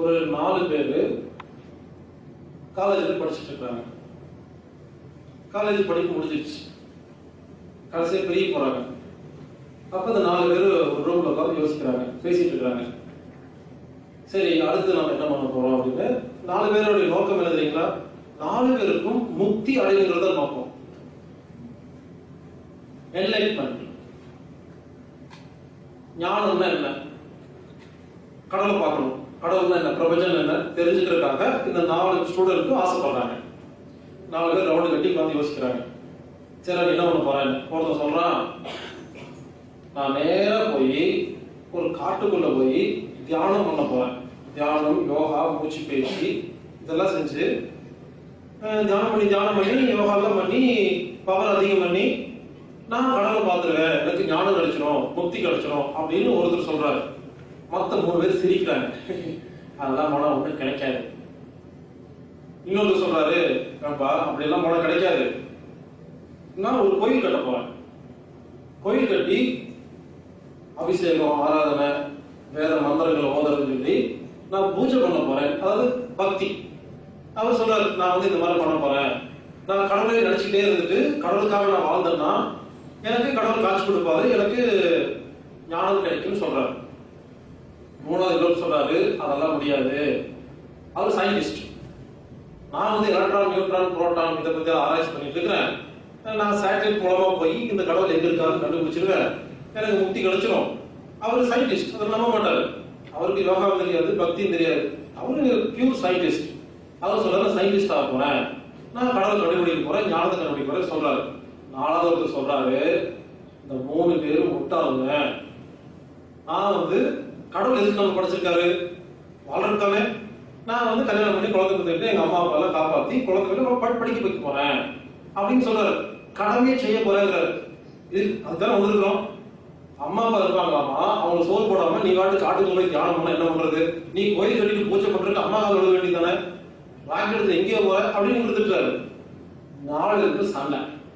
ஒரு நாலு பேர் காலேஜில் படிச்சுட்டு இருக்காங்க காலேஜ் படிப்பு முடிஞ்சிருச்சு கடைசியாக பிரிய போறாங்க அப்ப இந்த நாலு பேர் ஒரு ரூம்ல உட்காந்து யோசிக்கிறாங்க பேசிட்டு இருக்காங்க சரி அடுத்து நம்ம என்ன பண்ண போறோம் அப்படின்னு நாலு பேருடைய நோக்கம் என்ன தெரியுங்களா நாலு பேருக்கும் முக்தி அடைவுங்கிறத நோக்கம் என்லைட்மெண்ட் ஞானம்னா என்ன கடவுளை பார்க்கணும் கடவுள்னா என்ன பிரபஞ்சம் என்ன தெரிஞ்சுக்கிறதுக்காக இந்த நாலு ஸ்டூடெண்ட்டும் ஆசைப்படுறாங்க நாலு பேர் ரவுண்டு கட்டி உட்காந்து யோசிக்கிறாங்க சரி நான் என்ன பண்ண போறேன் ஒருத்தன் சொல்றான் நான் நேரா போய் ஒரு காட்டுக்குள்ள போய் தியானம் பண்ண போறேன் தியானம் யோகா மூச்சு பயிற்சி இதெல்லாம் செஞ்சு அஹ், தியானம் பண்ணி தியானம் பண்ணி யோகாலாம் பண்ணி பவர் அதிகம் பண்ணி நான் கடவுளை பார்த்துருவேன் எனக்கு ஞானம் கிடைச்சிடும் முக்தி கிடைச்சிடும் அப்படின்னு ஒருத்தர் சொல்றாரு மத்த மூணு பேர் சிரிக்கிறாங்க அதெல்லாம் போனா ஒண்ணும் கிடைக்காது இன்னொருத்தர் சொல்றாரு ஏன்பா அப்படியெல்லாம் போனா கிடைக்காது நான் ஒரு கோயில் கட்ட போறேன் கோயில் கட்டி அபிஷேகம் ஆராதனை வேத மந்திரங்கள் ஓதுறதுன்னு சொல்லி நான் பூஜை பண்ண போறேன் அதாவது பக்தி அவர் சொல்றாரு நான் வந்து இந்த மாதிரி பண்ண போறேன் நான் கடவுளை நினைச்சுக்கிட்டே இருந்துட்டு கடவுளுக்காக நான் வாழ்ந்தேன்னா எனக்கு கடவுள் காட்சி கொடுப்பாரு எனக்கு ஞானம் கிடைக்கும்னு சொல்றாரு மூணாவது இன்னொரு சொல்றாரு அதெல்லாம் முடியாது அவர் சயின்டிஸ்ட் நான் வந்து எலக்ட்ரான் நியூட்ரான் புரோட்டான் இதை பத்தி ஆராய்ச்சி பண்ணிட்டு இருக்கிறேன் நான் சேட்டலைட் மூலமா போய் இந்த கடவுள் எங்க இருக்காருன்னு கண்டுபிடிச்சிருவேன் எனக்கு முக்தி கிடைச்சிரும் அவர் சயின்டிஸ்ட் அதை நம்ப மாட்டாரு அவருக்கு யோகாவும் தெரியாது பக்தியும் தெரியாது அவரு பியூர் சயின்டிஸ்ட் அவர் சொல்றாரு சயின்டிஸ்ட் ஆக போறேன் நான் கடவுள் கண்டுபிடிக்க போறேன் ஞானத்தை கண்டுபிடிக்க போறேன் சொல்றாரு நாலாவது ஒருத்தர் சொல்றாரு இந்த மூணு பேரும் முட்டாளுங்க நான் வந்து கடவுள் எதுக்கு நம்ம படைச்சிருக்காரு வளர்த்தானே நான் வந்து கல்யாணம் பண்ணி குழந்தை கொடுத்துட்டு எங்க அம்மா அப்பா எல்லாம் காப்பாத்தி குழந்தை படி படிக்க வைக்க போறேன் அப்படின்னு சொல்றாரு கடமையே செய்ய போறேங்கிறாரு இது அதுதான் வந்திருக்கிறோம் அம்மா அப்பா இருப்பாங்களாமா அவங்க சோறு போடாம நீ வாட்டு காட்டுக்கு போய் தியானம் பண்ண என்ன பண்றது நீ கோயில் கட்டிட்டு பூஜை பண்றதுக்கு அம்மா கால விட வேண்டியதானே ராக்கெட் எடுத்து எங்கேயோ போற அப்படின்னு கொடுத்துட்டாரு நாலு பேருக்கு சண்டை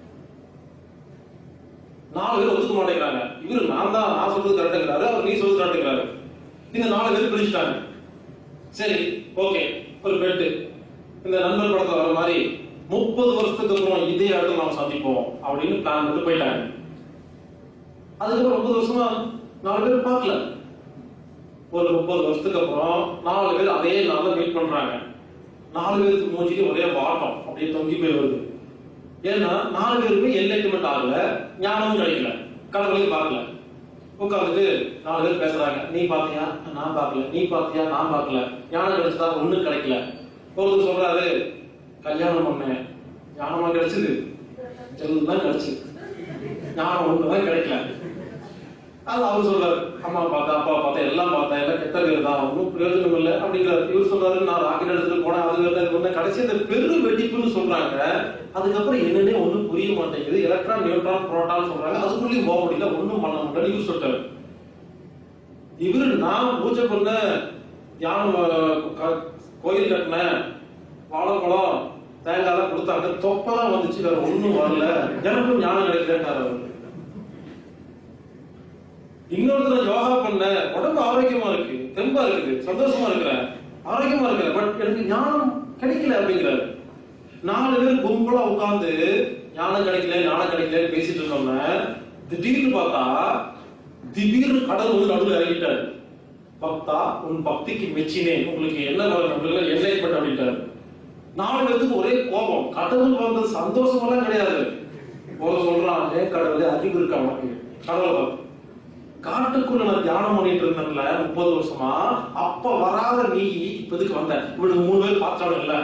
நாலு பேர் ஒத்துக்க மாட்டேங்கிறாங்க இவரு நான் தான் நான் சொல்றது கரெக்டுங்கிறாரு அவர் நீ சொல்றது கரெக்டுங்கிறாரு இந்த நாலு பேர் பிரிச்சுட்டாங்க சரி ஓகே ஒரு பெட்டு இந்த நண்பர் படத்துல வர மாதிரி முப்பது வருஷத்துக்கு அப்புறம் இதே இடத்துல நாம் சந்திப்போம் அப்படின்னு பிளான் பண்ணி போயிட்டாங்க அதுக்கப்புறம் முப்பது வருஷமா நாலு பேர் பார்க்கல ஒரு முப்பது வருஷத்துக்கு அப்புறம் நாலு பேர் அதே நாள்ல மீட் பண்றாங்க நாலு பேருக்கு மூஞ்சிக்கு ஒரே வாட்டம் அப்படியே தொங்கி போய் வருது ஏன்னா நாலு பேருமே என்லைட்மெண்ட் ஆகல ஞானமும் கிடைக்கல கடவுளையும் பார்க்கல உட்காந்துட்டு நாலு பேர் பேசுறாங்க நீ பாத்தியா நான் பார்க்கல நீ பாத்தியா நான் பார்க்கல ஞானம் கிடைச்சதா ஒண்ணும் கிடைக்கல ஒருத்தர் சொல்றாரு கல்யாணம் பண்ணேன் ஞானமா கிடைச்சது செல்வம் தான் கிடைச்சது ஞானம் ஒண்ணுதான் கிடைக்கல அது அவர் சொல்றாரு அம்மா பார்த்தா அப்பா பார்த்தா எல்லாம் பார்த்தா எல்லாம் கெட்ட பேர் தான் ஒன்றும் பிரயோஜனம் இல்லை அப்படிங்கிறாரு இவர் சொல்றாரு நான் ராக்கெட் எடுத்துட்டு போனேன் அது வேற இது ஒண்ணு கடைசி அந்த பெரு வெடிப்புன்னு சொல்றாங்க அதுக்கப்புறம் என்னன்னே ஒண்ணும் புரிய மாட்டேங்குது எலக்ட்ரான் நியூட்ரான் புரோட்டான் சொல்றாங்க அதுக்குள்ளேயும் போக முடியல ஒண்ணும் பண்ண முடியல இவர் சொல்றாரு இவரு நான் பூஜை பண்ண தியானம் அஹ், க- கோயில் கட்டினேன் வாழைப்பழம் தேங்காய் கொடுத்தாங்க தொப்பதான் வந்துச்சு வேற ஒண்ணும் வரல எனக்கும் ஞானம் கிடைக்கலன்றாரு அவர் இன்னொருத்தர் யோகா பண்ண உடம்பு ஆரோக்கியமா இருக்கு தெம்பா இருக்கு சந்தோஷமா இருக்கிறேன் ஆரோக்கியமா இருக்கிறேன் பட் எனக்கு ஞானம் கிடைக்கல அப்படிங்கிறாரு நாலு பேர் கும்பலா உட்கார்ந்து ஞானம் கிடைக்கல ஞானம் கிடைக்கல பேசிட்டு இருக்கோம்னா திடீர்னு பார்த்தா திடீர்னு கடவுள் வந்து நடுவில் இறங்கிட்டாரு பக்தா உன் பக்திக்கு மெச்சினேன் உங்களுக்கு என்ன வரும் நம்மளுக்கு என்லைட்மெண்ட் அப்படின்ட்டாரு நாலு பேருக்கு ஒரே கோபம் கடவுள் வந்தது சந்தோஷமெல்லாம் கிடையாது ஒரு சொல்றான் ஏன் கடவுளே அறிவு இருக்கா உனக்கு கடவுளை பார்த்து காட்டுக்குள்ள நான் தியானம் பண்ணிட்டு இருந்தேன்ல முப்பது வருஷமா அப்ப வராத நீ இப்ப இதுக்கு வந்த இவனுக்கு மூணு பேர் பார்த்தாலும் இல்ல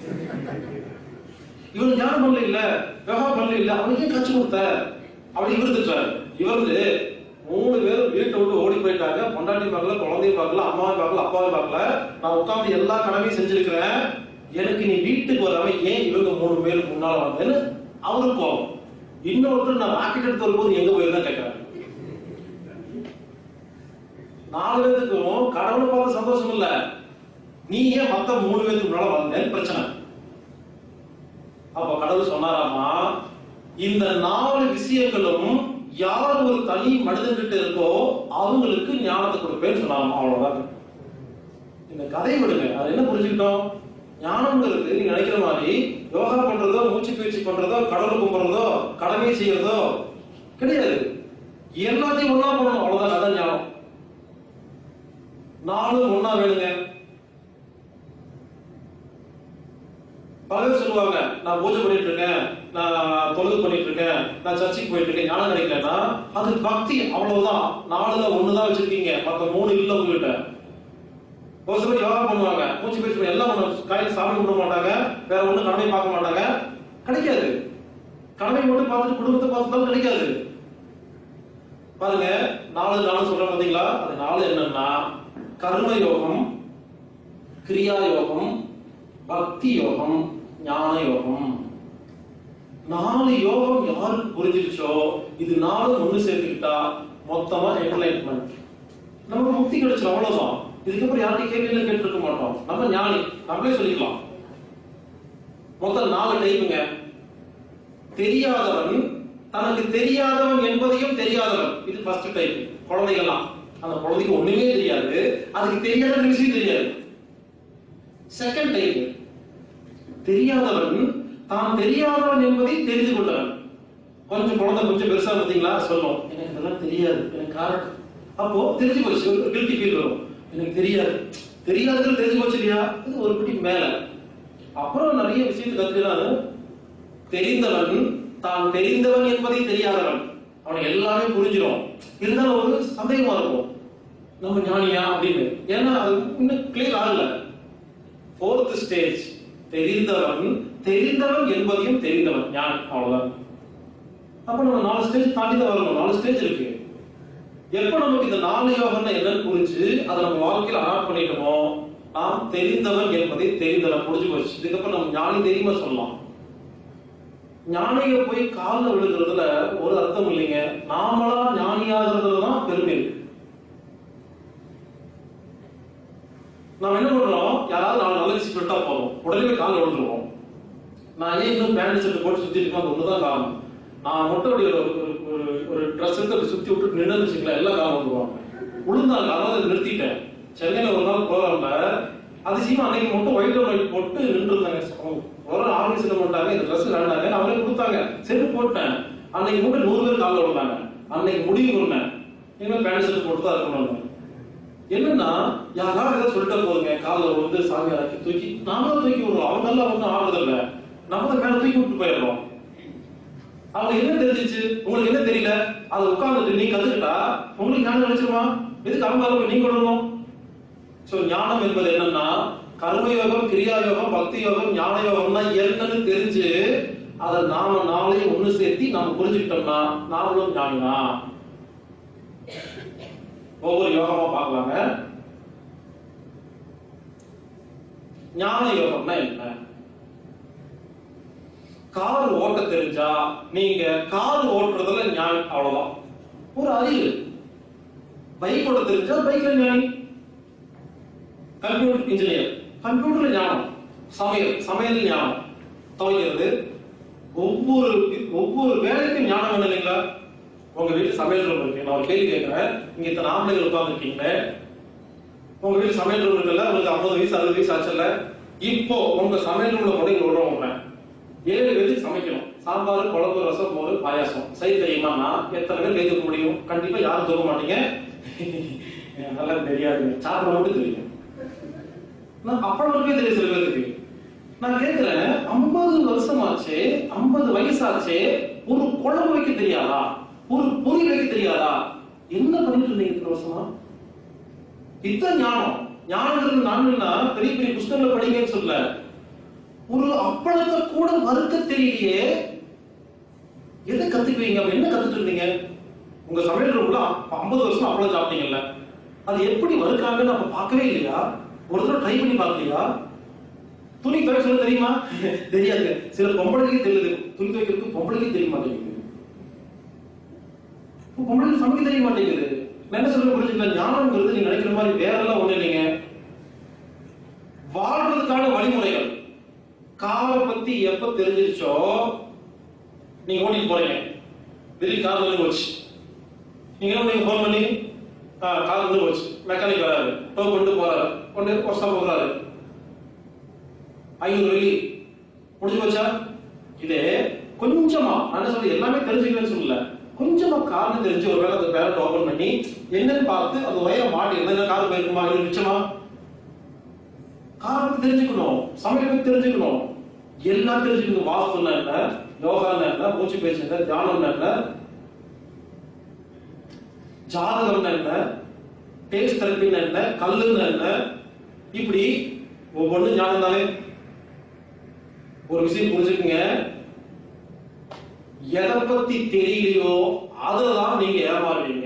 இவன் ஞானம் பண்ணல இல்ல யோகா பண்ணல இல்ல அவனுக்கு ஏன் கச்சு கொடுத்த அப்படி இவர் திட்டாரு இவர் வந்து மூணு பேரும் வீட்டை விட்டு ஓடி போயிட்டாங்க பொண்டாட்டி பார்க்கல குழந்தைய பார்க்கல அம்மாவை பார்க்கல அப்பாவை பார்க்கல நான் உட்கார்ந்து எல்லா கடமையும் செஞ்சிருக்கிறேன் எனக்கு நீ வீட்டுக்கு வராம ஏன் இவங்க மூணு பேருக்கு முன்னால வந்தேன்னு அவருக்கு கோவம் இன்னொருத்தர் நான் ராக்கெட் எடுத்து வரும்போது எங்க போயிருந்தா கேட்கறாரு நாலு பேருக்கும் கடவுளை பார்த்து சந்தோஷம் இல்ல நீ ஏன் மத்த மூணு பேருக்கு முன்னால வந்தேன்னு பிரச்சனை அப்ப கடவுள் சொன்னாராமா இந்த நாலு விஷயங்களும் யார் ஒரு தனி மனிதன்கிட்ட இருக்கோ அவங்களுக்கு ஞானத்தை கொடுப்பேன்னு சொன்னாராமா அவ்வளவுதான் இந்த கதையை விடுங்க அது என்ன புரிஞ்சுக்கிட்டோம் ஞானம்ங்கிறது நீங்க நினைக்கிற மாதிரி யோகா பண்றதோ மூச்சு பயிற்சி பண்றதோ கடவுள் கும்பிடுறதோ கடமை செய்யறதோ கிடையாது எல்லாத்தையும் ஒண்ணா பண்ணணும் அவ்வளவுதான் அதான் ஞானம் நாளும் ஒண்ணா வேணுங்க பல பேர் சொல்லுவாங்க நான் பூஜை பண்ணிட்டு இருக்கேன் நான் தொழுது பண்ணிட்டு இருக்கேன் நான் சர்ச்சுக்கு போயிட்டு இருக்கேன் ஞானம் கிடைக்கலன்னா அது பக்தி அவ்வளவுதான் நாலுல ஒண்ணுதான் வச்சிருக்கீங்க மத்த மூணு இல்ல உங்ககிட்ட ஒரு சிலர் யோகா பண்ணுவாங்க மூச்சு பயிற்சி பண்ணி எல்லாம் பண்ணுவாங்க காலையில் சாமி கும்பிட மாட்டாங்க வேற ஒண்ணும் கடமை பார்க்க மாட்டாங்க கிடைக்காது கடமை மட்டும் பார்த்துட்டு குடும்பத்தை பார்த்துதான் கிடைக்காது பாருங்க நாலு நாலு சொல்றேன் பாத்தீங்களா அது நாலு என்னன்னா கர்ம யோகம் கிரியா யோகம் பக்தி யோகம் ஞான யோகம் நாலு யோகம் யாருக்கு புரிஞ்சிருச்சோ இது நாலு ஒண்ணு சேர்த்துக்கிட்டா மொத்தமா என்லைட்மெண்ட் நமக்கு முக்தி கிடைச்சிடும் அவ்வளவுதான் இதுக்கப்புறம் யார்கிட்ட கேள்வியில கேட்டிருக்க மாட்டோம் நம்ம ஞானி நம்மளே சொல்லிக்கலாம் மொத்தம் நாலு டைப்புங்க தெரியாதவன் தனக்கு தெரியாதவன் என்பதையும் தெரியாதவன் இது ஃபர்ஸ்ட் டைப் குழந்தைகள்லாம் அந்த குழந்தைக்கு ஒண்ணுமே தெரியாது அதுக்கு தெரியாத விஷயம் தெரியாது செகண்ட் டைப் தெரியாதவன் தான் தெரியாதவன் என்பதை தெரிந்து கொண்டவன் கொஞ்சம் குழந்தை கொஞ்சம் பெருசா பார்த்தீங்களா சொல்லும் எனக்கு இதெல்லாம் தெரியாது எனக்கு காரணம் அப்போ தெரிஞ்சு போச்சு ஒரு கில்ட்டி ஃபீல் வரும் எனக்கு தெரியாது தெரியாதது தெரிஞ்சு போச்சு இல்லையா இது ஒரு படி மேல அப்புறம் நிறைய விஷயத்தை கத்துக்கிறாரு தெரிந்தவன் தான் தெரிந்தவன் என்பதை தெரியாதவன் அவனுக்கு எல்லாமே புரிஞ்சிடும் இருந்தாலும் ஒரு சந்தேகமா இருக்கும் நம்ம ஞானியா அப்படின்னு ஏன்னா அது இன்னும் கிளியர் ஆகல ஃபோர்த் ஸ்டேஜ் தெரிந்தவன் தெரிந்தவன் என்பதையும் தெரிந்தவன் ஞானி அவ்வளவுதான் அப்ப நம்ம நாலு ஸ்டேஜ் தாண்டி தான் வரணும் நாலு ஸ்டேஜ் இருக்கு எப்ப நமக்கு இந்த நாலு யோகம்னா என்னன்னு புரிஞ்சு அதை நம்ம வாழ்க்கையில அடாப்ட் பண்ணிட்டோமோ நாம் தெரிந்தவன் என்பதை தெரிந்தவன் புரிஞ்சு போச்சு இதுக்கப்புறம் நம்ம ஞானி தெரியுமா சொல்லலாம் ஞானிய போய் காலில் விழுகிறதுல ஒரு அர்த்தம் இல்லைங்க நாமளா ஞானியாகிறதுல தான் பெருமை இருக்கு நாம என்ன பண்றோம் யாராவது நாலு நல்ல விஷயம் சொல்லிட்டா போதும் உடனே போய் காலில் விழுந்துருவோம் நான் ஏன் இன்னும் பேண்ட் ஷர்ட் போட்டு சுத்திட்டு இருக்கேன் அது ஒண்ணுதான் காரணம் நான் மட்டும் அப்படி ஒரு ஒரு- ஒரு ஒரு ட்ரெஸ் எடுத்து அப்படி சுத்தி விட்டு நின்று வச்சுக்கலாம் எல்லாம் காலம் வந்துருவாங்க விழுந்தாங்க அதாவது அதை நிறுத்திட்டேன் சென்னையில ஒரு நாள் ப்ரோக்ராம்ல அதிசயமா அன்னைக்கு மட்டும் ஒயிட் அண்ட் ஒயிட் போட்டு நின்று இருந்தாங்க ஒரு ஆர்கனைஸ் பண்ணிட்டாங்க இந்த ட்ரெஸ் வேண்டாங்க அவரே கொடுத்தாங்க சரி போட்டேன் அன்னைக்கு மட்டும் நூறு பேர் காலில் விழுந்தாங்க அன்னைக்கு முடிவு பண்ணேன் இனிமேல் பேண்ட் ஷர்ட் போட்டு தான் இருக்கணும் என்னன்னா யாராவது ஏதாவது சொல்லிட்டு போதுங்க காலில் விழுந்து சாமி இறக்கி தூக்கி நாம தான் தூக்கி விடுறோம் அவங்க எல்லாம் ஒன்றும் ஆகுறதில்ல நம்ம தான் மேல தூக்கி விட்டு போயிடுறோம் அவங்களுக்கு என்ன தெரிஞ்சிச்சு உங்களுக்கு என்ன தெரியல அதை உட்கார்ந்துட்டு நீ கத்துக்கிட்டா உங்களுக்கு ஞானம் கிடைச்சிருமா எதுக்கு அவங்க அளவு நீங்க விடணும் சோ ஞானம் என்பது என்னன்னா கர்மயோகம் கிரியா யோகம் பக்தி யோகம் ஞான யோகம்னா என்னன்னு தெரிஞ்சு அதை நாம நாளையும் ஒண்ணு சேர்த்தி நாம புரிஞ்சுக்கிட்டோம்னா நாமளும் ஞானினா ஒவ்வொரு யோகமா பார்க்கலாங்க ஞான யோகம்னா என்ன கார் ஓட்ட தெரிஞ்சா நீங்க கார் ஓட்டுறதுல ஞானி அவ்வளவுதான் ஒரு அறிவு பைக் ஓட்ட தெரிஞ்சா பைக்ல ஞானி கம்ப்யூட்டர் இன்ஜினியர் கம்ப்யூட்டர்ல ஞானம் சமையல் சமையல் ஞானம் துவைக்கிறது ஒவ்வொரு ஒவ்வொரு வேலைக்கும் ஞானம் வேணும் இல்லைங்களா உங்க வீட்டு சமையல் ரூம் இருக்கு நான் ஒரு கேள்வி கேட்கிறேன் இங்க இத்தனை ஆம்பளைகள் உட்கார்ந்துருக்கீங்களே உங்க வீட்டு சமையல் ரூம் இருக்குல்ல உங்களுக்கு ஐம்பது வயசு அறுபது வயசு ஆச்சுல்ல இப்போ உங்க சமையல் ரூம்ல கூட இங்க விடுறவங்க ஏழு பேருக்கு சமைக்கணும் சாம்பார் குழம்பு ரசம் மோர் பாயாசம் செய்ய தெரியுமானா எத்தனை பேர் கை தூக்க முடியும் கண்டிப்பா யாரும் தூக்க மாட்டீங்க நல்லா தெரியாதுங்க சாப்பிட மட்டும் தெரியும் நான் அப்பளவுக்கே தெரியும் சில பேருக்கு நான் கேட்கிறேன் ஐம்பது வருஷமாச்சு ஐம்பது வயசாச்சு ஒரு குழம்பு வைக்க தெரியாதா ஒரு பொறி வைக்க தெரியாதா என்ன பண்ணிட்டு இருந்தீங்க இத்தனை வருஷமா இதுதான் ஞானம் ஞானங்கிறது நானுன்னா பெரிய பெரிய புஸ்தகங்களை படிங்கன்னு சொல்ல ஒரு அப்பளத்தை கூட வறுக்க தெரியலையே எதை கத்துக்குவீங்க அப்ப என்ன கத்துட்டு இருந்தீங்க உங்க சமையல் ரூம்ல ஐம்பது வருஷம் அப்பளம் சாப்பிட்டீங்கல்ல அது எப்படி வறுக்காங்கன்னு அப்ப பார்க்கவே இல்லையா ஒரு தடவை ட்ரை பண்ணி பார்க்கலையா துணி துவைக்க சொல்ல தெரியுமா தெரியாது சில பொம்பளைக்கே தெரியுது துணி துவைக்கிறதுக்கு பொம்பளைக்கே தெரிய மாட்டேங்குது இப்ப பொம்பளைக்கு சமைக்க தெரிய மாட்டேங்குது நான் என்ன சொல்ல புரிஞ்சுக்கல ஞானம்ங்கிறது நீங்க நினைக்கிற மாதிரி வேற எல்லாம் ஒண்ணு இல்லைங்க வாழ்றதுக்கான வழிமுறைகள் காரை பத்தி எப்ப தெரிஞ்சிருச்சோ நீங்க ஓட்டிட்டு போறீங்க திடீர்னு கார் வந்து போச்சு நீங்க என்ன பண்ணீங்க போன் பண்ணி கார் நின்று போச்சு மெக்கானிக் வராரு டோ கொண்டு போறாரு கொண்டு ஒர்க் ஷாப் போறாரு ஐநூறு வெள்ளி முடிஞ்சு போச்சா இதே கொஞ்சமா நான் என்ன சொல்றது எல்லாமே தெரிஞ்சுக்கலன்னு சொல்லல கொஞ்சமா காரணம் தெரிஞ்சு ஒரு வேளை அந்த பேரண்ட் ஓபன் பண்ணி என்னன்னு பார்த்து அந்த ஒயரை மாட்டி என்ன கார் போயிருக்குமா இது மிச்சமா காரணம் தெரிஞ்சுக்கணும் சமையல் பத்தி தெரிஞ்சுக்கணும் எல்லாம் தெரிஞ்சுக்கணும் வாஸ்துன்னா என்ன யோகான்னா என்ன மூச்சு பேச்சு என்ன தியானம்னா என்ன ஜாதகம்னா என்ன டேஸ்ட் தெரப்பின்னா என்ன கல்லுன்னா என்ன இப்படி ஒவ்வொன்றும் ஞானம் தானே ஒரு விஷயம் புரிஞ்சுக்குங்க எதை பத்தி தெரியலையோ அதுதான் நீங்க ஏமாறுவீங்க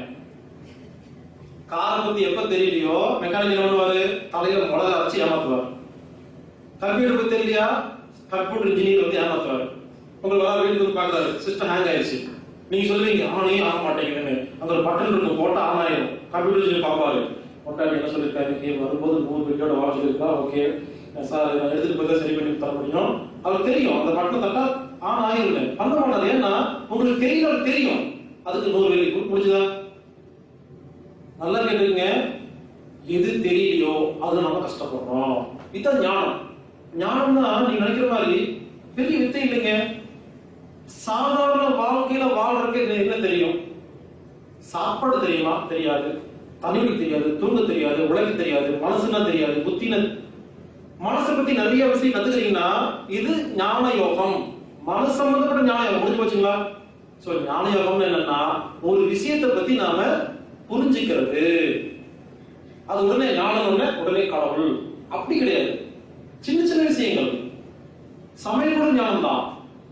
காரை பத்தி எப்ப தெரியலையோ மெக்கானிக் என்ன பண்ணுவாரு தலையில மிளகா அரைச்சு ஏமாத்துவார் கம்ப்யூட்டர் பத்தி தெரியலையா கம்ப்யூட்டர் இன்ஜினியர் வந்து ஏமாத்துவாரு உங்களுக்கு வர வீட்டுக்கு வந்து பாக்குறாரு சிஸ்டம் ஹேங் ஆயிடுச்சு நீங்க சொல்லுவீங்க ஆனே ஆக மாட்டேங்குதுன்னு அந்த ஒரு பட்டன் இருக்கும் போட்டா ஆன் ஆயிடும் கம்ப்யூட்டர் இன்ஜினியர் பாப்பாரு கொண்டாடி என்ன சொல்லிருக்காரு "ஏய், வரும்போது மூணு வீட்டோட வாட்ச் இருக்கா ஓகே சார் நான் எடுத்துட்டு போய் தான் சரி பண்ணி தர முடியும் அவருக்கு தெரியும் அந்த பட்டன் தட்டா ஆன் ஆயிருங்க பண்ண மாட்டாது ஏன்னா உங்களுக்கு தெரியல தெரியும் அதுக்கு நூறு வேலை முடிஞ்சுதா நல்லா கேட்டுங்க எது தெரியலையோ அதுல நம்ம கஷ்டப்படுறோம் இதுதான் ஞானம் ஞானம்னா நீங்க நினைக்கிற மாதிரி பெரிய வித்தை இல்லைங்க சாதாரண வாழ்க்கையில வாழ்றதுக்கு என்ன தெரியும் சாப்பாடு தெரியுமா தெரியாது தண்ணீர் தெரியாது தூங்க தெரியாது உழைக்க தெரியாது மனசுனா தெரியாது புத்தின மனசை பத்தி நிறைய விஷயம் கத்துக்கிறீங்கன்னா இது ஞான யோகம் மனசு சம்பந்தப்பட்ட ஞான யோகம் முடிஞ்சு போச்சுங்களா சோ ஞான யோகம்னு என்னன்னா ஒரு விஷயத்தை பத்தி நாம புரிஞ்சுக்கிறது அது உடனே ஞானம் உடனே உடனே கடவுள் அப்படி கிடையாது சின்ன சின்ன விஷயங்கள் சமையல் கூட ஞானம் தான்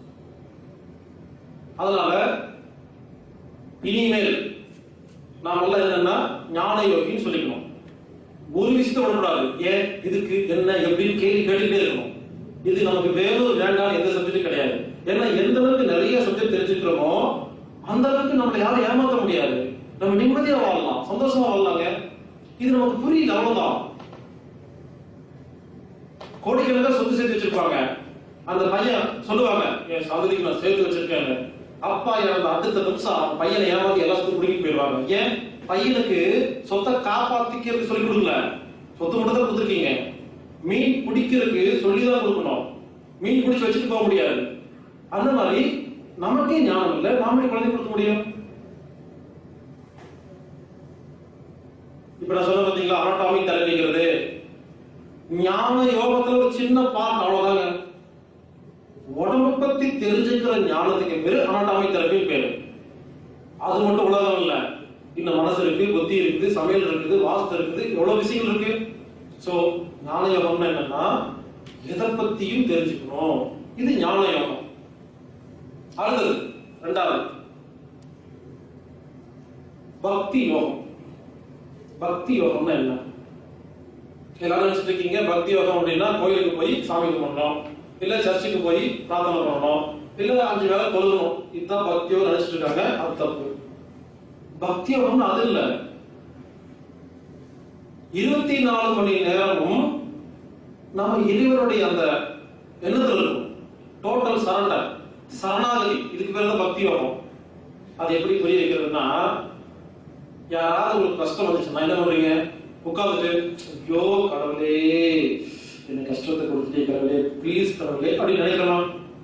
அதனால இனிமேல் நாம் எல்லாம் என்னன்னா ஞான யோகின்னு சொல்லிக்கணும் ஒரு விஷயத்தை விடக்கூடாது ஏன் இதுக்கு என்ன எப்படின்னு கேள்வி கேட்டுட்டே இருக்கணும் இது நமக்கு வேணும் வேண்டாம் எந்த சப்ஜெக்டும் கிடையாது ஏன்னா எந்த அளவுக்கு நிறைய சப்ஜெக்ட் தெரிஞ்சுக்கிறோமோ அந்த அளவுக்கு நம்மளை யாரும் ஏமாத்த முடியாது நம்ம நிம்மதியா வாழலாம் சந்தோஷமா வாழலாங்க இது நமக்கு புரியல அவ்வளவுதான் கோடிக்கணக்கா சொத்து சேர்த்து வச்சிருப்பாங்க அந்த பையன் சொல்லுவாங்க என் சந்ததிக்கு நான் சேர்த்து வச்சிருக்கேன் அப்பா இறந்த அடுத்த நிமிஷம் அவன் பையனை ஏமாத்தி எல்லா சொத்து பிடிக்கிட்டு போயிடுவாங்க ஏன் பையனுக்கு சொத்தை காப்பாத்திக்கிறது சொல்லி கொடுக்கல சொத்து மட்டும் தான் கொடுத்துருக்கீங்க மீன் பிடிக்கிறதுக்கு சொல்லி தான் கொடுக்கணும் மீன் பிடிச்சு வச்சுட்டு போக முடியாது அந்த மாதிரி நமக்கே ஞானம் இல்லை நாம குழந்தை கொடுக்க முடியும் இப்ப நான் சொன்ன பாத்தீங்களா அனட்டாமிக் தெரப்பிங்கிறது ஞான யோகத்துல ஒரு சின்ன பார்ட் அவ்வளவுதாங்க உடம்ப பத்தி தெரிஞ்சுக்கிற ஞானத்துக்கு பேரு அனட்டாமிக் தெரப்பின்னு பேரு அது மட்டும் உலகம் இல்ல இன்னும் மனசு இருக்கு புத்தி இருக்குது சமையல் இருக்குது வாஸ்து இருக்குது எவ்வளவு விஷயங்கள் இருக்கு சோ ஞான யோகம்னா என்னன்னா எதை பத்தியும் தெரிஞ்சுக்கணும் இது ஞான யோகம் அடுத்தது ரெண்டாவது பக்தி யோகம் பக்தி யோகம்னா என்ன எல்லாரும் நினைச்சிட்டு இருக்கீங்க பக்தி யோகம் அப்படின்னா கோயிலுக்கு போய் சாமி கும்பிடணும் இல்ல சர்ச்சுக்கு போய் பிரார்த்தனை பண்ணணும் இல்ல அஞ்சு வேலை தொழுகணும் இதுதான் பக்தி யோகம் நினைச்சிட்டு இருக்காங்க அது தப்பு பக்தி யோகம்னு அது இல்ல இருபத்தி நாலு மணி நேரமும் நம்ம இறைவனுடைய அந்த எண்ணத்துல இருக்கும் டோட்டல் சரண்டர் சரணாகதி இதுக்கு பேர் தான் பக்தி யோகம் அது எப்படி புரிய வைக்கிறதுன்னா யாராவது உங்களுக்கு கஷ்டம் வந்துச்சுன்னா என்ன பண்றீங்க உட்காந்துட்டு ஐயோ கடவுளே என்ன கஷ்டத்தை கொடுத்துட்டே கடவுளே ப்ளீஸ் கடவுளே அப்படின்னு நினைக்கலாம்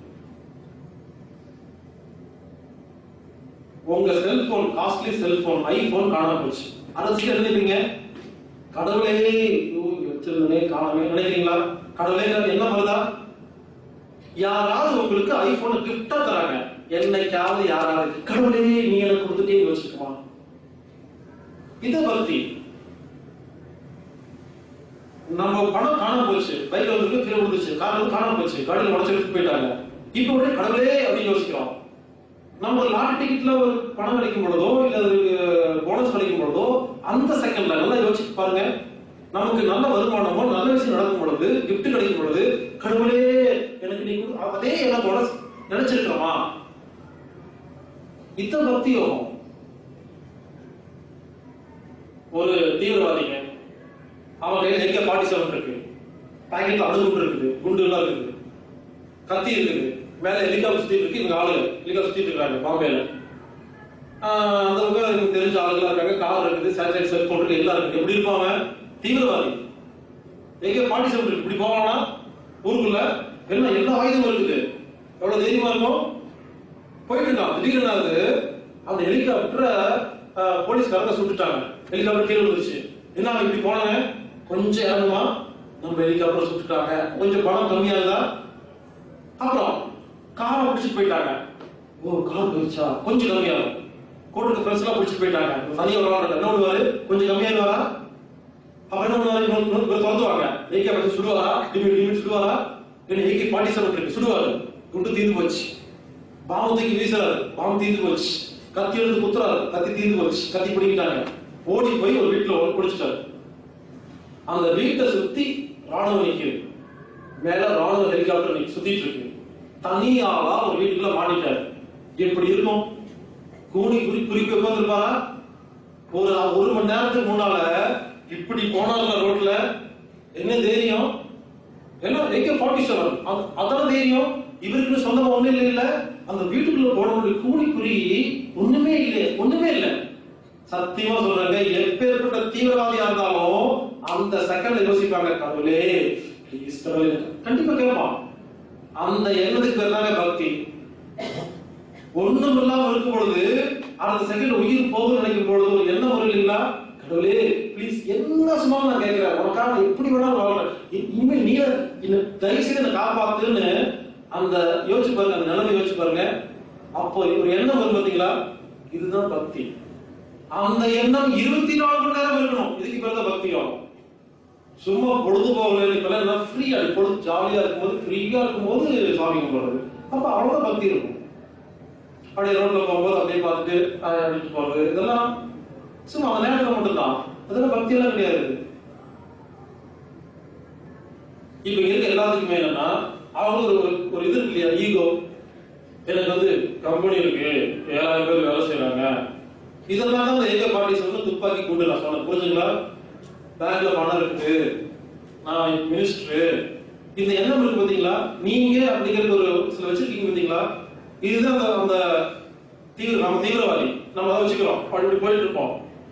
உங்க செல்போன் காஸ்ட்லி செல்போன் ஐபோன் காணாம போச்சு அதை வச்சு என்ன நினைப்பீங்க கடவுளே ஐயோ இங்க வச்சிருந்தனே காணாமே நினைக்கிறீங்களா கடவுளே என்ன வருதா யாராவது உங்களுக்கு ஐபோன் கிஃப்டா தராங்க என்னைக்காவது யாராவது கடவுளே நீ எனக்கு கொடுத்துட்டே யோசிக்குமா இது பக்தி நம்ம பணம் காணாம போச்சு பைக்ல வந்து கீழே விழுந்துச்சு கார் வந்து காணாம போச்சு காடியில் உடச்சு எடுத்து போயிட்டாங்க இப்ப உடனே கடவுளே அப்படின்னு யோசிக்கிறோம் நம்ம லாட்டரி டிக்கெட்ல ஒரு பணம் கிடைக்கும் பொழுதோ இல்ல போனஸ் கிடைக்கும் பொழுதோ அந்த செகண்ட்ல நல்லா யோசிச்சு பாருங்க நமக்கு நல்ல வருமானமோ நல்ல விஷயம் நடக்கும் பொழுது கிஃப்ட் கிடைக்கும் பொழுது கடவுளே எனக்கு நீ கொடு- அதே எனக்கு உடனே நினைச்சிருக்கிறோமா இத்த பக்தி யோகம் ஒரு தீவிரவாதிங்க அவன் கையில எங்க ஃபார்ட்டி செவன் இருக்கு பாக்கெட்ல அணுகுண்டு இருக்குது குண்டு எல்லாம் இருக்குது கத்தி இருக்குது மேல ஹெலிகாப்டர் சுத்திட்டு இருக்கு இவங்க ஆளு ஹெலிகாப்டர் சுத்திட்டு இருக்காங்க பாம்பேல ஆஹ் அந்த பக்கம் எனக்கு தெரிஞ்ச தெரிஞ்ச ஆளுங்களா இருக்காங்க கார் இருக்குது சேட்டலைட் செல்போன் இருக்கு எல்லாம் இருக்கு எப்படி இருப்பாங்க தீவிரவாதி எங்க பாட்டி செவன் இருக்கு இப்படி போவானா ஊருக்குள்ள என்ன எல்லா ஆயுதமும் இருக்குது எவ்வளவு தைரியமா இருக்கும் போயிட்டு இருந்தான் திடீர்னு என்ன ஆகுது அந்த ஹெலிகாப்டரை போலீஸ்காரங்க சுட்டுட்டாங்க ஹெலிகாப்டர் கீழே விழுந்துச்சு என்ன அவன் இப்படி போனாங்க கொஞ்சம் இறங்குமா நம்ம ஹெலிகாப்டர் சுட்டுட்டாங்க கொஞ்சம் பணம் கம்மியாகுதா அப்புறம் காரை பிடிச்சிட்டு போயிட்டாங்க ஓ கார் போயிடுச்சா கொஞ்சம் கம்மியாகும் கோர்ட்டுக்கு ஃப்ரெண்ட்ஸ் எல்லாம் பிடிச்சிட்டு போயிட்டாங்க தனியாக விளாட என்ன பண்ணுவாரு கொஞ்சம் கம்மியாகுவாரா அப்ப என்ன பண்ணுவாரு இன்னொரு இன்னொரு பேர் திறந்துவாங்க ஏகே பத்தி சுடுவாரா டிமிட் டிமிட் சுடுவாரா என்ன ஏகே பாட்டி செவன் இருக்கு சுடுவாரு குண்டு தீர்ந்து போச்சு பாம்பு தூக்கி வீசுறாரு பாம்பு தீர்ந்து போச்சு கத்தி எடுத்து குத்துறாரு கத்தி தீர்ந்து போச்சு கத்தி பிடிக்கிட்டாங்க ஓடி போய் ஒரு வீட்டுல பிடிச்சிட்டாரு அந்த வீட்டை சுத்தி ராணுவம் நிக்குது மேல ராணுவ ஹெலிகாப்டர் நிக்கு சுத்திட்டு இருக்கு தனியாளா ஒரு வீட்டுக்குள்ள மாட்டிட்டாரு எப்படி இருக்கும் கூணி குறி குறிப்பு உட்கார்ந்துருப்பாரா ஒரு ஒரு மணி நேரத்துக்கு முன்னால இப்படி போனார்ல ரோட்ல என்ன தைரியம் என்ன ஏகே ஃபார்ட்டி செவன் அதான் தைரியம் இவருக்கு சொந்தமா ஒண்ணு இல்ல இல்ல அந்த வீட்டுக்குள்ள போடக்கூடிய கூலி குறி ஒண்ணுமே இல்லை ஒண்ணுமே இல்ல சத்தியமா சொல்றாங்க எப்பேற்பட்ட தீவிரவாதியா இருந்தாலும் அந்த செகண்ட்ல யோசிப்பாங்க கடவுளே ப்ளீஸ் கடவுளே கண்டிப்பா கேட்பான் அந்த எண்ணத்துக்கு பேர் தாங்க பக்தி ஒண்ணும் இல்லாம இருக்கும் பொழுது அடுத்த செகண்ட் உயிர் போகும்னு நினைக்கும் பொழுது ஒரு எண்ணம் வரும் இல்லைங்களா கடவுளே ப்ளீஸ் என்ன சொன்னாலும் நான் கேட்கிறேன் உனக்காக நான் எப்படி வேணாலும் வாழ்றேன் இ- இனிமேல் நீ என்ன தயவு செய்து என்னை காப்பாத்துன்னு அந்த யோசிச்சு பாருங்க அந்த நிலைமை யோசிச்சு பாருங்க அப்போ ஒரு எண்ணம் வரும் பாத்தீங்களா இதுதான் பக்தி அந்த எண்ணம் இருபத்தி நாலு மணி நேரம் இருக்கணும் இதுக்கு பேர் தான் பக்தி யோகம் சும்மா பொழுது போகல இப்பெல்லாம் ஃப்ரீயா பொழுது ஜாலியா இருக்கும்போது ஃப்ரீயா இருக்கும்போது சாமி கும்பிடுறது அப்ப அவ்வளவுதான் பக்தி இருக்கும் அப்படியே ரோட்ல போகும்போது அப்படியே பார்த்துட்டு ஆஹ், அடிச்சு போறது இதெல்லாம் சும்மா அந்த நேரத்துல மட்டும்தான் அதெல்லாம் பக்தி எல்லாம் கிடையாது இப்ப இங்க இருக்க எல்லாத்துக்குமே என்னன்னா அவங்க ஒரு ஒரு இது இருக்கு இல்லையா ஈகோ எனக்கு வந்து கம்பெனி இருக்கு ஏழாயிரம் பேர் வேலை செய்யறாங்க இதெல்லாம் தான் அந்த ஏக பார்ட்டி சொல்ல துப்பாக்கி கூண்டு நான் சொன்னேன் புரிஞ்சுங்களா பேங்க்ல பணம் இருக்கு நான் மினிஸ்டர் இந்த எண்ணம் இருக்கு பாத்தீங்களா நீங்க அப்படிங்கிறது ஒரு சில வச்சிருக்கீங்க பாத்தீங்களா இதுதான் அந்த அந்த தீவிர நம்ம தீவிரவாதி நம்ம அதை வச்சுக்கிறோம் அப்படி போயிட்டு இருப்போம்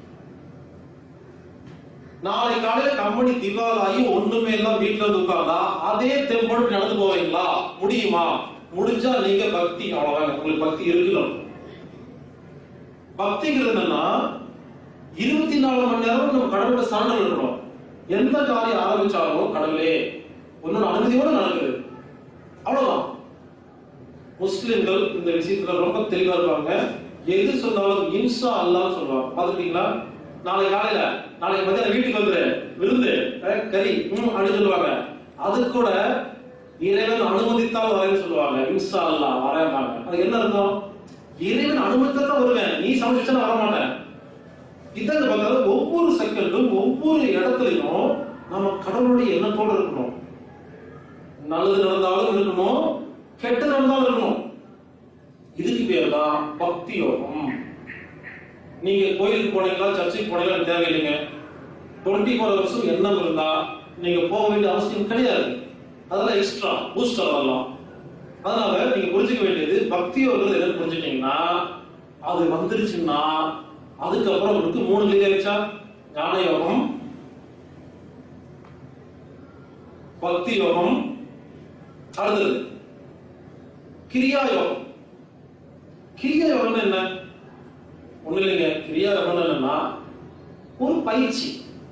நாளை காலையில கம்பெனி திவாலாகி ஒண்ணுமே எல்லாம் வீட்டுல வந்து உட்கார்ந்தா அதே தெம்போடு நடந்து போவீங்களா முடியுமா முடிஞ்சா நீங்க பக்தி அவ்வளவுதாங்க உங்களுக்கு பக்தி இருக்கணும் பக்திங்கிறது என்னன்னா இருபத்தி நாலு மணி நேரம் நம்ம கடவுளோட சாண்டல் இருக்கணும் எந்த காரியம் ஆரம்பிச்சாலும் கடவுளே உன்னோட அனுமதியோட நடக்குது அவ்வளவுதான் முஸ்லிம்கள் இந்த விஷயத்துல ரொம்ப தெளிவா இருப்பாங்க எது சொன்னாலும் இன்சா அல்லாஹ் சொல்லுவாங்க பாத்துட்டீங்களா நாளை காலையில நாளைக்கு மத்தியானம் வீட்டுக்கு வந்துரு விருந்து அஹ், கறி ம் அப்படின்னு சொல்லுவாங்க அது கூட இறைவன் அனுமதித்தால் வரேன்னு சொல்லுவாங்க இன்சா அல்லாஹ் வரேன்னாங்க அதுக்கு என்ன அர்த்தம் இறைவன் அனுமதித்தா தான் வருவேன் நீ சமைச்சா வர மாட்டேன் இதான் பார்த்தாலும் ஒவ்வொரு செகண்டும் ஒவ்வொரு இடத்துலயும் நம்ம கடவுளுடைய எண்ணத்தோட இருக்கணும் நல்லது நடந்தாலும் இருக்கணும் கெட்டது நடந்தாலும் இருக்கணும் இதுக்கு பேர் தான் பக்தி யோகம் நீங்க கோயிலுக்கு போனீங்களா சர்ச்சுக்கு போனீங்களா எனக்கு தேவையில்லைங்க டுவெண்ட்டி ஃபோர் ஹவர்ஸும் எண்ணம் இருந்தா நீங்க போக வேண்டிய அவசியம் கிடையாது அதெல்லாம் எக்ஸ்ட்ரா பூஸ்டர் அதெல்லாம் அதனால நீங்க புரிஞ்சுக்க வேண்டியது பக்தி யோகம் எதுன்னு புரிஞ்சுட்டீங்கன்னா அது வந்துருச்சுன்னா அதுக்கப்புறம் உங்களுக்கு மூணு கிளியர் ஆயிடுச்சா ஞான யோகம் பக்தி யோகம் அடுத்தது கிரியா யோகம் கிரியா யோகம் என்ன ஒண்ணு இல்லைங்க கிரியா யோகம் என்னன்னா ஒரு பயிற்சி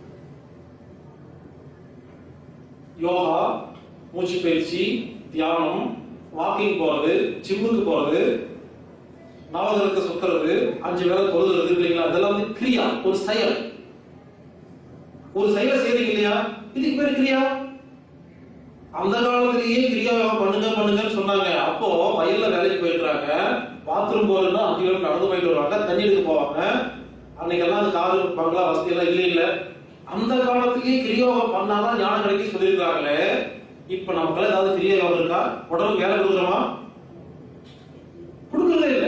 யோகா மூச்சு பயிற்சி தியானம் வாக்கிங் போறது ஜிம்முக்கு போறது நவகிரகத்தை சுத்துறது அஞ்சு வேலை தொழுகிறது இல்லைங்களா அதெல்லாம் வந்து கிரியா ஒரு செயல் ஒரு செயலை செய்றீங்க இல்லையா இதுக்கு பேரு கிரியா அந்த காலத்திலேயே கிரியா யோகா பண்ணுங்க பண்ணுங்கன்னு சொன்னாங்க அப்போ வயல்ல வேலைக்கு போயிடுறாங்க பாத்ரூம் போறதுன்னா அஞ்சு கிலோமீட்டர் நடந்து போயிட்டு வருவாங்க தண்ணி எடுக்க போவாங்க அன்னைக்கெல்லாம் அந்த காரு பங்களா வசதி எல்லாம் இல்ல இல்ல அந்த காலத்திலேயே கிரியோகம் பண்ணாதான் ஞானம் கிடைக்கும் சொல்லியிருக்காங்களே இப்ப நமக்கெல்லாம் ஏதாவது கிரியா யோகம் இருக்கா உடம்புக்கு வேலை கொடுக்குறோமா கொடுக்கறதே இல்லை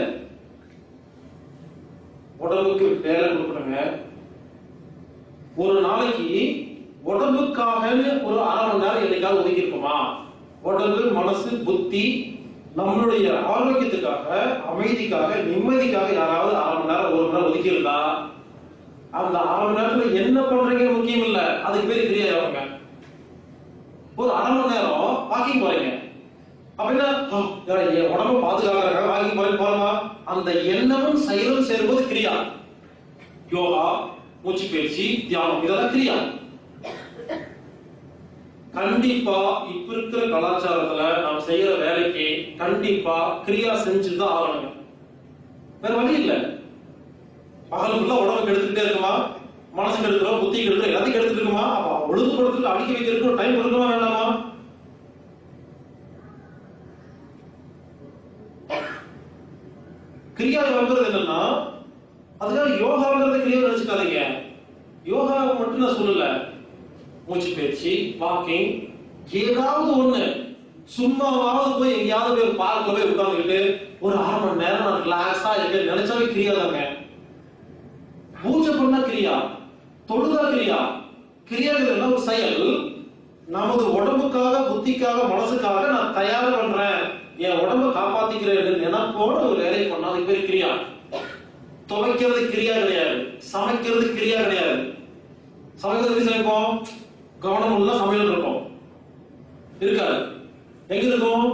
உடம்புக்கு வேலை கொடுக்குறோங்க ஒரு நாளைக்கு உடம்புக்காக ஒரு அரை மணி நேரம் என்னைக்காவது ஒதுக்கி இருக்குமா உடம்பு மனசு புத்தி நம்மளுடைய ஆரோக்கியத்துக்காக அமைதிக்காக நிம்மதிக்காக யாராவது அரை மணி நேரம் ஒரு மணி நேரம் ஒதுக்கி புத்தி இருந்தா அந்த அரை மணி நேரத்துல என்ன பண்றீங்க முக்கியம் இல்ல அதுக்கு பேரு கிரியா யோகங்க ஒரு அரை மணி நேரம் வாக்கிங் போறீங்க அப்படின்னா "ஆ, என் உடம்ப பாதுகாக்கிறாங்க வாக்கிங் போறேன் போறமா அந்த எண்ணமும் செயலும் சேரும்போது கிரியா யோகா மூச்சு பயிற்சி தியானம் இதெல்லாம் கிரியா கண்டிப்பா இப்ப இருக்கிற கலாச்சாரத்துல நாம் செய்யற வேலைக்கு கண்டிப்பா கிரியா செஞ்சுதான் ஆகணுங்க வேற வழி இல்ல பகல் ஃபுல்லா உடம்புக்கு எடுத்துக்கிட்டே இருக்குமா மனசுக்கு எடுக்கிறோம் புத்திக்கு எடுக்கிறோம் எல்லாத்தையும் எடுத்துட்டு இருக்குமா அப்ப ஒழுங்குபடுத்துக்கு அடிக்க வைக்கிறதுக்கு ஒரு டைம் கொடுக்கணுமா வேண்டாமா கிரியா யோகாங்கிறது என்னன்னா அதுக்காக யோகாங்கிறத கிரியா நினைச்சுக்காதீங்க யோகா மட்டும் நான் சொல்லல மூச்சு பயிற்சி வாக்கிங் ஏதாவது ஒண்ணு சும்மாவாவது போய் எங்கேயாவது போய் ஒரு பார்க்ல போய் உட்கார்ந்துக்கிட்டு ஒரு அரை மணி நேரம் நான் ரிலாக்ஸா இருக்க நினைச்சாவே கிரியா தாங்க பூஜை பண்ண கிரியா தொழுதா கிரியா கிரியாங்கிறது ஒரு செயல் நமது உடம்புக்காக புத்திக்காக மனசுக்காக நான் தயார் பண்றேன் என் உடம்ப காப்பாத்திக்கிறேன் நினைப்போட ஒரு வேலையை பண்ணா அதுக்கு பேர் கிரியா துவைக்கிறது கிரியா கிடையாது சமைக்கிறது கிரியா கிடையாது சமைக்கிறது எப்படி சமைப்போம் கவனம் உள்ள சமையல் இருக்கும் இருக்காது எங்க இருக்கும்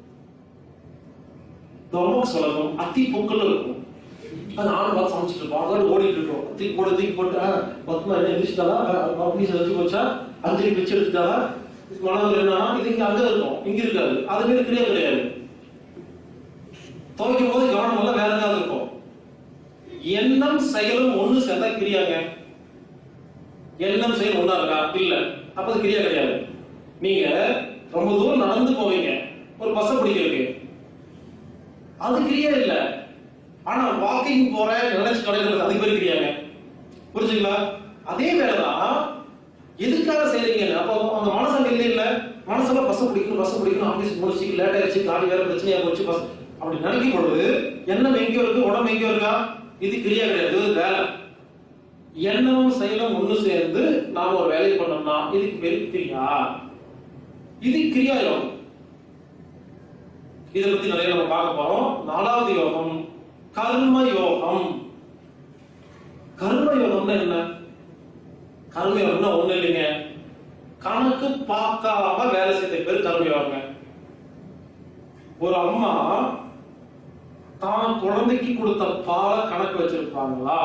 ரொம்ப சுலபம் அத்தி பூக்கள் இருக்கும் அது நானும் பார்த்து சமைச்சிட்டு இருப்போம் அதாவது ஓடிட்டு இருக்கோம் தூக்கி போட்டு தூக்கி போட்டு ஆ, பத்மா என்ன எந்திரிச்சிட்டாலா ஆபீஸ் வச்சு போச்சா அஞ்சலி பிச்சு எடுத்துட்டாலா மனதில் என்னன்னா இது இங்க அங்க இருக்கும் இங்க இருக்காது அது பேர் கிரியா கிடையாது துவைக்கும் போது கவனம் எல்லாம் வேற ஏதாவது இருக்கும் எண்ணம் செயலும் ஒண்ணு சேர்ந்தா கிரியாங்க எண்ணம் செயல் ஒண்ணா இருக்கா இல்ல அப்ப அது கிரியா கிடையாது நீங்க ரொம்ப தூரம் நடந்து போவீங்க ஒரு பஸ்ஸை பிடிக்கிறதுக்கு அது கிரியா இல்ல ஆனா வாக்கிங் போறேன் நினைச்சு கிடைக்கிறது அதுக்கு பேர் கிரியாங்க புரிஞ்சுங்களா அதே வேலைதான் எதுக்காக செய்றீங்க அப்போ அந்த மனசு அங்க இல்ல இல்ல மனசுல பஸ் பிடிக்கணும் பஸ் பிடிக்கணும் ஆபீஸ் முடிச்சு லேட் ஆயிடுச்சு காடி வேற பிரச்சனையா போச்சு பஸ் அப்படி நினைக்கும் பொழுது எண்ணம் எங்கேயோ இருக்கு உடம்பு எங்கேயோ இருக்கா இது கிரியா கிடையாது இது வேலை எண்ணமும் செயலும் ஒண்ணு சேர்ந்து நாம ஒரு வேலையை பண்ணோம்னா இதுக்கு பேரு கிரியா இது கிரியா யோகம் இதை பத்தி நிறைய நம்ம பார்க்க போறோம் நாலாவது யோகம் கர்ம யோகம் கர்ம யோகம்னா என்ன கர்ம யோகம்னா ஒண்ணு இல்லைங்க கணக்கு பார்க்காம வேலை செய்த பேர் கர்ம யோகங்க ஒரு அம்மா தான் குழந்தைக்கு கொடுத்த பாலை கணக்கு வச்சிருப்பாங்களா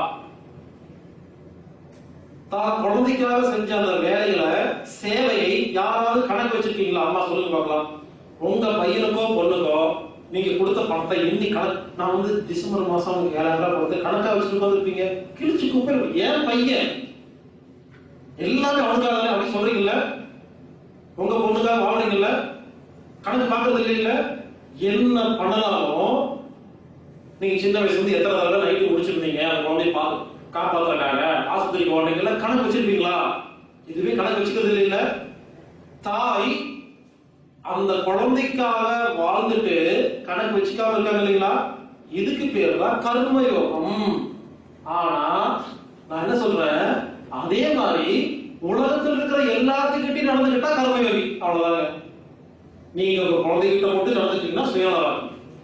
தான் குழந்தைக்காக செஞ்ச அந்த வேலைகளை சேவையை யாராவது கணக்கு வச்சிருக்கீங்களா அம்மா சொல்லுங்க பார்க்கலாம் உங்க பையனுக்கோ பொண்ணுக்கோ நீங்க கொடுத்த பணத்தை எண்ணி கணக்கு நான் வந்து டிசம்பர் மாசம் உங்களுக்கு ஏழாயிரம் ரூபாய் கொடுத்து கணக்கா வச்சுட்டு உட்காந்துருப்பீங்க கிழிச்சு குப்பை ஏன் பையன் எல்லாமே அவனுக்காக அப்படி சொல்றீங்கல்ல உங்க பொண்ணுக்காக வாழ்றீங்கல்ல கணக்கு பாக்குறது இல்ல என்ன பண்ணலாலும் நீங்க சின்ன வயசுல இருந்து எத்தனை தடவை நைட்டு முடிச்சிருந்தீங்க அந்த குழந்தைய பா காப்பாத்துறாங்க ஆஸ்பத்திரிக்கு போனீங்கல்ல கணக்கு வச்சிருப்பீங்களா இதுவே கணக்கு வச்சுக்கிறது இல்ல தாய் அந்த குழந்தைக்காக வாழ்ந்துட்டு கணக்கு வச்சுக்காம இருக்காங்க இல்லைங்களா இதுக்கு பேர் தான் கர்ம யோகம் ஆனா நான் என்ன சொல்றேன் அதே மாதிரி உலகத்தில் இருக்கிற எல்லாத்துக்கிட்டையும் நடந்துக்கிட்டா கர்மயோகி அவ்வளவுதாங்க நீங்க உங்க குழந்தைகிட்ட மட்டும் நடந்துட்டீங்கன்னா சுயநலம்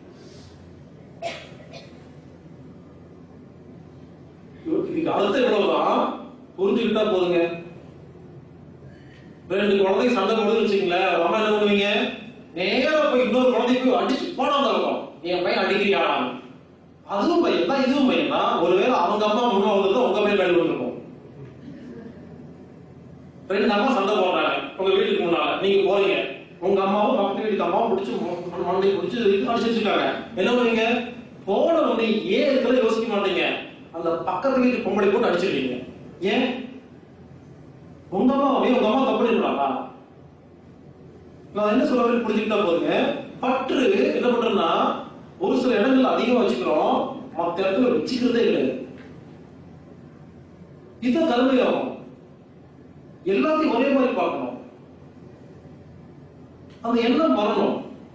இதுக்கு அர்த்தம் இவ்வளவுதான் புரிஞ்சுக்கிட்டா போதுங்க ரெண்டு குழந்தை சண்டை போடுதுன்னு வச்சுங்களேன் அம்மா என்ன பண்ணுவீங்க நேரா போய் இன்னொரு குழந்தை போய் அடிச்சு போடாம இருக்கும் என் பையன் அடிக்கிறியா அதுவும் பையன் தான் இதுவும் பையன் தான் ஒருவேளை அவங்க அம்மா முன்ன வந்தது உங்க பையன் கழிவு இருக்கும் ரெண்டு அம்மா சண்டை போடுறாங்க உங்க வீட்டுக்கு முன்னால நீங்க போறீங்க உங்க அம்மாவும் பக்கத்து வீட்டுக்கு அம்மாவும் பிடிச்சு மொ- மண்டையை பிடிச்சு இது அடிச்சு வச்சிருக்காங்க என்ன பண்ணுவீங்க போன உடனே ஏன் இருக்கிறத யோசிக்க மாட்டீங்க அந்த பக்கத்து வீட்டு பொம்பளை போட்டு அடிச்சிருக்கீங்க ஏன் உங்க அம்மா அப்படியே உங்க அம்மா தப்பு பண்ணிருக்கா நான் என்ன சொல்ல வரேன்னு புரிஞ்சுக்கிட்டா போதுங்க பற்று என்ன பண்றேன்னா ஒரு சில இடங்கள்ல அதிகமா வச்சுக்கிறோம் மத்த இடத்துல வச்சுக்கிறதே கிடையாது இதுதான் கருமையாகும் எல்லாத்தையும் ஒரே மாதிரி பார்க்கணும் அந்த எண்ணம் வரணும்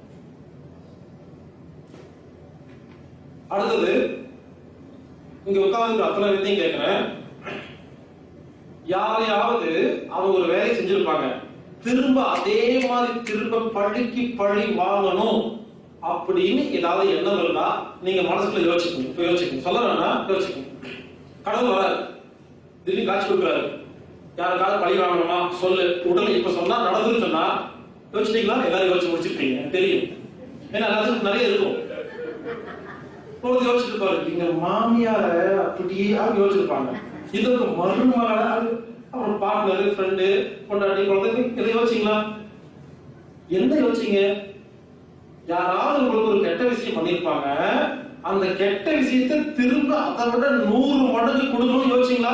அடுத்தது இங்க உட்கார்ந்து அத்தனை வித்தையும் கேட்கிறேன் யாரையாவது அவங்க ஒரு வேலையை செஞ்சிருப்பாங்க திரும்ப அதே மாதிரி திரும்ப பழிக்கு பழி வாங்கணும் அப்படின்னு ஏதாவது எண்ணம் இருந்தா நீங்க மனசுக்குள்ள யோசிக்கணும் இப்ப யோசிக்கணும் சொல்ல வேணாம் யோசிக்கணும் கடவுள் வராரு திடீர்னு காட்சி கொடுக்குறாரு யாருக்காவது பழி வாங்கணுமா சொல்லு உடனே இப்ப சொன்னா நடந்துன்னு சொன்னா யோசிச்சிட்டீங்களா எல்லாரும் யோசிச்சு முடிச்சிருப்பீங்க தெரியும் ஏன்னா எல்லாத்துக்கும் நிறைய இருக்கும் பொழுது யோசிச்சுட்டு பாரு எங்க மாமியார அப்படியே அவங்க யோசிச்சிருப்பாங்க இதற்கு மருமகள அப்புறம் பார்ட்னர் ஃப்ரெண்டு கொண்டாடி குழந்தை இதை யோசிச்சீங்களா எந்த யோசிச்சீங்க யாராவது உங்களுக்கு ஒரு கெட்ட விஷயம் பண்ணிருப்பாங்க அந்த கெட்ட விஷயத்தை திரும்ப அதை விட நூறு மடங்கு கொடுக்கணும்னு யோசிச்சீங்களா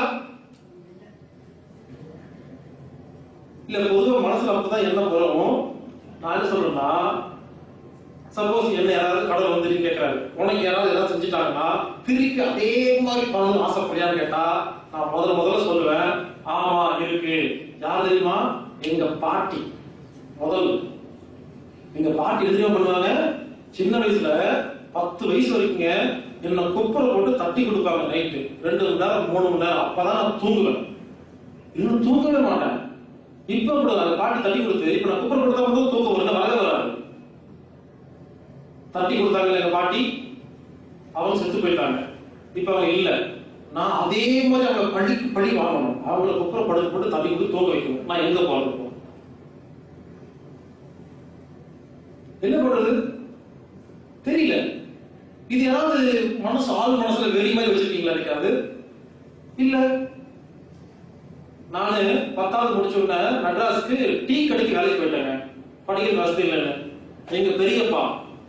இல்ல பொதுவா மனசுல அப்பதான் என்ன வரும் நான் என்ன சொல்றேன்னா சப்போஸ் என்ன யாராவது கடவுள் வந்து கேட்கறாரு உனக்கு யாராவது ஏதாவது செஞ்சுட்டாங்கன்னா திருப்பி அதே மாதிரி பண்ணணும்னு ஆசைப்படியான்னு கேட்டா நான் முதல்ல முதல்ல சொல்லுவேன் ஆமா இருக்கு யார் தெரியுமா எங்க பாட்டி முதல் எங்க பாட்டி எதுவுமே பண்ணுவாங்க சின்ன வயசுல பத்து வயசு வரைக்குங்க என்ன குப்பரை போட்டு தட்டி கொடுப்பாங்க நைட்டு ரெண்டு மணி நேரம் மூணு மணி நேரம் அப்பதான் நான் தூங்குவேன் இன்னும் தூங்கவே மாட்டேன் இப்ப கூட அந்த பாட்டி தட்டி கொடுத்து இப்ப நான் குப்பரை கொடுத்தா வந்து தூக்கம் வருது வரவே வராது தட்டி கொடுத்தாங்க எங்க பாட்டி அவங்க செத்து போயிட்டாங்க இப்ப அவங்க இல்ல நான் அதே மாதிரி அவங்க பழி பழி வாங்கணும் அவங்கள குப்புற படுத்து போட்டு தள்ளி கொடுத்து தூங்க வைக்கணும் நான் எங்க போறது இப்போ? என்ன பண்றது தெரியல இது ஏதாவது மனசு ஆள் மனசுல வெறி மாதிரி வச்சிருக்கீங்களா இருக்காது இல்ல நானு பத்தாவது முடிச்ச உடனே மெட்ராஸுக்கு டீ கடைக்கு வேலைக்கு போயிட்டேங்க படிக்கிற வசதி இல்லைன்னு எங்க பெரியப்பா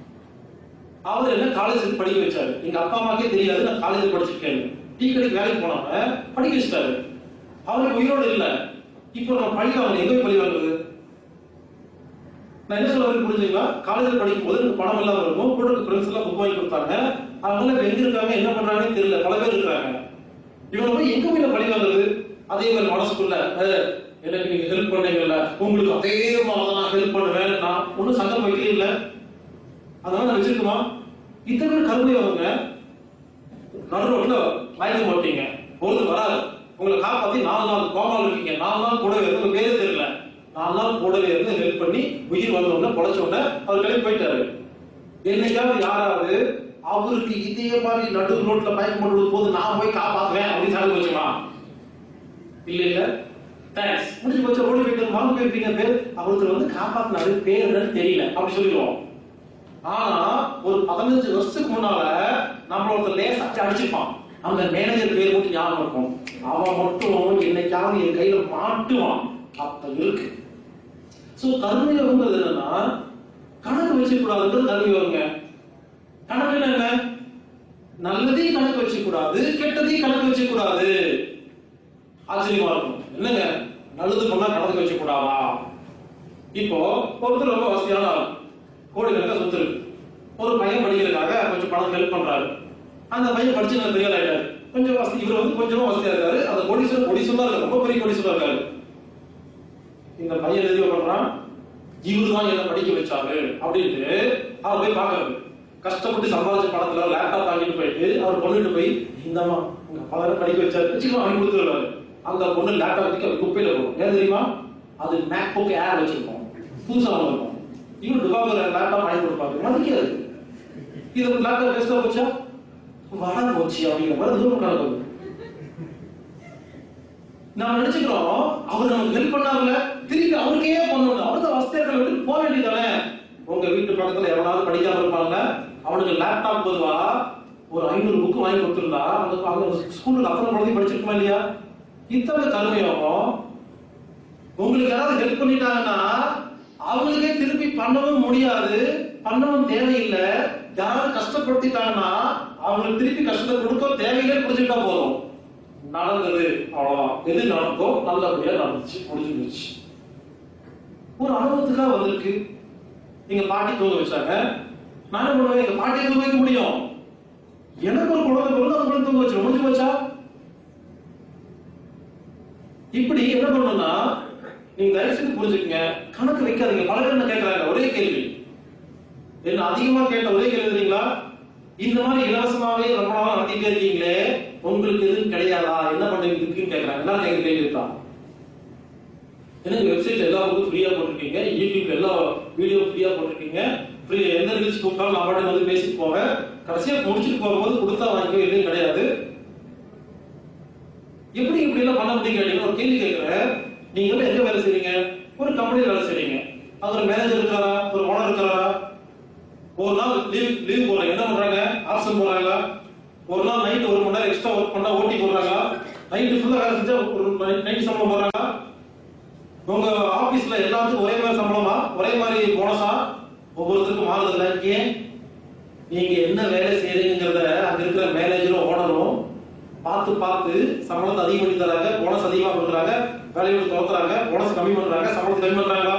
அவர் என்ன காலேஜ் படிக்க வச்சாரு எங்க அப்பா அம்மாக்கே தெரியாது நான் காலேஜ் படிச்சிருக்கேன் டீ கடைக்கு வேலைக்கு போனாங்க படிக்க வச்சிட்டாரு அவருக்கு உயிரோடு இல்ல இப்போ நம்ம பழி வாங்கணும் எங்க போய் பழி வாங்குறது நான் என்ன சொல்ல வரேன் புரிஞ்சுங்களா காலேஜில் படிக்கும் போது எனக்கு பணம் இல்லாம இருக்கும் கூட ஃப்ரெண்ட்ஸ் எல்லாம் புக் வாங்கி கொடுத்தாங்க அவங்க எல்லாம் எங்க இருக்காங்க என்ன பண்றாங்கன்னு தெரியல பல பேர் இருக்காங்க இவங்க போய் எங்க போய் நான் பழி வாங்குறது அதே மாதிரி மனசுக்குள்ள "அஹ், எனக்கு நீங்க ஹெல்ப் பண்ணீங்கல்ல உங்களுக்கு அதே மாதிரி தான் நான் ஹெல்ப் பண்ணுவேன் நான் ஒன்றும் சங்கம் வைக்கல இல்ல அதனால நான் வச்சிருக்குமா இத்தனை பேர் கருமை அவங்க நடு ரோட்ல மயக்க மாட்டீங்க பொழுது வராது உங்களை காப்பாத்தி நாலு நாள் கோமால் இருக்கீங்க நாலு நாள் கூடவே இருந்து உங்க பேரே தெரியல நாலு நாள் கூடவே இருந்து ஹெல்ப் பண்ணி உயிர் வந்த உடனே பொழைச்ச உடனே அவர் கிளம்பி போயிட்டாரு என்னைக்காவது யாராவது அவருக்கு இதே மாதிரி நடு ரோட்ல மயக்கம் போட்டு போது நான் போய் காப்பாத்துவேன் அப்படின்னு சாமி வச்சுமா இல்ல இல்ல தேங்க்ஸ் முடிஞ்சு போச்சு ஓடி போயிட்டு வாங்க போயிருப்பீங்க பேர் அவருக்கு வந்து காப்பாத்தினாரு பேர் என்னன்னு தெரியல அப்படி சொல்லிடுவோம் ஆனா ஒரு பதினஞ்சு வருஷத்துக்கு முன்னால நம்மள ஒருத்தர் லேசா அடிச்சிருப்பான் அந்த மேனேஜர் பேர் மட்டும் ஞாபகம் இருக்கும் அவன் மட்டும் என்னைக்காவது என் கையில மாட்டுவான் அப்ப இருக்கு சோ கருணை யோகங்கிறது என்னன்னா கணக்கு வச்சுக்க கூடாதுன்றது கருணை யோகங்க கணக்கு என்ன நல்லதையும் கணக்கு வச்சுக்க கூடாது கெட்டதையும் கணக்கு வச்சுக்க கூடாது ஆச்சரியமா இருக்கும் என்னங்க நல்லது பண்ணா கணக்கு வச்சுக்க கூடாதா இப்போ ஒருத்தர் ரொம்ப வசதியான ஆள் கோடிக்கணக்கான சொத்து இருக்கு ஒரு பையன் படிக்கிறதுக்காக கொஞ்சம் பணம் ஹெல்ப் பண்றாரு அந்த பையன் படிச்சு நல்ல பெரிய ஆள் ஆயிட்டாரு கொஞ்சம் வசதி இவர் வந்து கொஞ்சமா வசதியா இருக்காரு அந்த கோடீஸ்வரர் கோடீஸ்வரா இருக்காரு ரொம்ப பெரிய கோடீஸ்வரா இருக்காரு இந்த பையன் எதுவும் பண்றான் இவர் தான் என்ன படிக்க வச்சாரு அப்படின்ட்டு அவர் போய் பாக்குறது கஷ்டப்பட்டு சம்பாதிச்ச பணத்துல லேப்டாப் வாங்கிட்டு போயிட்டு அவர் பொண்ணுட்டு போய் இந்தம்மா உங்க அப்பா தானே படிக்க வச்சாரு வச்சுக்கலாம் வாங்கி கொடுத்துருவாரு அந்த பொண்ணு லேப்டாப் தூக்கி அவர் குப்பையில போகும் ஏன் தெரியுமா அது மேக் புக் ஏர் வச்சிருக்கோம் புதுசா வாங்கிருக்கோம் இவர் துபாக்கூர் லேப்டாப் வாங்கி கொடுப்பாரு மதிக்காது இது ஒரு லேப்டாப் வேஸ்டா போச்சா வர போச்சு அப்படிங்கிற மாதிரி தூரம் நடக்குது நாம நினைச்சுக்கிறோம் அவர் நமக்கு ஹெல்ப் பண்ணார்ல திருப்பி அவருக்கே பண்ணணும் அவருக்கு வசதியாக்களை விட்டு போக வேண்டியதானே உங்க வீட்டு பக்கத்துல எவனாவது படிக்காம இருப்பாங்க அவனுக்கு லேப்டாப் பொதுவா ஒரு ஐநூறு புக் வாங்கி கொடுத்துருந்தா அந்த அவங்க ஸ்கூல்ல அத்தனை குழந்தையும் படிச்சிருக்குமா இல்லையா இத்தனை கருமையாகும் உங்களுக்கு யாராவது ஹெல்ப் பண்ணிட்டாங்கன்னா அவங்களுக்கே திருப்பி பண்ணவும் முடியாது பண்ணவும் தேவையில்லை யாராவது கஷ்டப்படுத்திட்டாங்கன்னா அவங்களுக்கு திருப்பி கஷ்டத்தை கொடுக்க தேவையில்லை புரிஞ்சுட்டா போதும் நடந்தது அவ்வளவுதான் எது நடந்தோ நல்லபடியா நடந்துச்சு முடிஞ்சு போச்சு ஒரு அனுபவத்துக்காக வந்திருக்கு எங்க பாட்டி தூங்க வச்சாங்க நான் என்ன பண்ணுவேன் எங்க பாட்டியை தூங்க வைக்க முடியும் எனக்கு ஒரு குழந்தை பிறகு அந்த குழந்தை தூங்க வச்சிடும் முடிஞ்சு போச்சா இப்படி என்ன பண்ணணும்னா நீங்க தயவு செஞ்சு புரிஞ்சுக்கங்க கணக்கு வைக்காதீங்க பல பேர் என்ன கேட்கறாங்க ஒரே கேள்வி என்ன அதிகமா கேட்ட ஒரே கேள்வி தெரியுங்களா இந்த மாதிரி இலவசமாவே ரொம்ப நாளா நடத்திட்டே இருக்கீங்களே உங்களுக்கு எதுவும் கிடையாதா என்ன பண்ணுவீங்க இருக்குன்னு கேட்கறாங்க எல்லாரும் கேட்க கேள்வி தான் எனக்கு வெப்சைட் எல்லா புக்கும் ஃப்ரீயா போட்டிருக்கீங்க யூடியூப்ல எல்லா வீடியோ ஃப்ரீயா போட்டிருக்கீங்க ஃப்ரீ எந்த நிகழ்ச்சி கூப்பிட்டாலும் நான் பாட்டு வந்து பேசிட்டு போவேன் கடைசியா முடிச்சுட்டு போகும்போது கொடுத்தா வாங்கிக்கோ எதுவும் கிடையாது எப்படி இப்படி எல்லாம் பண்ண முடியும் கேட்டீங்கன்னா ஒரு கேள்வி கேட்கிறேன் நீங்க எல்லாம் எங்க வேலை செய்றீங்க ஒரு கம்பெனில வேலை செய்றீங்க அங்க ஒரு மேனேஜர் இருக்காரா ஒரு ஓனர் இருக்காரா ஒரு நாள் லீவ் லீவ் போறாங்க என்ன பண்றாங்க ஆப்ஷன் போறாங்க ஒரு நாள் நைட் ஒரு மணி நேரம் எக்ஸ்ட்ரா ஒர்க் பண்ணா ஓட்டி போடுறாங்க நைட்டு ஃபுல்லா வேலை செஞ்சா ஒரு நைட் சம்பளம் போடுறாங்க உங்க ஆபீஸ்ல எல்லாத்துக்கும் ஒரே மாதிரி சம்பளமா ஒரே மாதிரி போனஸா ஒவ்வொருத்தருக்கும் மாறுதில்ல ஏன் நீங்க என்ன வேலை செய்யறீங்கிறத அங்க இருக்கிற மேனேஜரும் ஓனரும் பார்த்து பார்த்து சம்பளத்தை அதிகம் பண்ணி தராங்க போனஸ் அதிகமா கொடுக்குறாங்க வேலையை விட்டு துரத்துறாங்க போனஸ் கம்மி பண்றாங்க சம்பளத்தை கம்மி பண்றாங்களா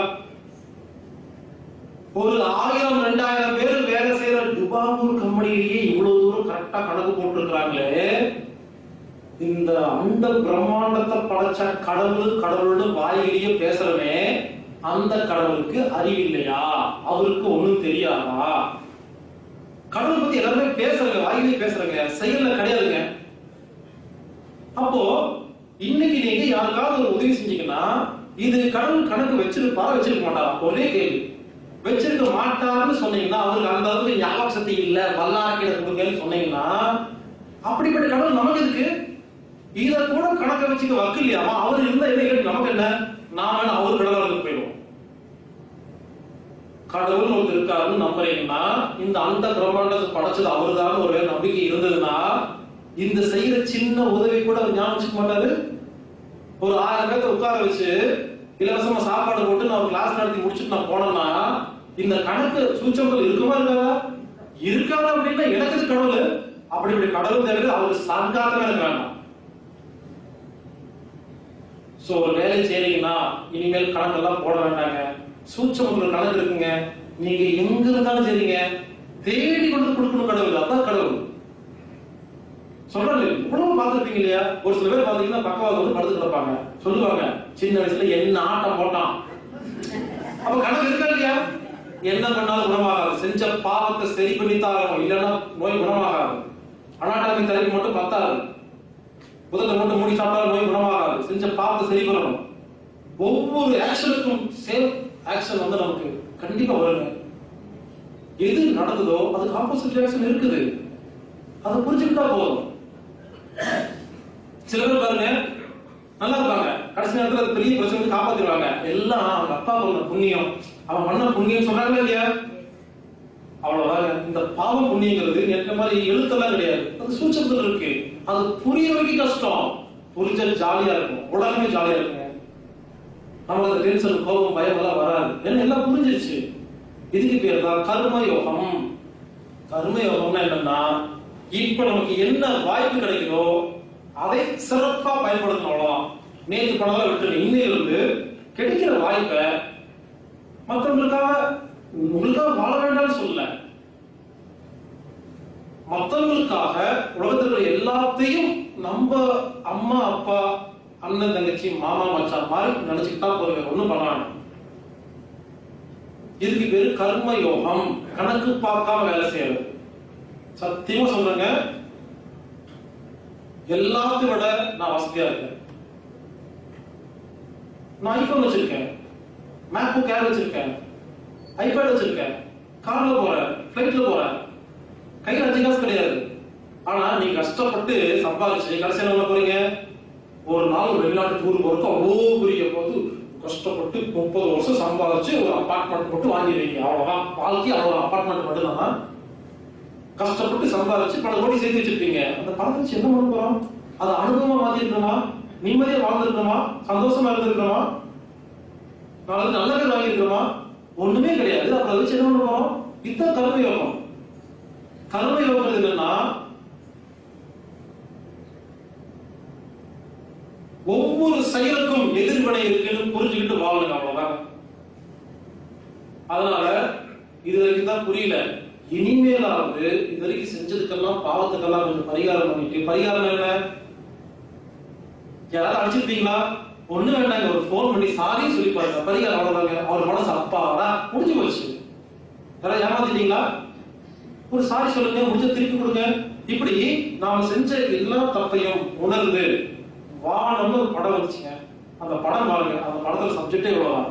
ஒரு ஆயிரம் ரெண்டாயிரம் பேர் வேலை செய்யற துபாகூர் கம்பெனிலேயே இவ்வளவு தூரம் கரெக்டா கணக்கு போட்டிருக்கிறாங்களே இந்த அந்த பிரம்மாண்டத்தை படைச்ச கடவுள் கடவுள்னு வாயிலேயே பேசுறவே அந்த கடவுளுக்கு அறிவில்லையா அவருக்கு ஒண்ணும் தெரியாதா கடவுள் பத்தி எல்லாருமே பேசுறங்க வாயிலே பேசுறங்க செயல்ல கிடையாதுங்க அப்போ இன்னைக்கு நீங்க யாருக்காவது ஒரு உதவி செஞ்சீங்கன்னா இது கடவுள் கணக்கு வச்சிருப்பா வச்சிருக்க மாட்டா ஒரே கேள்வி வச்சிருக்க மாட்டாருன்னு சொன்னீங்கன்னா அவருக்கு அந்த அளவுக்கு ஞாபக சக்தி இல்ல வல்லாரக்கிட கொடுங்கன்னு சொன்னீங்கன்னா அப்படிப்பட்ட கடவுள் நமக்கு எதுக்கு இத கூட கணக்க வச்சுக்க வக்கு இல்லையாமா அவர் இருந்தா என்ன கேட்டு நமக்கு என்ன நாம என்ன அவர் கடவுளுக்கு போயிடுவோம் கடவுள் ஒருத்தர் இருக்காருன்னு நம்புறீங்கன்னா இந்த அந்த பிரம்மாண்டத்தை படைச்சது அவருதான் ஒரு நம்பிக்கை இருந்ததுன்னா இந்த செய்யற சின்ன உதவி கூட அவர் ஞாபகம் வச்சுக்க மாட்டாரு ஒரு ஆயிரம் பேர்த்த உட்கார வச்சு இலவசமா சாப்பாடு போட்டு நான் ஒரு கிளாஸ் நடத்தி முடிச்சுட்டு நான் போனேன்னா இந்த கணக்கு சூச்சங்கள் இருக்குமா இருக்காதா இருக்காதா அப்படின்னா எனக்கு இது கடவுள் அப்படி இப்படி கடவுள் தேவை அவருக்கு சங்காத்தமே எனக்கு வேண்டாம் சோ ஒரு வேலை செய்றீங்கன்னா இனிமேல் கணக்கு எல்லாம் போட வேண்டாங்க சூட்சமங்கள் கணக்கு இருக்குங்க நீங்க எங்க இருந்தாலும் சரிங்க தேடி கொண்டு கொடுக்கணும் கடவுள் அதான் கடவுள் சொல்றாங்க இவ்வளவு பார்த்துருப்பீங்க இல்லையா ஒரு சில பேர் பாத்தீங்கன்னா பக்கவாத வந்து படுத்து கிடப்பாங்க சொல்லுவாங்க சின்ன வயசுல என்ன ஆட்டம் போட்டான் அப்ப கணக்கு இருக்கா இல்லையா என்ன பண்ணாலும் குணமாகாது செஞ்ச பாவத்தை சரி பண்ணித்தான் ஆகணும் இல்லைன்னா நோய் குணமாகாது அனாட்டாமி தெரப்பி மட்டும் பத்தாது புதத்தை மட்டும் மூடி சாப்பிட்டாலும் நோய் குணமாகாது செஞ்ச பாவத்தை சரி பண்ணணும் ஒவ்வொரு ஆக்ஷனுக்கும் சேம் ஆக்ஷன் வந்து நமக்கு கண்டிப்பா வருங்க எது நடக்குதோ அதுக்கு ஆப்போசிட் ரியாக்ஷன் இருக்குது அதை புரிஞ்சுக்கிட்டா போதும் சில பேர் பாருங்க நல்லா இருப்பாங்க கடைசி நேரத்துல அது பெரிய பிரச்சனை வந்து காப்பாத்திடுவாங்க எல்லாம் அவங்க அப்பா பண்ண புண்ணியம் அவன் பண்ண புண்ணியம் சொல்றாங்களா இல்லையா அவ்வளவுதாங்க இந்த பாவம் புண்ணியங்கிறது என்ன மாதிரி எழுத்தெல்லாம் கிடையாது அது சூட்சத்தில் இருக்கு அது புரிய வைக்க கஷ்டம் புரிஞ்ச ஜாலியா இருக்கும் உலகமே ஜாலியா இருக்குங்க நமக்கு அந்த டென்ஷன் கோபம் பயம் எல்லாம் வராது ஏன்னா எல்லாம் புரிஞ்சிருச்சு இதுக்கு பேர் தான் கர்ம யோகம் கர்ம யோகம்னா என்னன்னா இப்ப நமக்கு என்ன வாய்ப்பு கிடைக்குதோ அதை சிறப்பா பயன்படுத்தணும் அவ்வளவுதான் நேற்று பணம் விட்டு இன்னையிலிருந்து கிடைக்கிற வாய்ப்பை மற்றவங்களுக்காக உங்களுக்காக வாழ வேண்டாம்னு சொல்லல மற்றவங்களுக்காக உலகத்தில் உள்ள எல்லாத்தையும் நம்ம அம்மா அப்பா அண்ணன் தங்கச்சி மாமா மச்சான் மாதிரி நினைச்சுக்கிட்டா போதும் ஒண்ணும் பண்ண வேண்டாம் இதுக்கு பேரு கர்ம யோகம் கணக்கு பார்க்காம வேலை செய்யறது சத்தியமா சொல்றேங்க எல்லாத்தையும் விட நான் வசதியா இருக்கேன் நான் ஐபோன் வச்சிருக்கேன் மேக்புக் ஏர் வச்சிருக்கேன் ஐபேட் வச்சிருக்கேன் கார்ல போறேன் பிளைட்ல போறேன் கையில அஞ்சு காசு கிடையாது ஆனா நீங்க கஷ்டப்பட்டு சம்பாதிச்சு கடைசியில் என்ன போறீங்க ஒரு நாள் ஒரு வெளிநாட்டு டூர் போறதுக்கு அவ்வளோ பெரிய போது கஷ்டப்பட்டு முப்பது வருஷம் சம்பாதிச்சு ஒரு அபார்ட்மெண்ட் மட்டும் வாங்கிடுவீங்க அவ்வளவுதான் வாழ்க்கை அவ்வளவு அபார்ட்மெண்ட் மட்டும்தான் கஷ்டப்பட்டு சம்பாதிச்சு பல கோடி சேர்த்து வச்சிருப்பீங்க அந்த பணத்தை வச்சு என்ன பண்ண போறோம் அதை அனுபவமா மாத்திருக்கணுமா நிம்மதியா வாழ்ந்துருக்கணுமா சந்தோஷமா இருந்திருக்கணுமா நாளைக்கு நல்ல பேர் வாங்கியிருக்கணுமா ஒண்ணுமே கிடையாது அப்புறம் அதை வச்சு என்ன பண்ண போறோம் இதுதான் கர்ம யோகம் கர்ம யோகம் என்னன்னா ஒவ்வொரு செயலுக்கும் எதிர்வினை இருக்குன்னு புரிஞ்சுக்கிட்டு வாழணும் அவ்வளவுதான் அதனால இது வரைக்கும் தான் புரியல இனிமேலாவது இது வரைக்கும் செஞ்சதுக்கெல்லாம் பாவத்துக்கெல்லாம் கொஞ்சம் பரிகாரம் பண்ணிட்டு பரிகாரம் என்ன யாராவது அடிச்சிருப்பீங்களா ஒண்ணு வேண்டாங்க ஒரு ஃபோன் பண்ணி சாரி சொல்லி பாருங்க பரிகாரம் அவ்வளவுதாங்க அவர் மனசு அப்பாடா முடிஞ்சு போச்சு யாராவது ஏமாத்திட்டீங்களா ஒரு சாரி சொல்லுங்க முடிஞ்ச திருப்பி கொடுங்க இப்படி நாம செஞ்ச எல்லா தப்பையும் உணர்ந்து வானம்னு ஒரு படம் வந்துச்சுங்க அந்த படம் பாருங்க அந்த படத்துல சப்ஜெக்டே இவ்வளவுதான்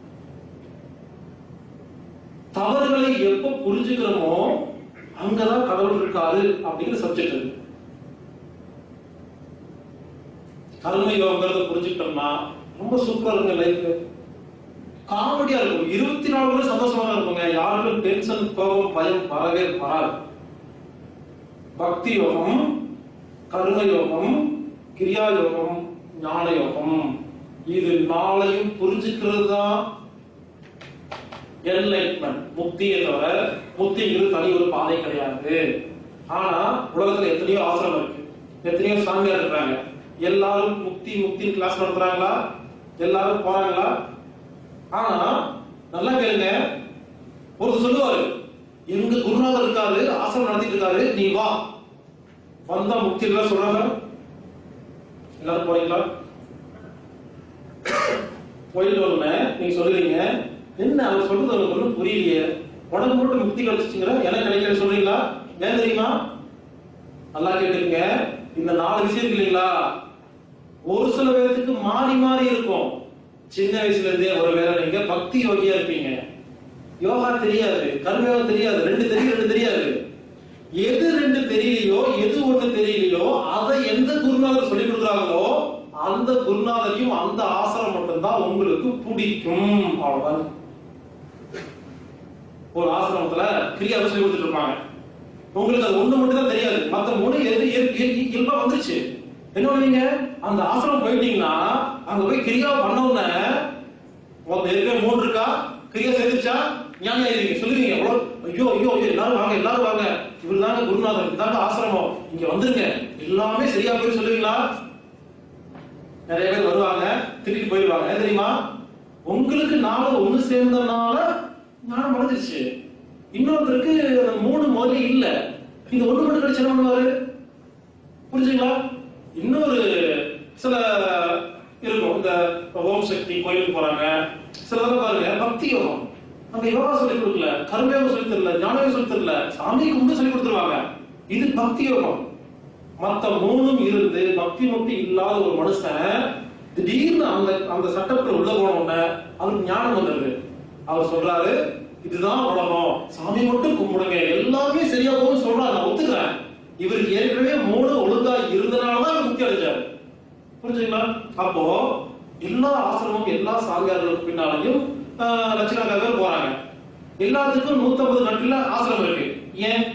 தவறுகளை எப்ப புரிஞ்சுக்கிறோமோ அங்கதான் கடவுள் இருக்காரு அப்படிங்கிற சப்ஜெக்ட் இருக்கு கர்ம யோகங்கிறத புரிஞ்சுக்கிட்டோம்னா ரொம்ப சூப்பரா இருக்குங்க லைஃப் காமெடியா இருக்கும் இருபத்தி நாலு மணி சந்தோஷமா தான் இருப்போங்க யாருக்கும் டென்ஷன் கோபம் பயம் வரவே வராது பக்தி யோகம் கர்ம யோகம் கிரியா யோகம் ஞான யோகம் இது நாளையும் புரிஞ்சுக்கிறது தான் என்லைட்மெண்ட் முக்தியை தவிர முக்திங்கிறது தனி ஒரு பாதை கிடையாது ஆனா உலகத்துல எத்தனையோ ஆசிரமம் இருக்கு எத்தனையோ சாமியார் இருக்காங்க எல்லாரும் முக்தி முக்தி கிளாஸ் நடத்துறாங்களா எல்லாரும் போறாங்களா ஆனா நல்லா கேளுங்க ஒருத்தர் சொல்லுவாரு எங்க குருநாதர் இருக்காரு ஆசிரமம் நடத்திட்டு இருக்காரு நீ வா வந்தா முக்தி எல்லாம் சொல்றாங்க எல்லாரும் போறீங்களா போயிட்டு வரணும்னே நீங்க சொல்லுவீங்க என்ன அவர் சொல்றது அவருக்கு ஒன்றும் புரியலையே உனக்கு மட்டும் முக்தி கிடைச்சிச்சுங்கிற எனக்கு கிடைக்கல சொல்றீங்களா ஏன் தெரியுமா நல்லா கேட்டுங்க இந்த நாலு விஷயம் இருக்கு இல்லைங்களா ஒரு சில பேருக்கு மாறி மாறி இருக்கும் சின்ன வயசுல இருந்தே ஒரு வேளை நீங்க பக்தி யோகியா இருப்பீங்க யோகா தெரியாது கர்மயோகம் தெரியாது ரெண்டு தெரியும் ரெண்டு தெரியாது எது ரெண்டு தெரியலையோ எது ஒண்ணு தெரியலையோ அதை எந்த குருநாதர் சொல்லி கொடுக்குறாங்களோ அந்த குருநாதரையும் அந்த ஆசிரம் மட்டும்தான் உங்களுக்கு பிடிக்கும் அவ்வளவுதான் ஒரு ஆசிரமத்துல கிரியாவை சொல்லி கொடுத்துட்டு இருப்பாங்க உங்களுக்கு அது ஒண்ணு மட்டும் தான் தெரியாது மத்த மூணு எது இயற்கை- இயற்கை- இயல்பா வந்துருச்சு என்ன பண்ணுவீங்க அந்த ஆசிரமம் போயிட்டீங்கன்னா அங்க போய் கிரியா பண்ண உடனே உங்க ஏற்கனவே மூணு இருக்கா கிரியா சேர்ந்துச்சா ஞானம் ஆயிருவீங்க சொல்லுவீங்க எவ்வளவு ஐயோ ஐயோ ஐயோ எல்லாரும் வாங்க எல்லாரும் வாங்க இவர் தாங்க குருநாதர் இதாங்க ஆசிரமம் இங்க வந்துருங்க எல்லாமே சரியா போய் சொல்லுவீங்களா நிறைய பேர் வருவாங்க திருப்பி போயிடுவாங்க ஏன் தெரியுமா உங்களுக்கு நாலு ஒண்ணு சேர்ந்தனால ஞானம் அடைஞ்சிருச்சு இன்னொருத்தருக்கு அந்த மூணு முதல்ல இல்ல இந்த ஒண்ணு மட்டும் கிடைச்சு என்ன பண்ணுவாரு புரிஞ்சுங்களா இன்னொரு சில இருக்கும் இந்த ஓம் சக்தி கோயிலுக்கு போறாங்க சிலதெல்லாம் பாருங்க பக்தி யோகம் அங்க யோகா சொல்லி கொடுக்கல கர்மயோகம் சொல்லி தரல ஞானயோகம் சொல்லி தரல சாமி கும்பிட்டு சொல்லி கொடுத்துருவாங்க இது பக்தி யோகம் மத்த மூணும் இருந்து பக்தி மட்டும் இல்லாத ஒரு மனுஷன் திடீர்னு அந்த அந்த சட்டத்துல உள்ள போன உடனே அவருக்கு ஞானம் வந்துடுது அவர் சொல்றாரு இதுதான் உலகம் சாமி மட்டும் கும்பிடுங்க எல்லாமே சரியா போகும் சொல்றாரு நான் ஒத்துக்கிறேன் இவருக்கு ஏற்கனவே மூணு ஒழுங்கா இருந்தனாலதான் இவர் முக்தி அடைஞ்சாரு புரிஞ்சுங்களா அப்போ எல்லா ஆசிரமம் எல்லா சாமியார்களுக்கு பின்னாலையும் ஆஹ், லட்சக்கணக்கான பேர் போறாங்க எல்லாத்துக்கும் நூத்தம்பது நாட்டுல ஆசிரமம் இருக்கு ஏன்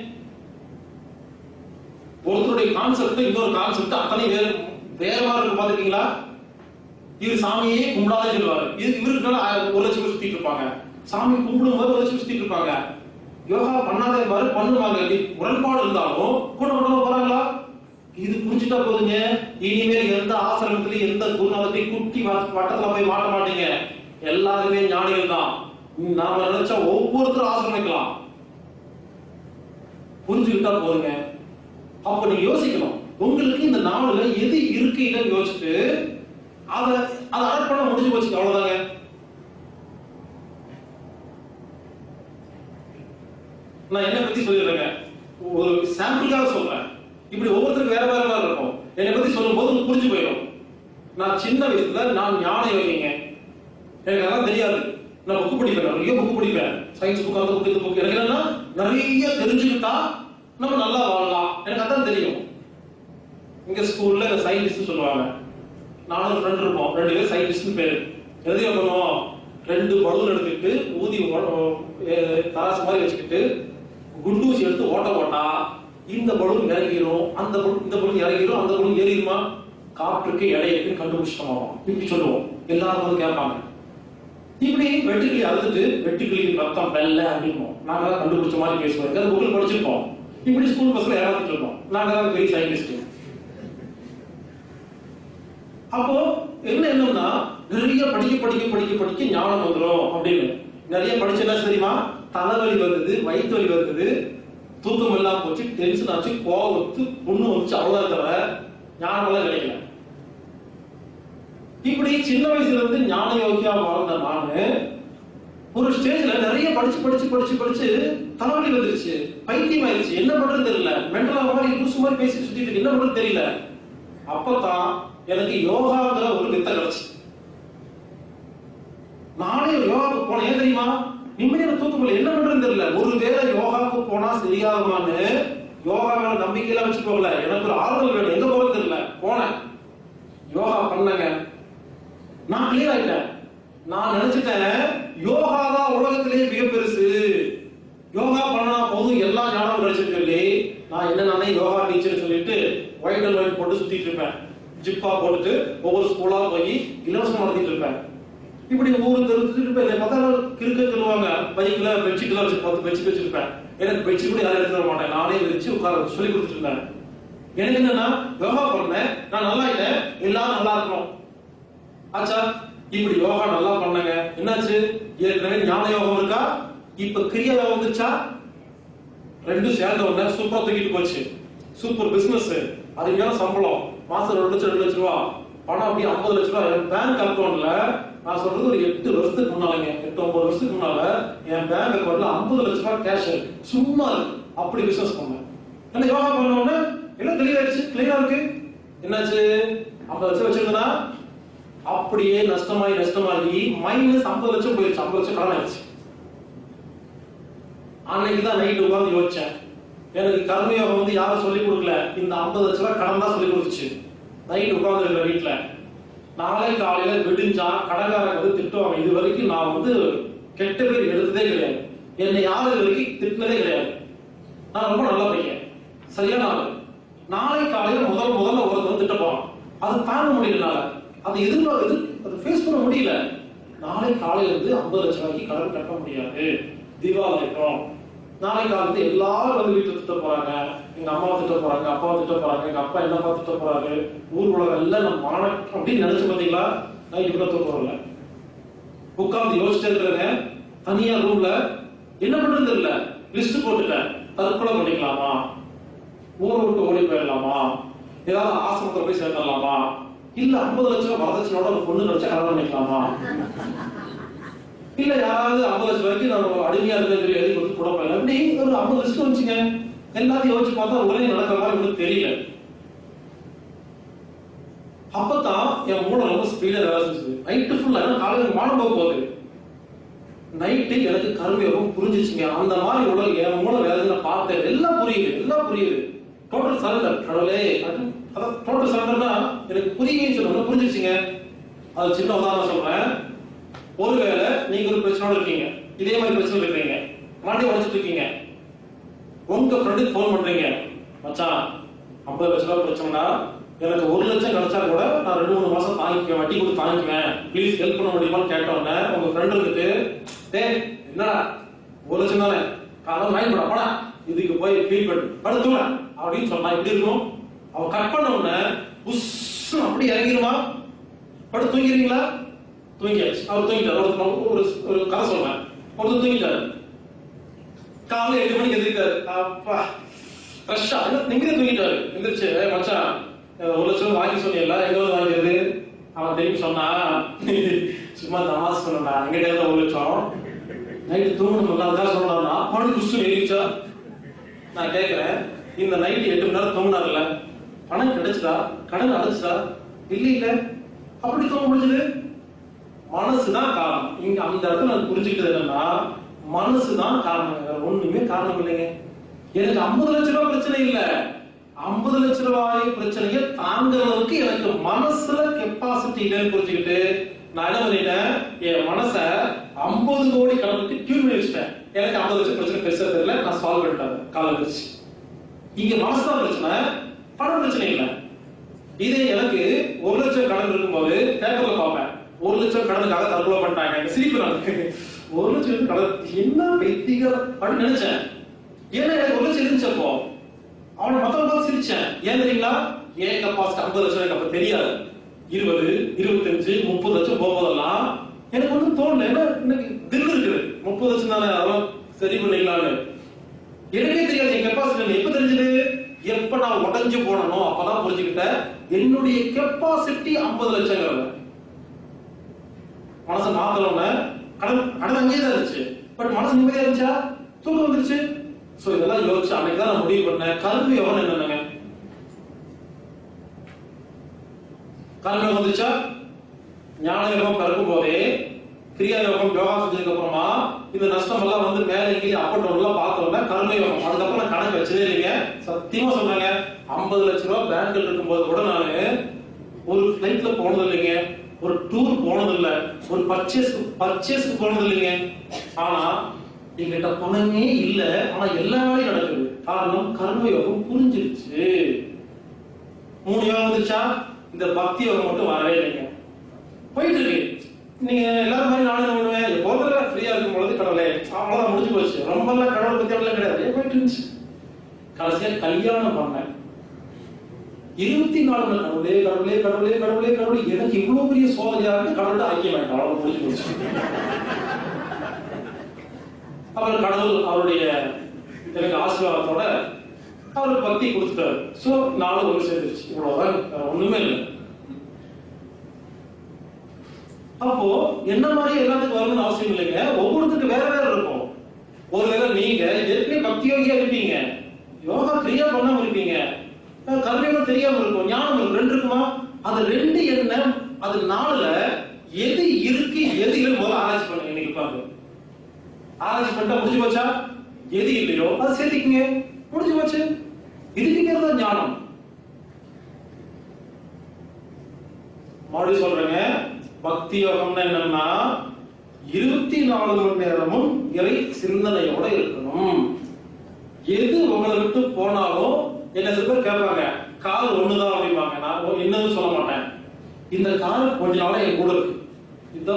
ஒருத்தருடைய கான்செப்ட் இன்னொரு கான்செப்ட் அத்தனை வேற வேற மாதிரி இருக்கு பாத்துக்கீங்களா இவர் சாமியே கும்பிடாத சொல்லுவாரு இது இவருக்குனால ஒரு லட்சம் பேர் சுத்திட்டு இருப்பாங்க சாமி கும்பிடும் போது ஒரு லட்சம் பேர் சுத்திட்டு இருப்பாங்க யோகா பண்ணாத மாதிரி பண்ணுவாங்க இப்படி முரண்பாடு இருந்தாலும் கூட கூட போறாங்களா இது புரிஞ்சுட்டா போதுங்க இனிமேல் எந்த ஆசிரமத்திலையும் எந்த குருநாதத்தையும் குட்டி வ- வட்டத்துல போய் மாட்ட மாட்டீங்க எல்லாருமே ஞானிகள் தான் நாம நினைச்சா ஒவ்வொருத்தரும் ஆசிரமிக்கலாம் புரிஞ்சுக்கிட்டா போதுங்க அப்ப நீங்க யோசிக்கணும் உங்களுக்கு இந்த நாவல்ல எது இருக்கு இல்லைன்னு யோசிச்சுட்டு அத அதை அடட் பண்ண முடிஞ்சு போச்சு அவ்வளவுதாங்க நான் என்ன பத்தி சொல்லிடுறேங்க ஒரு சாம்பிளுக்காக சொல்றேன் இப்படி ஒவ்வொருத்தருக்கு வேற வேற மாதிரி இருக்கும் என்னை பத்தி சொல்லும் போது உங்களுக்கு புரிஞ்சு போயிடும் நான் சின்ன வயசுல நான் ஞான யோகிங்க எனக்கு அதெல்லாம் தெரியாது நான் புக்கு படிப்பேன் நிறைய புக்கு படிப்பேன் சயின்ஸ் புக் அந்த புக் இந்த புக் எனக்கு என்னன்னா நிறைய தெரிஞ்சுக்கிட்டா நம்ம நல்லா வாழலாம் எனக்கு அதான் தெரியும் இங்க ஸ்கூல்ல சயின்டிஸ்ட் சொல்லுவாங்க நானும் ஃப்ரெண்ட் இருப்போம் ரெண்டு பேரும் சயின்டிஸ்ட் பேரு எதையோ பண்ணுவோம் ரெண்டு பலூன் எடுத்துக்கிட்டு ஊதி ஓ- எ- தராசு மாதிரி வச்சுக்கிட்டு குண்டூசி எடுத்து ஓட்ட போட்டா இந்த பலூன் இறங்கிரும் அந்த பலூன் இந்த பலூன் இறங்கிரும் அந்த பலூன் ஏறிடுமா காற்றுக்கு எடை இருக்குன்னு கண்டுபிடிச்சிட்டோம் இப்படி சொல்லுவோம் எல்லாரும் வந்து கேட்பாங்க இப்படி வெட்டுக்கிளி அறுத்துட்டு வெட்டுக்கிளி ரத்தம் வெள்ளை அப்படிம்போம் நாங்க தான் கண்டுபிடிச்ச மாதிரி பேசுவோம் அது புக்கில் படிச்சிருப்போம் இப்படி ஸ்கூல் பஸ்ல ஏறாத்துட்டு இருக்கோம் நாங்க தான் பெரிய சயின்டிஸ்ட் அப்போ என்ன என்னன்னா நிறைய படிக்க படிக்க படிக்க படிக்க ஞானம் வந்துரும் அப்படின்னு நிறைய படிச்ச என்ன தெரியுமா தலைவலி வந்தது வயிற்று வலி வந்தது தூக்கம் எல்லாம் போச்சு டென்ஷன் ஆச்சு கோவம் வந்து புண்ணு வந்துச்சு அவ்வளவுதான் தவிர ஞானம் எல்லாம் கிடைக்கல இப்படி சின்ன வயசுல இருந்து ஞான யோகியா வாழ்ந்த நானு ஒரு ஸ்டேஜ்ல நிறைய படிச்சு படிச்சு படிச்சு படிச்சு தலைவலி வந்துருச்சு பைத்தியம் ஆயிடுச்சு என்ன பண்றது தெரியல மென்டலா மாதிரி லூசு மாதிரி பேசி சுத்திட்டு இருக்கு என்ன பண்றது தெரியல அப்பதான் எனக்கு யோகாங்கிற ஒரு வித்தை கிடைச்சு நானே யோகாவுக்கு போனேன் ஏன் தெரியுமா நிம்மதியான தூக்கம் இல்லை என்ன பண்றதுன்னு தெரியல ஒருவேளை யோகாவுக்கு போனா சரியாகுமான்னு யோகா மேல நம்பிக்கையெல்லாம் வச்சு போகல எனக்கு ஒரு ஆறுதல் வேணும் எங்க போறது தெரியல போனேன் யோகா பண்ணங்க நான் கிளியர் ஆயிட்டேன் நான் நினைச்சிட்டேன் யோகா தான் உலகத்திலேயே மிக பெருசு யோகா பண்ணா போதும் எல்லா ஞானமும் கிடைச்சுன்னு சொல்லி நான் என்ன நானே யோகா டீச்சர் சொல்லிட்டு ஒயிட் அண்ட் ஒயிட் போட்டு சுத்திட்டு இருப்பேன் ஜிப்பா போட்டுட்டு ஒவ்வொரு ஸ்கூலா போய் இலவசம் நடத்திட்டு இருப்பேன் இப்படி ஊரு தெரிஞ்சுட்டு இருப்பேன் என்னை பார்த்தா எல்லாரும் கிறுக்க சொல்லுவாங்க பைக்ல பெட்ஷீட்லாம் வச்சு பத்து பெட்ஷீட் வச்சிருப்பேன் எனக்கு பெட்ஷீட் கூட யாரும் எடுத்துட மாட்டேன் நானே வச்சு உட்கார வச்சு சொல்லி கொடுத்துட்டு இருந்தேன் எனக்கு என்னன்னா யோகா பண்ணேன் நான் நல்லா இல்ல எல்லாரும் நல்லா இருக்கணும் ஆச்சா இப்படி யோகா நல்லா பண்ணங்க என்னாச்சு ஏற்கனவே ஞான யோகம் இருக்கா இப்ப கிரியா யோகம் வந்துச்சா ரெண்டும் சேர்ந்த உடனே சூப்பரா தூக்கிட்டு போச்சு சூப்பர் பிசினஸ் அருமையான சம்பளம் மாசம் ரெண்டு லட்சம் ரெண்டு லட்சம் ரூபா பணம் அப்படியே ஐம்பது லட்சம் ரூபா என் பேங்க் அக்கௌண்ட்ல நான் சொல்றது ஒரு எட்டு வருஷத்துக்கு முன்னாலங்க எட்டு ஒன்பது வருஷத்துக்கு முன்னால என் பேங்க் அக்கௌண்ட்ல ஐம்பது லட்சம் ரூபாய் கேஷ் சும்மா இருக்கு. அப்படி பிசினஸ் பண்ணேன் என்ன யோகா பண்ண உடனே எல்லாம் கிளியர் ஆயிடுச்சு கிளியரா இருக்கு என்னாச்சு ஐம்பது லட்சம் வச்சிருந்தா அப்படியே நஷ்டமாயி நஷ்டமாகி மைனஸ் ஐம்பது லட்சம் போயிடுச்சு ஐம்பது லட்சம் கடன் ஆயிடுச்சு அன்னைக்கு தான் நைட் உட்கார்ந்து யோசிச்சேன் எனக்கு கர்மயோகம் வந்து யாரும் சொல்லி கொடுக்கல இந்த ஐம்பது லட்ச ரூபாய் கடன் தான் சொல்லி கொடுத்துச்சு நைட் உட்கார்ந்து இருக்கிற வீட்டுல நாளை காலையில விடிஞ்சா கடன்காரங்க வந்து திட்டுவாங்க இது வரைக்கும் நான் வந்து கெட்ட பேர் எடுத்ததே கிடையாது என்னை யாரும் இது வரைக்கும் திட்டினதே கிடையாது நான் ரொம்ப நல்ல பையன் சரியான ஆளு நாளை காலையில முதல் முதல்ல ஒருத்தர் வந்து திட்ட போறான் அது தாங்க முடியலனால அது எதிர்பார்க்க எதிர் அது ஃபேஸ் பண்ண முடியல நாளை காலையில இருந்து ஐம்பது லட்சம் ரூபாய்க்கு கடன் கட்ட முடியாது தீபாவளி இருக்கும் நாளை காலத்து எல்லாரும் வந்து வீட்டுல திட்ட போறாங்க எங்க அம்மாவை திட்ட போறாங்க அப்பாவை திட்ட போறாங்க எங்க அப்பா என்னப்பா திட்ட போறாரு ஊர் உலகம் எல்லாம் நம்ம மான அப்படின்னு நினைச்சு பாத்தீங்களா நைட்டு கூட தூக்கம் வரல உட்கார்ந்து யோசிச்சே இருக்கிறேங்க தனியா ரூம்ல என்ன பண்றது தெரியல லிஸ்ட் போட்டுட்டேன் தற்கொலை பண்ணிக்கலாமா ஊரை விட்டு ஓடி போயிடலாமா ஏதாவது ஆசிரமத்துல போய் சேர்ந்துடலாமா இல்ல ஐம்பது லட்சம் ரூபாய் வரதட்சணையோட ஒரு பொண்ணு நினைச்சா கல்யாணம் பண்ணிக்கலாமா இல்ல யாராவது ஐம்பது லட்சம் வரைக்கும் நம்ம அடிமையா இருக்க சொல்லி எழுதி கொடுத்து கூட போயிடலாம் இப்படி ஒரு ஐம்பது லட்சம் வச்சுங்க எல்லாத்தையும் யோசிச்சு பார்த்தா உடனே நடக்கிற மாதிரி ஒன்றும் தெரியல அப்பதான் என் மூளை ரொம்ப ஸ்பீடா வேலை செஞ்சது நைட்டு ஃபுல்லா காலையில மானம் போக போகுது நைட்டு எனக்கு கருவியோகம் புரிஞ்சிச்சுங்க அந்த மாதிரி உடல் என் மூளை வேலை செஞ்சு நான் பார்த்தேன் எல்லாம் புரியுது எல்லாம் புரியுது டோட்டல் சரண்டர் கடவுளே அது- அதான் டோட்டல் சரண்டர்னா எனக்கு புரியுங்கன்னு சொல்லணும் புரிஞ்சிச்சுங்க அது சின்ன உதாரணம் சொல்றேன் ஒருவேளை நீங்க ஒரு பிரச்சனையோட இருக்கீங்க இதே மாதிரி பிரச்சனை இருக்கீங்க வண்டி உடைச்சிட்டு இருக்கீங்க உங்க ஃப்ரெண்டுக்கு ஃபோன் பண்றீங்க மச்சான் ஐம்பது லட்ச ரூபாய் பிரச்சனைனா எனக்கு ஒரு லட்சம் கிடைச்சா கூட நான் ரெண்டு மூணு மாசம் தாங்கிக்குவேன் வட்டி கொடுத்து தாங்கிக்குவேன் ப்ளீஸ் ஹெல்ப் பண்ண முடியுமான்னு கேட்டோன்னே உங்க ஃப்ரெண்ட் இருந்துட்டு டேய் என்னடா ஒரு லட்சம் தானே காலம் வாங்கி போடா போடா இதுக்கு போய் ஃபீல் பண்ணு படுத்துவ அப்படின்னு சொன்னா எப்படி இருக்கும் அவன் கட் பண்ண உடனே உஸ் அப்படி இறங்கிருமா படுத்து தூங்கிறீங்களா தூங்கியாச்சு அவர் தூங்கிட்டார் ஒரு ஒரு ஒரு கதை சொல்றேன் ஒருத்தர் தூங்கிட்டாரு காலைல எட்டு மணிக்கு எந்திரிக்காரு அப்பா ஃப்ரெஷ்ஷா நிம்மதியா தூங்கிட்டாரு எந்திரிச்சு "ஏய் மச்சான் அஹ் ஒரு லட்சம் ரூபாய் வாங்கி சொன்னீங்கல்ல எங்க வந்து வாங்கியது அவன் திரும்பி சொன்னா சும்மா தமாஸ் சொன்னா எங்கிட்ட இருந்த ஒரு லட்சம் நைட்டு தூங்கணும் அதுக்காக சொன்னா பணம் குஸ்து ஏறிச்சா நான் கேட்கிறேன் இந்த நைட்டு எட்டு மணி நேரம் தூங்கினார்ல பணம் கிடைச்சதா கடன் அடைச்சதா இல்ல இல்ல அப்படி தூங்க முடிஞ்சது மனசுதான் காரணம் இங்க அந்த இடத்துல நான் புரிஞ்சுக்கிட்டது என்னன்னா மனசுதான் காரணம் வேற ஒண்ணுமே காரணம் இல்லைங்க எனக்கு 50 லட்ச ரூபாய் பிரச்சனை இல்ல 50 லட்ச ரூபாய் பிரச்சனையை தாங்குற அளவுக்கு எனக்கு மனசுல கெப்பாசிட்டி இல்லைன்னு புரிஞ்சுக்கிட்டு நான் என்ன பண்ணிட்டேன் என் மனச 50 கோடி கணக்கு டியூன் பண்ணி வச்சிட்டேன் எனக்கு 50 லட்சம் பிரச்சனை பெருசா தெரியல நான் சால்வ் பண்ணிட்டேன் காலம் வச்சு இங்க மனசுதான் பிரச்சனை பணம் பிரச்சனை இல்ல இதே எனக்கு ஒரு லட்சம் கடன் இருக்கும்போது பேப்பர்ல பார்ப்பேன் ஒரு லட்சம் கடனுக்காக தற்கொலை பண்ணிட்டாங்க எனக்கு சிரிப்பு எனக்கு ஒரு லட்சம் கடன் என்ன வைத்திக அப்படின்னு நினைச்சேன் ஏன்னா எனக்கு ஒரு லட்சம் இருந்துச்சப்போ அவனை மத்தவங்க பார்த்து சிரிச்சேன் ஏன் தெரியுங்களா ஏன் கப்பாசிட்டி ஐம்பது லட்சம் எனக்கு அப்ப தெரியாது இருபது இருபத்தஞ்சு முப்பது லட்சம் போகும்போதெல்லாம் எனக்கு ஒன்றும் தோணல ஏன்னா எனக்கு தில் இருக்குது முப்பது லட்சம் தானே அதெல்லாம் சரி பண்ணிக்கலாம்னு எனக்கே தெரியாது என் கெப்பாசிட்டி எப்ப தெரிஞ்சது எப்ப நான் உடைஞ்சு போனனோ அப்பதான் புரிஞ்சுக்கிட்டேன் என்னுடைய கெப்பாசிட்டி 50 லட்சங்கிறத மனசை மாத்தணும்னு கடன் கடன் அங்கேயே தான் இருந்துச்சு பட் மனசு நிம்மதியா இருந்துச்சா தூக்கம் வந்துருச்சு சோ இதெல்லாம் யோசிச்சு அன்னைக்கு தான் நான் முடிவு பண்ணேன் கல்வி எவன் என்னங்க கல்வி வந்துச்சா ஞான யோகம் கற்கும் போதே கிரியா யோகம் யோகா செஞ்சதுக்கு அப்புறமா இந்த நஷ்டம் எல்லாம் வந்து மேல கீழே அப்ப டவுன் எல்லாம் பார்த்தோம்னா கர்ம யோகம் அதுக்கப்புறம் நான் கணக்கு வச்சதே இல்லைங்க சத்தியமா சொல்றேங்க 50 லட்ச ரூபாய் பேங்க்ல இருக்கும்போது கூட நானு ஒரு ஃபிளைட்ல போனது இல்லைங்க ஒரு டூர் போனது இல்ல ஒரு பர்ச்சேஸ் பர்ச்சேஸ்க்கு போனது இல்லைங்க ஆனா எங்கிட்ட பணமே இல்ல ஆனா எல்லா வேலையும் நடக்குது காரணம் கர்மயோகம் புரிஞ்சிருச்சு மூணு யோகம் வந்துச்சா இந்த பக்தி யோகம் மட்டும் வரவே இல்லைங்க போயிட்டு இருக்கு நீங்க எல்லாரும் மாதிரி நானும் என்ன பண்ணுவேன் எப்போதுல ஃப்ரீயா இருக்கும் பொழுது கடவுளே அவ்வளவுதான் முடிஞ்சு போச்சு ரொம்ப எல்லாம் கடவுள் பத்தி அவ்வளவு கிடையாது அப்படியே போயிட்டு இருந்துச்சு கடைசியா கல்யாணம் பண்ணேன் இருபத்தி நாலு நாள் கடவுளே கடவுளே கடவுளே கடவுளே கடவுளே எனக்கு இவ்வளவு பெரிய சோதனையா இருக்கு கடவுள்கிட்ட ஐக்கியம் வேண்டாம் அவ்வளவு முடிஞ்சு போச்சு அப்புறம் கடவுள் அவருடைய எனக்கு ஆசீர்வாதத்தோட அவருக்கு பக்தி கொடுத்துட்டாரு சோ நாலு ஒரு சேர்ந்துருச்சு இவ்வளவுதான் வேற ஒண்ணுமே இல்லை அப்போ என்ன மாதிரி எல்லாத்துக்கும் வரணும்னு அவசியம் இல்லைங்க ஒவ்வொருத்தருக்கு வேற வேற இருக்கும் ஒருவேளை நீங்க ஏற்கனவே பக்தி யோகியா இருப்பீங்க யோகா கிரியா பண்ணாம இருப்பீங்க அஹ் கர்மயோகம் தெரியாம இருக்கும் ஞானம் இருக்கும் ரெண்டு இருக்குமா அது ரெண்டு என்ன அது நாலுல எது இருக்கு எது இல்லை முதல்ல ஆராய்ச்சி பண்ணுங்க இன்னைக்கு பாருங்க ஆராய்ச்சி பண்ணிட்டா முடிஞ்சு போச்சா எது இல்லையோ அதை சேர்த்துக்குங்க முடிஞ்சு போச்சு இதுக்கு பேர் தான் ஞானம் மறுபடியும் சொல்றேங்க பக்தி யோகம்னா என்னன்னா இருபத்தி நாலு மணி நேரமும் இறை சிந்தனையோட இருக்கணும் எது உங்களை விட்டு போனாலும் என்ன சில பேர் கேட்பாங்க கால் ஒண்ணுதான் அப்படிம்பாங்க நான் ஒ- என்னன்னு சொல்ல மாட்டேன் இந்த கால் கொஞ்ச நாளா என் கூட இருக்கு இந்த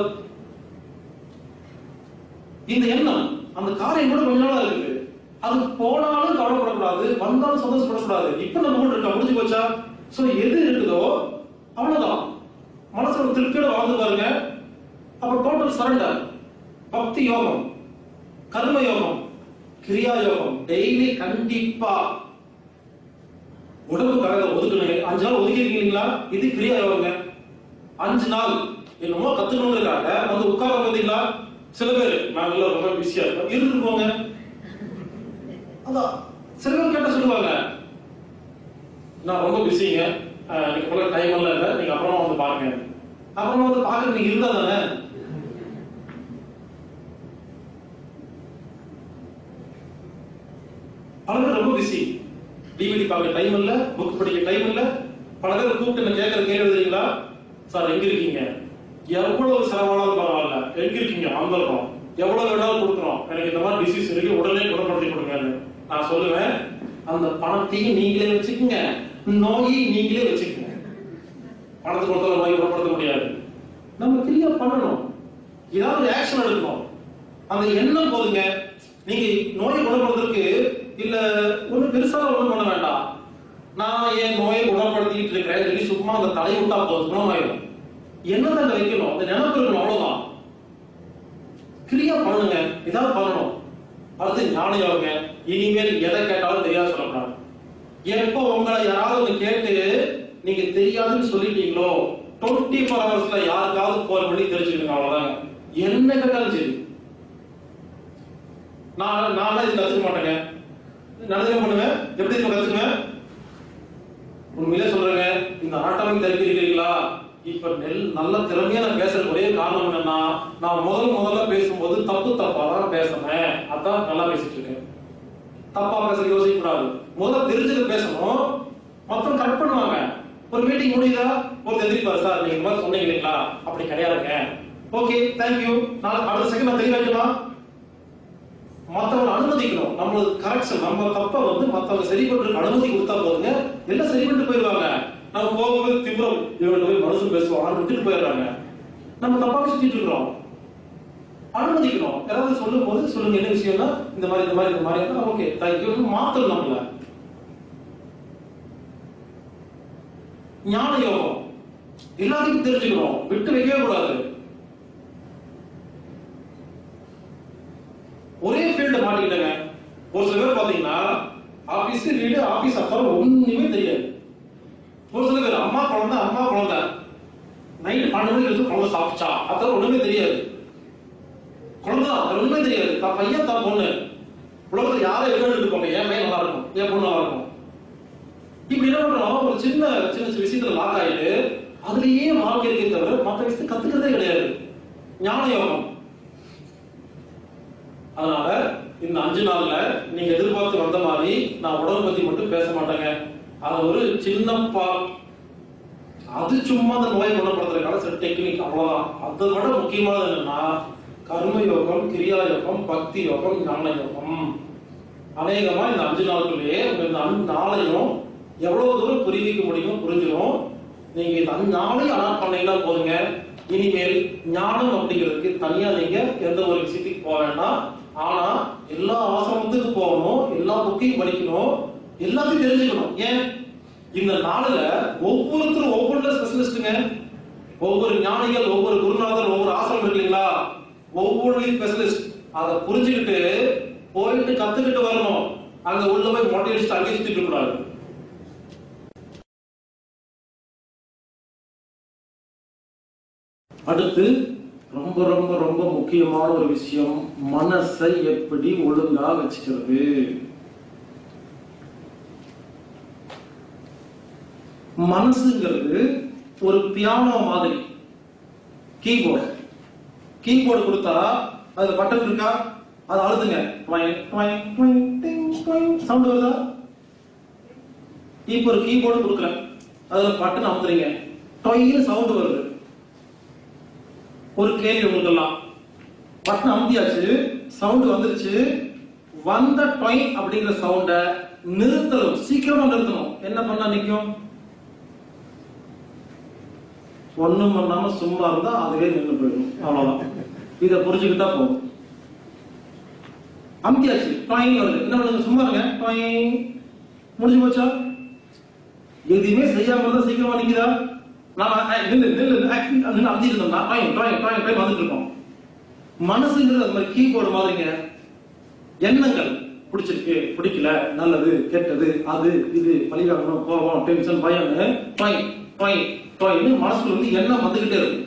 இந்த எண்ணம் அந்த கார் என் கூட கொஞ்ச நாளா இருக்குது அது போனாலும் கவலைப்படக்கூடாது வந்தாலும் சந்தோஷப்படக்கூடாது இப்ப நம்ம கூட இருக்கா முடிஞ்சு போச்சா சோ எது இருக்குதோ அவ்வளவுதான் மனசோட திருப்தியோட வாழ்ந்து பாருங்க அப்ப டோட்டல் சரண்டர் பக்தி யோகம் கர்ம யோகம் கிரியா யோகம் டெய்லி கண்டிப்பா உடம்புக்காக ஒதுக்கணுங்க அஞ்சு நாள் ஒதுக்கி இருக்கீங்களா இது கிரியா யோகங்க அஞ்சு நாள் என்னமோ கத்துக்கணுங்கிறதுக்காக வந்து உட்கார பார்த்தீங்களா சில பேர் நாங்க ரொம்ப பிஸியா இருக்கோம் இருந்துட்டு போங்க அதான் சில பேர் கேட்ட சொல்லுவாங்க நான் ரொம்ப பிஸிங்க எனக்கு போல டைம் எல்லாம் இல்லை நீங்க அப்புறமா வந்து பாருங்க அப்புறமா வந்து பாக்குறது நீங்க இருந்தா தானே பல பேர் ரொம்ப பிஸி டிவிடி பார்க்க டைம் இல்ல புக் படிக்க டைம் இல்ல பல பேர் கூப்பிட்டு என்ன கேட்கற கேள்வி எழுதுறீங்களா சார் எங்க இருக்கீங்க எவ்வளவு செலவானாலும் பரவாயில்ல எங்க இருக்கீங்க வந்துடுறோம் எவ்வளவு வேணாலும் கொடுக்குறோம் எனக்கு இந்த மாதிரி டிசீஸ் இருக்கு உடனே குணப்படுத்தி கொடுங்கன்னு நான் சொல்லுவேன் அந்த பணத்தையும் நீங்களே வச்சுக்கோங்க நோயை நீங்களே வச்சுக்கோங்க பணத்தை கொடுத்தாலும் நோய் குணப்படுத்த முடியாது நம்ம கிரியா பண்ணணும் ஏதாவது ஒரு ஆக்ஷன் எடுக்கணும் அந்த எண்ணம் போதுங்க நீங்க நோயை குணப்படுத்துறதுக்கு இல்ல ஒண்ணு பெருசா ஒண்ணும் பண்ண வேண்டாம் நான் என் நோயை குணப்படுத்திட்டு இருக்கிறேன் சொல்லி சும்மா அந்த தலை விட்டா போதும் குணமாயிடும் எண்ணத்தை அங்க வைக்கணும் அந்த நினைப்பு இருக்கணும் அவ்வளவுதான் கிரியா பண்ணுங்க ஏதாவது பண்ணணும் அடுத்து ஞான யோகங்க இனிமேல் எதை கேட்டாலும் தெரியாது சொல்லக்கூடாது எப்போ உங்களை யாராவது ஒண்ணு கேட்டு நீங்க தெரியாதுன்னு சொல்லிட்டீங்களோ டுவெண்ட்டி ஃபோர் ஹவர்ஸ்ல யாருக்காவது போன் பண்ணி தெரிஞ்சுக்கணும் அவ்வளவுதாங்க என்ன கேட்டாலும் சரி நான் நான் இது கத்துக்க மாட்டேங்க நடந்துக்க பண்ணுவேன் எப்படி இதுல கத்துக்குவேன் உண்மையிலே சொல்றேங்க இந்த ஆட்டோமிக் தெரப்பி இருக்கிறீங்களா இப்ப நெல் நல்ல திறமையா நான் பேசுறதுக்கு ஒரே காரணம் என்னன்னா நான் முதல் முதல்ல பேசும்போது தப்பு தப்பா தான் பேசுனேன் அதான் நல்லா பேசிட்டு இருக்கேன் தப்பா பேச யோசிக்க கூடாது முதல்ல தெரிஞ்சது பேசணும் மொத்தம் கரெக்ட் பண்ணுவாங்க ஒரு மீட்டிங் முடியுதா ஒரு எதிர்ப்பாரு சார் நீங்க இந்த மாதிரி சொன்னீங்க இல்லைங்களா அப்படி கிடையாதுங்க ஓகே தேங்க்யூ நாளை அடுத்த செகண்ட் நான் தெளிவாக்கலாம் மத்தவங்க அனுமதிக்கணும் நம்மளது கரெக்ஷன் நம்ம தப்ப வந்து மத்தவங்க சரி பண்றதுக்கு அனுமதி கொடுத்தா போதுங்க எல்லாம் சரி பண்ணிட்டு போயிடுவாங்க நம்ம போகும்போது திமிரம் இவங்க போய் மனசு பேசுவாங்க விட்டுட்டு போயிடுறாங்க நம்ம தப்பா சுத்திட்டு இருக்கிறோம் அனுமதிக்கணும் யாராவது சொல்லும் போது சொல்லுங்க என்ன விஷயம்னா இந்த மாதிரி இந்த மாதிரி இந்த மாதிரி ஓகே தேங்க்யூ மாத்தணும் நம்மள ஞான யோகம் எல்லாத்தையும் தெரிஞ்சுக்கணும் விட்டு வைக்கவே கூடாது ஒரே ஃபீல்ட மாட்டிக்கிட்டேங்க ஒரு சில பேர் பாத்தீங்கன்னா ஆபீஸ் வீடு ஆபீஸ் அப்புறம் ஒண்ணுமே தெரியாது ஒரு சில பேர் அம்மா குழந்தை அம்மா குழந்தை நைட் பன்னெண்டு மணிக்கு எடுத்து குழந்தை சாப்பிட்டா அத்தனை ஒண்ணுமே தெரியாது குழந்தை தான் வேற ஒண்ணுமே தெரியாது தான் பையன் தான் பொண்ணு உலகத்துல யாரை எவ்வளவு இருப்பாங்க என் பையன் நல்லா இருக்கும் என் பொண்ணு நல்லா இருக்கும் இப்படி என்ன பண்றோம் ஒரு சின்ன சின்ன சின்ன விஷயத்துல லாக் ஆயிட்டு அதுலயே வாழ்க்கை இருக்கே தவிர மற்ற விஷயத்தை கத்துக்கிறதே கிடையாது ஞான யோகம் அதனால இந்த அஞ்சு நாள்ல நீங்க எதிர்பார்த்து வந்த மாதிரி நான் உடம்பு பத்தி மட்டும் பேச மாட்டேங்க அது ஒரு சின்ன பா அது சும்மா அந்த நோயை குணப்படுத்துறதுக்கான சில டெக்னிக் அவ்வளவுதான் அதை விட முக்கியமானது என்னன்னா கர்ம யோகம் கிரியா யோகம் பக்தி யோகம் ஞான யோகம் அநேகமா இந்த அஞ்சு நாளுக்குள்ளேயே உங்க இந்த அஞ்சு நாளையும் எவ்வளவு தூரம் புரிவிக்க முடியும் புரிஞ்சிடும் நீங்க இந்த அஞ்சு நாளையும் அலாட் பண்ணீங்கன்னா போதுங்க இனிமேல் ஞானம் அப்படிங்கிறதுக்கு தனியா நீங்க எந்த ஒரு விஷயத்துக்கு போக வேண்டாம் ஆனா எல்லா ஆசிரமத்துக்கு போகணும் எல்லா புக்கையும் படிக்கணும் எல்லாத்தையும் தெரிஞ்சுக்கணும் ஏன் இந்த நாளுல ஒவ்வொருத்தரும் ஒவ்வொரு ஸ்பெஷலிஸ்டுங்க ஒவ்வொரு ஞானிகள் ஒவ்வொரு குருநாதர் ஒவ்வொரு ஆசிரமம் இருக்கு இல்லைங்களா ஒவ்வொரு ஸ்பெஷலிஸ்ட் அதை புரிஞ்சுக்கிட்டு போயிட்டு கத்துக்கிட்டு வரணும் அங்க உள்ள போய் மொட்டை அடிச்சுட்டு அங்கே சுத்திட்டு இருக்க கூடாது அடுத்து ரொம்ப ரொம்ப ரொம்ப முக்கியமான ஒரு விஷயம் மனசை எப்படி ஒழுங்கா வச்சுக்கிறது மனசுங்கிறது ஒரு பியானோ மாதிரி கீபோர்டு கீபோர்டு கொடுத்தா அதுல பட்டன் இருக்கா அது அழுதுங்க சவுண்ட் வருதா இப்போ ஒரு கீபோர்டு கொடுக்குறேன் அதுல பட்டன் அமுத்துறீங்க டொய்னு சவுண்ட் வருது ஒரு கேள்வி உங்களுக்கு எல்லாம் பட்டன் அமுத்தியாச்சு சவுண்ட் வந்துருச்சு வந்த டொய் அப்படிங்கிற சவுண்ட நிறுத்தணும் சீக்கிரமா நிறுத்தணும் என்ன பண்ணா நிக்கும் ஒண்ணும் பண்ணாம சும்மா இருந்தா அதுவே நின்று போயிடும் அவ்வளவுதான் இத புரிஞ்சுக்கிட்டா போதும் அமுத்தியாச்சு டொய் வருது என்ன பண்ணுங்க சும்மா இருங்க டொய் முடிஞ்சு போச்சா எதுவுமே செய்யாம இருந்தா சீக்கிரமா நிக்குதா நான் அஹ், நில்லு நில்லு நில்லு அமுத்தி இருந்தோம்னா டொய் டொய் டொய் டொய் வந்துட்டு இருக்கோம் மனசுங்கிறது அது மாதிரி கீபோர்டு மாதிரிங்க எண்ணங்கள் பிடிச்சிருக்கு பிடிக்கல நல்லது கெட்டது அது இது பழிவாங்கணும் கோபம் டென்ஷன் பயம்னு டொய் டொய் டொய்னு மனசுல வந்து எண்ணம் வந்துகிட்டே இருக்கு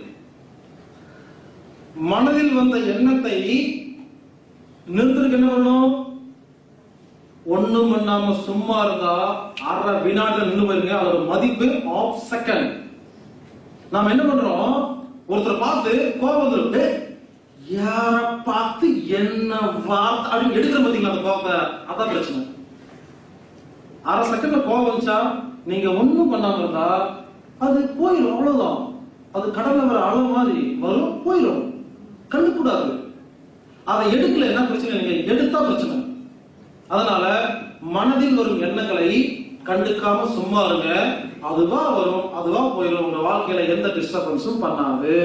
மனதில் வந்த எண்ணத்தை நிறுத்துறதுக்கு என்ன பண்ணணும் ஒண்ணும் பண்ணாம சும்மா இருந்தா அரை வினாடில நின்று போயிருங்க அதோட மதிப்பு ஆஃப் செகண்ட் நாம என்ன பண்றோம் ஒருத்தரை பார்த்து கோபம் வந்துடும் டேய், யார பார்த்து என்ன வார்த்தை அப்படின்னு எடுக்கிற பாத்தீங்களா அந்த கோபத்தை அதான் பிரச்சனை அரை செகண்ட்ல கோபம் வந்துச்சா நீங்க ஒண்ணும் பண்ணாம இருந்தா அது போயிடும் அவ்வளவுதான் அது கடல்ல வர அளவு மாதிரி வரும் போயிடும் கண்டுக்கூடாது அதை எடுக்கல என்ன பிரச்சனை நீங்க எடுத்தா பிரச்சனை அதனால மனதில் வரும் எண்ணங்களை கண்டுக்காம சும்மா இருங்க அதுவா வரும் அதுவா போயிடும் உங்க வாழ்க்கையில எந்த டிஸ்டர்பன்ஸும் பண்ணாது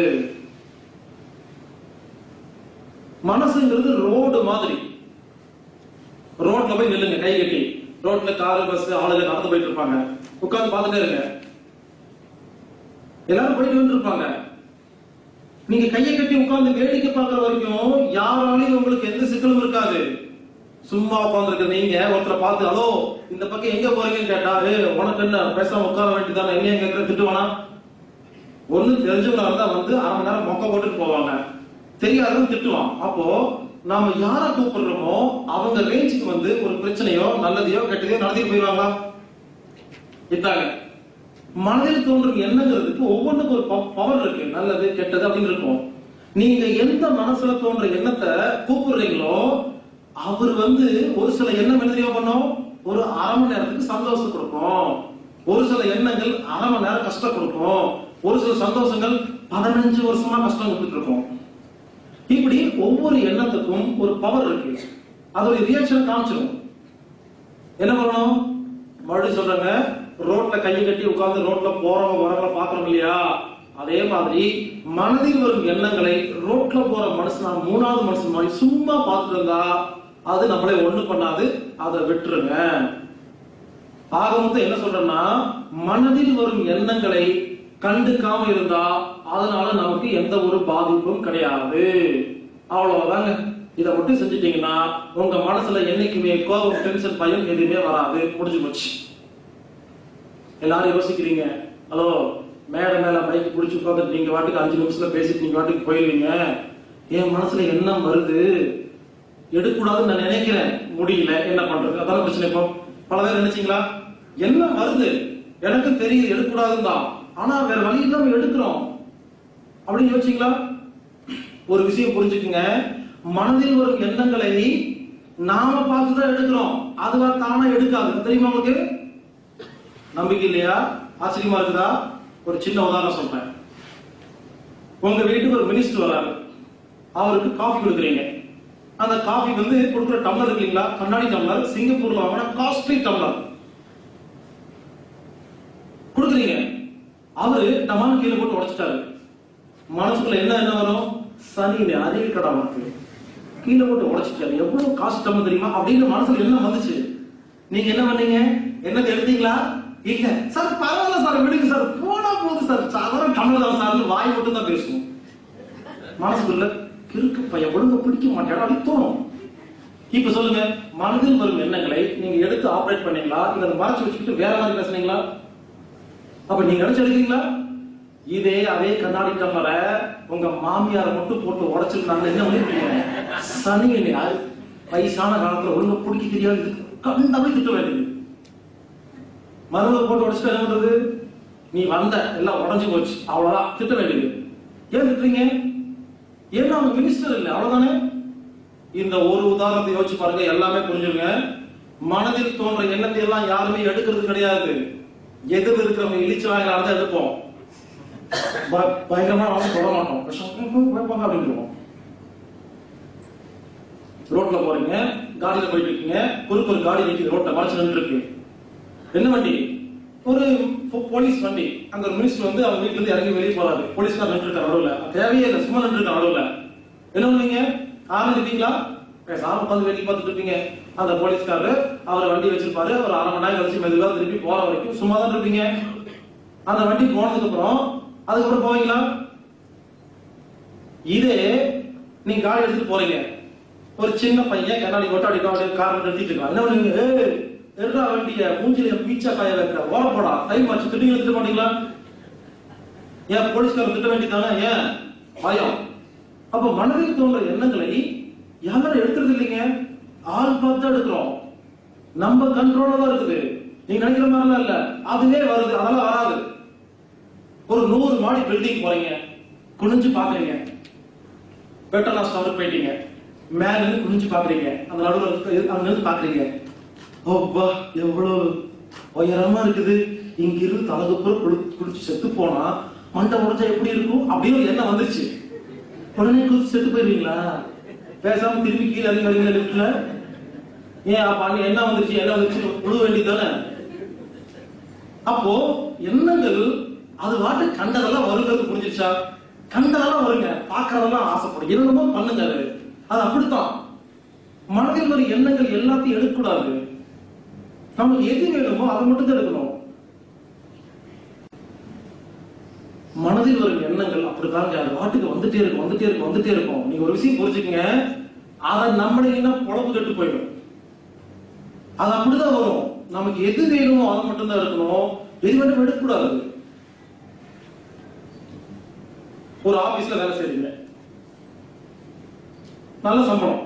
மனசுங்கிறது ரோடு மாதிரி ரோட்ல போய் நில்லுங்க கை கட்டி ரோட்ல காரு பஸ் ஆளுங்க நடந்து போயிட்டு இருப்பாங்க உட்கார்ந்து பார்த்துட்டே இருங்க எல்லாரும் போயிட்டு வந்து இருப்பாங்க நீங்க கையை கட்டி உட்கார்ந்து வேடிக்கை பார்க்குற வரைக்கும் யாராலையும் உங்களுக்கு எந்த சிக்கலும் இருக்காது சும்மா உட்கார்ந்துருக்க நீங்க ஒருத்தரை பார்த்து ஹலோ இந்த பக்கம் எங்க போறீங்கன்னு கேட்டாரு உனக்கு என்ன பேசாம உட்கார வேண்டியதானே என்ன கேட்கற திட்டுவானா ஒண்ணு தெரிஞ்சவங்களா இருந்தா வந்து அரை மணி நேரம் மொக்க போட்டுட்டு போவாங்க தெரியாதவன் திட்டுவான் அப்போ நாம யாரை கூப்பிடுறோமோ அவங்க ரேஞ்சுக்கு வந்து ஒரு பிரச்சனையோ நல்லதையோ கெட்டதையோ நடத்திட்டு போயிடுவாங்களா இதாங்க மனதில் தோன்றும் எண்ணங்கிறதுக்கு ஒவ்வொன்றுக்கும் ஒரு பவர் இருக்கு நல்லது கெட்டது அப்படின்னு இருக்கும் நீங்க எந்த மனசுல தோன்ற எண்ணத்தை கூப்பிடுறீங்களோ அவர் வந்து ஒரு சில எண்ணம் என்ன தெரியுமா பண்ணும் ஒரு அரை மணி நேரத்துக்கு சந்தோஷம் கொடுக்கும் ஒரு சில எண்ணங்கள் அரை மணி நேரம் கஷ்டம் கொடுக்கும் ஒரு சில சந்தோஷங்கள் பதினஞ்சு வருஷமா கஷ்டம் கொடுத்துட்டு இருக்கும் இப்படி ஒவ்வொரு எண்ணத்துக்கும் ஒரு பவர் இருக்கு அதோட ரியாக்ஷன் காமிச்சிடும் என்ன பண்ணணும் மறுபடியும் சொல்றாங்க ரோட்ல கையை கட்டி உட்கார்ந்து ரோட்ல போறவங்க வரவங்க பாக்குறோம் இல்லையா அதே மாதிரி மனதில் வரும் எண்ணங்களை ரோட்ல போற மனுஷனா மூணாவது மனுஷன் மாதிரி சும்மா பார்த்துட்டு இருந்தா அது நம்மளை ஒண்ணு பண்ணாது அதை விட்டுருங்க ஆக மொத்தம் என்ன சொல்றேன்னா மனதில் வரும் எண்ணங்களை கண்டுக்காம இருந்தா அதனால நமக்கு எந்த ஒரு பாதிப்பும் கிடையாது அவ்வளவுதாங்க இதை மட்டும் செஞ்சுட்டீங்கன்னா உங்க மனசுல என்னைக்குமே கோபம் டென்ஷன் பயம் எதுவுமே வராது முடிஞ்சு போச்சு எல்லாரும் யோசிக்கிறீங்க ஹலோ மேடை மேல பைக் பிடிச்சி உட்காந்துட்டு நீங்க வாட்டுக்கு அஞ்சு நிமிஷத்துல பேசிட்டு நீங்க வாட்டுக்கு போயிருவீங்க என் மனசுல எண்ணம் வருது எடுக்கக்கூடாதுன்னு நான் நினைக்கிறேன் முடியல என்ன பண்றது அதான பிரச்சனை இப்போ பல பேர் நினைச்சீங்களா எண்ணம் வருது எனக்கு தெரியுது எடுக்கக்கூடாதுன்னு தான் ஆனா வேற வழி இல்லாம எடுக்கிறோம் அப்படின்னு யோசிச்சீங்களா ஒரு விஷயம் புரிஞ்சுக்குங்க மனதில் வரும் எண்ணங்களை நாம பார்த்துதான் எடுக்கிறோம் அதுவா தானா எடுக்காது தெரியுமா உங்களுக்கு நம்பிக்கை இல்லையா ஆச்சரியமா இருக்குதா ஒரு சின்ன உதாரணம் சொல்றேன் உங்க வீட்டுக்கு ஒரு மினிஸ்டர் வராரு அவருக்கு காஃபி கொடுக்குறீங்க அந்த காஃபி வந்து கொடுக்குற டம்ளர் இருக்கு இல்லைங்களா கண்ணாடி டம்ளர் சிங்கப்பூர்ல வாங்கின காஸ்ட்லி டம்ளர் கொடுக்குறீங்க அவரு டமால் கீழே போட்டு உடைச்சிட்டாரு மனசுக்குள்ள என்ன என்ன வரும் சனி அறிவு கடா உனக்கு கீழே போட்டு உடைச்சிட்டாரு எவ்வளவு காசு டம்ளர் தெரியுமா அப்படின்னு மனசுல என்ன வந்துச்சு நீங்க என்ன பண்ணீங்க என்னத்தை எடுத்தீங்களா இல்ல சார் பரவாயில்ல சார் விடுங்க சார் போனா போகுது சார் சாதாரண டம்ளர் தான் சார் வாய் மட்டும் தான் பேசுவோம் மனசுக்குள்ள கிறுக்கு பையன் ஒழுங்க பிடிக்க மாட்டேன் அப்படி தோணும் இப்ப சொல்லுங்க மனதில் வரும் எண்ணங்களை நீங்க எடுத்து ஆபரேட் பண்ணீங்களா இல்ல அதை மறைச்சு வச்சுக்கிட்டு வேற மாதிரி பேசுனீங்களா அப்ப நீங்க நினைச்சு எடுத்தீங்களா இதே அதே கண்ணாடி டம்ளரை உங்க மாமியாரை மட்டும் போட்டு உடைச்சிருந்தாங்க என்ன பண்ணிருப்பீங்க சனி யார் வயசான காலத்துல ஒழுங்க பிடிக்க தெரியாது இதுக்கு கண்டபடி திட்ட வேண்டியது மருந்தை போட்டு உடைச்சிட்டு என்ன பண்றது நீ வந்த எல்லாம் உடைஞ்சு போச்சு அவ்வளவுதான் திட்ட வேண்டியது ஏன் திட்டுறீங்க ஏன்னா அவங்க மினிஸ்டர் இல்லை அவ்வளவுதானே இந்த ஒரு உதாரணத்தை யோசிச்சு பாருங்க எல்லாமே புரிஞ்சுங்க மனதில் தோன்ற எண்ணத்தை எல்லாம் யாருமே எடுக்கிறது கிடையாது எதிர் இருக்கிறவங்க இழிச்சு வாங்கலாம் தான் எடுப்போம் ப- பயங்கரமா வந்து சொல்ல மாட்டோம் விஷம் வைப்பாங்க அப்படின்றோம் ரோட்ல போறீங்க காடியில போயிட்டு இருக்கீங்க குறுக்கு ஒரு காடி நிக்குது ரோட்ல மறைச்சு நின்று இருக்கு என்ன வண்டி ஒரு போ- போலீஸ் வண்டி அங்க ஒரு மினிஸ்டர் வந்து அவங்க வீட்டுல இருந்து இறங்கி வெளியே போறாரு போலீஸ்கார் நின்று இருக்க நடுவுல தேவையே இல்லை சும்மா நின்று இருக்க நடுவுல என்ன பண்ணுவீங்க ஆரம்பிப்பீங்களா பேசாம உட்காந்து வேடிக்கை பார்த்துட்டு இருப்பீங்க அந்த போலீஸ்காரர் அவர் வண்டி வச்சிருப்பாரு ஒரு அரை மணி நேரம் கழிச்சு மெதுவா திருப்பி போற வரைக்கும் சும்மா தான் இருப்பீங்க அந்த வண்டி போனதுக்கு அப்புறம் அதுக்கப்புறம் போவீங்களா இதே நீங்க காடி எடுத்துட்டு போறீங்க ஒரு சின்ன பையன் கண்ணாடி போட்டு அப்படி அப்படியே கார் நிறுத்திட்டு இருக்கான் என்ன பண்ணுவீங்க ஏய், எடுறா வண்டிய மூஞ்சில பீச்சா காய வைக்கிற ஓட போடா டைம் ஆச்சு திடீர்னு திட்ட மாட்டீங்களா ஏன் போலீஸ்காரன் திட்ட வேண்டியதானே ஏன் பயம் அப்ப மனதில் தோன்ற எண்ணங்களை யாரும் எடுக்கிறது இல்லைங்க ஆள் பார்த்து தான் எடுக்கிறோம் நம்ம கண்ட்ரோல தான் இருக்குது நீங்க நினைக்கிற மாதிரிலாம் இல்ல அதுவே வருது அதெல்லாம் வராது ஒரு நூறு மாடி பில்டிங் போறீங்க குனிஞ்சு பாக்குறீங்க பெட்டர்லாஸ் டவர் போயிட்டீங்க மேல இருந்து குனிஞ்சு பாக்குறீங்க அந்த நடுவில் அங்க இருந்து பாக்குறீங்க ஓப்பா எவ்வளவு உயரமா இருக்குது இங்க இருந்து தலகுப்புற குளிச்சு செத்து போனா மண்டை உடைஞ்சா எப்படி இருக்கும் அப்படியே ஒரு எண்ணம் வந்துருச்சு உடனே குளிச்சு செத்து போயிருவீங்களா பேசாம திரும்பி கீழே இறங்கி வரீங்களா லிப்ட்ல ஏன் அப்ப அங்க என்ன வந்துருச்சு என்ன வந்துருச்சு விழு வேண்டியதானே அப்போ எண்ணங்கள் அது வாட்டு கண்டதெல்லாம் வருங்கிறது புரிஞ்சிருச்சா கண்டதெல்லாம் வருங்க பார்க்கறதெல்லாம் ஆசைப்படும் என்னமோ பண்ணுங்க அது அது அப்படித்தான் மனதில் வரும் எண்ணங்கள் எல்லாத்தையும் எடுக்கக்கூடாது நமக்கு எது வேணுமோ அதை மட்டும் தான் எடுக்கணும் மனதில் வரும் எண்ணங்கள் அப்படித்தாங்க அது வாட்டுக்கு வந்துட்டே இருக்கும் வந்துட்டே இருக்கும் வந்துட்டே இருக்கும் நீங்க ஒரு விஷயம் புரிஞ்சுக்கங்க அதை நம்மளீங்கன்னா பொழப்பு கெட்டு போயிடும் அது அப்படிதான் வரும் நமக்கு எது வேணுமோ அதை மட்டும் தான் எடுக்கணும் எது வேணும் எடுக்கக்கூடாது ஒரு ஆபீஸ்ல வேலை செய்றீங்க நல்ல சம்பளம்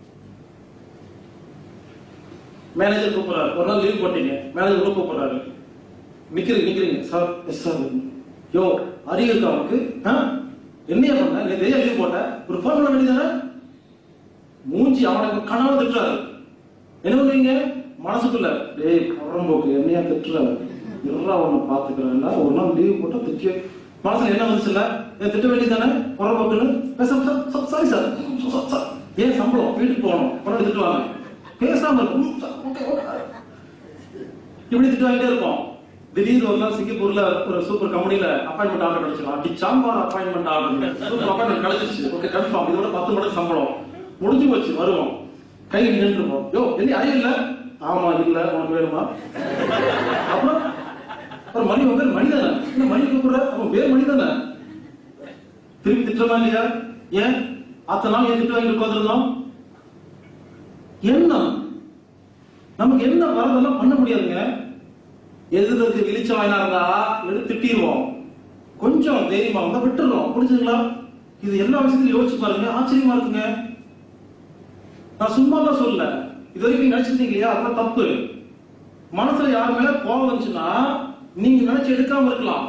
மேனேஜர் கூப்பிடுறாரு ஒரு நாள் லீவ் போட்டீங்க மேனேஜர் கூட கூப்பிடுறாரு நிக்கிறீங்க நிக்கிறீங்க சார் எஸ் சார் யோ அறிவு இருக்கா அவனுக்கு ஆ? என்னையா பண்ண நீ தெரியா லீவ் போட்ட ஒரு ஃபோன் பண்ண வேண்டியதானே மூஞ்சி அவனுக்கு கனவு திட்டுறாரு என்ன பண்ணுவீங்க மனசுக்குள்ள டேய் புறம்போக்கு என்னையா திட்டுற இருறா உன்னை பாத்துக்கிறேன்டா ஒரு நாள் லீவ் போட்டா திட்டிய மனசுல என்ன வந்துச்சுல்ல ஏன் திட்ட வேண்டியதானே புறம்போக்குன்னு பேசாம சாரி சார் சார் ஏன் சம்பளம் வீட்டுக்கு போகணும் உடனே திட்டுவாங்க பேசாம இருக்கும் ம், சார், okay, okay. இப்படி திட்டு வாங்கிட்டே இருப்போம் திடீர்னு ஒரு நாள் சிங்கப்பூர்ல ஒரு சூப்பர் கம்பெனில அப்பாயின்மெண்ட் ஆர்டர் கிடைச்சிடும் அடி sambar appointment order super appointment கிடைச்சிருச்சு ஓகே கன்ஃபார்ம் இதோட பத்து மடங்கு சம்பளம் முடிஞ்சு போச்சு வருவோம் கை நின்றுப்போம் யோ என்ன அறிவு இல்ல ஆமா இல்ல உனக்கு வேணுமா அப்புறம் ஒரு மணி உங்க பேர் மணி தானே என்ன மணி கூப்பிடுற அவன் பேர் மணி தானே திருப்பி திட்டமா இல்லையா ஏன் அத்தனை நாள் ஏன் திட்டு வாங்கி உட்காந்துருந்தோம் எண்ணம் நமக்கு என்ன வரதெல்லாம் பண்ண முடியாதுங்க எதிர்க்கு இழிச்ச வாயினா இருந்தா எடுத்து திட்டிடுவோம் கொஞ்சம் தைரியமா இருந்தா விட்டுறோம் புரிஞ்சுங்களா இது எல்லா விஷயத்தையும் யோசிச்சு பாருங்க ஆச்சரியமா இருக்குங்க நான் சும்மா தான் சொல்லல இது வரைக்கும் நீங்க நினைச்சிருந்தீங்க இல்லையா அதெல்லாம் தப்பு மனசுல யார் மேல கோவம் வந்துச்சுன்னா நீங்க நினைச்சு எடுக்காம இருக்கலாம்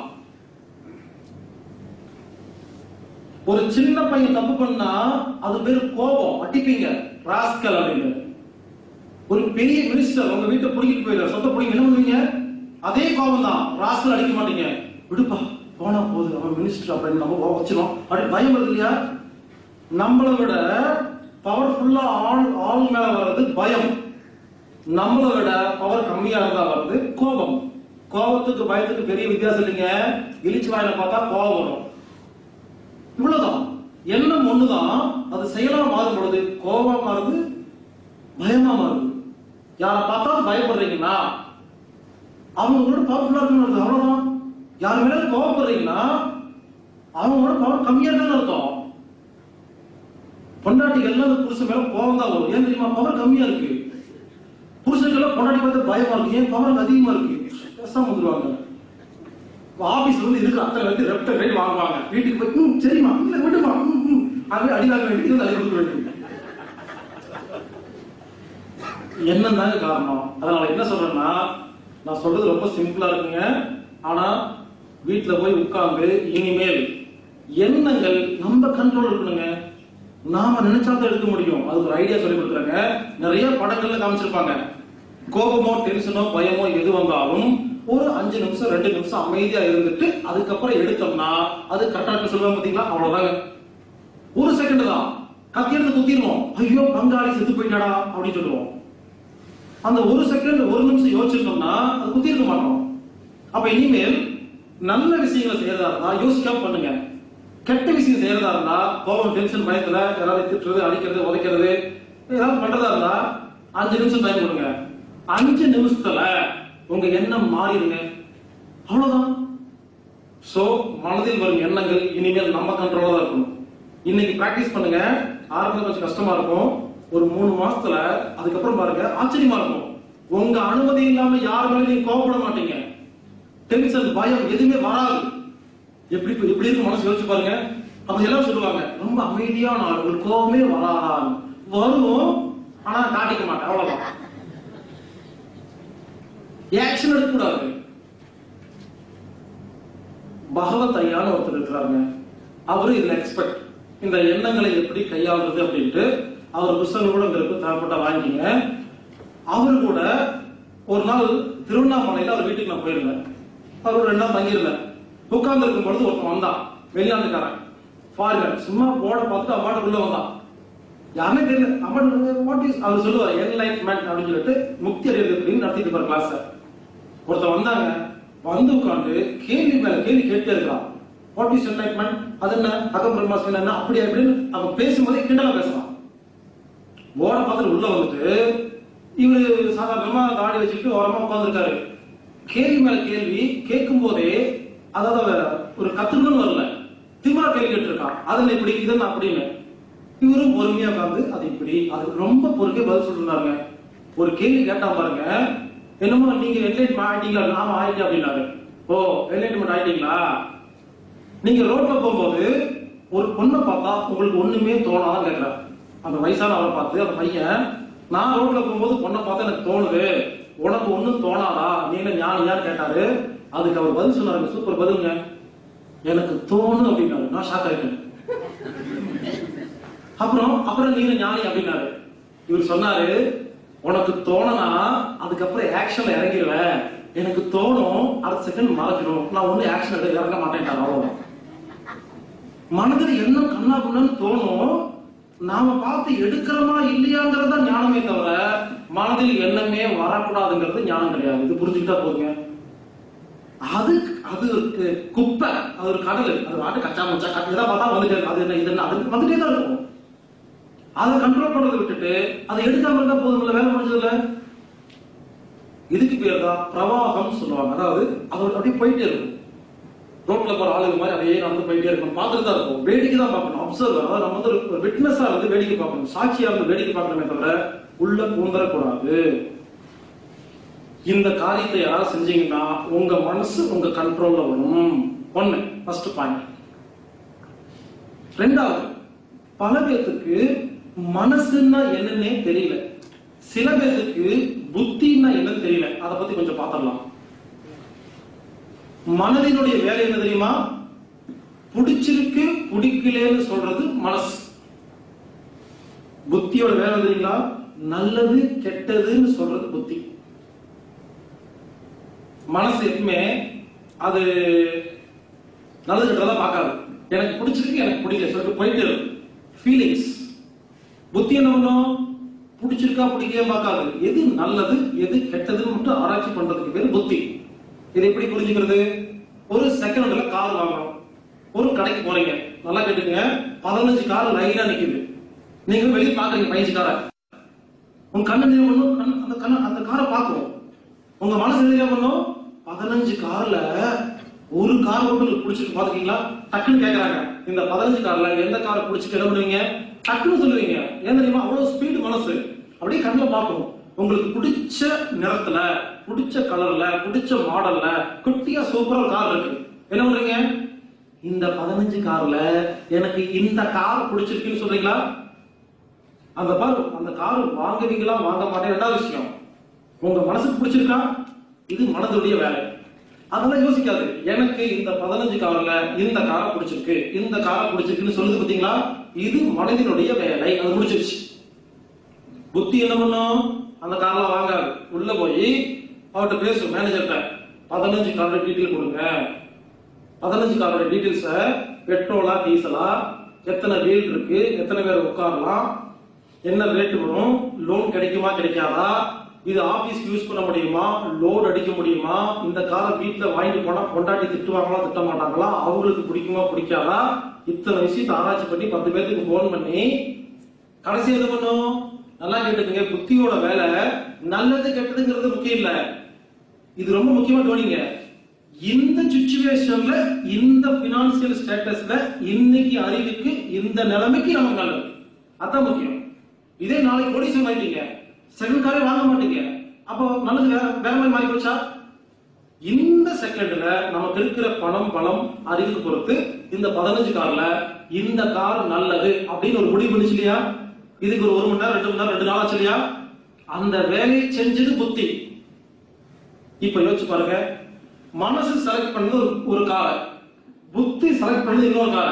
ஒரு சின்ன பையன் தப்பு பண்ணா அது பேரு கோபம் அடிப்பீங்க ராஸ்கல் அப்படின்னு ஒரு பெரிய மினிஸ்டர் உங்க வீட்டை புடிக்கிட்டு போயிடுற சொத்தை புடிங்க என்ன பண்ணுவீங்க அதே கோபம் தான் ராஸ்கல் அடிக்க மாட்டீங்க விடுப்பா போனா போகுது அவன் மினிஸ்டர் அப்படின்னு நம்ம வச்சிடும் அப்படி பயம் வருது இல்லையா நம்மளை விட பவர்ஃபுல்லா ஆள் ஆள் மேல வர்றது பயம் நம்மளை விட பவர் கம்மியா இருந்தா வருது கோபம் கோபத்துக்கு பயத்துக்கு பெரிய வித்தியாசம் இல்லைங்க இழிச்சு வாயில பார்த்தா கோபம் வரும் இவ்வளவுதான் எண்ணம் ஒண்ணுதான் அது செயலா மாறும் பொழுது கோபமா மாறுது பயமா மாறுது யாரை பார்த்தாலும் பயப்படுறீங்கன்னா அவங்களோட பவர்ஃபுல்லா இருக்கணும் அவ்வளவுதான் யார் மேல கோவப்படுறீங்கன்னா அவங்களோட பவர் கம்மியா இருக்குன்னு அர்த்தம் பொண்டாட்டிகள்லாம் அந்த புருஷன் மேல கோவம் தான் வரும் ஏன் தெரியுமா பவர் கம்மியா இருக்கு புருஷனுக்கெல்லாம் பொண்டாட்டி பார்த்து பயமா இருக்கு ஏன் பவர் அதிகமா இருக்கு பேசாம வந்துருவாங்க ஆபீஸ்ல வந்து இருக்கிற அத்தனை வந்து ரெப்ட ரேட் வாங்குவாங்க வீட்டுக்கு போய் ம் சரிம்மா இல்ல விடுமா ம் ம் அங்கே அடி வாங்க வேண்டியது தலை கொடுக்க வேண்டியது என்னன்னு காரணம் அதனால என்ன சொல்றேன்னா நான் சொல்றது ரொம்ப சிம்பிளா இருக்குங்க ஆனா வீட்டுல போய் உட்கார்ந்து இனிமேல் எண்ணங்கள் நம்ம கண்ட்ரோல் இருக்கணுங்க நாம நினைச்சாதான் எடுக்க முடியும் அதுக்கு ஒரு ஐடியா சொல்லி கொடுக்குறாங்க நிறைய படங்கள்ல காமிச்சிருப்பாங்க கோபமோ டென்ஷனோ பயமோ எது வந்தாலும் ஒரு அஞ்சு நிமிஷம் ரெண்டு நிமிஷம் அமைதியா இருந்துட்டு அதுக்கப்புறம் எடுத்தோம்னா அது கரெக்டா சொல்லுவாங்க பாத்தீங்களா அவ்வளவுதாங்க ஒரு செகண்ட் தான் கத்தி எடுத்து குத்திடுவோம் ஐயோ பங்காளி செத்து போயிட்டாடா அப்படின்னு சொல்லுவோம் அந்த ஒரு செகண்ட் ஒரு நிமிஷம் யோசிச்சிருந்தோம்னா அது குத்தி இருக்க மாட்டோம் அப்ப இனிமேல் நல்ல விஷயங்களை செய்யறதா இருந்தா யோசிக்காம பண்ணுங்க கெட்ட விஷயம் செய்யறதா இருந்தா கோபம் டென்ஷன் பயத்துல யாராவது திட்டுறது அடிக்கிறது உதைக்கிறது ஏதாவது பண்றதா இருந்தா அஞ்சு நிமிஷம் டைம் கொடுங்க அஞ்சு நிமிஷத்துல உங்க எண்ணம் மாறிடுங்க அவ்வளவுதான் சோ மனதில் வரும் எண்ணங்கள் இனிமேல் நம்ம கண்ட்ரோலா தான் இருக்கணும் இன்னைக்கு பிராக்டிஸ் பண்ணுங்க ஆரம்பத்துல கொஞ்சம் கஷ்டமா இருக்கும் ஒரு மூணு மாசத்துல அதுக்கப்புறம் பாருங்க ஆச்சரியமா இருக்கும் உங்க அனுமதி இல்லாம யார் மேல நீங்க கோவப்பட மாட்டீங்க டென்ஷன் பயம் எதுவுமே வராது எப்படி எப்படி இருக்கு மனசு யோசிச்சு பாருங்க அப்ப எல்லாரும் சொல்லுவாங்க ரொம்ப அமைதியான ஆள் உங்களுக்கு கோவமே வராதான் வரும் ஆனா காட்டிக்க மாட்டேன் அவ்வளவுதான் ஆக்ஷன் எடுக்கக்கூடாது பகவத் ஐயான்னு ஒருத்தர் இருக்கிறாருங்க அவரு இதுல எக்ஸ்பர்ட் இந்த எண்ணங்களை எப்படி கையாளுறது அப்படின்ட்டு அவர் புஸ்தகம் கூட இங்க இருக்கு தேவைப்பட்ட வாங்கிங்க அவரு கூட ஒரு நாள் திருவண்ணாமலையில அவர் வீட்டுக்கு நான் போயிருந்தேன் அவர் ஒரு ரெண்டு நாள் தங்கியிருந்தேன் உட்கார்ந்து இருக்கும் பொழுது ஒருத்தன் வந்தான் வெளிநாட்டுக்காரன் ஃபாரினர் சும்மா போர்டை பார்த்துட்டு அவன் உள்ள வந்தான் யாருமே தெரியல அவன் வாட் இஸ் அவர் சொல்லுவார் என்லைட்மெண்ட் அப்படின்னு சொல்லிட்டு முக்தி அடைவது அப்படின்னு நடத்திட்டு இருப்பார் கிளாஸ் ஒருத்தர் வந்தாங்க வந்து உட்கார்ந்து கேள்வி மேல கேள்வி கேட்டே இருக்கிறான் வாட் இஸ் என்லைட்மெண்ட் அது என்ன அகம் பிரம்மாஸ்மி என்ன அப்படி அப்படின்னு அவன் பேசும்போதே கிண்டலா பேசுறான் போர்டை பார்த்துட்டு உள்ள வந்துட்டு இவரு சாதாரணமா தாடி வச்சுட்டு ஓரமா உட்காந்துருக்காரு கேள்வி மேல கேள்வி கேட்கும் போதே அதாவது அவ ஒரு கத்துக்கணும்னு வரல திமிரா கேள்வி கேட்டிருக்கான் அதுல இப்படி இதெல்லாம் அப்படின்னு இவரும் பொறுமையா உட்காந்து அது இப்படி அது ரொம்ப பொறுமையா பதில் சொல்லிருந்தாங்க ஒரு கேள்வி கேட்டா பாருங்க என்னமோ நீங்க என்லைட்மெண்ட் ஆயிட்டீங்களா நாம ஆயிட்டேன் அப்படின்னாரு ஓ என்லைட்மெண்ட் ஆயிட்டீங்களா நீங்க ரோட்ல போகும்போது ஒரு பொண்ணை பார்த்தா உங்களுக்கு ஒண்ணுமே தோணாதான் கேட்கிறார் அந்த வயசான அவரை பார்த்து அந்த பையன் நான் ரோட்ல போகும்போது பொண்ணை பார்த்தா எனக்கு தோணுது உனக்கு ஒண்ணும் தோணாதா நீ என்ன ஞானியான்னு கேட்டாரு அதுக்கு அவர் பதில் சொன்னாருங்க சூப்பர் பதிலுங்க எனக்கு தோணும் அப்படின்னாரு நான் ஷாக் ஆயிட்டேன் அப்புறம் அப்புறம் நீங்க ஞானி அப்படின்னாரு இவர் சொன்னாரு உனக்கு தோணனா அதுக்கப்புறம் ஆக்ஷன்ல இறங்கிடுவேன் எனக்கு தோணும் அடுத்த செகண்ட் மறக்கணும் நான் ஒண்ணு ஆக்ஷன் எடுக்க இறங்க மாட்டேன் அவ்வளவுதான் மனதில் என்ன கண்ணா புண்ணன்னு தோணும் நாம பார்த்து எடுக்கிறோமா இல்லையாங்கிறது தான் ஞானமே தவிர மனதில் எண்ணமே வரக்கூடாதுங்கிறது ஞானம் கிடையாது இது புரிஞ்சுக்கிட்டா போதுங்க அது அது ஒரு குப்பை அது ஒரு கடல் அது வாட்டு கச்சா முச்சா கச்சா இதை பார்த்தா வந்துட்டே இருக்கு. அது என்ன இது என்ன அது வந்துட்டே தான் இருக்கும் அதை கண்ட்ரோல் பண்றதை விட்டுட்டு அதை எடுக்காம இருந்தா போதும் இல்ல வேலை முடிஞ்சதுல இதுக்கு பேர் தான் பிரவாகம் சொல்லுவாங்க அதாவது அது அப்படியே போயிட்டே இருக்கும் ரோட்ல போற ஆளுங்க மாதிரி அப்படியே நடந்து போயிட்டே இருக்கும் பார்த்துட்டு தான் இருக்கும் வேடிக்கை தான் பார்க்கணும் அப்சர்வ் அதாவது நம்ம வந்து ஒரு விட்னஸா வந்து வேடிக்கை பார்க்கணும் சாட்சியா இருந்து வேடிக்கை பார்க்கணுமே தவிர உள்ள பூந்தரக்கூடாது இந்த காரியத்தை யாராவது செஞ்சீங்கன்னா உங்க மனசு உங்க கண்ட்ரோல்ல வரும் ஒண்ணு ஃபர்ஸ்ட் பாயிண்ட் ரெண்டாவது பல பேர்த்துக்கு மனசுன்னா என்னன்னே தெரியல சில பேர்த்துக்கு புத்தின்னா என்னன்னு தெரியல அதை பத்தி கொஞ்சம் பார்த்துடலாம் மனதினுடைய வேலை என்ன தெரியுமா பிடிச்சிருக்கு பிடிக்கலன்னு சொல்றது மனசு புத்தியோட வேலை என்ன தெரியுங்களா நல்லது கெட்டதுன்னு சொல்றது புத்தி மனசு எப்பவுமே அது நல்லது கெட்டதெல்லாம் பார்க்காது எனக்கு பிடிச்சிருக்கு எனக்கு பிடிக்கல சொல்லிட்டு போயிட்டு இருக்கும் ஃபீலிங்ஸ் புத்தி என்ன பண்ணும் பிடிச்சிருக்கா பிடிக்கவே பார்க்காது எது நல்லது எது கெட்டதுன்னு மட்டும் ஆராய்ச்சி பண்றதுக்கு பேர் புத்தி இதை எப்படி புரிஞ்சுக்கிறது ஒரு செகண்ட்ல கார் வாங்குறோம் ஒரு கடைக்கு போறீங்க நல்லா கேட்டுங்க பதினஞ்சு கார் லைனா நிக்குது நீங்க வெளியே பாக்குறீங்க பதினஞ்சு காரை உங்க கண்ணு என்ன பண்ணும் கண் அந்த கண்ண அந்த காரை பார்க்கும் உங்க மனசு என்ன பண்ணும் பதினஞ்சு கார்ல ஒரு கார் மட்டும் உங்களுக்கு பிடிச்சிருக்கு பாத்துக்கீங்களா டக்குன்னு கேக்குறாங்க இந்த பதினஞ்சு கார்ல எந்த காரை பிடிச்சிட்டு என்ன பண்ணுவீங்க டக்குன்னு சொல்லுவீங்க ஏன் தெரியுமா அவ்வளவு ஸ்பீடு மனசு அப்படியே கண்ணுல பார்க்கும் உங்களுக்கு பிடிச்ச நிறத்துல பிடிச்ச கலர்ல பிடிச்ச மாடல்ல குட்டியா சூப்பரா ஒரு கார் இருக்கு என்ன பண்றீங்க இந்த பதினஞ்சு கார்ல எனக்கு இந்த கார் பிடிச்சிருக்குன்னு சொல்றீங்களா அந்த பாரு அந்த கார் வாங்குவீங்களா வாங்க மாட்டேன் ரெண்டாவது விஷயம் உங்க மனசுக்கு பிடிச்சிருக்கா இது மனதுடைய வேலை அதெல்லாம் யோசிக்காது எனக்கு இந்த பதினஞ்சு கார்ல இந்த காரை பிடிச்சிருக்கு இந்த காரை பிடிச்சிருக்குன்னு சொல்லுது பாத்தீங்களா இது மனதினுடைய வேலை அது முடிச்சிருச்சு புத்தி என்ன பண்ணும் அந்த கார்ல வாங்காது உள்ள போய் அவர்கிட்ட பேசும் மேனேஜர்கிட்ட பதினஞ்சு காரோட டீட்டெயில் கொடுங்க பதினஞ்சு காரோட டீட்டெயில்ஸ பெட்ரோலா டீசலா எத்தனை வீல் இருக்கு எத்தனை பேர் உட்காரலாம் என்ன ரேட் வரும் லோன் கிடைக்குமா கிடைக்காதா இது ஆபீஸ் யூஸ் பண்ண முடியுமா லோன் அடிக்க முடியுமா இந்த காரை வீட்டுல வாங்கிட்டு போனா கொண்டாடி திட்டுவாங்களா திட்ட மாட்டாங்களா அவங்களுக்கு பிடிக்குமா பிடிக்காதா இத்தனை விஷயத்தை ஆராய்ச்சி பண்ணி பத்து பேருக்கு போன் பண்ணி கடைசி என்ன பண்ணும் நல்லா கேட்டுக்கங்க புத்தியோட வேலை நல்லது கெட்டதுங்கிறது முக்கியம் இல்ல இது ரொம்ப முக்கியமா கவனிங்க இந்த சுச்சுவேஷன்ல இந்த பினான்சியல் ஸ்டேட்டஸ்ல இன்னைக்கு அறிவுக்கு இந்த நிலைமைக்கு நமக்கு நல்லது அதான் முக்கியம் இதே நாளைக்கு கோடீஸ்வரன் ஆயிட்டீங்க செகண்ட் காரே வாங்க மாட்டீங்க அப்போ நல்லது வேற வேற மாதிரி மாறி போச்சா இந்த செகண்ட்ல நமக்கு இருக்கிற பணம் பலம் அறிவு பொறுத்து இந்த பதினஞ்சு கார்ல இந்த கார் நல்லது அப்படின்னு ஒரு முடிவு பண்ணுச்சு இல்லையா இதுக்கு ஒரு ஒரு மணி நேரம் ரெண்டு மணி நேரம் ரெண்டு நாள் ஆச்சு இல்லையா அந்த வேலையை செஞ்சது புத்தி இப்ப யோசிச்சு பாருங்க மனசு செலக்ட் பண்ணது ஒரு ஒரு காரை புத்தி செலக்ட் பண்ணது இன்னொரு காரை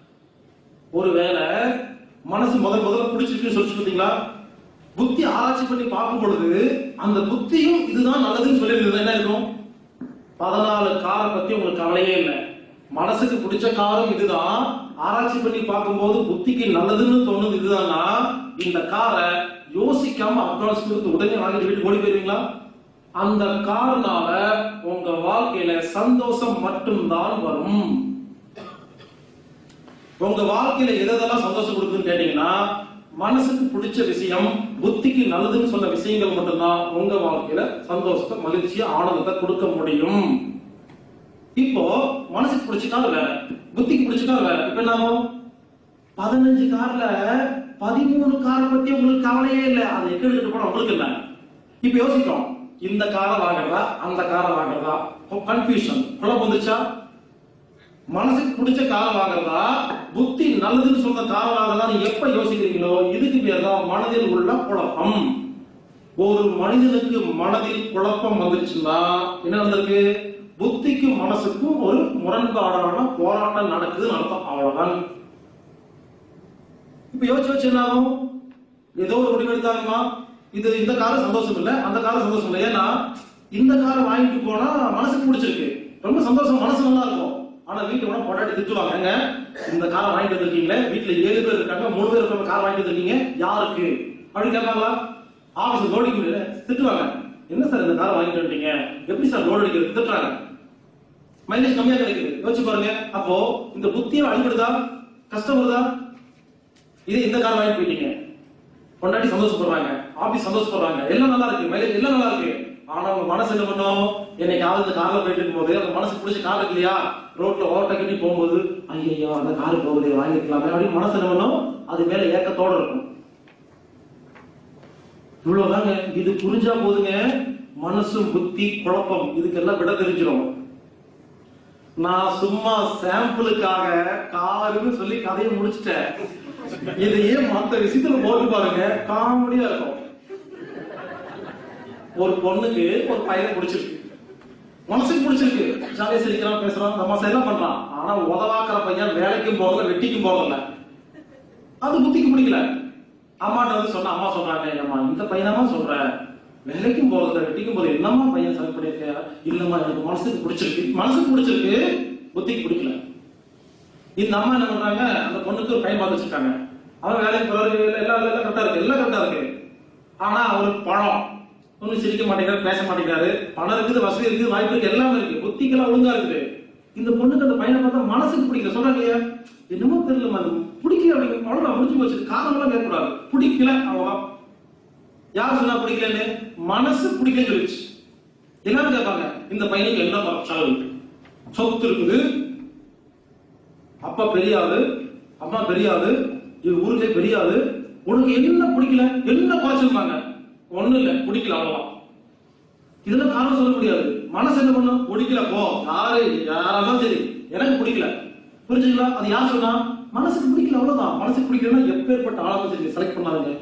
ஒருவேளை மனசு முதல் முதல்ல பிடிச்சிருக்குன்னு சொல்லிச்சு பாத்தீங்களா புத்தி ஆராய்ச்சி பண்ணி பார்க்கும் பொழுது அந்த புத்தியும் இதுதான் நல்லதுன்னு சொல்லி என்ன இருக்கும் பதினாலு காரை பத்தி உங்களுக்கு கவலையே இல்லை மனசுக்கு பிடிச்ச காரும் இதுதான் ஆராய்ச்சி பண்ணி பார்க்கும்போது புத்திக்கு நல்லதுன்னு தோணுது இதுதான்னா இந்த காரை யோசிக்காம அட்வான்ஸ் கொடுத்து உடனே வாங்கிட்டு வீட்டுக்கு ஓடி போயிருவீங்களா அந்த காரணால உங்க வாழ்க்கையில சந்தோஷம் மட்டும்தான் வரும் உங்க வாழ்க்கையில எதெல்லாம் சந்தோஷம் கொடுக்குன்னு கேட்டீங்கன்னா மனசுக்கு பிடிச்ச விஷயம் புத்திக்கு நல்லதுன்னு சொன்ன விஷயங்கள் மட்டும்தான் உங்க வாழ்க்கையில சந்தோஷத்தை மகிழ்ச்சியை ஆனந்தத்தை கொடுக்க முடியும் இப்போ மனசுக்கு பிடிச்ச கார் வேற புத்திக்கு பிடிச்ச கார் வேற இப்ப என்ன ஆகும்? பதினஞ்சு கார்ல பதிமூணு காரை பத்தி உங்களுக்கு கவலையே இல்லை அது எங்க எடுத்துட்டு போனா உங்களுக்கு இல்லை இப்ப யோசிக்கிறோம் இந்த காரை வாங்குறதா அந்த காரை வாங்குறதா கன்ஃபியூஷன் குழப்பம் வந்துச்சா மனசுக்கு பிடிச்ச காரை வாங்குறதா புத்தி நல்லதுன்னு சொன்ன காரை வாங்குறதா நீங்க எப்ப யோசிக்கிறீங்களோ இதுக்கு பேர் தான் மனதில் உள்ள குழப்பம் ஒரு மனிதனுக்கு மனதில் குழப்பம் வந்துருச்சுன்னா என்ன வந்திருக்கு புத்திக்கும் மனசுக்கும் ஒரு முரண்பாடான போராட்டம் நடக்குதுன்னு அர்த்தம் அவ்வளவுதான் இப்ப யோசிச்சு வச்சு என்ன ஆகும் ஏதோ ஒரு முடிவு எடுத்தாங்கம்மா இது இந்த காரம் சந்தோஷம் இல்ல அந்த காரம் சந்தோஷம் இல்லை ஏன்னா இந்த காரை வாங்கிட்டு போனா மனசுக்கு பிடிச்சிருக்கு ரொம்ப சந்தோஷம் மனசு நல்லா இருக்கும் ஆனா வீட்டு போனா பொண்டாட்டி திட்டுவாங்க "ஏங்க, இந்த காரை வாங்கிட்டு வந்திருக்கீங்களே வீட்டுல ஏழு பேர் இருக்காங்க மூணு பேர் இருக்காங்க கார் வாங்கிட்டு வந்திருக்கீங்க யாருக்கு அப்படின்னு கேட்பாங்களா ஆபீஸ் லோடிங் திட்டுவாங்க என்ன சார் இந்த காரை வாங்கிட்டு வந்துட்டீங்க எப்படி சார் லோடு அடிக்கிறது திட்டுறாங்க மைலேஜ் கம்மியா கிடைக்குது யோசிச்சு பாருங்க அப்போ இந்த புத்தியை அடிபடுதா கஷ்டம் வருதா இது இந்த கார் வாங்கிட்டு போயிட்டீங்க கொண்டாடி சந்தோஷப்படுறாங்க ஆபீஸ் சந்தோஷப்படுறாங்க எல்லாம் நல்லா இருக்கு மைலேஜ் எல்லாம் நல்லா இருக்கு ஆனா உங்க மனசு என்ன பண்ணும் என்னைக்கு ஆளுக்கு கார்ல போயிட்டு இருக்கும்போது அந்த மனசு பிடிச்ச கார் இருக்கு இல்லையா ரோட்ல ஓட்ட கட்டி போகும்போது ஐயோ அந்த கார் போகுது வாங்கிக்கலாமே அப்படின்னு மனசு என்ன பண்ணும் அது மேல ஏக்கத்தோட இருக்கும் இவ்வளவுதாங்க இது புரிஞ்சா போதுங்க மனசு புத்தி குழப்பம் இதுக்கெல்லாம் விட தெரிஞ்சிடும் நான் சும்மா சாம்பிளுக்காக காருன்னு சொல்லி கதையை முடிச்சிட்டேன் இதையே மத்த விஷயத்துல போட்டு பாருங்க காமெடியா இருக்கும் ஒரு பொண்ணுக்கு ஒரு பையனை பிடிச்சிருக்கு மனசுக்கு பிடிச்சிருக்கு ஜாலியா சிரிக்கிறான் பேசுறான் தமாசா எல்லாம் பண்றான் ஆனா உதவாக்குற பையன் வேலைக்கும் போகல வெட்டிக்கும் போகல அது புத்திக்கு பிடிக்கல அம்மாட்ட வந்து சொன்ன அம்மா சொல்றாங்க அம்மா இந்த பையனாமா சொல்ற வேலைக்கும் போகல வெட்டிக்கும் போது என்னம்மா பையன் செலக்ட் பண்ணிருக்க இல்லம்மா எனக்கு மனசுக்கு பிடிச்சிருக்கு மனசுக்கு பிடிச்சிருக்கு புத்திக்கு பிடிக்கல இந்த அம்மா என்ன பண்றாங்க அந்த பொண்ணுக்கு ஒரு பையன் பார்த்து வச்சிருக்காங்க அவன் வேலைக்கு போறாரு எல்லாம் எல்லாம் கரெக்டா இருக்கு எல்லாம் கரெக்டா இருக்கு ஆனா அவருக்கு பணம் ஒன்னும் சிரிக்க மாட்டேங்கிறாரு பேச மாட்டேங்கிறாரு பணம் இருக்குது வசதி இருக்குது வாய்ப்பு இருக்கு எல்லாமே இருக்கு புத்திக்கெல்லாம் ஒழுங்கா இருக்குது இந்த பொண்ணுக்கு அந்த பையனை பார்த்தா மனசுக்கு பிடிக்கல சொல்றாங்க இல்லையா என்னமோ தெரியல அது பிடிக்கல அப்படிங்கிற அவ்வளவு முடிஞ்சு போச்சு காரணம் எல்லாம் கேட்கக்கூடாது பிடிக்கல அவ்வளோ யார் சொன்னா பிடிக்கலன்னு மனசு பிடிக்கல சொல்லிச்சு எல்லாரும் கேட்பாங்க இந்த பையனுக்கு என்ன செலவு இருக்கு? சொத்து இருக்குது அப்பா பெரிய ஆளு அம்மா பெரிய ஆளு இது ஊருக்கே பெரிய ஆளு உனக்கு என்ன பிடிக்கல என்ன குறைச்சிருந்தாங்க ஒண்ணும் இல்ல பிடிக்கல அவ்வளவுதான் இதெல்லாம் காரணம் சொல்ல முடியாது மனசு என்ன பண்ணும் பிடிக்கல போ யாரு யாராலும் சரி எனக்கு பிடிக்கல புரிஞ்சுங்களா அது யார் சொன்னா மனசுக்கு பிடிக்கல அவ்வளவுதான் மனசுக்கு பிடிக்கலன்னா எப்பேற்பட்ட ஆளாக சரி செலக்ட் பண்ணாதுங்க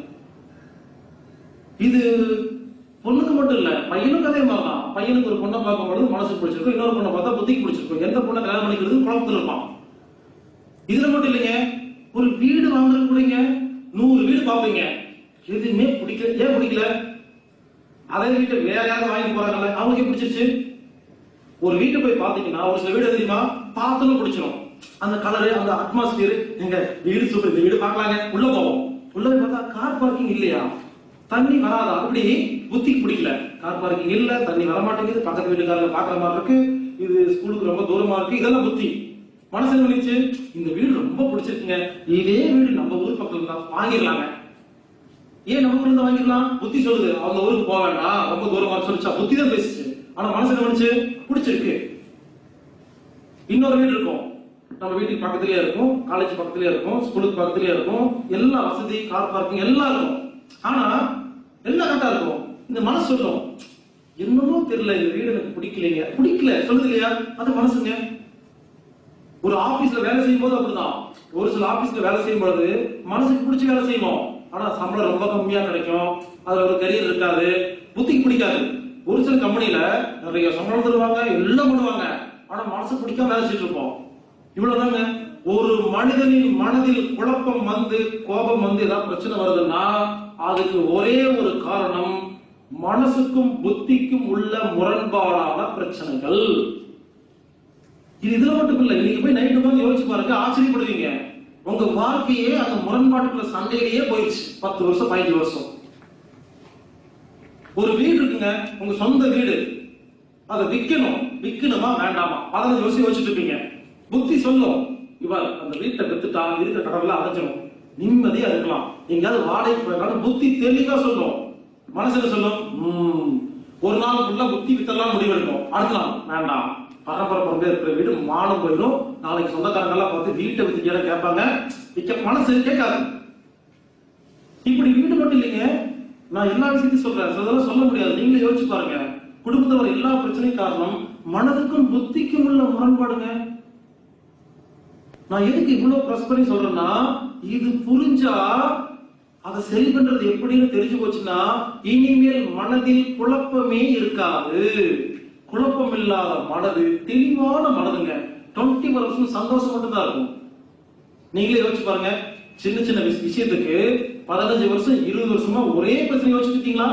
இது பொண்ணுக்கு மட்டும் இல்ல பையனுக்கு அதே மாதிரி தான் பையனுக்கு ஒரு பொண்ணை பார்க்கும்போது மனசுக்கு பிடிச்சிருக்கும் இன்னொரு பொண்ணை பார்த்தா புத்திக்கு பிடிச்சிருக்கும் எந்த பொண்ணை கல்யாணம் பண்ணிக்கிறது குழப்பத்தில் இருப்பான் இதுல மட்டும் இல்லைங்க ஒரு வீடு வாங்குறது கூடங்க நூறு வீடு பார்ப்பீங்க எதுவுமே பிடிக்கல ஏன் பிடிக்கல அதே வீட்டை வேற யாரும் வாங்கி போறாங்கல்ல அவங்களுக்கு பிடிச்சிருச்சு ஒரு வீட்டை போய் பாத்தீங்கன்னா ஒரு சில வீடு எது தெரியுமா பார்த்தோன்னு பிடிச்சிரும் அந்த கலரு அந்த அட்மாஸ்பியர் எங்க வீடு சூப்பர் இந்த வீடு பார்க்கலாங்க உள்ள போவோம் உள்ள போய் பார்த்தா கார் பார்க்கிங் இல்லையா தண்ணி வராதா அப்படி புத்திக்கு பிடிக்கல கார் பார்க்கிங் இல்ல தண்ணி வர மாட்டேங்குது பக்கத்து வீட்டுக்காரங்க பாக்குற மாதிரி இருக்கு இது ஸ்கூலுக்கு ரொம்ப தூரமா இருக்கு இதெல்லாம் புத்தி மனசு என்ன பண்ணிச்சு இந்த வீடு ரொம்ப பிடிச்சிருக்குங்க இதே வீடு நம்ம ஊர் பக்கத்துல தான் வாங்கிடலாங்க ஏன் நம்ம ஊர்ல இருந்து வாங்கிடலாம் புத்தி சொல்லுது அவங்க ஊருக்கு போக வேண்டாம் ரொம்ப தூரமா சொல்லிச்சா புத்தி தான் பேசுச்சு ஆனா மனசு என்ன பண்ணுச்சு பிடிச்சிருக்கு இன்னொரு வீடு இருக்கும் நம்ம வீட்டுக்கு பக்கத்துலயே இருக்கும் காலேஜ் பக்கத்துலயே இருக்கும் ஸ்கூலுக்கு பக்கத்துலயே இருக்கும் எல்லா வசதி கார் பார்க்கிங் எல்லாம் இருக்கும் ஆனா எல்லாம் கரெக்டா இருக்கும் இந்த மனசு சொல்லும் என்னமோ தெரியல இந்த வீடு எனக்கு பிடிக்கலைங்க பிடிக்கல சொல்லுது இல்லையா அது மனசுங்க ஒரு ஆபீஸ்ல வேலை செய்யும் போது அப்படிதான் ஒரு சில ஆபீஸ்ல வேலை செய்யும் பொழுது மனசுக்கு பிடிச்ச வேலை செய்வோம் ஆனா சம்பளம் ரொம்ப கம்மியா கிடைக்கும் அதுல ஒரு கரியர் இருக்காது புத்திக்கு பிடிக்காது ஒரு சில கம்பெனில நிறைய சம்பளம் தருவாங்க எல்லாம் பண்ணுவாங்க ஆனா மனசு பிடிக்காம வேலை செஞ்சுட்டு இருப்போம் இவ்வளவுதாங்க ஒரு மனிதனின் மனதில் குழப்பம் வந்து கோபம் வந்து ஏதாவது பிரச்சனை வருதுன்னா அதுக்கு ஒரே ஒரு காரணம் மனசுக்கும் புத்திக்கும் உள்ள முரண்பாடான பிரச்சனைகள் இது இதுல மட்டும் இல்ல இன்னைக்கு போய் நைட்டு உட்காந்து யோசிச்சு பாருங்க ஆச்சரியப்படுவீங்க உங்க வாழ்க்கையே அந்த முரண்பாட்டுக்குள்ள சண்டையிலேயே போயிடுச்சு பத்து வருஷம் பதினஞ்சு வருஷம் ஒரு வீடு இருக்குங்க உங்க சொந்த வீடு அதை விக்கணும் விக்கணுமா வேண்டாமா பதினஞ்சு வருஷம் யோசிச்சுட்டு இருப்பீங்க புத்தி சொல்லும் இவர் அந்த வீட்டை வித்துட்டா இருக்கிற கடவுள அடைஞ்சிடும் நிம்மதியா இருக்கலாம் எங்கேயாவது வாடகைக்கு போயிருந்தாலும் புத்தி தெளிவா சொல்லும் மனசு என்ன சொல்லும் "ம், ஒரு நாள் ஃபுல்லா புத்தி வித்தெல்லாம் முடிவெடுக்கும் அடுத்த நாள் வேண்டாம் பரம்பரை பரம்பரை இருக்கிற வீடு மானம் போயிடும் நாளைக்கு சொந்தக்காரங்க எல்லாம் பார்த்து வீட்டை வித்து கேட்பாங்க விற்க மனசு கேட்காது இப்படி வீடு மட்டும் இல்லைங்க நான் எல்லா விஷயத்தையும் சொல்றேன் அதெல்லாம் சொல்ல முடியாது நீங்களே யோசிச்சு பாருங்க குடும்பத்துல வர எல்லா பிரச்சனையும் காரணம் மனதுக்கும் புத்திக்கும் உள்ள முரண்பாடுங்க நான் எதுக்கு இவ்வளவு ப்ரெஸ் பண்ணி சொல்றேன்னா இது புரிஞ்சா அதை சரி பண்றது எப்படின்னு தெரிஞ்சு போச்சுன்னா இனிமேல் மனதில் குழப்பமே இருக்காது குழப்பம் இல்லாத மனது தெளிவான மனதுங்க டுவெண்ட்டி வருஷம் சந்தோஷம் மட்டும்தான் இருக்கும் நீங்களே யோசிச்சு பாருங்க சின்ன சின்ன விஷ- விஷயத்துக்கு பதினஞ்சு வருஷம் இருபது வருஷமா ஒரே பிரச்சனை யோசிச்சுட்டு இருக்கீங்களா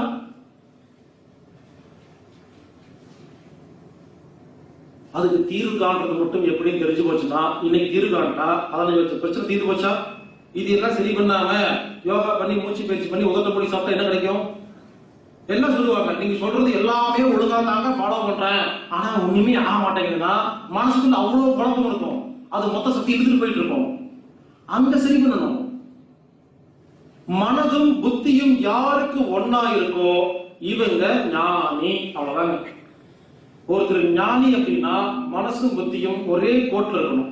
அதுக்கு தீர்வு காண்றது மட்டும் எப்படின்னு தெரிஞ்சு போச்சுன்னா இன்னைக்கு தீர்வு காண்டா பதினஞ்சு வருஷம் பிரச்சனை தீர்ந்து போச்சா இது எல்லாம் சரி பண்ணாம யோகா பண்ணி மூச்சு பயிற்சி பண்ணி உதட்ட பொடி சாப்பிட்டா என்ன கிடைக்கும் எல்லாம் சொல்லுவாங்க நீங்க சொல்றது எல்லாமே ஒழுங்கா தாங்க ஃபாலோ பண்றேன் ஆனா ஒண்ணுமே ஆக மாட்டேங்குதுன்னா மனசுக்குள்ள அவ்வளவு குழப்பம் இருக்கும் அது மொத்த சக்தி இழுத்துட்டு போயிட்டு இருக்கும் அங்க சரி பண்ணணும் மனதும் புத்தியும் யாருக்கு ஒன்னா இருக்கோ இவங்க ஞானி அவ்வளவுதாங்க ஒருத்தர் ஞானி அப்படின்னா மனசும் புத்தியும் ஒரே கோட்ல இருக்கணும்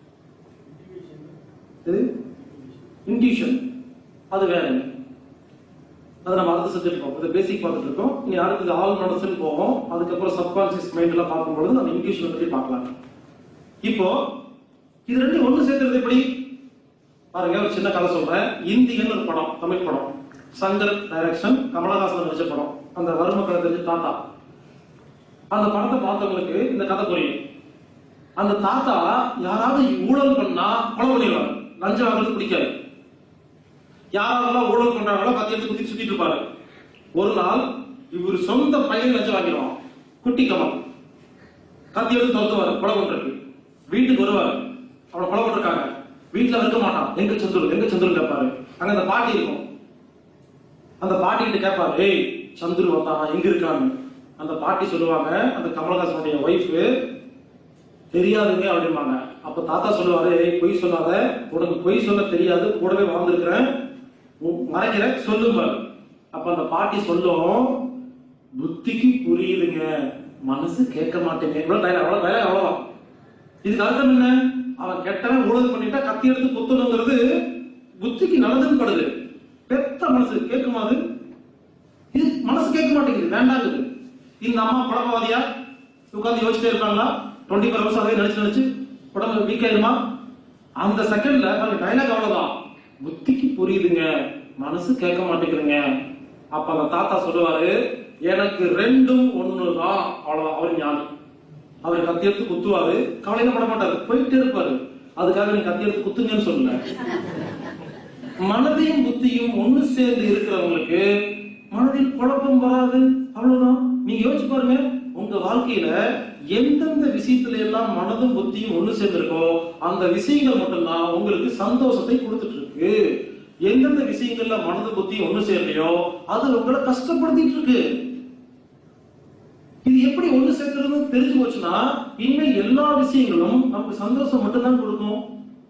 இன்டியூஷன் அது வேறங்க அது நம்ம அடுத்த சப்ஜெக்ட் பார்ப்போம் இது பேசிக் பார்த்துட்டு இருக்கோம் இனி அடுத்தது ஆல் மனசுன்னு போவோம் அதுக்கப்புறம் சப்கான்சியஸ் மைண்ட் எல்லாம் பார்க்கும்பொழுது அந்த இன்டியூஷன் பற்றி பார்க்கலாம் இப்போ இது ரெண்டு ஒண்ணு சேர்த்துறது எப்படி பாருங்க ஒரு சின்ன கதை சொல்றேன் இந்தியன் ஒரு படம் தமிழ் படம் சங்கர் டைரக்ஷன் கமலஹாசன் நடிச்ச படம் அந்த வறுமை கதை தெரிஞ்ச தாத்தா அந்த படத்தை பார்த்தவங்களுக்கு இந்த கதை புரியும் அந்த தாத்தா யாராவது ஊழல் பண்ணா கொலை பண்ணிடுவார் லஞ்சம் வாங்குறது பிடிக்காது யாரெல்லாம் ஊழல் பண்றாங்களோ கத்தி எடுத்து குத்தி சுத்திட்டு இருப்பாரு ஒரு நாள் இவர் சொந்த பையன் லஞ்சம் வாங்கிடுவான் குட்டி கமல் கத்தி எடுத்து துரத்துவாரு கொலை பண்றதுக்கு வீட்டுக்கு வருவாரு அவனை கொலை பண்றாங்க வீட்டுல இருக்க மாட்டான் எங்க சந்துரு எங்க சந்துரு கேட்பாரு அங்க அந்த பாட்டி இருக்கும் அந்த பாட்டி கிட்ட கேட்பாரு ஏய் சந்துரு வந்தானா எங்க இருக்கான்னு அந்த பாட்டி சொல்லுவாங்க அந்த கமலஹாசனுடைய ஒய்ஃப் தெரியாதுங்க அப்படிம்பாங்க அப்ப தாத்தா சொல்லுவாரு ஏய் பொய் சொல்லாத உனக்கு பொய் சொல்ல தெரியாது கூடவே வாழ்ந்துருக்கிறேன் மறைக்கிற சொல்லும்பாரு அப்ப அந்த பாட்டி சொல்லும் புத்திக்கு புரியுதுங்க மனசு கேட்க மாட்டேங்க இவ்வளவு டைலாக் அவ்வளவு டைலாக் அவ்வளவுதான் இதுக்கு அர்த்தம் என்ன அவன் கெட்டவன் ஊழல் பண்ணிட்டா கத்தி எடுத்து குத்தணுங்கிறது புத்திக்கு நல்லதுன்னு படுது பெத்த மனசு கேட்குமா அது இது மனசு கேட்க மாட்டேங்குது வேண்டாங்குது இந்த அம்மா குழப்பவாதியா உட்கார்ந்து யோசிச்சுட்டே இருக்காங்களா டுவெண்ட்டி ஃபோர் ஹவர்ஸ் அதே நினைச்சு நினைச்சு உடம்பு வீக் ஆயிருமா அந்த செகண்ட்ல டைலாக் அவ்வளவுதான் புத்திக்கு புரியுதுங்க மனசு கேட்க மாட்டேங்குதுங்க அப்ப அந்த தாத்தா சொல்லுவாரு எனக்கு ரெண்டும் ஒண்ணுதான் அவ்வளவுதான் அவர் ஞானி அவர் கத்தி எடுத்து குத்துவாரு கவலையில பட மாட்டாரு போயிட்டே இருப்பாரு அதுக்காக நீ கத்தி எடுத்து குத்துங்கன்னு சொல்லல மனதையும் புத்தியும் ஒண்ணு சேர்ந்து இருக்கிறவங்களுக்கு மனதில் குழப்பம் வராது அவ்வளவுதான் நீங்க யோசிச்சு பாருங்க உங்க வாழ்க்கையில எந்தெந்த விஷயத்துல எல்லாம் மனதும் புத்தியும் ஒண்ணு சேர்ந்திருக்கோ அந்த விஷயங்கள் மட்டும்தான் உங்களுக்கு சந்தோஷத்தை கொடுத்துட்டு இருக்கு எந்தெந்த விஷயங்கள்ல மனது புத்தியும் ஒண்ணு சேரலையோ அது உங்களை கஷ்டப்படுத்திட்டு இருக்கு இது எப்படி ஒண்ணு சேர்க்கறதுன்னு தெரிஞ்சு போச்சுன்னா இனிமே எல்லா விஷயங்களும் நமக்கு சந்தோஷம் மட்டும்தான் கொடுக்கும்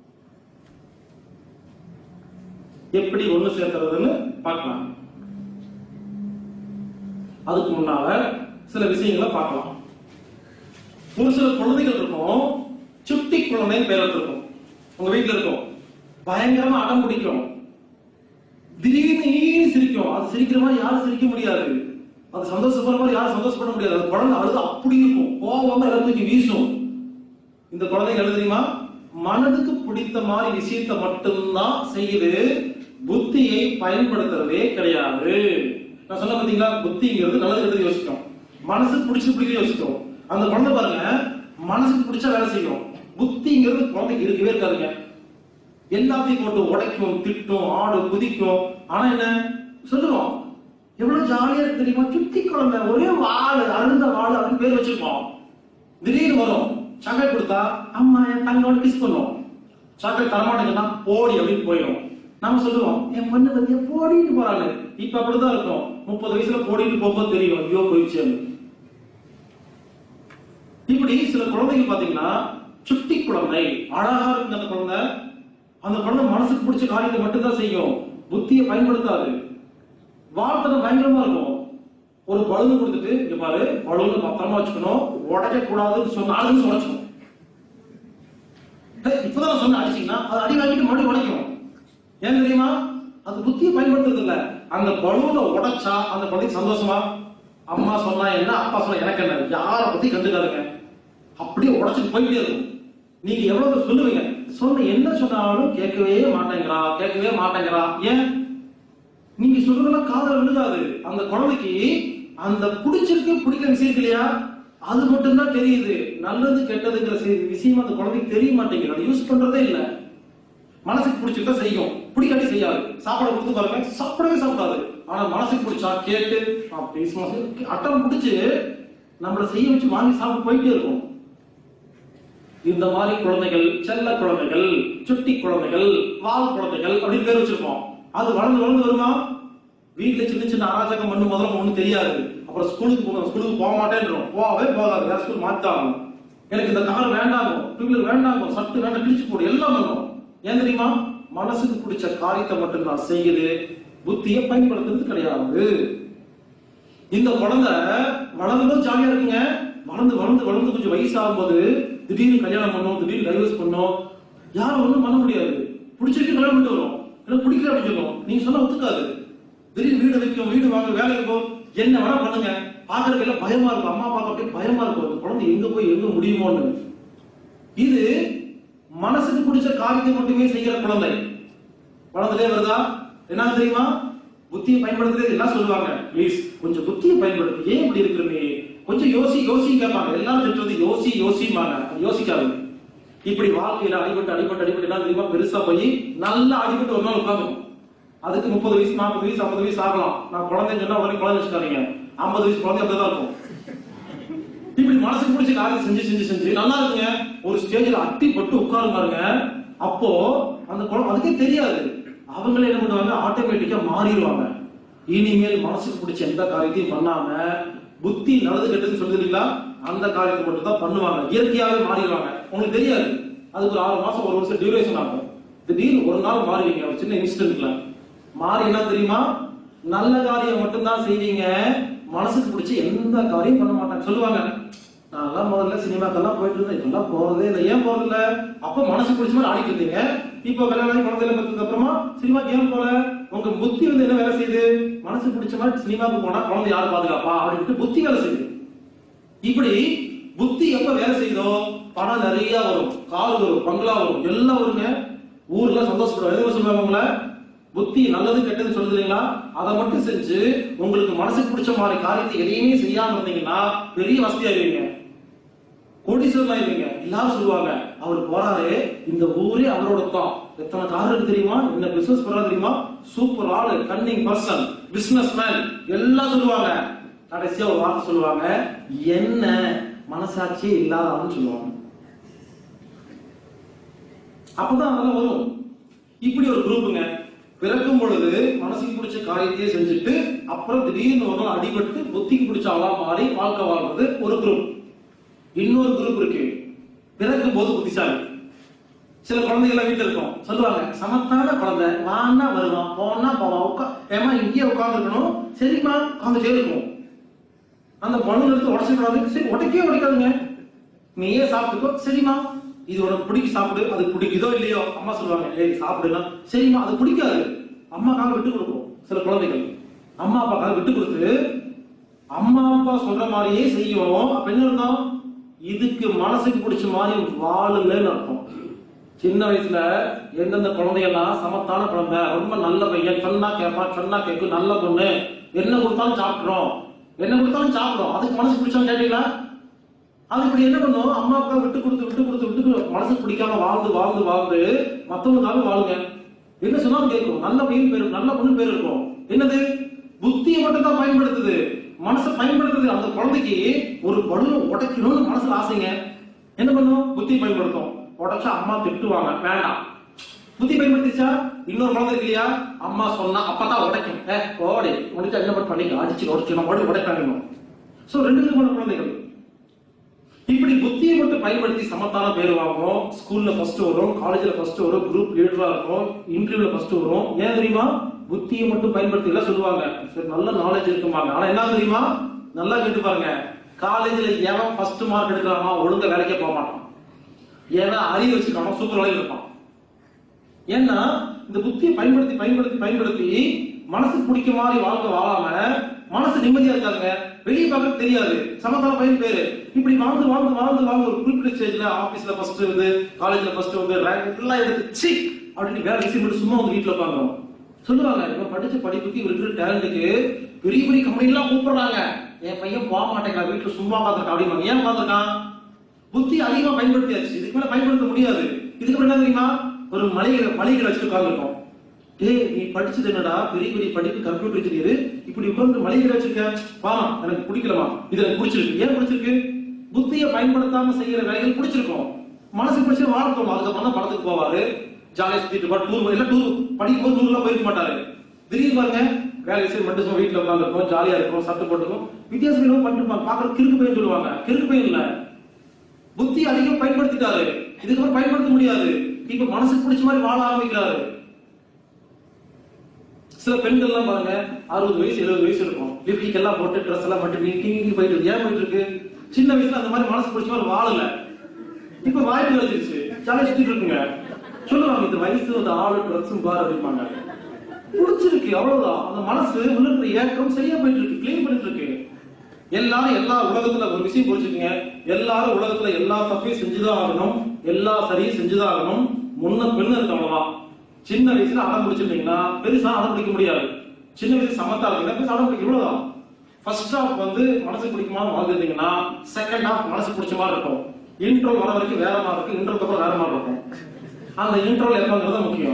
எப்படி ஒண்ணு சேர்க்கறதுன்னு பார்க்கலாம் அதுக்கு முன்னால சில விஷயங்களை பார்க்கலாம் ஒரு சில குழந்தைகள் இருக்கும் சுட்டி குழந்தை பேர் இருக்கும் உங்க வீட்டுல இருக்கும் பயங்கரமா அடம் பிடிக்கும் திடீர்னு ஈனு சிரிக்கும் அது சிரிக்கிற மாதிரி யாரும் சிரிக்க முடியாது அது சந்தோஷப்படுற மாதிரி யாரும் சந்தோஷப்பட முடியாது அது குழந்தை அழுது அப்படி இருக்கும் கோவம் எல்லாம் தூக்கி வீசும் இந்த குழந்தைங்க என்ன தெரியுமா மனதுக்கு பிடித்த மாதிரி விஷயத்தை மட்டும்தான் செய்யுது புத்தியை பயன்படுத்துறதே கிடையாது நான் சொன்ன பாத்தீங்களா புத்திங்கிறது நல்லது கெட்டது யோசிக்கும் மனசுக்கு பிடிச்சு பிடிக்க யோசிக்கும் அந்த குழந்தை பாருங்க மனசுக்கு பிடிச்சா வேலை செய்யும் புத்திங்கிறது குழந்தைக்கு இருக்கவே இருக்காதுங்க எல்லாத்தையும் போட்டு உடைக்கும் திட்டும் ஆடும் குதிக்கும் ஆனா என்ன சொல்லுவோம் எவ்வளவு ஜாலியா இருக்கு தெரியுமா சுத்தி குழந்தை ஒரே வாழு அருந்த வாழு அப்படின்னு பேர் வச்சிருக்கோம் திடீர்னு வரும் சாக்லேட் கொடுத்தா அம்மா என் தங்கோட கிஸ் பண்ணுவோம் சாக்லேட் தரமாட்டேங்கன்னா போடி அப்படின்னு போயிடும் நாம சொல்லுவோம் என் பொண்ணு பத்தியா போடிட்டு போறாங்க இப்ப அப்படிதான் இருக்கும் முப்பது வயசுல போடிட்டு போகும்போது தெரியும் ஐயோ போயிடுச்சு இப்படி சில குழந்தைங்க பாத்தீங்கன்னா சுட்டி குழந்தை அழகா இருக்கு அந்த குழந்தை அந்த குழந்தை மனசுக்கு பிடிச்ச காரியத்தை மட்டும்தான் செய்யும் புத்தியை பயன்படுத்தாது வார்த்தை பயங்கரமா இருக்கும் ஒரு பலூன் கொடுத்துட்டு இங்க பாரு பலூன் பத்திரமா வச்சுக்கணும் உடைக்க கூடாதுன்னு சொன்னாலும் உடைச்சிடும் டேய், இப்பதான் நான் சொன்ன அடிச்சீங்கன்னா அது அடி வாங்கிட்டு மறுபடியும் உடைக்கும் ஏன் தெரியுமா அது புத்தியை பயன்படுத்துறது இல்ல அந்த பலூனை உடைச்சா அந்த குழந்தைக்கு சந்தோஷமா அம்மா சொன்னா என்ன அப்பா சொன்னா எனக்கு என்ன யார பத்தி கண்டுக்காதுங்க அப்படியே உடைச்சிட்டு போயிட்டே இருக்கும் நீங்க எவ்வளவு சொல்லுவீங்க சொன்ன என்ன சொன்னாலும் கேட்கவே மாட்டேங்கிறா கேட்கவே மாட்டேங்கிறா ஏன் நீங்க சொல்றதெல்லாம் காதல விழுகாது அந்த குழந்தைக்கு அந்த பிடிச்சிருக்கு பிடிக்கிற விஷயம் இருக்கு இல்லையா அது மட்டும்தான் தெரியுது நல்லது கெட்டதுங்கிற சி- விஷயம் அந்த குழந்தைக்கு தெரிய மாட்டேங்குது அதை யூஸ் பண்றதே இல்ல மனசுக்கு பிடிச்சிருந்தா செய்யும் பிடிக்காட்டி செய்யாது சாப்பாடு கொடுத்து பாருங்க சாப்பிடவே சாப்பிடாது ஆனா மனசுக்கு பிடிச்சா கேட்டு அப்படி சும்மா அட்டம் பிடிச்சு நம்மள செய்ய வச்சு வாங்கி சாப்பிட்டு போயிட்டே இருக்கும் இந்த மாதிரி குழந்தைகள் செல்ல குழந்தைகள் சுட்டி குழந்தைகள் வால் குழந்தைகள் அப்படின்னு பேர் வச்சிருப்போம் அது வளர்ந்து வளர்ந்து வருமா வீட்டுல சின்ன சின்ன அராஜகம் பண்ணு முதல்ல ஒண்ணும் தெரியாது அப்புறம் ஸ்கூலுக்கு போகணும் ஸ்கூலுக்கு போக மாட்டேன்றோம் போகவே போகாது வேற ஸ்கூல் மாத்தாகும் எனக்கு இந்த கார் வேண்டாமோ டூ வீலர் வேண்டாமோ சட்டு வேண்டாம் கிழிச்சு போடு எல்லாம் பண்ணும் ஏன் தெரியுமா மனசுக்கு பிடிச்ச காரியத்தை மட்டும் நான் செய்யுது புத்தியை பயன்படுத்துறது கிடையாது இந்த குழந்தை வளர்ந்தும் ஜாலியா இருக்குங்க வளர்ந்து வளர்ந்து வளர்ந்து கொஞ்சம் வயசாகும் போது திடீர்னு கல்யாணம் பண்ணும் திடீர்னு டைவர்ஸ் பண்ணும் யாரும் ஒண்ணும் பண்ண முடியாது பிடிச்சிருக்கு கல்யாணம் பண்ணிட்டு வரும் எனக்கு பிடிக்கல அப்படின்னு சொல்லும் நீங்க சொன்னா ஒத்துக்காது திடீர்னு வீடு வைக்கும் வீடு வாங்க வேலைக்கு போ என்ன வேணா பண்ணுங்க பாக்குறதுக்கு எல்லாம் பயமா இருக்கும் அம்மா அப்பாவுக்கு அப்படியே பயமா இருக்கும் இந்த குழந்தை எங்க போய் எங்க முடியுமோன்னு இது மனசுக்கு பிடிச்ச காரியத்தை மட்டுமே செய்கிற குழந்தை வளர்ந்துட்டே வருதா என்ன தெரியுமா புத்தியை பயன்படுத்துறது எல்லாம் சொல்லுவாங்க ப்ளீஸ் கொஞ்சம் புத்தியை பயன்படுத்து ஏன் இப்படி இருக்கிற நீ கொஞ்சம் யோசி யோசி கேட்பாங்க எல்லாரும் திட்டுறது யோசி யோசிப்பாங்க அது யோசிக்காது இப்படி வாழ்க்கையில அடிபட்டு அடிபட்டு அடிபட்டு என்ன தெரியுமா பெருசா போய் நல்லா அடிபட்டு ஒரு நாள் உட்காந்துக்கும் அதுக்கு முப்பது வயசு நாற்பது வயசு ஐம்பது வயசு ஆகலாம் நான் குழந்தைன்னு சொன்னா உடனே குழந்தை வச்சுக்காதீங்க ஐம்பது வயசு குழந்தை அப்படிதான் இருக்கும் இப்படி மனசுக்கு பிடிச்ச காரியம் செஞ்சு செஞ்சு செஞ்சு நல்லா இருக்குங்க ஒரு ஸ்டேஜ்ல அட்டி பட்டு உட்காருங்க பாருங்க அப்போ அந்த குழந்தை அதுக்கே தெரியாது அவங்களே என்ன பண்ணுவாங்க ஆட்டோமேட்டிக்கா மாறிடுவாங்க இனிமேல் மனசுக்கு பிடிச்ச எந்த காரியத்தையும் பண்ணாம புத்தி நல்லது கெட்டதுன்னு சொல்லுறீங்களா அந்த காரியத்தை மட்டும் தான் பண்ணுவாங்க இயற்கையாவே மாறிடுவாங்க உங்களுக்கு தெரியாது அதுக்கு ஒரு ஆறு மாசம் ஒரு வருஷம் டியூரேஷன் ஆகும் திடீர்னு ஒரு நாள் மாறுவீங்க ஒரு சின்ன இன்சிடென்ட்ல மாறி என்ன தெரியுமா நல்ல காரியம் மட்டும்தான் செய்வீங்க மனசுக்கு பிடிச்ச எந்த காரியம் பண்ண மாட்டாங்க சொல்லுவாங்க நான்லாம் முதல்ல சினிமாக்கெல்லாம் போயிட்டு இருந்தேன் இப்பெல்லாம் போறதே இல்லை ஏன் போறது இல்ல அப்ப மனசு பிடிச்ச மாதிரி ஆடிட்டு இருந்தீங்க இப்போ கல்யாணம் ஆகி குழந்தையில பார்த்ததுக்கு அப்புறமா சினிமாக்கு ஏன் போல உங்க புத்தி வந்து என்ன வேலை செய்யுது மனசு பிடிச்ச மாதிரி சினிமாக்கு போனா குழந்தை யார் பாதுகாப்பா அப்படின்ட்டு புத்தி வேலை செய்யுது இப்படி புத்தி எப்ப வேலை செய்யுதோ பணம் நிறைய வரும் கார் வரும் பங்களா வரும் எல்லாம் வருங்க ஊர்ல சந்தோஷப்படுவோம் எதுவும் சொல்லுவாங்க உங்களை புத்தி நல்லது கெட்டது சொல்லுது இல்லைங்களா அதை மட்டும் செஞ்சு உங்களுக்கு மனசுக்கு பிடிச்ச மாதிரி காரியத்தை எதையுமே செய்யாம இருந்தீங்கன்னா பெரிய வசதியாயிருவீங்க கோடீஸ்வரன் ஆயிருவீங்க எல்லாரும் சொல்லுவாங்க அவர் போறாரு இந்த ஊரே அவரோட தான் எத்தனை கார் இருக்கு தெரியுமா என்ன பிசினஸ் பண்றா தெரியுமா சூப்பர் ஆளு கன்னிங் பர்சன் பிசினஸ் மேன் எல்லாம் சொல்லுவாங்க கடைசியா ஒரு வார்த்தை சொல்லுவாங்க என்ன மனசாட்சியே இல்லாத ஆளுன்னு சொல்லுவாங்க அப்பதான் அதெல்லாம் வரும் இப்படி ஒரு குரூப்புங்க பிறக்கும் பொழுது மனசுக்கு பிடிச்ச காரியத்தையே செஞ்சுட்டு அப்புறம் திடீர்னு ஒரு நாள் அடிபட்டு புத்திக்கு பிடிச்ச ஆளா மாறி வாழ்க்கை வாழ்றது ஒரு குரூப் இன்னொரு குரூப் இருக்கு பிறக்கும் போது புத்திசாலி சில குழந்தைகள் வீட்டுல இருக்கும் சொல்லுவாங்க சமத்தான குழந்தை வான்னா வருவான் போனா போவான் உட்கா ஏமா இங்கேயே உட்காந்துருக்கணும் சரிம்மா உட்காந்துட்டே இருக்கும் அந்த பலூன் எடுத்து உடச்சிக்கூடாது சரி உடைக்கவே உடைக்காதுங்க நீயே சாப்பிட்டுக்கோ சரிம்மா இது உனக்கு பிடிக்க சாப்பிடு அது பிடிக்குதோ இல்லையோ அம்மா சொல்லுவாங்க ஏய் சாப்பிடுனா சரிம்மா அது பிடிக்காது அம்மாக்காக விட்டு கொடுக்கும் சில குழந்தைகள் அம்மா அப்பாக்காக விட்டு கொடுத்து அம்மா அப்பா சொல்ற மாதிரியே செய்யும் அப்ப என்ன அர்த்தம் இதுக்கு மனசுக்கு பிடிச்ச மாதிரி வாழுங்கன்னு அர்த்தம் சின்ன வயசுல எந்தெந்த குழந்தையெல்லாம் சமத்தான குழந்தை ரொம்ப நல்ல பையன் சொன்னா கேட்பான் சொன்னா கேட்கும் நல்ல பொண்ணு என்ன கொடுத்தாலும் சாப்பிடுறோம் என்ன கொடுத்தாலும் சாப்பிடும் அதுக்கு மனசு பிடிச்சவங்க கேட்டீங்களா அது இப்படி என்ன பண்ணும் அம்மா அப்பா விட்டு கொடுத்து விட்டு கொடுத்து விட்டு கொடுத்து மனசுக்கு பிடிக்காம வாழ்ந்து வாழ்ந்து வாழ்ந்து மத்தவங்களுக்காக வாழுங்க என்ன சொன்னாலும் கேட்கும் நல்ல பையன் பேரு நல்ல பொண்ணு பேர் இருக்கும் என்னது புத்தியை மட்டும் தான் பயன்படுத்துது மனசை பயன்படுத்துது அந்த குழந்தைக்கு ஒரு பலூனை உடைக்கணும்னு மனசுல ஆசைங்க என்ன பண்ணும் புத்தி பயன்படுத்தும் உடைச்சா அம்மா திட்டுவாங்க வேண்டாம் புத்தி பயன்படுத்திச்சா இன்னொரு குழந்தை இருக்கு இல்லையா அம்மா சொன்னா அப்பதான் உடைக்கும் ஏ ஓடி முடிச்சா என்ன பண்ணி பண்ணிக்க அடிச்சு உடைச்சு நம்ம உடனே உடைக்காங்க சோ ரெண்டு விதமான குழந்தைகள் இப்படி புத்தியை மட்டும் பயன்படுத்தி சமத்தான பேர் வாங்குறோம் ஸ்கூல்ல ஃபர்ஸ்ட் வரும் காலேஜ்ல ஃபர்ஸ்ட் வரும் குரூப் லீடரா இருக்கும் இன்டர்வியூல ஃபர்ஸ்ட் வரும் ஏன் தெரியுமா புத்தியை மட்டும் பயன்படுத்தி எல்லாம் சொல்லுவாங்க சரி நல்ல நாலேஜ் இருக்குமாங்க ஆனா என்ன தெரியுமா நல்லா கேட்டு பாருங்க காலேஜ்ல எவன் ஃபர்ஸ்ட் மார்க் எடுக்கிறானோ ஒழுங்கா வேலைக்கே போக மாட்டான் ஏன்னா அறிவு வச்சுக்காம சூப்பர் வேலைக்கு இருப்பான் ஏன்னா இந்த புத்தியை பயன்படுத்தி பயன்படுத்தி பயன்படுத்தி மனசுக்கு பிடிக்க மாதிரி வாழ்க்கை வாழாம மனசு நிம்மதியா இருக்காங்க வெளியே பார்க்க தெரியாது சமதான பையன் பேரு இப்படி வாழ்ந்து வாழ்ந்து வாழ்ந்து வாழ்ந்து ஒரு குறிப்பிட்ட ஸ்டேஜ்ல ஆபீஸ்ல ஃபர்ஸ்ட் வந்து காலேஜ்ல ஃபர்ஸ்ட் வந்து ரேங்க் எல்லாம் எடுத்து சி அப்படின்னு வேலை விஷயம் மட்டும் சும்மா வந்து வீட்டுல உட்காந்துரும் சொல்லுவாங்க இவன் படிச்ச படிப்புக்கு இவர் இருக்கிற டேலண்ட்டுக்கு பெரிய பெரிய கம்பெனி எல்லாம் கூப்பிடுறாங்க என் பையன் போக மாட்டேங்கிறான் வீட்டுல சும்மா உட்காந்துருக்கான் அப்படிம்பாங்க ஏன் உட்காந்துருக்கான் புத்தி அதிகமா பயன்படுத்தியாச்சு இதுக்கு மேல பயன்படுத்த முடியாது இதுக்கு அப்புறம் என்ன தெரியுமா ஒரு மளிகை மளிகை வச்சுட்டு உட்காந்துருக்கோம் ஏய் நீ படிச்சது என்னடா பெரிய பெரிய படிப்பு கம்ப்யூட்டர் இன்ஜினியர் இப்படி உட்கார்ந்து மளிகை வச்சிருக்க வாமா எனக்கு பிடிக்கலமா இது எனக்கு பிடிச்சிருக்கு ஏன் பிடிச்சிருக்கு புத்தியை பயன்படுத்தாம செய்யற வேலைகள் பிடிச்சிருக்கும் மனசு பிடிச்சி வாழ்த்தோம் அதுக்கப்புறம் தான் படத்துக்கு போவாரு ஜாலியா சுத்திட்டு பா டூர் எல்லாம் டூர் படிக்கும் போது டூர்லாம் போயிருக்க மாட்டாரு திடீர்னு பாருங்க வேலை செய்ய மட்டும் சும்மா வீட்டுல உட்காந்துருக்கோம் ஜாலியா இருக்கும் சட்டை போட்டுக்கும் வித்தியாசம் என்னமோ பண்ணிருப்பாங்க பாக்குற கிறுக்கு பையன் சொல்லுவாங்க கிறுக்கு பையன் இல்ல புத்தி அதிகம் பயன்படுத்திட்டாரு இதுக்கப்புறம் பயன்படுத்த முடியாது இப்ப மனசுக்கு பிடிச்ச மாதிரி வாழ ஆரம்பிக்கிறாரு சில பெண்கள் எல்லாம் பாருங்க அறுபது வயசு எழுபது வயசு இருக்கும் லிப்டிக் எல்லாம் போட்டு ட்ரெஸ் எல்லாம் மட்டும் நீ டிவி போயிட்டு இருக்கு. ஏன் போயிட்டு இருக்கு சின்ன வயசுல அந்த மாதிரி மனசு பிடிச்ச மாதிரி வாழல இப்ப வாய்ப்பு கிடைச்சிருச்சு ஜாலியா சுத்திட்டு இருக்குங்க சொல்லுவாங்க இந்த வயசு அந்த ஆளு ட்ரெஸ்ஸும் பார் அப்படிம்பாங்க பிடிச்சிருக்கு அவ்வளவுதான் அந்த மனசு உள்ள இருக்கிற ஏக்கம் சரியா போயிட்டு இருக்கு கிளீன் பண்ணிட்டு இருக்கு எல்லாரும் எல்லா உலகத்துல ஒரு விஷயம் புரிஞ்சுக்கங்க எல்லாரும் உலகத்துல எல்லா தப்பையும் செஞ்சுதான் ஆகணும் எல்லா சரியும் செஞ்சுதான் ஆகணும் முன்ன பெண்ணு இருக்கு அவ்வளவுதான் சின்ன வயசுல அடம் பிடிச்சிருந்தீங்கன்னா பெருசா அடம் பிடிக்க முடியாது சின்ன வயசு சமத்தா இருக்கீங்கன்னா பெருசா அடம் பிடிக்க இவ்வளவுதான் ஃபர்ஸ்ட் ஹாஃப் வந்து மனசு பிடிக்குமா வாழ்ந்துருந்தீங்கன்னா செகண்ட் ஹாஃப் மனசு பிடிச்ச மாதிரி இருக்கும் இன்ட்ரோல் வர வரைக்கும் வேற மாதிரி இருக்கும் இன்ட்ரோல் அப்புறம் வேற மாதிரி இருக்கும் அந்த இன்ட்ரோல் எப்பங்கிறது முக்கியம்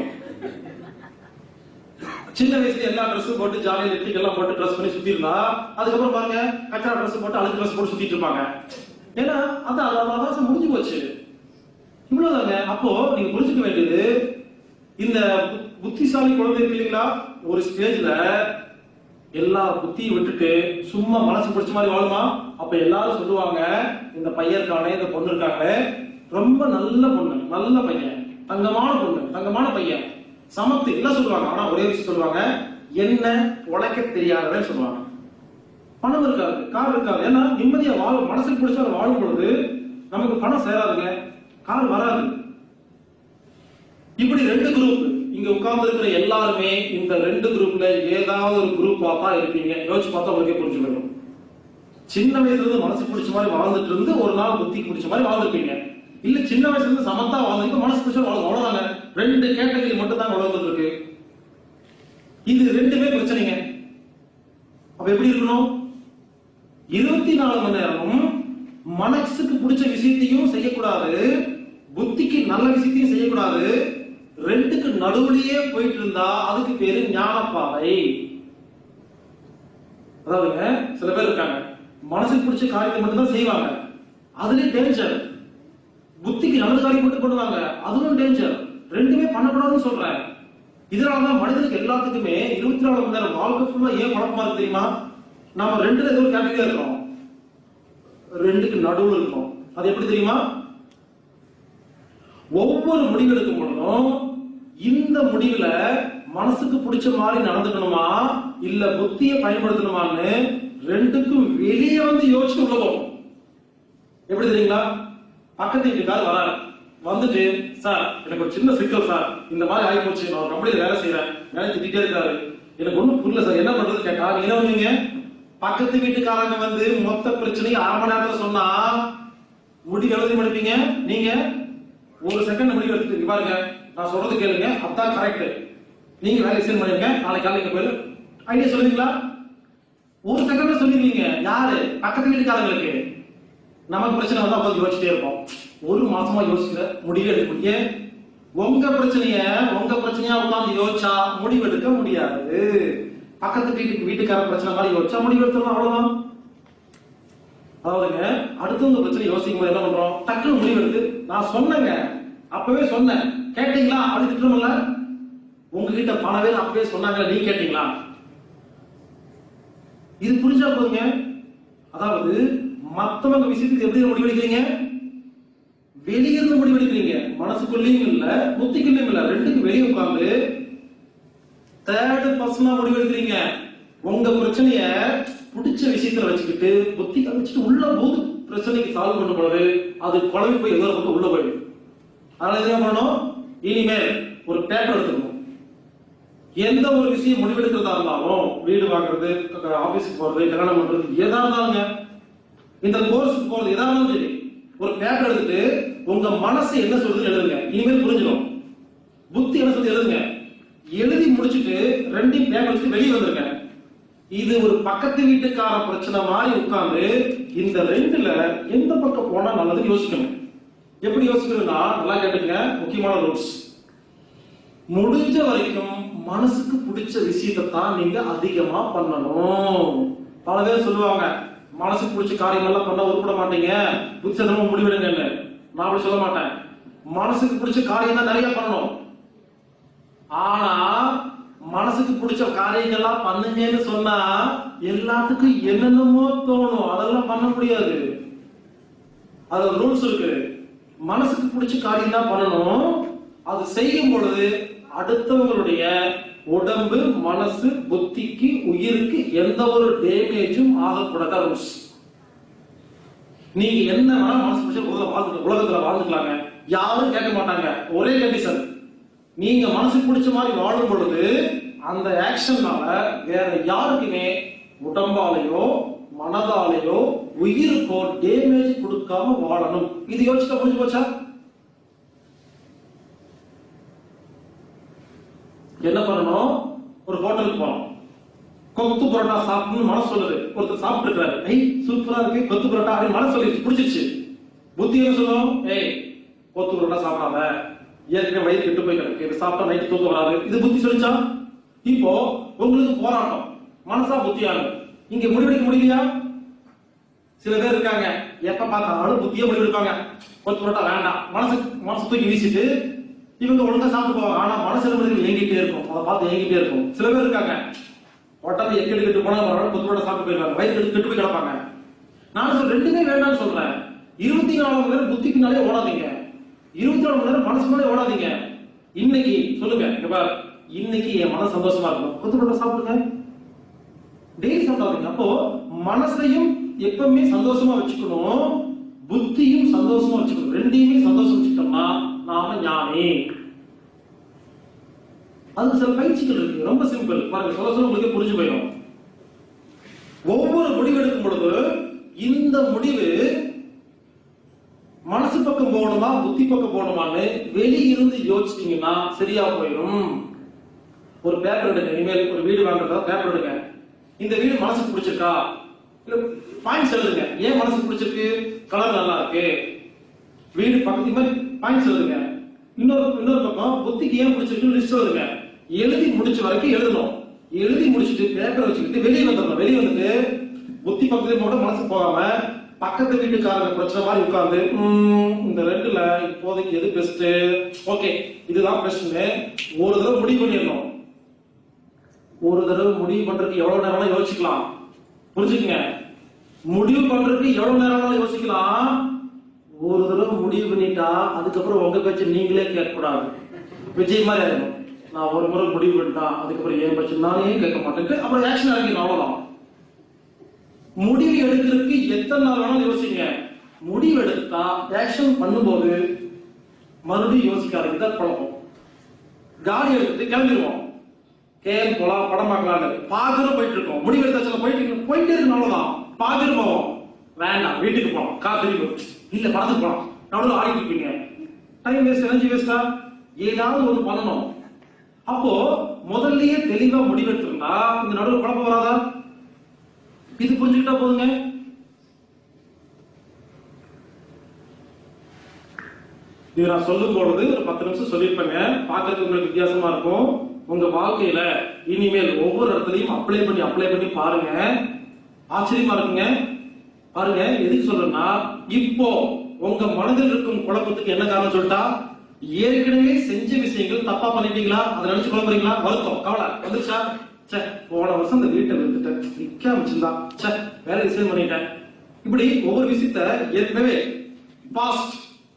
சின்ன வயசுல எல்லா ட்ரெஸ்ஸும் போட்டு ஜாலியா லிப்டிக் எல்லாம் போட்டு ட்ரெஸ் பண்ணி சுத்தி இருந்தா அதுக்கப்புறம் பாருங்க கச்சரா ட்ரெஸ் போட்டு அழுக்கு ட்ரெஸ் போட்டு சுத்திட்டு இருப்பாங்க ஏன்னா அது அது அவகாசம் முடிஞ்சு போச்சு இவ்வளவுதாங்க அப்போ நீங்க புரிஞ்சுக்க வேண்டியது இந்த பு- புத்திசாலி குழந்தை இருக்கு இல்லைங்களா ஒரு ஸ்டேஜ்ல எல்லா புத்தியும் விட்டுட்டு சும்மா மனசு பிடிச்ச மாதிரி வாழுமா அப்ப எல்லாரும் சொல்லுவாங்க இந்த பையன் இருக்கானே இந்த பொண்ணு இருக்காங்களே ரொம்ப நல்ல பொண்ணு நல்ல பையன் தங்கமான பொண்ணு தங்கமான பையன் சமத்து எல்லாம் சொல்லுவாங்க ஆனா ஒரே விஷயம் சொல்லுவாங்க என்ன உழைக்க தெரியாதவன் சொல்லுவாங்க பணம் இருக்காது கார் இருக்காது ஏன்னா நிம்மதியா வாழும் மனசுக்கு பிடிச்ச வாழும் பொழுது நமக்கு பணம் சேராதுங்க கார் வராது இப்படி ரெண்டு குரூப் இங்க உட்கார்ந்து இருக்கிற எல்லாருமே இந்த ரெண்டு குரூப்ல ஏதாவது ஒரு குரூப் பார்த்தா இருப்பீங்க யோசிச்சு பார்த்தா உங்களுக்கே புரிஞ்சு போயிடும் சின்ன வயசுல இருந்து மனசு பிடிச்ச மாதிரி வாழ்ந்துட்டு இருந்து ஒரு நாள் புத்திக்கு பிடிச்ச மாதிரி வாழ்ந்துருப்பீங்க இல்ல சின்ன வயசுல இருந்து சமத்தா வாழ்ந்து மனசு பிடிச்ச வாழ்ந்து அவ்வளவுதாங்க ரெண்டு கேட்டகரி மட்டும் தான் உலகத்துல இருக்கு இது ரெண்டுமே பிரச்சனைங்க அப்ப எப்படி இருக்கணும் இருபத்தி நாலு மணி நேரமும் மனசுக்கு பிடிச்ச விஷயத்தையும் செய்யக்கூடாது புத்திக்கு நல்ல விஷயத்தையும் செய்யக்கூடாது ரெண்டுக்கு நடுவுலயே போயிட்டு இருந்தா அதுக்கு பேரு ஞானப்பாதை அதாவதுங்க சில பேர் இருக்காங்க மனசுக்கு பிடிச்ச காரியத்தை மட்டும் தான் செய்வாங்க அதுலயும் டேஞ்சர் புத்திக்கு நல்ல காரியம் மட்டும் பண்ணுவாங்க அதுவும் டேஞ்சர் ரெண்டுமே பண்ணக்கூடாதுன்னு சொல்றேன் இதனாலதான் மனிதனுக்கு எல்லாத்துக்குமே இருபத்தி நாலு மணி நேரம் வாழ்க்கை ஃபுல்லா ஏன் குழப்பமா இருக்கு தெரியுமா நாம ரெண்டுல ஏதோ ஒரு கேட்டகரியா இருக்கோம் ரெண்டுக்கு நடுவுல இருக்கோம் அது எப்படி தெரியுமா ஒவ்வொரு முடிவு எடுக்கும் பொழுதும் இந்த முடிவுல மனசுக்கு பிடிச்ச மாதிரி நடந்துக்கணுமா இல்ல புத்தியை பயன்படுத்தணுமான்னு ரெண்டுக்கும் வெளியே வந்து யோசிச்சு உள்ள போகும் எப்படி தெரியுங்களா பக்கத்து வீட்டுக்கார் வராரு வந்துட்டு சார் எனக்கு ஒரு சின்ன சிக்கல் சார் இந்த மாதிரி ஆகி போச்சு நான் ஒரு கம்பெனில வேலை செய்யறேன் வேலை திட்டே இருக்காரு எனக்கு ஒண்ணும் புரியல சார் என்ன பண்றது கேட்டா நீங்க என்ன பண்ணுவீங்க பக்கத்து வீட்டுக்காரங்க வந்து மொத்த பிரச்சனையும் அரை மணி நேரத்துல சொன்னா முடிவு எழுதி முடிப்பீங்க நீங்க ஒரு செகண்ட் முடிவு எடுத்துட்டு இங்க பாருங்க நான் சொல்றது கேளுங்க அதான் கரெக்ட் நீங்க வேலை செய்ய பண்ணிருங்க நாளைக்கு காலையில போயிரு ஐடியா சொல்லுவீங்களா ஒரு செகண்ட்ல சொல்லிருவீங்க யாரு பக்கத்து வீட்டுக்காரங்களுக்கு நமக்கு பிரச்சனை வந்தா உட்காந்து யோசிச்சுட்டே இருப்போம் ஒரு மாசமா யோசிக்கிற முடிவு எடுக்க முடியும் உங்க பிரச்சனைய உங்க பிரச்சனையா உட்காந்து யோசிச்சா முடிவு எடுக்க முடியாது பக்கத்து வீட்டுக்கு வீட்டுக்கார பிரச்சனை மாதிரி யோசிச்சா முடிவு எடுத்துடலாம் அவ்வளவுதான் அதாவதுங்க அடுத்தவங்க பிரச்சனை யோசிக்கும் போது என்ன பண்றோம் டக்குனு முடிவு எடுத்து நான் சொன்னேங்க அப்பவே சொன்னேன் கேட்டீங்களா அப்படி திட்டமில்ல உங்ககிட்ட பல பேர் அப்பவே சொன்னாங்க நீ கேட்டீங்களா இது புரிஞ்சா போதுங்க அதாவது மத்தவங்க விஷயத்துக்கு எப்படி முடிவெடுக்கிறீங்க வெளியிருந்து முடிவெடுக்கிறீங்க மனசுக்குள்ளேயும் இல்ல புத்திக்குள்ளேயும் இல்ல ரெண்டுக்கும் வெளியே உட்கார்ந்து தேர்ட் பர்சனா முடிவெடுக்கிறீங்க உங்க பிரச்சனைய பிடிச்ச விஷயத்துல வச்சுக்கிட்டு புத்தி வச்சுட்டு உள்ள போது பிரச்சனைக்கு சால்வ் பண்ணும் பொழுது அது குழம்பு போய் எதோ பக்கம் உள்ள போயிடும் அதனால என்ன பண்ணணும் இனிமேல் ஒரு பேப்பர் எடுத்துக்கணும் எந்த ஒரு விஷயம் முடிவெடுக்கிறதா இருந்தாலும் வீடு வாங்குறது ஆபீஸ்க்கு போறது கல்யாணம் பண்றது எதா இருந்தாலுங்க இந்த கோர்ஸுக்கு போறது எதா இருந்தாலும் சரி ஒரு பேப்பர் எடுத்துட்டு உங்க மனசு என்ன சொல்றதுன்னு எழுதுங்க இனிமேல் புரிஞ்சிடும் புத்தி என்ன சொல்றது எழுதுங்க எழுதி முடிச்சிட்டு ரெண்டையும் பேப்பர் வச்சு வெளியே வந்துருங்க இது ஒரு பக்கத்து வீட்டுக்கார பிரச்சனை மாதிரி உட்கார்ந்து இந்த ரெண்டுல எந்த பக்கம் போனா நல்லதுன்னு யோசிக்கணும் எப்படி யோசிக்கணும்னா நல்லா கேட்டுங்க முக்கியமான ரூல்ஸ் முடிஞ்ச வரைக்கும் மனசுக்கு பிடிச்ச விஷயத்தை தான் நீங்க அதிகமா பண்ணணும் பல பேர் சொல்லுவாங்க மனசுக்கு பிடிச்ச காரியம் எல்லாம் பண்ண உருப்பட மாட்டீங்க புத்திசதமா முடிவெடுங்கன்னு நான் அப்படி சொல்ல மாட்டேன் மனசுக்கு பிடிச்ச காரியம் தான் நிறைய பண்ணணும் ஆனா மனசுக்கு பிடிச்ச காரியங்கள்லாம் பண்ணுங்கன்னு சொன்னா எல்லாத்துக்கும் என்னென்னமோ தோணும் அதெல்லாம் பண்ண முடியாது அது ரூல்ஸ் இருக்கு மனசுக்கு பிடிச்ச காரியம் தான் பண்ணணும் அது செய்யும் பொழுது அடுத்தவங்களுடைய உடம்பு மனசு புத்திக்கு உயிருக்கு எந்த ஒரு டேமேஜும் ஆகக்கூடாத ரூல்ஸ் நீங்க என்ன வேணா மனசு பிடிச்ச உலக வாழ்ந்து உலகத்துல வாழ்ந்துக்கலாங்க யாரும் கேட்க மாட்டாங்க ஒரே கண்டிஷன் நீங்க மனசுக்கு பிடிச்ச மாதிரி வாழும் பொழுது அந்த ஆக்ஷன்னால வேற யாருக்குமே உடம்பாலேயோ மனதாலேயோ உயிருக்கோ டேமேஜ் கொடுக்காம வாழணும் இது யோசிச்சா புரிஞ்சு போச்சா என்ன பண்ணணும் ஒரு ஹோட்டலுக்கு போனோம் கொத்து பரோட்டா சாப்பிடணும்னு மனசு சொல்லுது ஒருத்தர் சாப்பிட்டு இருக்காரு ஐய் சூப்பரா இருக்கு கொத்து பரோட்டா அப்படின்னு மனசு சொல்லிடுச்சு பிடிச்சிருச்சு புத்தி என்ன சொல்லும் ஏய் கொத்து பரோட்டா சாப்பிடாத ஏற்கனவே வயிறு கெட்டு போய் கிடக்கு இது சாப்பிட்டா நைட்டு தூக்கம் வராது இது புத்தி சொல்லிச்சா இப்போ உங்களுக்கு போராட்டம் மனசா புத்தியாகும் இங்க முடிவெடுக்க முடியலையா சில பேர் இருக்காங்க எப்ப பார்த்தாலும் புத்திய முடிவெடுப்பாங்க கொத்து பரோட்டா வேண்டாம் மனசு மனசு தூக்கி வீசிட்டு இவங்க ஒழுங்கா சாப்பிட்டு போவாங்க ஆனா மனசு நிம்மதி ஏங்கிட்டே இருக்கும் அதை பார்த்து ஏங்கிட்டே இருக்கும் சில பேர் இருக்காங்க உடம்பு எக்கெடு கெட்டு போனா பரவாயில்ல கொத்து சாப்பிட்டு போயிருவாங்க வயிற்று கெட்டு கெட்டு போய் கிடப்பாங்க நான் சொல்றேன் ரெண்டுமே வேண்டாம்னு சொல்றேன் இருபத்தி நாலு மணி நேரம் புத்தி பின்னாலே ஓடாதீங்க இருபத்தி நாலு மணி நேரம் மனசு மேலே ஓடாதீங்க இன்னைக்கு சொல்லுங்க இங்க பாரு இன்னைக்கு என் மனசு சந்தோஷமா இருக்கும் கொத்து பரோட்டா சாப்பிடுங்க டெய்லி சாப்பிடாதீங்க அப்போ மனசையும் எப்பவுமே சந்தோஷமா வச்சுக்கணும் புத்தியும் சந்தோஷமா வச்சுக்கணும் ரெண்டையுமே சந்தோஷம் வச்சுக்கிட்டோம்னா நாம ஞானி அதுக்கு சில பயிற்சிகள் இருக்கு ரொம்ப சிம்பிள் பாருங்க சொல்ல சொல்ல உங்களுக்கு புரிஞ்சு போயிடும் ஒவ்வொரு முடிவு எடுக்கும் பொழுது இந்த முடிவு மனசு பக்கம் போகணுமா புத்தி பக்கம் போகணுமான்னு வெளியிருந்து யோசிச்சீங்கன்னா சரியா போயிடும் ஒரு பேப்பர் எடுங்க இனிமேல் ஒரு வீடு வாங்குறதா பேப்பர் எடுங்க இந்த வீடு மனசுக்கு பிடிச்சிருக்கா இல்ல பாயிண்ட்ஸ் எழுதுங்க ஏன் மனசுக்கு பிடிச்சிருக்கு கலர் நல்லா இருக்கு வீடு பக்கத்து மாதிரி பாயிண்ட்ஸ் எழுதுங்க இன்னொரு இன்னொரு பக்கம் புத்திக்கு ஏன் பிடிச்சிருக்கு லிஸ்ட் எழுதுங்க எழுதி முடிச்ச வரைக்கும் எழுதணும் எழுதி முடிச்சிட்டு பேப்பரை வச்சுக்கிட்டு வெளியே வந்துடணும் வெளியே வந்துட்டு புத்தி பக்கத்துல மட்டும் மனசு போகாம பக்கத்து வீட்டுக்காரங்க பிரச்சனை மாதிரி உட்கார்ந்து "ம், இந்த ரெண்டுல இப்போதைக்கு எது பெஸ்ட் ஓகே இதுதான் பெஸ்ட்னு ஒரு தடவை முடிவு பண்ணிடணும் ஒரு தடவை முடிவு பண்றதுக்கு எவ்வளவு நேரம் யோசிக்கலாம் புரிஞ்சுக்கங்க முடிவு பண்றதுக்கு எவ்வளவு நேரம் யோசிக்கலாம் ஒரு தடவை முடிவு பண்ணிட்டா அதுக்கப்புறம் உங்க பேச்சு நீங்களே கேட்கக்கூடாது விஜய் மாதிரி ஆயிடும் நான் ஒரு முறை முடிவு பண்ணிட்டா அதுக்கப்புறம் ஏன் பேச்சு நானே கேட்க மாட்டேன்ட்டு அப்புறம் ஆக்ஷன் இறங்கிடும் அவ்வளவுதான் முடிவு எடுக்கிறதுக்கு எத்தனை நாள் வேணாலும் யோசிங்க முடிவு எடுத்தா ஆக்ஷன் பண்ணும்போது மறுபடியும் யோசிக்காதீங்க தான் குழப்பம் காடி எடுத்துட்டு கிளம்பிடுவோம் கேஎல் போலாம் படம் பார்க்கலாம்னு பாதிரம் போயிட்டு இருக்கோம் முடிவு எடுத்தாச்சுல போயிட்டு இருக்கு- போயிட்டே இருக்கணும் அவ்வளவுதான் பாதிரம் போவோம் வேண்டாம் வீட்டுக்கு போலாம் கார் திரும்பி இல்ல படத்துக்கு போலாம் நடுவில் ஆடிட்டு இருப்பீங்க டைம் வேஸ்ட் எனர்ஜி வேஸ்டா ஏதாவது ஒண்ணு பண்ணணும் அப்போ முதல்லயே தெளிவா முடிவெடுத்திருந்தா இந்த நடுவில் குழப்பம் வராதா இது புரிஞ்சுக்கிட்டா போதுங்க இது நான் சொல்லும் பொழுது ஒரு பத்து நிமிஷம் சொல்லியிருப்பேங்க பார்க்கறதுக்கு உங்களுக்கு வித்தியாசமா இருக்கும் உங்க வாழ்க்கையில இனிமேல் ஒவ்வொரு இடத்துலயும் அப்ளை பண்ணி அப்ளை பண்ணி பாருங்க ஆச்சரியமா இருக்குங்க பாருங்க எதுக்கு சொல்றேன்னா இப்போ உங்க மனதில் இருக்கும் குழப்பத்துக்கு என்ன காரணம் சொல்லிட்டா ஏற்கனவே செஞ்ச விஷயங்கள் தப்பா பண்ணிட்டீங்களா அதை நினைச்சு குழம்புறீங்களா வருத்தம் கவலை வந்துருச்சா சே போன வருஷம் இந்த வீட்டை வித்துட்டேன் விற்காம வச்சிருந்தா சே வேற விஷயம் பண்ணிட்டேன் இப்படி ஒவ்வொரு விஷயத்த ஏற்கனவே பாஸ்ட்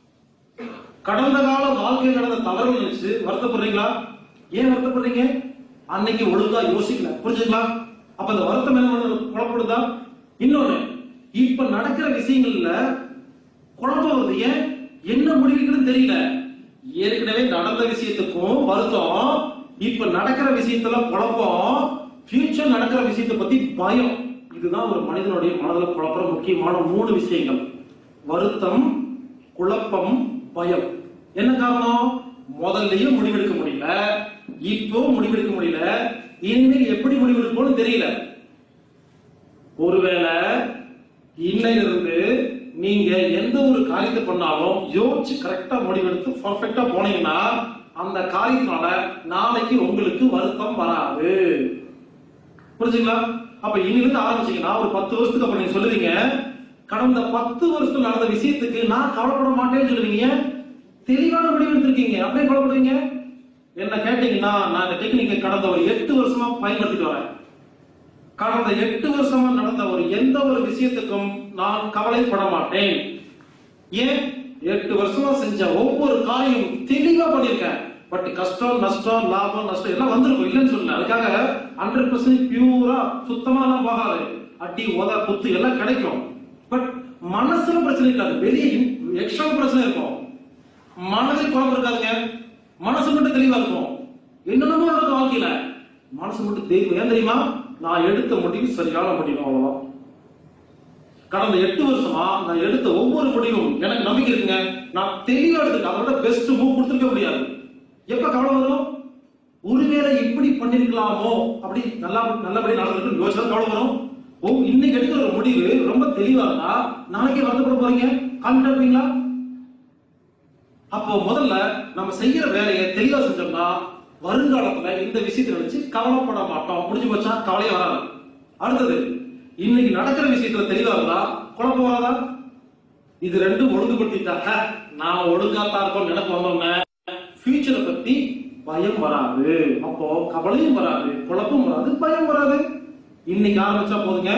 கடந்த கால வாழ்க்கையில் நடந்த தவறு நினைச்சு வருத்தப்படுறீங்களா ஏன் வருத்தப்படுறீங்க அன்னைக்கு ஒழுங்கா யோசிக்கல புரிஞ்சுங்களா அப்ப அந்த வருத்தம் என்ன பண்ணுது? குழப்படுதா இன்னொன்னு இப்ப நடக்கிற விஷயங்கள்ல குழப்பம் வருது ஏன் என்ன முடிவுக்குன்னு தெரியல ஏற்கனவே நடந்த விஷயத்துக்கும் வருத்தம் இப்ப நடக்கிற விஷயத்துல குழப்பம் ஃபியூச்சர் நடக்கிற விஷயத்தை பத்தி பயம் இதுதான் ஒரு மனிதனுடைய மனதில் குழப்புற முக்கியமான மூணு விஷயங்கள் வருத்தம் குழப்பம் பயம் என்ன காரணம் முதல்லயும் முடிவெடுக்க முடியல இப்போ முடிவெடுக்க முடியல இனிமேல் எப்படி முடிவெடுப்போம்னு தெரியல ஒருவேளை இன்னையிலிருந்து நீங்க எந்த ஒரு காரியத்தை பண்ணாலும் யோசிச்சு கரெக்டா முடிவெடுத்து பர்ஃபெக்டா போனீங்கன்னா அந்த காரியத்தினால நாளைக்கு உங்களுக்கு வருத்தம் வராது புரிஞ்சுங்களா அப்ப இன்னிலிருந்து ஆரம்பிச்சீங்கன்னா ஒரு பத்து வருஷத்துக்கு அப்புறம் நீங்க சொல்லுவீங்க கடந்த பத்து வருஷத்துல நடந்த விஷயத்துக்கு நான் கவலைப்பட மாட்டேன்னு சொல்லுவீங்க தெளிவான முடிவு எடுத்திருக்கீங்க அப்படியே கவலைப்படுவீங்க என்ன கேட்டீங்கன்னா நான் இந்த டெக்னிக்கை கடந்த ஒரு எட்டு வருஷமா பயன்படுத்திட்டு வரேன் கடந்த எட்டு வருஷமா நடந்த ஒரு எந்த ஒரு விஷயத்துக்கும் நான் கவலைப்பட மாட்டேன் ஏன் எட்டு வருஷமா செஞ்ச ஒவ்வொரு காரியம் தெளிவா பண்ணிருக்கேன் பட் கஷ்டம் நஷ்டம் லாபம் நஷ்டம் எல்லாம் வந்திருக்கும் இல்லைன்னு சொல்லல அதுக்காக ஹண்ட்ரட் பர்சன்ட் பியூரா சுத்தமா எல்லாம் போகாது அடி உத குத்து எல்லாம் கிடைக்கும் பட் மனசுல பிரச்சனை இருக்காது வெளியே எக்ஸ்ட்ரா பிரச்சனை இருக்கும் மனதில் குழப்பம் இருக்காதுங்க மனசு மட்டும் தெளிவா இருக்கும் என்னென்னமோ நடக்கும் வாழ்க்கையில மனசு மட்டும் தெளிவு ஏன் தெரியுமா நான் எடுத்த முடிவு சரியான முடிவு அவ்வளவுதான் கடந்த எட்டு வருஷமா நான் எடுத்த ஒவ்வொரு முடிவும் எனக்கு நம்பிக்கை இருக்குங்க நான் தெளிவா எடுத்துருக்கேன் அதோட பெஸ்ட் மூவ் கொடுத்துருக்க முடியாது எப்ப கவலை வரும் ஒருவேளை இப்படி பண்ணிருக்கலாமோ அப்படி நல்லா நல்லபடி நடந்திருக்கு யோசிச்சா கவலை வரும் ஓ இன்னைக்கு எடுக்கிற ஒரு முடிவு ரொம்ப தெளிவா இருந்தா நாளைக்கே வருத்தப்பட போறீங்க கான்பிடா இருப்பீங்களா அப்போ முதல்ல நம்ம செய்யற வேலையை தெளிவா செஞ்சோம்னா வருங்காலத்துல இந்த விஷயத்தை நினைச்சு கவலைப்பட மாட்டோம் முடிஞ்சு போச்சா கவலையே வராது அடுத்தது இன்னைக்கு நடக்கிற விஷயத்துல தெளிவா இருந்தா குழப்பம் வராதா இது ரெண்டும் ஒழுங்குபடுத்திட்டாக்க நான் ஒழுங்காத்தான் இருக்கோம் நினைப்பு வந்தோம்னே ஃபியூச்சரை பத்தி பயம் வராது அப்போ கவலையும் வராது குழப்பம் வராது பயம் வராது இன்னைக்கு ஆரம்பிச்சா போதுங்க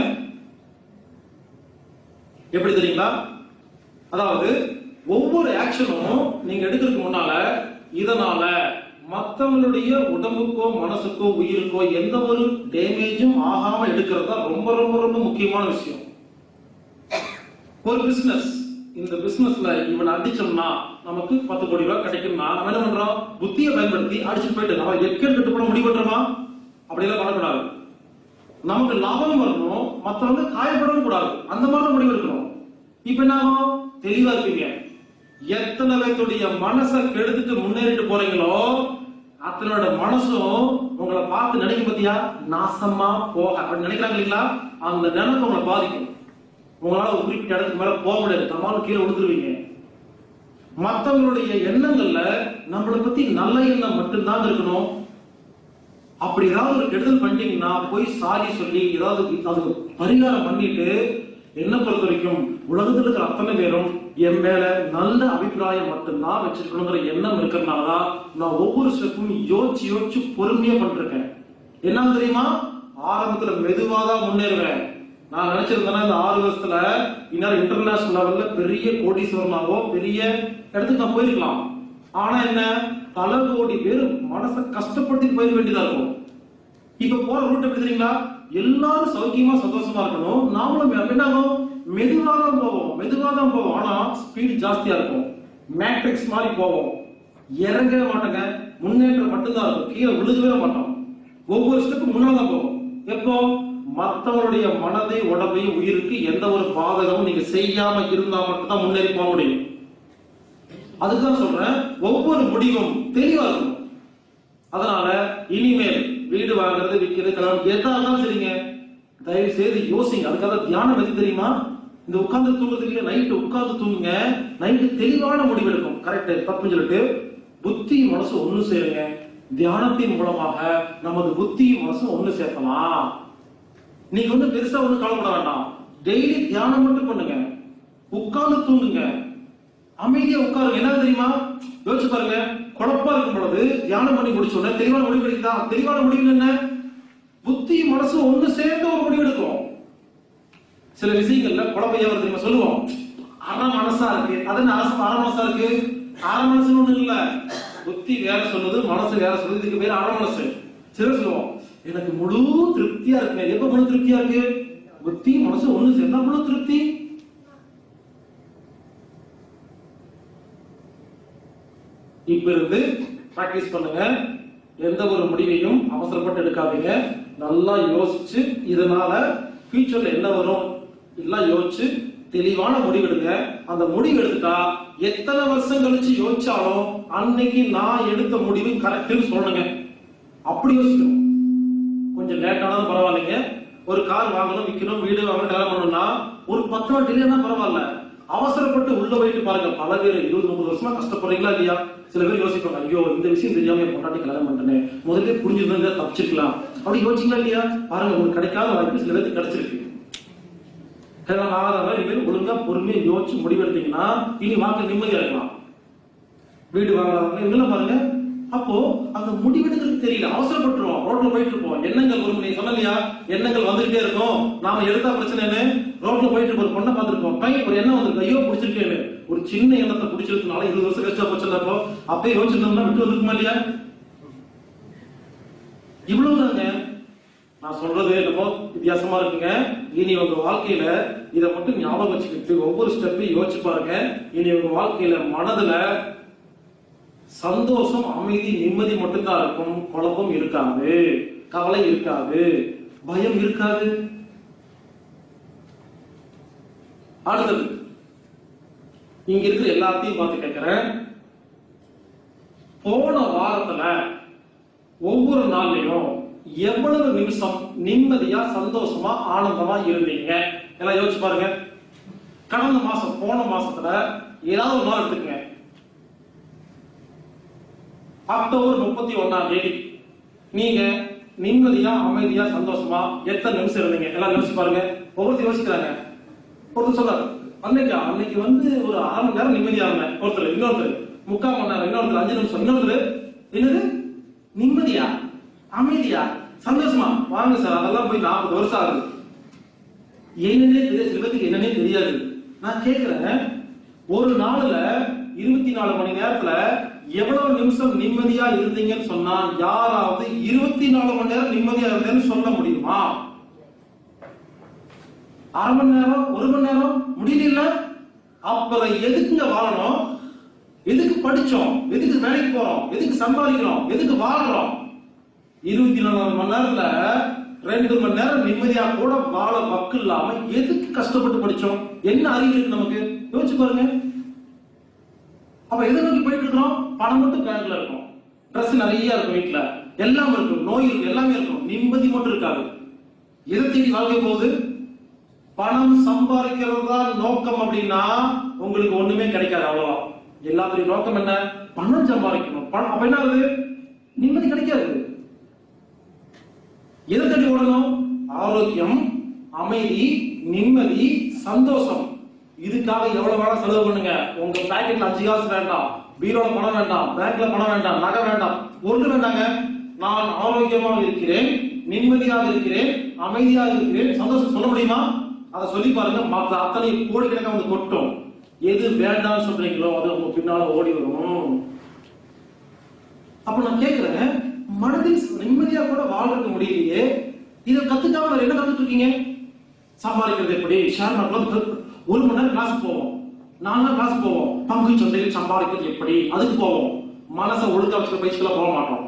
எப்படி தெரியுங்களா அதாவது ஒவ்வொரு ஆக்ஷனும் நீங்க எடுக்கிறதுக்கு முன்னால இதனால மத்தவங்களுடைய உடம்புக்கோ மனசுக்கோ உயிருக்கோ எந்த ஒரு டேமேஜும் ஆகாம எடுக்கிறது தான் ரொம்ப ரொம்ப ரொம்ப முக்கியமான விஷயம் ஒரு பிசினஸ் இந்த பிசினஸ்ல இவனை அடிச்சோம்னா நமக்கு பத்து கோடி ரூபாய் கிடைக்கும்னா நம்ம என்ன பண்றோம் புத்தியை பயன்படுத்தி அடிச்சுட்டு போயிட்டு நம்ம எக்கேட் கட்டு போட முடிவு பண்றோமா அப்படியெல்லாம் பண்ணக்கூடாது நமக்கு லாபம் வரணும் மத்தவங்க காயப்படவும் கூடாது அந்த மாதிரி முடிவு எடுக்கணும் இப்ப என்ன ஆகும் தெளிவா இருப்பீங்க எத்தனை பேர்த்துடைய மனசை கெடுத்துட்டு முன்னேறிட்டு போறீங்களோ அத்தனோட மனசும் உங்களை பார்த்து நினைக்கும் பத்தியா நாசமா போக அப்படி நினைக்கிறாங்க இல்லைங்களா அந்த நினைப்பு உங்களை பாதிக்கும் உங்களால ஒரு குறிப்பிட்ட இடத்துக்கு மேல போக முடியாது தமாலும் கீழே விழுந்துருவீங்க மத்தவங்களுடைய எண்ணங்கள்ல நம்மளை பத்தி நல்ல எண்ணம் மட்டும்தான் இருக்கணும் அப்படி ஏதாவது ஒரு கெடுதல் பண்ணிட்டீங்கன்னா போய் சாரி சொல்லி ஏதாவது அதுக்கு பரிகாரம் பண்ணிட்டு என்ன பொறுத்த வரைக்கும் உலகத்துல இருக்கிற அத்தனை பேரும் என் மேல நல்ல அபிப்பிராயம் மட்டும்தான் வச்சிருக்கணுங்கிற எண்ணம் இருக்கிறதுனாலதான் நான் ஒவ்வொரு ஸ்டெப்பும் யோசிச்சு யோசிச்சு பொறுமையா பண்ணிருக்கேன் என்ன தெரியுமா ஆரம்பத்துல மெதுவா தான் முன்னேறுவேன் நான் நினைச்சிருந்தேன்னா இந்த ஆறு வருஷத்துல இந்நேரம் இன்டர்நேஷனல் லெவல்ல பெரிய கோடீஸ்வரனாவோ பெரிய இடத்துக்கு நான் போயிருக்கலாம் ஆனா என்ன பல கோடி பேர் மனசை கஷ்டப்படுத்தி போயிட வேண்டியதா இருக்கும் இப்ப போற ரூட் எப்படி தெரியுங்களா எல்லாரும் சௌக்கியமா சந்தோஷமா இருக்கணும் நாமளும் அப்ப என்ன ஆகும் மெதுவா தான் போவோம் மெதுவா தான் போவோம் ஆனா ஸ்பீட் ஜாஸ்தியா இருக்கும் மேட்ரிக்ஸ் மாதிரி போவோம் இறங்கவே மாட்டோங்க முன்னேற்றம் மட்டும்தான் இருக்கும் கீழே விழுகவே மாட்டோம் ஒவ்வொரு ஸ்டெப்பு முன்னாடி தான் போவோம் எப்போ மத்தவங்களுடைய மனதை உடம்பையும் உயிருக்கு எந்த ஒரு பாதகமும் நீங்க செய்யாம இருந்தா மட்டும்தான் முன்னேறி போக முடியும் அதுதான் சொல்றேன் ஒவ்வொரு முடிவும் தெளிவா இருக்கும் அதனால இனிமேல் வீடு வாங்குறது விற்கிறது கல்யாணம் எதா இருந்தாலும் சரிங்க தயவு செய்து யோசிங்க அதுக்காக தியானம் எது தெரியுமா இந்த உட்கார்ந்து தூங்குறது இல்லையா நைட்டு உட்கார்ந்து தூங்குங்க நைட்டு தெளிவான முடிவு எடுக்கும் கரெக்ட் தப்புன்னு சொல்லிட்டு புத்தி மனசு ஒண்ணு சேருங்க தியானத்தின் மூலமாக நமது புத்தி மனசு ஒண்ணு சேர்க்கலாம் நீங்க வந்து பெருசா ஒண்ணு கவலைப்பட வேண்டாம் டெய்லி தியானம் மட்டும் பண்ணுங்க உட்கார்ந்து தூங்குங்க அமைதியா உட்காருங்க என்ன தெரியுமா யோசிச்சு பாருங்க குழப்பா இருக்கும் பொழுது தியானம் பண்ணி முடிச்ச உடனே தெளிவான முடிவு கிடைக்குதா தெளிவான முடிவு என்ன புத்தி மனசு ஒண்ணு சேர்ந்து ஒரு முடிவு எடுக்கும் சில விஷயங்கள்ல குழப்பையா வருது தெரியுமா சொல்லுவோம் அரை மனசா இருக்கு அது என்ன அரசு அரை மனசா இருக்கு அரை மனசுன்னு ஒண்ணு இல்ல புத்தி வேற சொல்லுது மனசு வேற சொல்லுது இதுக்கு பேர் அரை மனசு சிலர் சொல்லுவோம் எனக்கு முழு திருப்தியா இருக்கு எப்ப முழு திருப்தியா இருக்கு புத்தி மனசு ஒண்ணு சேர்ந்தா முழு திருப்தி இப்ப இருந்து பிராக்டிஸ் பண்ணுங்க எந்த ஒரு முடிவையும் அவசரப்பட்டு எடுக்காதீங்க நல்லா யோசிச்சு இதனால ஃபியூச்சர்ல என்ன வரும் எல்லாம் யோசிச்சு தெளிவான முடிவெடுங்க அந்த முடிவு எடுத்துட்டா எத்தனை வருஷம் கழிச்சு யோசிச்சாலும் அன்னைக்கு நான் எடுத்த முடிவு கரெக்ட்னு சொல்லணுங்க அப்படி யோசிக்கணும் கொஞ்சம் லேட்டானாலும் பரவாயில்லைங்க ஒரு கார் வாங்கணும் விற்கணும் வீடு வாங்கணும் கல்யாணம் பண்ணணும்னா ஒரு பத்து நாள் டிலே தான் பரவாயில்ல அவசரப்பட்டு உள்ள போயிட்டு பாருங்க பல பேர் இருபது முப்பது வருஷமா கஷ்டப்படுறீங்களா இல்லையா சில பேர் யோசிப்பாங்க ஐயோ இந்த விஷயம் தெரியாம என் பொண்டாட்டி கல்யாணம் பண்ணிட்டேன் முதல்ல புரிஞ்சிருந்தா தப்பிச்சிருக்கலாம் அப்படி யோசிச்சிங்களா இல்லையா பாருங்க உங்களுக்கு கிடைக்காத வாய்ப்பு சில பேருக்கு கிடைச்சிருக்கு கல்யாணம் ஆகாதவங்க இனிமேல் ஒழுங்கா பொறுமையா யோசிச்சு முடிவெடுத்தீங்கன்னா இனி வாழ்க்கை நிம்மதியா இருக்கலாம் வீடு வாங்குறவங்க இவங்கெல்லாம் பாருங்க அப்போ அந்த முடிவெடுக்கிறது தெரியல அவசரப்பட்டுருவோம் ரோட்ல போயிட்டு இருப்போம் எண்ணங்கள் வரும் நீங்க சொன்னலையா எண்ணங்கள் வந்துகிட்டே இருக்கும் நாம எடுத்தா பிரச்சனை என்ன ரோட்ல போயிட்டு இருப்போம் ஒரு பொண்ணை பார்த்திருப்போம் பையன் ஒரு எண்ணம் வந்திருக்கு ஐயோ பிடிச்சிருக்கேன்னு ஒரு சின்ன எண்ணத்தை பிடிச்சிருக்கனால இருபது வருஷம் கழிச்சா போச்சுல்லப்போ அப்பயே யோசிச்சிருந்தோம்னா விட்டு வந்துருக்குமா இல்லையா இவ்வளவுதாங்க நான் சொல்றது என்னமோ வித்தியாசமா இருக்குங்க இனி உங்க வாழ்க்கையில இதை மட்டும் ஞாபகம் வச்சுக்கிட்டு ஒவ்வொரு ஸ்டெப்பையும் யோசிச்சு பாருங்க இனி உங்க வாழ்க்கையில மனதுல சந்தோஷம் அமைதி நிம்மதி மட்டும்தான் இருக்கும் குழப்பம் இருக்காது கவலை இருக்காது பயம் இருக்காது அடுத்தது இங்க இருக்கிற எல்லாத்தையும் பார்த்து கேட்கிறேன் போன வாரத்துல ஒவ்வொரு நாள்லயும் எவ்வளவு நிமிஷம் நிம்மதியா சந்தோஷமா ஆனந்தமா இருந்தீங்க எல்லாம் யோசிச்சு பாருங்க கடந்த மாசம் போன மாசத்துல ஏதாவது ஒரு நாள் எடுத்துக்கங்க அக்டோபர் முப்பத்தி ஒண்ணாம் தேதி நீங்க நிம்மதியா அமைதியா சந்தோஷமா எத்தனை நிமிஷம் இருந்தீங்க எல்லாம் யோசிச்சு பாருங்க ஒவ்வொருத்தர் யோசிக்கிறாங்க ஒருத்தர் சொல்றாரு அன்னைக்கு அன்னைக்கு வந்து ஒரு அரை மணி நேரம் நிம்மதியா இருந்தேன் ஒருத்தர் இன்னொருத்தர் முக்கால் மணி நேரம் இன்னொருத்தர் அஞ்சு நிமிஷம் இன்னொருத்தர் என்னது நிம்மதியா அமைதியா சந்தோஷமா வாங்க சார் அதெல்லாம் போய் நாற்பது வருஷம் ஆகுது என்னன்னே தெரியாது சில பேருக்கு என்னன்னே தெரியாது நான் கேக்குறேன் ஒரு நாள்ல இருபத்தி நாலு மணி நேரத்துல எவ்வளவு நிமிஷம் நிம்மதியா இருந்தீங்கன்னு சொன்னா யாராவது இருபத்தி நாலு மணி நேரம் நிம்மதியா இருந்தேன்னு சொல்ல முடியுமா அரை மணி நேரம் ஒரு மணி நேரம் முடியல அப்புறம் எதுக்குங்க வாழணும் எதுக்கு படிச்சோம் எதுக்கு வேலைக்கு போறோம் எதுக்கு சம்பாதிக்கிறோம் எதுக்கு வாழ்றோம் இருபத்தி நாலு மணி நேரத்துல ரெண்டு மணி நேரம் நிம்மதியா கூட வாழ வக்கு இல்லாம எதுக்கு கஷ்டப்பட்டு படிச்சோம் என்ன அறிவு இருக்கு நமக்கு யோசிச்சு பாருங்க அப்ப எதை நோக்கி போயிட்டு இருக்கிறோம் பணம் மட்டும் பேங்க்ல இருக்கும் ட்ரெஸ் நிறைய இருக்கும் வீட்டுல எல்லாம் இருக்கும் நோய் இருக்கும் எல்லாமே இருக்கும் நிம்மதி மட்டும் இருக்காது எதை தேடி வாழ்க்கை போகுது பணம் சம்பாதிக்கிறது தான் நோக்கம் அப்படின்னா உங்களுக்கு ஒண்ணுமே கிடைக்காது அவ்வளவுதான் எல்லாத்துடைய நோக்கம் என்ன பணம் சம்பாதிக்கணும் பணம் அப்ப என்ன ஆகுது நிம்மதி கிடைக்காது எதை தேடி ஓடணும் ஆரோக்கியம் அமைதி நிம்மதி சந்தோஷம் இதுக்காக எவ்வளவு வேணா செலவு பண்ணுங்க உங்க பாக்கெட்ல அஞ்சு காசு வேண்டாம் பீரோல பணம் வேண்டாம் பேங்க்ல பணம் வேண்டாம் நகை வேண்டாம் ஒன்று வேண்டாங்க நான் ஆரோக்கியமாக இருக்கிறேன் நிம்மதியாக இருக்கிறேன் அமைதியாக இருக்கிறேன் சந்தோஷம் சொல்ல முடியுமா அதை சொல்லி பாருங்க மற்ற அத்தனை கோடிக்கணக்காக வந்து கொட்டும் எது வேண்டாம்னு சொல்றீங்களோ அது உங்க பின்னால ஓடி வரும் அப்ப நான் கேக்குறேன் மனதில் நிம்மதியா கூட வாழ்றதுக்கு முடியலையே இதை கத்துக்காம வேற என்ன கத்துட்டு இருக்கீங்க சம்பாதிக்கிறது எப்படி ஷேர் மார்க்கெட்ல ஒரு மணி நேரம் கிளாஸ் போவோம் நாலு நாள் கிளாஸ் போவோம் பங்கு சந்தையில் சம்பாதிக்கிறது எப்படி அதுக்கு போவோம் மனசை ஒழுக்க வச்சுக்க பயிற்சிகளை போக மாட்டோம்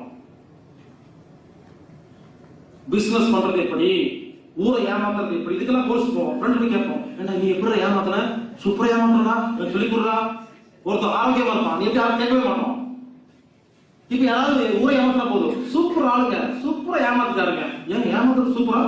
பிசினஸ் பண்றது எப்படி ஊரை ஏமாத்துறது எப்படி இதுக்கெல்லாம் கோர்ஸ் போவோம் ஃப்ரெண்ட் போய் கேட்போம் ஏண்டா நீ எப்படி ஏமாத்துன சூப்பரா ஏமாத்துறா எனக்கு சொல்லி கொடுறா ஒருத்தர் ஆரோக்கியமா இருப்பான் நீ எப்படி யாரும் கேட்கவே மாட்டோம் இப்ப யாராவது ஊரை ஏமாத்தினா போதும் சூப்பர் ஆளுங்க சூப்பரா ஏமாத்துட்டாருங்க ஏன் ஏமாத்துறது சூப்பரா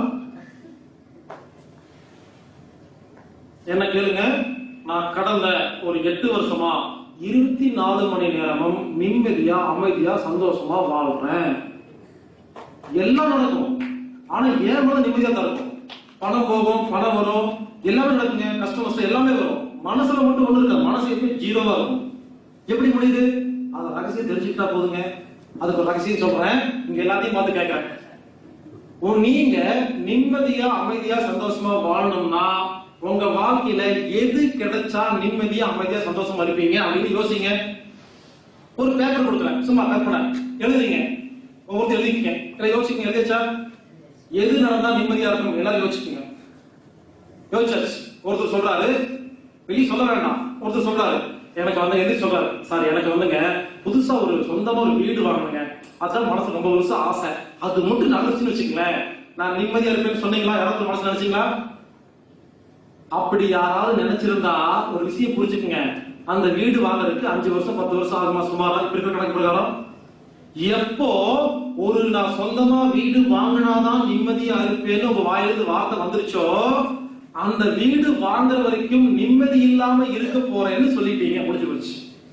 என்ன கேளுங்க நான் கடந்த ஒரு எட்டு வருஷமா இருபத்தி நாலு மணி நேரமும் நிம்மதியா அமைதியா சந்தோஷமா வாழ்றேன் எல்லாம் நடக்கும் ஆனா ஏன் மேல நிம்மதியா தான் இருக்கும் பணம் போகும் பணம் வரும் எல்லாமே நடக்குங்க கஷ்டம் நஷ்டம் எல்லாமே வரும் மனசுல மட்டும் ஒண்ணு இருக்காது மனசு எப்பயும் ஜீரோவா இருக்கும் எப்படி முடியுது அந்த ரகசியம் தெரிஞ்சுக்கிட்டா போதுங்க அதுக்கு ஒரு ரகசியம் சொல்றேன் இங்க எல்லாத்தையும் பார்த்து கேட்கறேன் ஓ, நீங்க நிம்மதியா அமைதியா சந்தோஷமா வாழணும்னா உங்க வாழ்க்கையில எது கிடைச்சா நிம்மதியா அமைதியா சந்தோஷமா இருப்பீங்க அப்படின்னு யோசிங்க ஒரு பேப்பர் கொடுக்குறேன் சும்மா கற்பனை எழுதுறீங்க ஒவ்வொருத்தர் எழுதிக்கங்க இல்லை யோசிக்கங்க எழுதிச்சா எது நடந்தா நிம்மதியா இருக்கும் எல்லாரும் யோசிச்சுக்கங்க யோசிச்சாச்சு ஒருத்தர் சொல்றாரு வெளியே சொல்ல வேண்டாம் ஒருத்தர் சொல்றாரு எனக்கு வந்து எது சொல்றாரு சார் எனக்கு வந்துங்க புதுசா ஒரு சொந்தமா ஒரு வீடு வாங்கணுங்க அதான் மனசு ரொம்ப வருஷம் ஆசை அது மட்டும் நடந்துச்சுன்னு வச்சுங்களேன் நான் நிம்மதியா இருப்பேன்னு சொன்னீங்களா யாராவது மனசு நினைச்சீங்களா அப்படி யாராவது நினைச்சிருந்தா ஒரு விஷயம் புரிஞ்சுக்குங்க அந்த வீடு வாங்குறதுக்கு அஞ்சு வருஷம் பத்து வருஷம் ஆகுமா சுமாரா இப்ப இருக்கிற கணக்கு பிரகாரம் எப்போ ஒரு நான் சொந்தமா வீடு வாங்கினாதான் நிம்மதியா இருப்பேன்னு உங்க வாயிலிருந்து வார்த்தை வந்துருச்சோ அந்த வீடு வாங்குற வரைக்கும் நிம்மதி இல்லாம இருக்க போறேன்னு சொல்லிட்டீங்க முடிஞ்சு போச்சு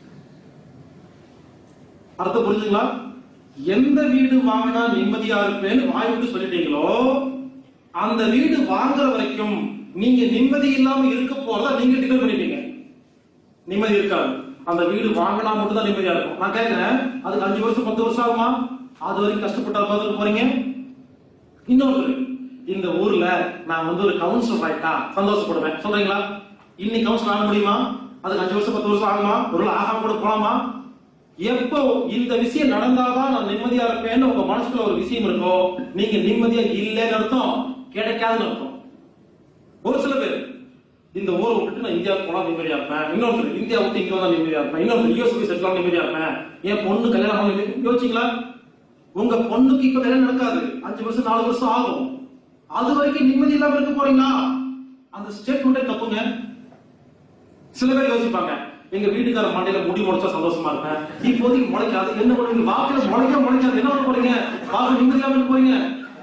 அர்த்தம் புரிஞ்சுங்களா எந்த வீடு வாங்கினா நிம்மதியா இருப்பேன்னு வாய் விட்டு சொல்லிட்டீங்களோ அந்த வீடு வாங்குற வரைக்கும் நீங்க நிம்மதி இல்லாம இருக்க போறதா நீங்க டிக்ளேர் பண்ணிட்டீங்க நிம்மதி இருக்காது அந்த வீடு வாங்கினா மட்டும் தான் நிம்மதியா இருக்கும் நான் கேட்கிறேன் அதுக்கு அஞ்சு வருஷம் பத்து வருஷம் ஆகுமா அது வரைக்கும் கஷ்டப்பட்டா பார்த்துட்டு போறீங்க இன்னொரு இந்த ஊர்ல நான் வந்து ஒரு கவுன்சிலர் ஆயிட்டா சந்தோஷப்படுவேன் சொல்றீங்களா இன்னைக்கு கவுன்சிலர் ஆக முடியுமா அதுக்கு அஞ்சு வருஷம் பத்து வருஷம் ஆகுமா ஒரு வேளை ஆகாம கூட போலாமா எப்போ இந்த விஷயம் நடந்தாதான் நான் நிம்மதியா இருப்பேன்னு உங்க மனசுக்குள்ள ஒரு விஷயம் இருக்கோ நீங்க நிம்மதியா இல்லைன்னு அர்த்தம் கிடைக்காதுன்னு அர்த்தம் ஒரு சில பேர் இந்த ஊரை விட்டுட்டு நான் இந்தியாவுக்கு போனா நிம்மதியா இருப்பேன் இன்னொருத்தர் இந்தியா விட்டு இங்க வந்தா நிம்மதியா இருப்பேன் இன்னொருத்தர் யூஎஸ் போய் செட்டில் நிம்மதியா இருப்பேன் என் பொண்ணு கல்யாணம் பண்ண நிம்மதி- யோசிச்சீங்களா உங்க பொண்ணுக்கு இப்ப கல்யாணம் நடக்காது அஞ்சு வருஷம் நாலு வருஷம் ஆகும் அது வரைக்கும் நிம்மதி இல்லாம இருக்க போறீங்களா அந்த ஸ்டேட்மெண்ட்டே தப்புங்க சில பேர் யோசிப்பாங்க எங்க வீட்டுக்கார மண்டையில முடி முளைச்சா சந்தோஷமா இருப்பேன் இப்போதைக்கு முளைக்காது என்ன பண்ணுவீங்க வாக்குல முளைக்க முளைக்காது என்ன பண்ண போறீங்க வாக்கு நிம்மதி இல்லாம இருக்க போறீங்க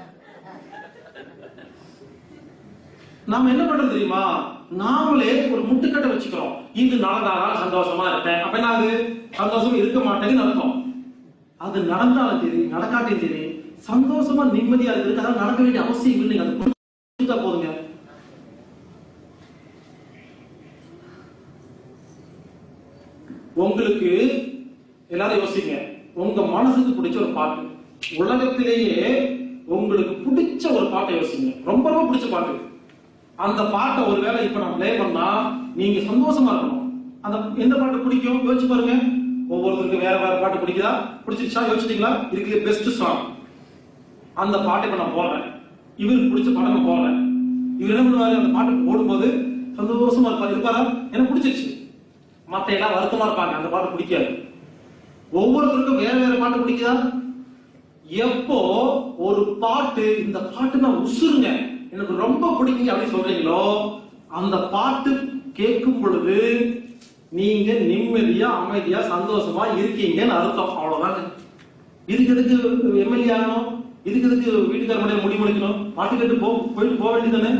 நாம என்ன பண்றது தெரியுமா நாமளே ஒரு முட்டுக்கட்டை வச்சுக்கிறோம் இது நடந்தாதான் சந்தோஷமா இருப்பேன் அப்ப என்ன ஆகுது சந்தோஷமா இருக்க மாட்டேங்குன்னு அர்த்தம் அது நடந்தாலும் சரி நடக்காட்டியும் சரி சந்தோஷமா நிம்மதியா இருக்கிறதுக்கு அதான் நடக்க வேண்டிய அவசியம் இல்லைங்க அது புரிஞ்சுட்டா போதுங்க உங்களுக்கு எல்லாரும் யோசிங்க உங்க மனசுக்கு பிடிச்ச ஒரு பாட்டு உலகத்திலேயே உங்களுக்கு பிடிச்ச ஒரு பாட்டை யோசிங்க ரொம்ப ரொம்ப பிடிச்ச பாட்டு அந்த பாட்டை ஒருவேளை இப்ப நான் ப்ளே பண்ணா நீங்க சந்தோஷமா இருக்கணும் அந்த எந்த பாட்டு பிடிக்கும் யோசிச்சு பாருங்க ஒவ்வொருத்தருக்கும் வேற வேற பாட்டு பிடிக்குதா பிடிச்சிருச்சா யோசிச்சிட்டீங்களா இதுக்கு பெஸ்ட் சாங் அந்த பாட்டை இப்ப நான் போடுறேன் இவருக்கு பிடிச்ச பாட்டை நான் போடுறேன் இவர் என்ன பண்ணுவாரு அந்த பாட்டு போடும்போது சந்தோஷமா இருப்பாரு இருப்பாரா எனக்கு பிடிச்சிருச்சு மத்த எல்லாம் வருத்தமா இருப்பாங்க அந்த பாட்டு பிடிக்காது ஒவ்வொருத்தருக்கும் வேற வேற பாட்டு பிடிக்குதா எப்போ ஒரு பாட்டு இந்த பாட்டு நான் உசுருங்க எனக்கு ரொம்ப பிடிக்குங்க அப்படின்னு சொல்றீங்களோ அந்த பாட்டு கேட்கும் பொழுது நீங்க நிம்மதியா அமைதியா சந்தோஷமா இருக்கீங்கன்னு அர்த்தம் அவ்வளவுதாங்க இதுக்கு எதுக்கு எம்எல்ஏ ஆகணும் இதுக்கு எதுக்கு வீட்டுக்கார முடிய முடி முடிக்கணும் பாட்டு கேட்டு போ போயிட்டு போக வேண்டியதானே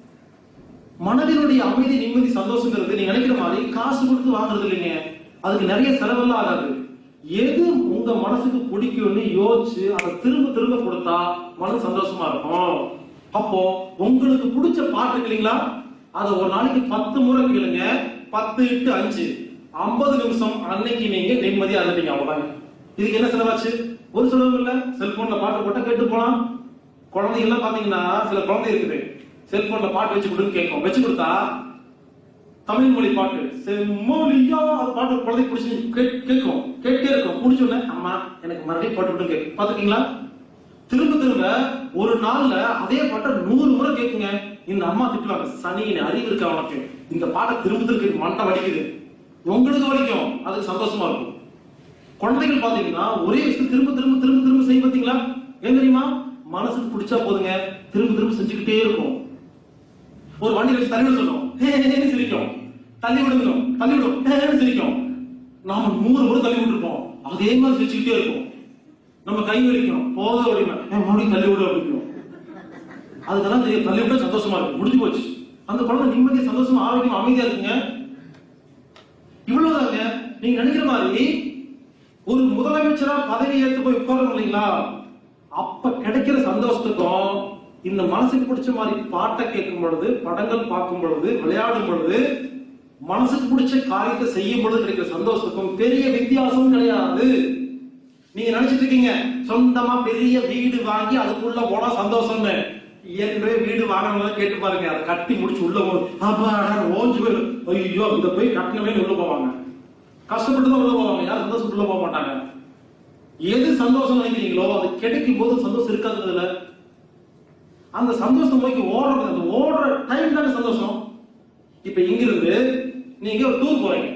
மனதினுடைய அமைதி நிம்மதி சந்தோஷங்கிறது நீங்க நினைக்கிற மாதிரி காசு கொடுத்து வாங்குறது இல்லைங்க அதுக்கு நிறைய செலவெல்லாம் ஆகாது எது உங்க மனசுக்கு பிடிக்கும்னு யோசிச்சு அதை திரும்ப திரும்ப கொடுத்தா மனசு சந்தோஷமா இருக்கும் அப்போ உங்களுக்கு பிடிச்ச பாட்டு இருக்கு இல்லைங்களா அதை ஒரு நாளைக்கு பத்து முறை கேளுங்க பத்து இட்டு அஞ்சு ஐம்பது நிமிஷம் அன்னைக்கு நீங்க நிம்மதியா இருந்தீங்க அவ்வளவுதாங்க இதுக்கு என்ன செலவாச்சு ஒரு செலவும் இல்ல செல்போன்ல பாட்டு போட்டா கேட்டு போலாம் குழந்தைங்க எல்லாம் பாத்தீங்கன்னா சில குழந்தை இருக்குது செல்போன்ல பாட்டு வச்சு கொடுன்னு கேட்கும் வச்சு கொடுத்தா தமிழ் மொழி பாட்டு செம்மொழியா அது பாட்டு ஒரு குழந்தை பிடிச்சி கேட்- கேட்கும் கேட்டே இருக்கும் பிடிச்ச உடனே அம்மா எனக்கு மறுபடியும் பாட்டு விட்டு கேட்கும் பாத்துக்கீங்களா திரும்ப திரும்ப ஒரு நாள்ல அதே பாட்டை நூறு முறை கேட்குங்க இந்த அம்மா திட்டுவாங்க சனியின் அறிவு இருக்கு அவனுக்கு இந்த பாட்டை திரும்ப திரும்ப மண்டை வலிக்குது உங்களுக்கு வலிக்கும் அதுக்கு சந்தோஷமா இருக்கும் குழந்தைகள் பாத்தீங்கன்னா ஒரே விஷயம் திரும்ப திரும்ப திரும்ப திரும்ப செய்ய பாத்தீங்களா ஏன் தெரியுமா மனசுக்கு பிடிச்சா போதுங்க திரும்ப திரும்ப செஞ்சுக்கிட்டே இருக்கும் ஒரு வண்டி வச்சு தள்ளி விட சொல்லும் ஹே, ஹே, ஹேன்னு சிரிக்கும் தள்ளி விடுங்க தள்ளி விடும் ஹே, ஹேன்னு சிரிக்கும் நாம நூறு முறை தள்ளி விட்டுருப்போம் அதே மாதிரி சிரிச்சுக்கிட்டே இருக்கும் நம்ம கை வலிக்கும் போத அப்படின்னா "ஏன் மறுபடியும் தள்ளி விடு அப்படிங்கும் அதுக்கெல்லாம் தெரியும் தள்ளி விட்டா சந்தோஷமா இருக்கு முடிஞ்சு போச்சு அந்த குழந்தை நிம்மதியா சந்தோஷமா ஆரோக்கியம் அமைதியா இருக்குங்க இவ்வளவுதாங்க நீங்க நினைக்கிற மாதிரி ஒரு முதலமைச்சரா பதவி ஏற்று போய் உட்காரணும் இல்லைங்களா அப்ப கிடைக்கிற சந்தோஷத்துக்கும் இந்த மனசுக்கு பிடிச்ச மாதிரி பாட்டை கேட்கும் பொழுது படங்கள் பார்க்கும் பொழுது விளையாடும் பொழுது மனசுக்கு பிடிச்ச காரியத்தை செய்யும் பொழுது கிடைக்கிற சந்தோஷத்துக்கும் பெரிய வித்தியாசம் கிடையாது நீங்க நினைச்சிட்டு இருக்கீங்க சொந்தமா பெரிய வீடு வாங்கி அதுக்குள்ள போனா சந்தோஷம்னு ஏற்கனவே வீடு வாங்கணும் கேட்டு பாருங்க அதை கட்டி முடிச்சு உள்ள போ அப்பா ஓஞ்சு போயிடும் ஐயோ இதை போய் கட்டணமே உள்ள போவாங்க கஷ்டப்பட்டு தான் உள்ள போவாங்க யாரும் சந்தோஷம் உள்ள போக மாட்டாங்க எது சந்தோஷம் நினைக்கிறீங்களோ அது கிடைக்கும் போது சந்தோஷம் இருக்காதுல அந்த சந்தோஷம் நோக்கி ஓடுறது அந்த ஓடுற டைம் தானே சந்தோஷம் இப்ப இங்கிருந்து நீங்க ஒரு டூர் போறீங்க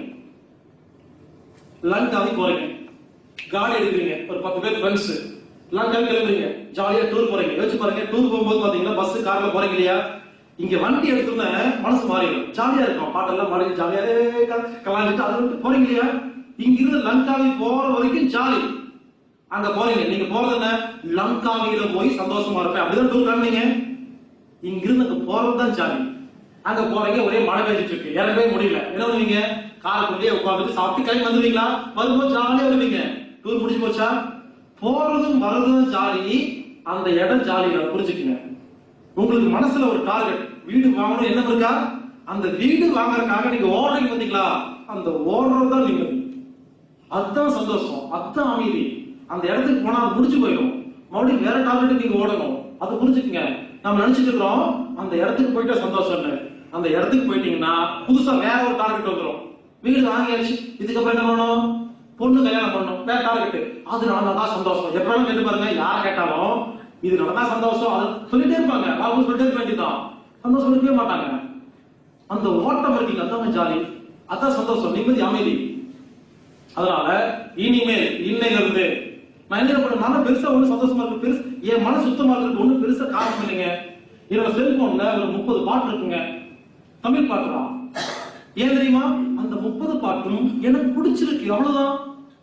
லங்காவி போறீங்க காடி எடுக்கிறீங்க ஒரு பத்து பேர் ஃப்ரெண்ட்ஸ் லங்காவி கிளம்புறீங்க ஜாலியா டூர் போறீங்க யோசிச்சு பாருங்க டூர் போகும்போது பாத்தீங்கன்னா பஸ் கார்ல போறீங்க இல்லையா இங்க வண்டி எடுத்தோன்னே மனசு மாறிடும் ஜாலியா இருக்கும் பாட்டெல்லாம் பாடி ஜாலியா கலாஞ்சிட்டு அதை விட்டு போறீங்க இல்லையா இங்கிருந்து லங்காவி போற வரைக்கும் ஜாலி அங்க போறீங்க நீங்க போறது என்ன லங்காவியில போய் சந்தோஷமா இருப்பேன் அப்படிதான் டூர் கிளம்புனீங்க இங்கிருந்து அங்க போறதுதான் ஜாலி அங்க போறீங்க ஒரே மழை பெஞ்சிட்டு இருக்கு இறங்கவே முடியல என்ன பண்ணுவீங்க காருக்குள்ளேயே உட்காந்துட்டு சாப்பிட்டு கிளம்பி வந்துருவீங்களா வரும்போது ஜாலியா வருவீங்க டூர் முடிஞ்சு போச்சா போறதும் வர்றதும் ஜாலி அந்த இடம் ஜாலி புரிஞ்சுக்குங்க உங்களுக்கு மனசுல ஒரு டார்கெட் வீடு வாங்கணும் என்ன இருக்கா அந்த வீடு வாங்குறதுக்காக நீங்க ஓடுறீங்க பாத்தீங்களா அந்த ஓடுறது தான் நிம்மதி அதுதான் சந்தோஷம் அதுதான் அமைதி அந்த இடத்துக்கு போனா அது முடிஞ்சு போயிடும் மறுபடியும் வேற டார்கெட் நீங்க ஓடணும் அது புரிஞ்சுக்குங்க நம்ம நினைச்சிட்டு இருக்கிறோம் அந்த இடத்துக்கு போயிட்டா சந்தோஷம்னு அந்த இடத்துக்கு போயிட்டீங்கன்னா புதுசா வேற ஒரு டார்கெட் வந்துடும் வீடு வாங்கியாச்சு இதுக்கப்புறம் என்ன பண்ணணும் பொண்ணு கல்யாணம் பண்ணணும் வேற டார்கெட் அது நடந்தாதான் சந்தோஷம் எப்பவும் கேட்டு பாருங்க யார் கேட்டாலும் இது நடந்தா சந்தோஷம் அது சொல்லிட்டே இருப்பாங்க அவங்க சொல்லிட்டே இருக்க வேண்டியதுதான் சந்தோஷம் இருக்கவே மாட்டாங்க அந்த ஓட்டம் இருக்கீங்க அதான் ஜாலி அதான் சந்தோஷம் நிம்மதி அமைதி அதனால இனிமேல் இன்னையில இருந்து நான் என்ன பண்ண நான் பெருசா ஒண்ணு சந்தோஷமா இருக்கு பெருசு என் மன சுத்தமா இருக்கு ஒண்ணு பெருசா காரணம் இல்லைங்க என்னோட செல்போன்ல ஒரு முப்பது பாட்டு இருக்குங்க தமிழ் பாட்டு தான் ஏன் தெரியுமா அந்த முப்பது பாட்டும் எனக்கு பிடிச்சிருக்கு அவ்வளவுதான்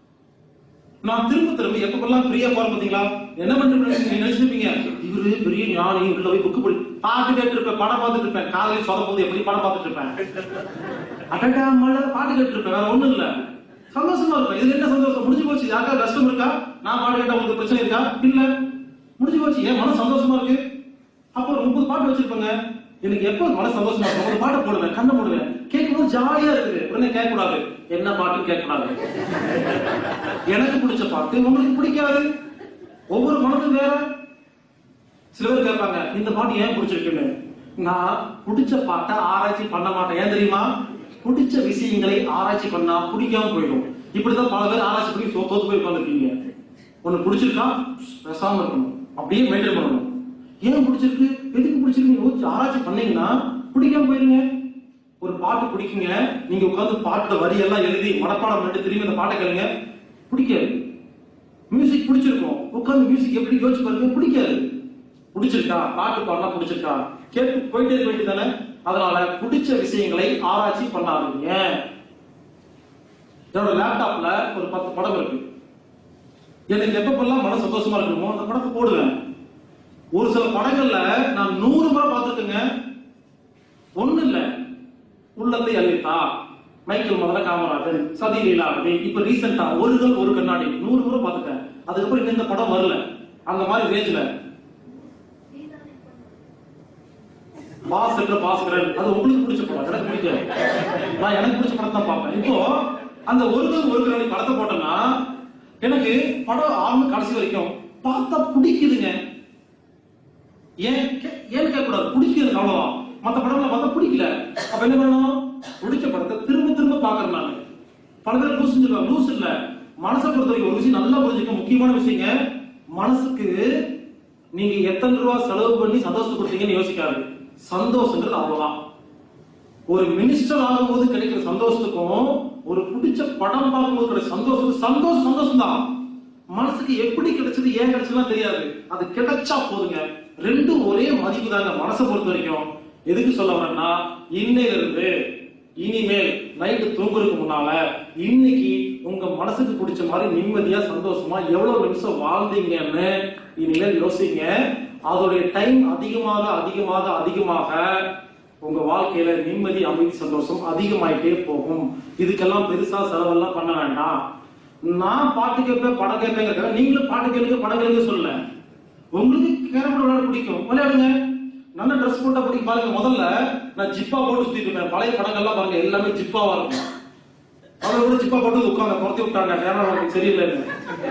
நான் திரும்ப திரும்ப எப்பப்பெல்லாம் ஃப்ரீயா போறேன் பாத்தீங்களா என்ன பண்றீங்க நீங்க நினைச்சிருப்பீங்க இவரு பெரிய ஞானி உள்ள போய் புக்கு படி பாட்டு கேட்டு இருப்பேன் படம் பார்த்துட்டு இருப்பேன் காலையில் சொத போது எப்படி படம் பார்த்துட்டு இருப்பேன் அடடா மழை பாட்டு கேட்டு இருப்பேன் வேற ஒண்ணும் இல்ல சந்தோஷமா இருப்பேன் இது என்ன சந்தோஷம் முடிஞ்சு போச்சு யாருக்கா கஷ்டம் இருக்கா நான் பாட்டு கேட்டா உங்களுக்கு பிரச்சனை இருக்கா இல்ல முடிஞ்சு போச்சு என் மனம் சந்தோஷமா இருக்கு அப்போ ஒரு முப்பது பாட்டு வச்சிருப்பேங்க எனக்கு எப்போ மன சந்தோஷமா இருக்கும் ஒரு பாட்டை போடுவேன் கண்ணை போடுவேன் கேட்கும்போது ஜாலியா இருக்குது உடனே கேட்க கூடாது என்ன பாட்டுன்னு கேட்க கூடாது எனக்கு பிடிச்ச பாட்டு உங்களுக்கு பிடிக்காது ஒவ்வொரு மனதும் வேற சில பேர் கேட்பாங்க இந்த பாட்டு ஏன் பிடிச்சிருக்குன்னு நான் பிடிச்ச பாட்டை ஆராய்ச்சி பண்ண மாட்டேன் ஏன் தெரியுமா பிடிச்ச விஷயங்களை ஆராய்ச்சி பண்ணா பிடிக்காம போயிடும் இப்படிதான் பல பேர் ஆராய்ச்சி பண்ணி சோ- தோத்து போய் உட்காந்துருக்கீங்க ஒண்ணு பிடிச்சிருக்கா பேசாம இருக்கணும் அப்படியே மெயின்டைன் பண்ணணும் ஏன் பிடிச்சிருக்கு எதுக்கு பிடிச்சிருக்கு நீங்க யோசிச்சு ஆராய்ச்சி பண்ணீங்கன்னா பிடிக்காம போயிருங்க ஒரு பாட்டு பிடிக்குங்க நீங்க உட்கார்ந்து பாட்டோட வரியெல்லாம் எழுதி மனப்பாடம் பண்ணிட்டு திரும்பி அந்த பாட்டை கேளுங்க பிடிக்காது மியூசிக் பிடிச்சிருக்கும் உட்கார்ந்து மியூசிக் எப்படி யோசிச்சு பாருங்க பிடிக்காது பிடிச்சிருக்கா பாட்டு பாடினா பிடிச்சிருக்கா கேட்டு போயிட்டே இருக்க வேண்டியதானே அதனால பிடிச்ச விஷயங்களை ஆராய்ச்சி பண்ணாதீங்க என்னோட லேப்டாப்ல ஒரு பத்து படம் இருக்கு எனக்கு எப்பப்பெல்லாம் மன சந்தோஷமா இருக்கணுமோ அந்த படத்தை போடுவேன் ஒரு சில படங்கள்ல நான் நூறு முறை பார்த்துருக்கேங்க ஒண்ணு இல்ல உள்ளத்தை அள்ளித்தா மைக்கேல் முதல்ல காமராஜன் சதி லீலாவதி இப்ப ரீசெண்டா ஒரு கல் ஒரு கண்ணாடி நூறு முறை பார்த்துட்டேன் அதுக்கப்புறம் இன்னும் இந்த படம் வரல அந்த மாதிரி ரேஞ்சில பாஸ் என்ற பாஸ்கரன் அது உங்களுக்கு பிடிச்ச படம் எனக்கு பிடிக்காது நான் எனக்கு பிடிச்ச படம் தான் பார்ப்பேன் இப்போ அந்த ஒரு கல் ஒரு கண்ணாடி படத்தை போட்டேன்னா எனக்கு படம் ஆரம்ப கடைசி வரைக்கும் பார்த்தா பிடிக்குதுங்க ஏன் கே- ஏன்னு கேட்கக்கூடாது பிடிக்கிறது அவ்வளவுதான் மத்த படம்ல பார்த்தா பிடிக்கல அப்ப என்ன பண்ணணும் பிடிச்ச படத்தை திரும்ப திரும்ப பாக்குறேன் நான் பல பேர் லூஸ் சொல்லுவாங்க லூஸ் இல்ல மனசை பொறுத்த வரைக்கும் ஒரு விஷயம் நல்லா புரிஞ்சுக்க முக்கியமான விஷயங்க மனசுக்கு நீங்க எத்தனை ரூபாய் செலவு பண்ணி சந்தோஷப்படுத்தீங்கன்னு யோசிக்காது சந்தோஷங்கிறது அவ்வளவுதான் ஒரு மினிஸ்டர் ஆகும்போது கிடைக்கிற சந்தோஷத்துக்கும் ஒரு பிடிச்ச படம் பார்க்கும்போது கிடைக்கிற சந்தோஷத்துக்கு சந்தோஷம் சந்தோஷம் தான் மனசுக்கு எப்படி கிடைச்சது ஏன் கிடைச்சதுலாம் தெரியாது அது கிடைச்சா போதுங்க ரெண்டும் ஒரே மதிப்பு தாங்க மனசை பொறுத்த வரைக்கும் எதுக்கு சொல்ல வரேன்னா இன்னையில இருந்து இனிமேல் நைட்டு தூங்குறதுக்கு முன்னால இன்னைக்கு உங்க மனசுக்கு பிடிச்ச மாதிரி நிம்மதியா சந்தோஷமா எவ்வளவு நிமிஷம் வாழ்ந்தீங்கன்னு இனிமேல் யோசிங்க அதோடைய டைம் அதிகமாக அதிகமாக அதிகமாக உங்க வாழ்க்கையில நிம்மதி அமைதி சந்தோஷம் அதிகமாயிட்டே போகும் இதுக்கெல்லாம் பெருசா செலவெல்லாம் பண்ண வேண்டாம் நான் பாட்டு கேட்பேன் படம் கேட்பேங்க நீங்களும் பாட்டு கேளுங்க படம் கேளுங்க சொல்லல உங்களுக்கு கேரம் போர்டு விளையாட பிடிக்கும் விளையாடுங்க நல்ல ட்ரெஸ் போட்டா பிடிக்கும் பாருங்க முதல்ல நான் ஜிப்பா போட்டு சுத்திட்டு இருப்பேன் பழைய படங்கள்லாம் பாருங்க எல்லாமே ஜிப்பாவா இருக்கும் அவங்க கூட ஜிப்பா போட்டு உட்காங்க குறைச்சி விட்டாங்க கேமரா உங்களுக்கு சரியில்லைன்னு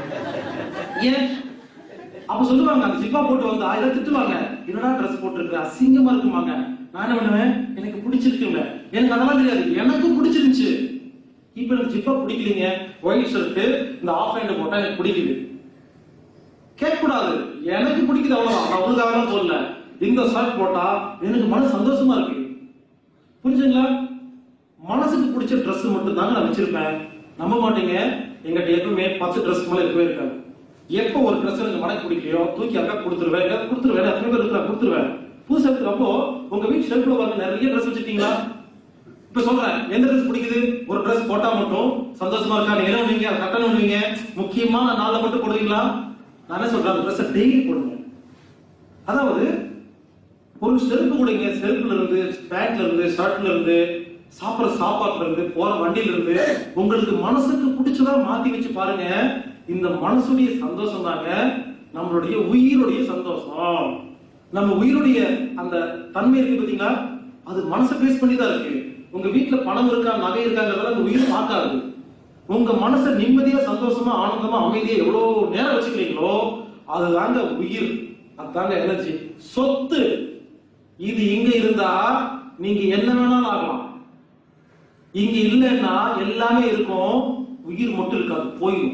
ஏன் அப்ப சொல்லுவாங்க அந்த ஜிப்பா போட்டு வந்து ஆயிரம் திட்டுவாங்க என்னடா ட்ரெஸ் போட்டுருக்கு அசிங்கமா இருக்குமாங்க நான் என்ன பண்ணுவேன் எனக்கு பிடிச்சிருக்குங்க எனக்கு அதெல்லாம் தெரியாது எனக்கு பிடிச்சிருந்துச்சு இப்ப எனக்கு ஜிப்பா பிடிக்கலீங்க ஒயிட் ஷர்ட் இந்த ஆஃப் ஹேண்ட் போட்டா எனக்கு பிடிக்குது கேட்கக்கூடாது எனக்கு பிடிக்குது அவ்வளவுதான் நான் உங்களுக்காக தான் சொல்லல இந்த ஷர்ட் போட்டா எனக்கு மனசு சந்தோஷமா இருக்கு புரிஞ்சுங்களா மனசுக்கு பிடிச்ச Dress மட்டும் தாங்க நான் வச்சிருப்பேன் நம்ப மாட்டீங்க எங்கிட்ட எப்பவுமே பத்து Dress மேல இருக்கவே இருக்காது எப்போ ஒரு Dress எனக்கு மனக்கு பிடிக்கலையோ தூக்கி அக்கா கொடுத்துருவேன் இல்ல கொடுத்துருவேன் எத்தனை பேர் இருக்கிறா கொடுத்துருவேன் புதுசா எடுத்துக்கப்போ உங்க வீட்டு ஷெல்ஃப்ல பாருங்க நிறைய Dress வச்சிருக்கீங்களா இப்ப சொல்றேன் எந்த Dress பிடிக்குது ஒரு Dress போட்டா மட்டும் சந்தோஷமா இருக்கா நீங்க என்ன பண்ணுவீங்க அதை கட்டணம் பண்ணுவீங்க முக்கியமான நாள்ல மட்டும் போடுவீங்களா நான் என்ன சொல்றேன் அந்த Dress டெய்லி போடுங்க அதாவது ஒரு செருப்பு கொடுங்க செருப்புல இருந்து பேண்ட்ல இருந்து ஷர்ட்ல இருந்து சாப்பிடுற சாப்பாட்டுல இருந்து போற வண்டியில இருந்து உங்களுக்கு மனசுக்கு பிடிச்சதா மாத்தி வச்சு பாருங்க இந்த மனசுடைய சந்தோஷம் தாங்க நம்மளுடைய உயிருடைய சந்தோஷம் நம்ம உயிருடைய அந்த தன்மை இருக்கு பாத்தீங்களா அது மனசை பேஸ் பண்ணி தான் இருக்கு உங்க வீட்டுல பணம் இருக்கா நகை இருக்காங்கிறதெல்லாம் அந்த உயிர் பார்க்காது உங்க மனசை நிம்மதியா சந்தோஷமா ஆனந்தமா அமைதியா எவ்வளவு நேரம் வச்சுக்கிறீங்களோ அதுதாங்க உயிர் அதுதாங்க எனர்ஜி சொத்து இது இங்க இருந்தா நீங்க என்ன வேணாலும் ஆகலாம் இங்க இல்லைன்னா எல்லாமே இருக்கும் உயிர் மட்டும் இருக்காது போயிடும்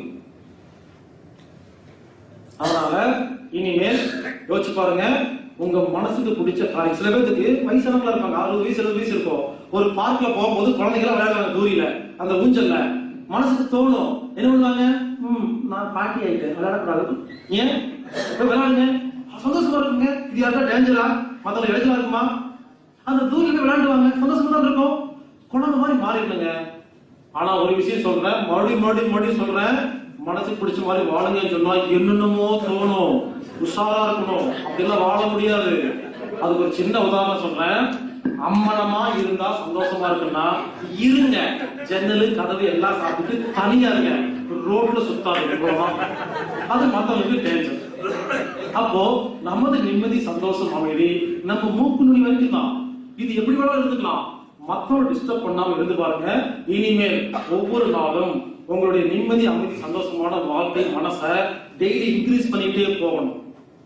அதனால இனிமேல் யோசிச்சு பாருங்க உங்க மனசுக்கு பிடிச்ச காரியம் சில பேருக்கு வயசானவங்களா இருப்பாங்க அறுபது வயசு எழுபது வயசு இருக்கும் ஒரு பார்க்ல போகும்போது குழந்தைங்க விளையாடுவாங்க தூரியில அந்த ஊஞ்சல்ல மனசுக்கு தோணும் என்ன பண்ணுவாங்க ம் நான் பாட்டி ஆயிட்டேன் விளையாடக்கூடாது ஏன் போய் விளையாடுங்க சந்தோஷமா இருக்குங்க இது யாருக்கா டேஞ்சரா மத்தவங்க எழுதலா இருக்குமா அந்த தூரில போய் விளையாடுவாங்க சந்தோஷமா தான் இருக்கும் குழந்தை மாதிரி மாறிடுங்க ஆனா ஒரு விஷயம் சொல்றேன் மறுபடியும் மறுபடியும் மறுபடியும் சொல்றேன் மனசுக்கு பிடிச்ச மாதிரி வாழுங்கன்னு சொன்னா என்னென்னமோ தோணும் உஷாரா இருக்கணும் அப்படிலாம் வாழ முடியாது அதுக்கு ஒரு சின்ன உதாரணம் சொல்றேன் அம்மனமா இருந்தா சந்தோஷமா இருக்குன்னா இருங்க ஜன்னலு கதவு எல்லாம் சாப்பிட்டு தனியா இருங்க ரோட்ல சுத்தாது இவ்வளவுதான் அது மத்தவங்களுக்கு டேஞ்சர் அப்போ நமது நிம்மதி சந்தோஷம் அமைதி நம்ம மூக்கு நுனி வரைக்கும் தான் இது எப்படி வேணாலும் இருந்துக்கலாம் மத்தவங்க டிஸ்டர்ப் பண்ணாம இருந்து பாருங்க இனிமேல் ஒவ்வொரு நாளும் உங்களுடைய நிம்மதி அமைதி சந்தோஷமான வாழ்க்கை மனசை டெய்லி இன்க்ரீஸ் பண்ணிட்டே போகணும்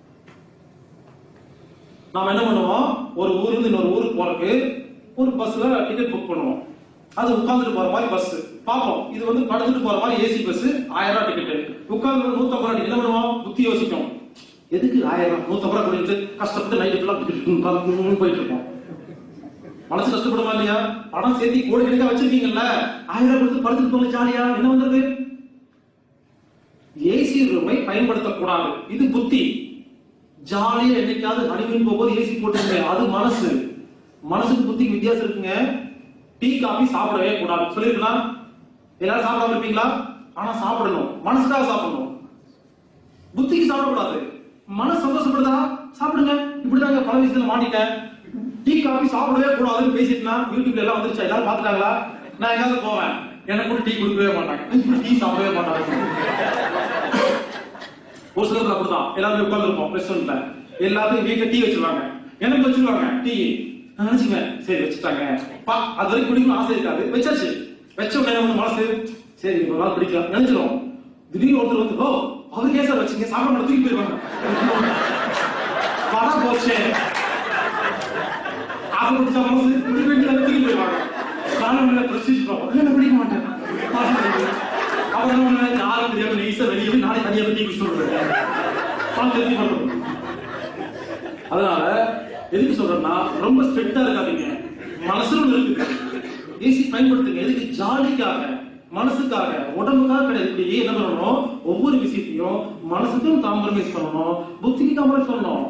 நாம என்ன பண்ணுவோம் ஒரு ஊர்ல இருந்து இன்னொரு ஊருக்கு போறதுக்கு ஒரு பஸ்ல டிக்கெட் புக் பண்ணுவோம் அது உட்கார்ந்துட்டு போற மாதிரி பஸ் பார்ப்போம் இது வந்து படுத்துட்டு போற மாதிரி ஏசி பஸ் ஆயிரம் ரூபாய் டிக்கெட் உட்கார்ந்து நூத்தம்பது ரூபாய் என்ன பண்ணுவோம் புத்தி யோசிக்கும் எதுக்கு ஆயிரம் நூத்தம்பது ரூபாய் கொடுத்து கஷ்டப்பட்டு நைட்டு ஃபுல்லா போயிட்டு இருப்போம் மனசு கஷ்டப்படுமா இல்லையா பணம் சேர்த்து கோடி கணக்கா வச்சிருக்கீங்கல்ல ஆயிரம் ரூபாய் கொடுத்து படுத்துட்டு போங்க ஜாலியா என்ன வந்தது ஏசி ரூமை பயன்படுத்தக்கூடாது இது புத்தி ஜாலியா என்னைக்காவது ஹனிமூன் போகும்போது ஏசி போட்டுருங்க அது மனசு மனசுக்கு புத்திக்கு வித்தியாசம் இருக்குங்க டீ காபி சாப்பிடவே கூடாது சொல்லிருக்கலாம் எல்லாரும் சாப்பிடாம இருப்பீங்களா ஆனா சாப்பிடணும் மனசுக்காக சாப்பிடணும் புத்திக்கு சாப்பிடக்கூடாது மனசு சந்தோஷப்படுதா சாப்பிடுங்க இப்படிதாங்க பல விஷயத்துல மாட்டிட்டேன் டீ காபி சாப்பிடவே கூடாதுன்னு பேசிட்டுனா யூடியூப்ல எல்லாம் வந்துருச்சா எல்லாரும் பாத்துட்டாங்களா நான் எங்காவது போவேன் எனக்கு கூட டீ கொடுக்கவே மாட்டாங்க டீ சாப்பிடவே மாட்டாங்க ஒரு சிலர் அப்படிதான் எல்லாரும் உட்கார்ந்துருப்போம் ரெஸ்டாரண்ட்ல எல்லாத்துக்கும் வீட்டுல டீ வச்சிருவாங்க எனக்கு வச்சிருவாங்க டீ நான் நினைச்சுவேன் சரி வச்சுட்டாங்க பா அது வரைக்கும் குடிக்கணும் ஆசை இருக்காது வச்சாச்சு வச்ச உடனே வந்து மனசு சரி ஒரு நாள் பிடிக்கலாம் நினைச்சிடும் திடீர்னு ஒருத்தர் வந்து ஓ அவருக்கு ஏன் சார் வச்சீங்க சாப்பிட மாட்டேன் தூக்கி போயிருவாங்க படா போச்சே அதை பிடிச்ச மனசு இப்படி வேண்டியதை தூக்கி போயிருவாங்க நானும் என்ன பிரஸ்டீஜ் பார்ப்போம் என்ன பிடிக்க மாட்டேன் அப்புறம் என்ன பண்ணுவேன் யாரும் தெரியாம நெய்ஸா வெளியே போய் நானே தனியா போய் டீ குடிச்சு விடுறேன் பணம் திருப்பி பண்றோம் அதனால எதுக்கு சொல்றேன்னா ரொம்ப ஸ்ட்ரிக்டா இருக்காதீங்க மனசுல ஒண்ணு இருக்குது ஏசி பயன்படுத்துங்க எதுக்கு ஜாலிக்காக மனசுக்காக உடம்புக்காக கிடையாது இப்படி என்ன பண்ணணும் ஒவ்வொரு விஷயத்தையும் மனசுக்கும் காம்ப்ரமைஸ் பண்ணணும் புத்திக்கு காம்ப்ரமைஸ் பண்ணணும்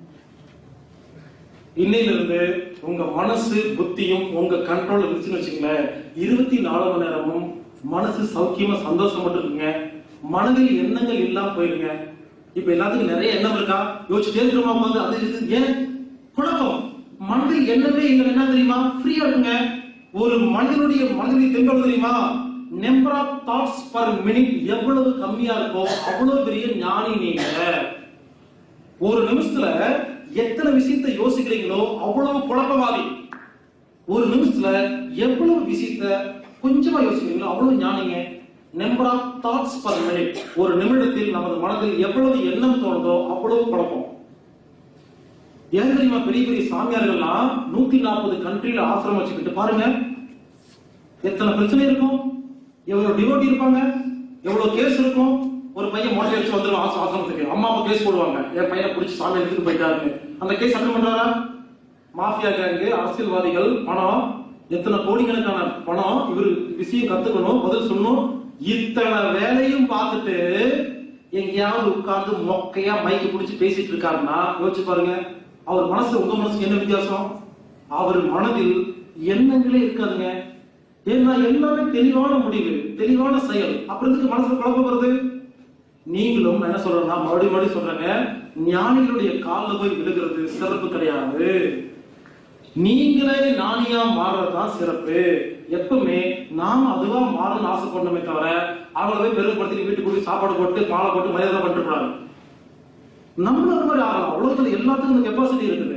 இன்னையில இருந்து உங்க மனசு புத்தியும் உங்க கண்ட்ரோல் இருந்துச்சுன்னு வச்சுங்களேன் இருபத்தி நாலு மணி நேரமும் மனசு சௌக்கியமா சந்தோஷம் மட்டும் இருக்குங்க மனதில் எண்ணங்கள் இல்லாம போயிருங்க இப்ப எல்லாத்துக்கும் நிறைய எண்ணம் இருக்கா யோசிச்சுட்டே இருக்கிறோமா வந்து அது இது ஏன் குழப்பம் மனதில் எண்ணமே இல்லை என்ன தெரியுமா ஃப்ரீயா இருக்குங்க ஒரு மனிதனுடைய மனதில் தென்படும் தெரியுமா number of thoughts per minute எவ்வளவு கம்மியா இருக்கோ அவ்வளவு பெரிய ஞானி நீங்க ஒரு நிமிஷத்துல எத்தனை விஷயத்தை யோசிக்கிறீங்களோ அவ்வளவு குழப்பவாதி ஒரு நிமிஷத்துல எவ்வளவு விஷயத்த கொஞ்சமா யோசிக்கிறீங்களோ அவ்வளவு ஞானிங்க number of thoughts per minute ஒரு நிமிடத்தில் நமது மனதில் எவ்வளவு எண்ணம் தோணுதோ அவ்வளவு குழப்பம் ஏன் தெரியுமா பெரிய பெரிய சாமியார்கள்லாம் நூத்தி நாற்பது கண்ட்ரில ஆசிரமம் வச்சுக்கிட்டு பாருங்க எத்தனை பிரச்சனை இருக்கும் எவ்வளவு டிவோட்டி இருப்பாங்க எவ்வளவு கேஸ் இருக்கும் ஒரு பையன் மோட்டை வச்சு வந்துருவான் ஆச- ஆசிரமத்துக்கு அம்மா அப்பா கேஸ் போடுவாங்க என் பையனை பிடிச்சி சாமி எடுத்துட்டு போயிட்டாருன்னு அந்த கேஸ் அட்டன் பண்றாரா மாஃபியா கேங்கு அரசியல்வாதிகள் பணம் எத்தனை கோடிக்கணக்கான பணம் இவரு விஷயம் கத்துக்கணும் பதில் சொல்லணும் இத்தனை வேலையும் பார்த்துட்டு எங்கேயாவது உட்கார்ந்து மொக்கையா மைக்கு பிடிச்சி பேசிட்டு இருக்காருன்னா யோசிச்சு பாருங்க அவர் மனசு உங்க மனசுக்கு என்ன வித்தியாசம் அவர் மனதில் எண்ணங்களே இருக்காதுங்க ஏன்னா எல்லாமே தெளிவான முடிவு தெளிவான செயல் அப்புறம் எதுக்கு மனசுல குழப்பம் வருது நீங்களும் நான் என்ன சொல்றேன்னா மறுபடியும் மறுபடியும் சொல்றேங்க ஞானிகளுடைய காலில் போய் விழுகிறது சிறப்பு கிடையாது நீங்களே ஞானியா மாறுறதுதான் சிறப்பு எப்பவுமே நாம அதுவா மாறணும்னு ஆசைப்படணுமே தவிர அவங்கள போய் பெருமைப்படுத்தி வீட்டுக்கு போய் சாப்பாடு போட்டு மாலை போட்டு மரியாதை பண்ணிட்டு கூடாது நம்மளும் அது மாதிரி ஆகலாம் உலகத்துல எல்லாத்துக்கும் இந்த கெப்பாசிட்டி இருக்குது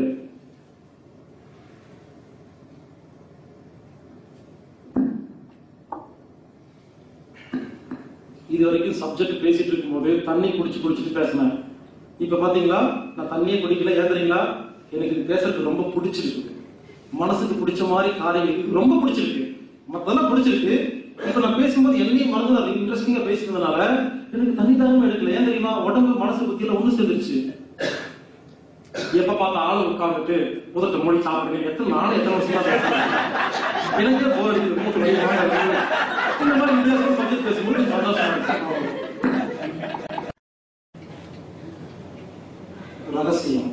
இது வரைக்கும் சப்ஜெக்ட் பேசிட்டு இருக்கும்போது தண்ணி குடிச்சு குடிச்சிட்டு பேசினேன் இப்ப பாத்தீங்களா நான் தண்ணியே குடிக்கல ஏன் தெரியுங்களா எனக்கு இது பேசுறதுக்கு ரொம்ப பிடிச்சிருக்கு மனசுக்கு பிடிச்ச மாதிரி காரியங்கள் ரொம்ப பிடிச்சிருக்கு மத்தெல்லாம் பிடிச்சிருக்கு இப்ப நான் பேசும்போது என்னையும் மறந்து அது இன்ட்ரெஸ்டிங்கா பேசுனதுனால எனக்கு தண்ணி தாகமும் எடுக்கல ஏன் தெரியுமா உடம்பு மனசு புத்தியில ஒண்ணு சேர்ந்துருச்சு எப்ப பார்த்தாலும் உட்கார்ந்துட்டு உதட்ட மொழி சாப்பிடுங்க எத்தனை நானும் எத்தனை வருஷமா பேசுறேன் எனக்கே போர் அடிக்குது மூக்கு வலி, வாய் வலி. இந்த மாதிரி வித்தியாசம் சப்ஜெக்ட் பேசும்போது சந்தோஷமா இருக்கு ரகசியம்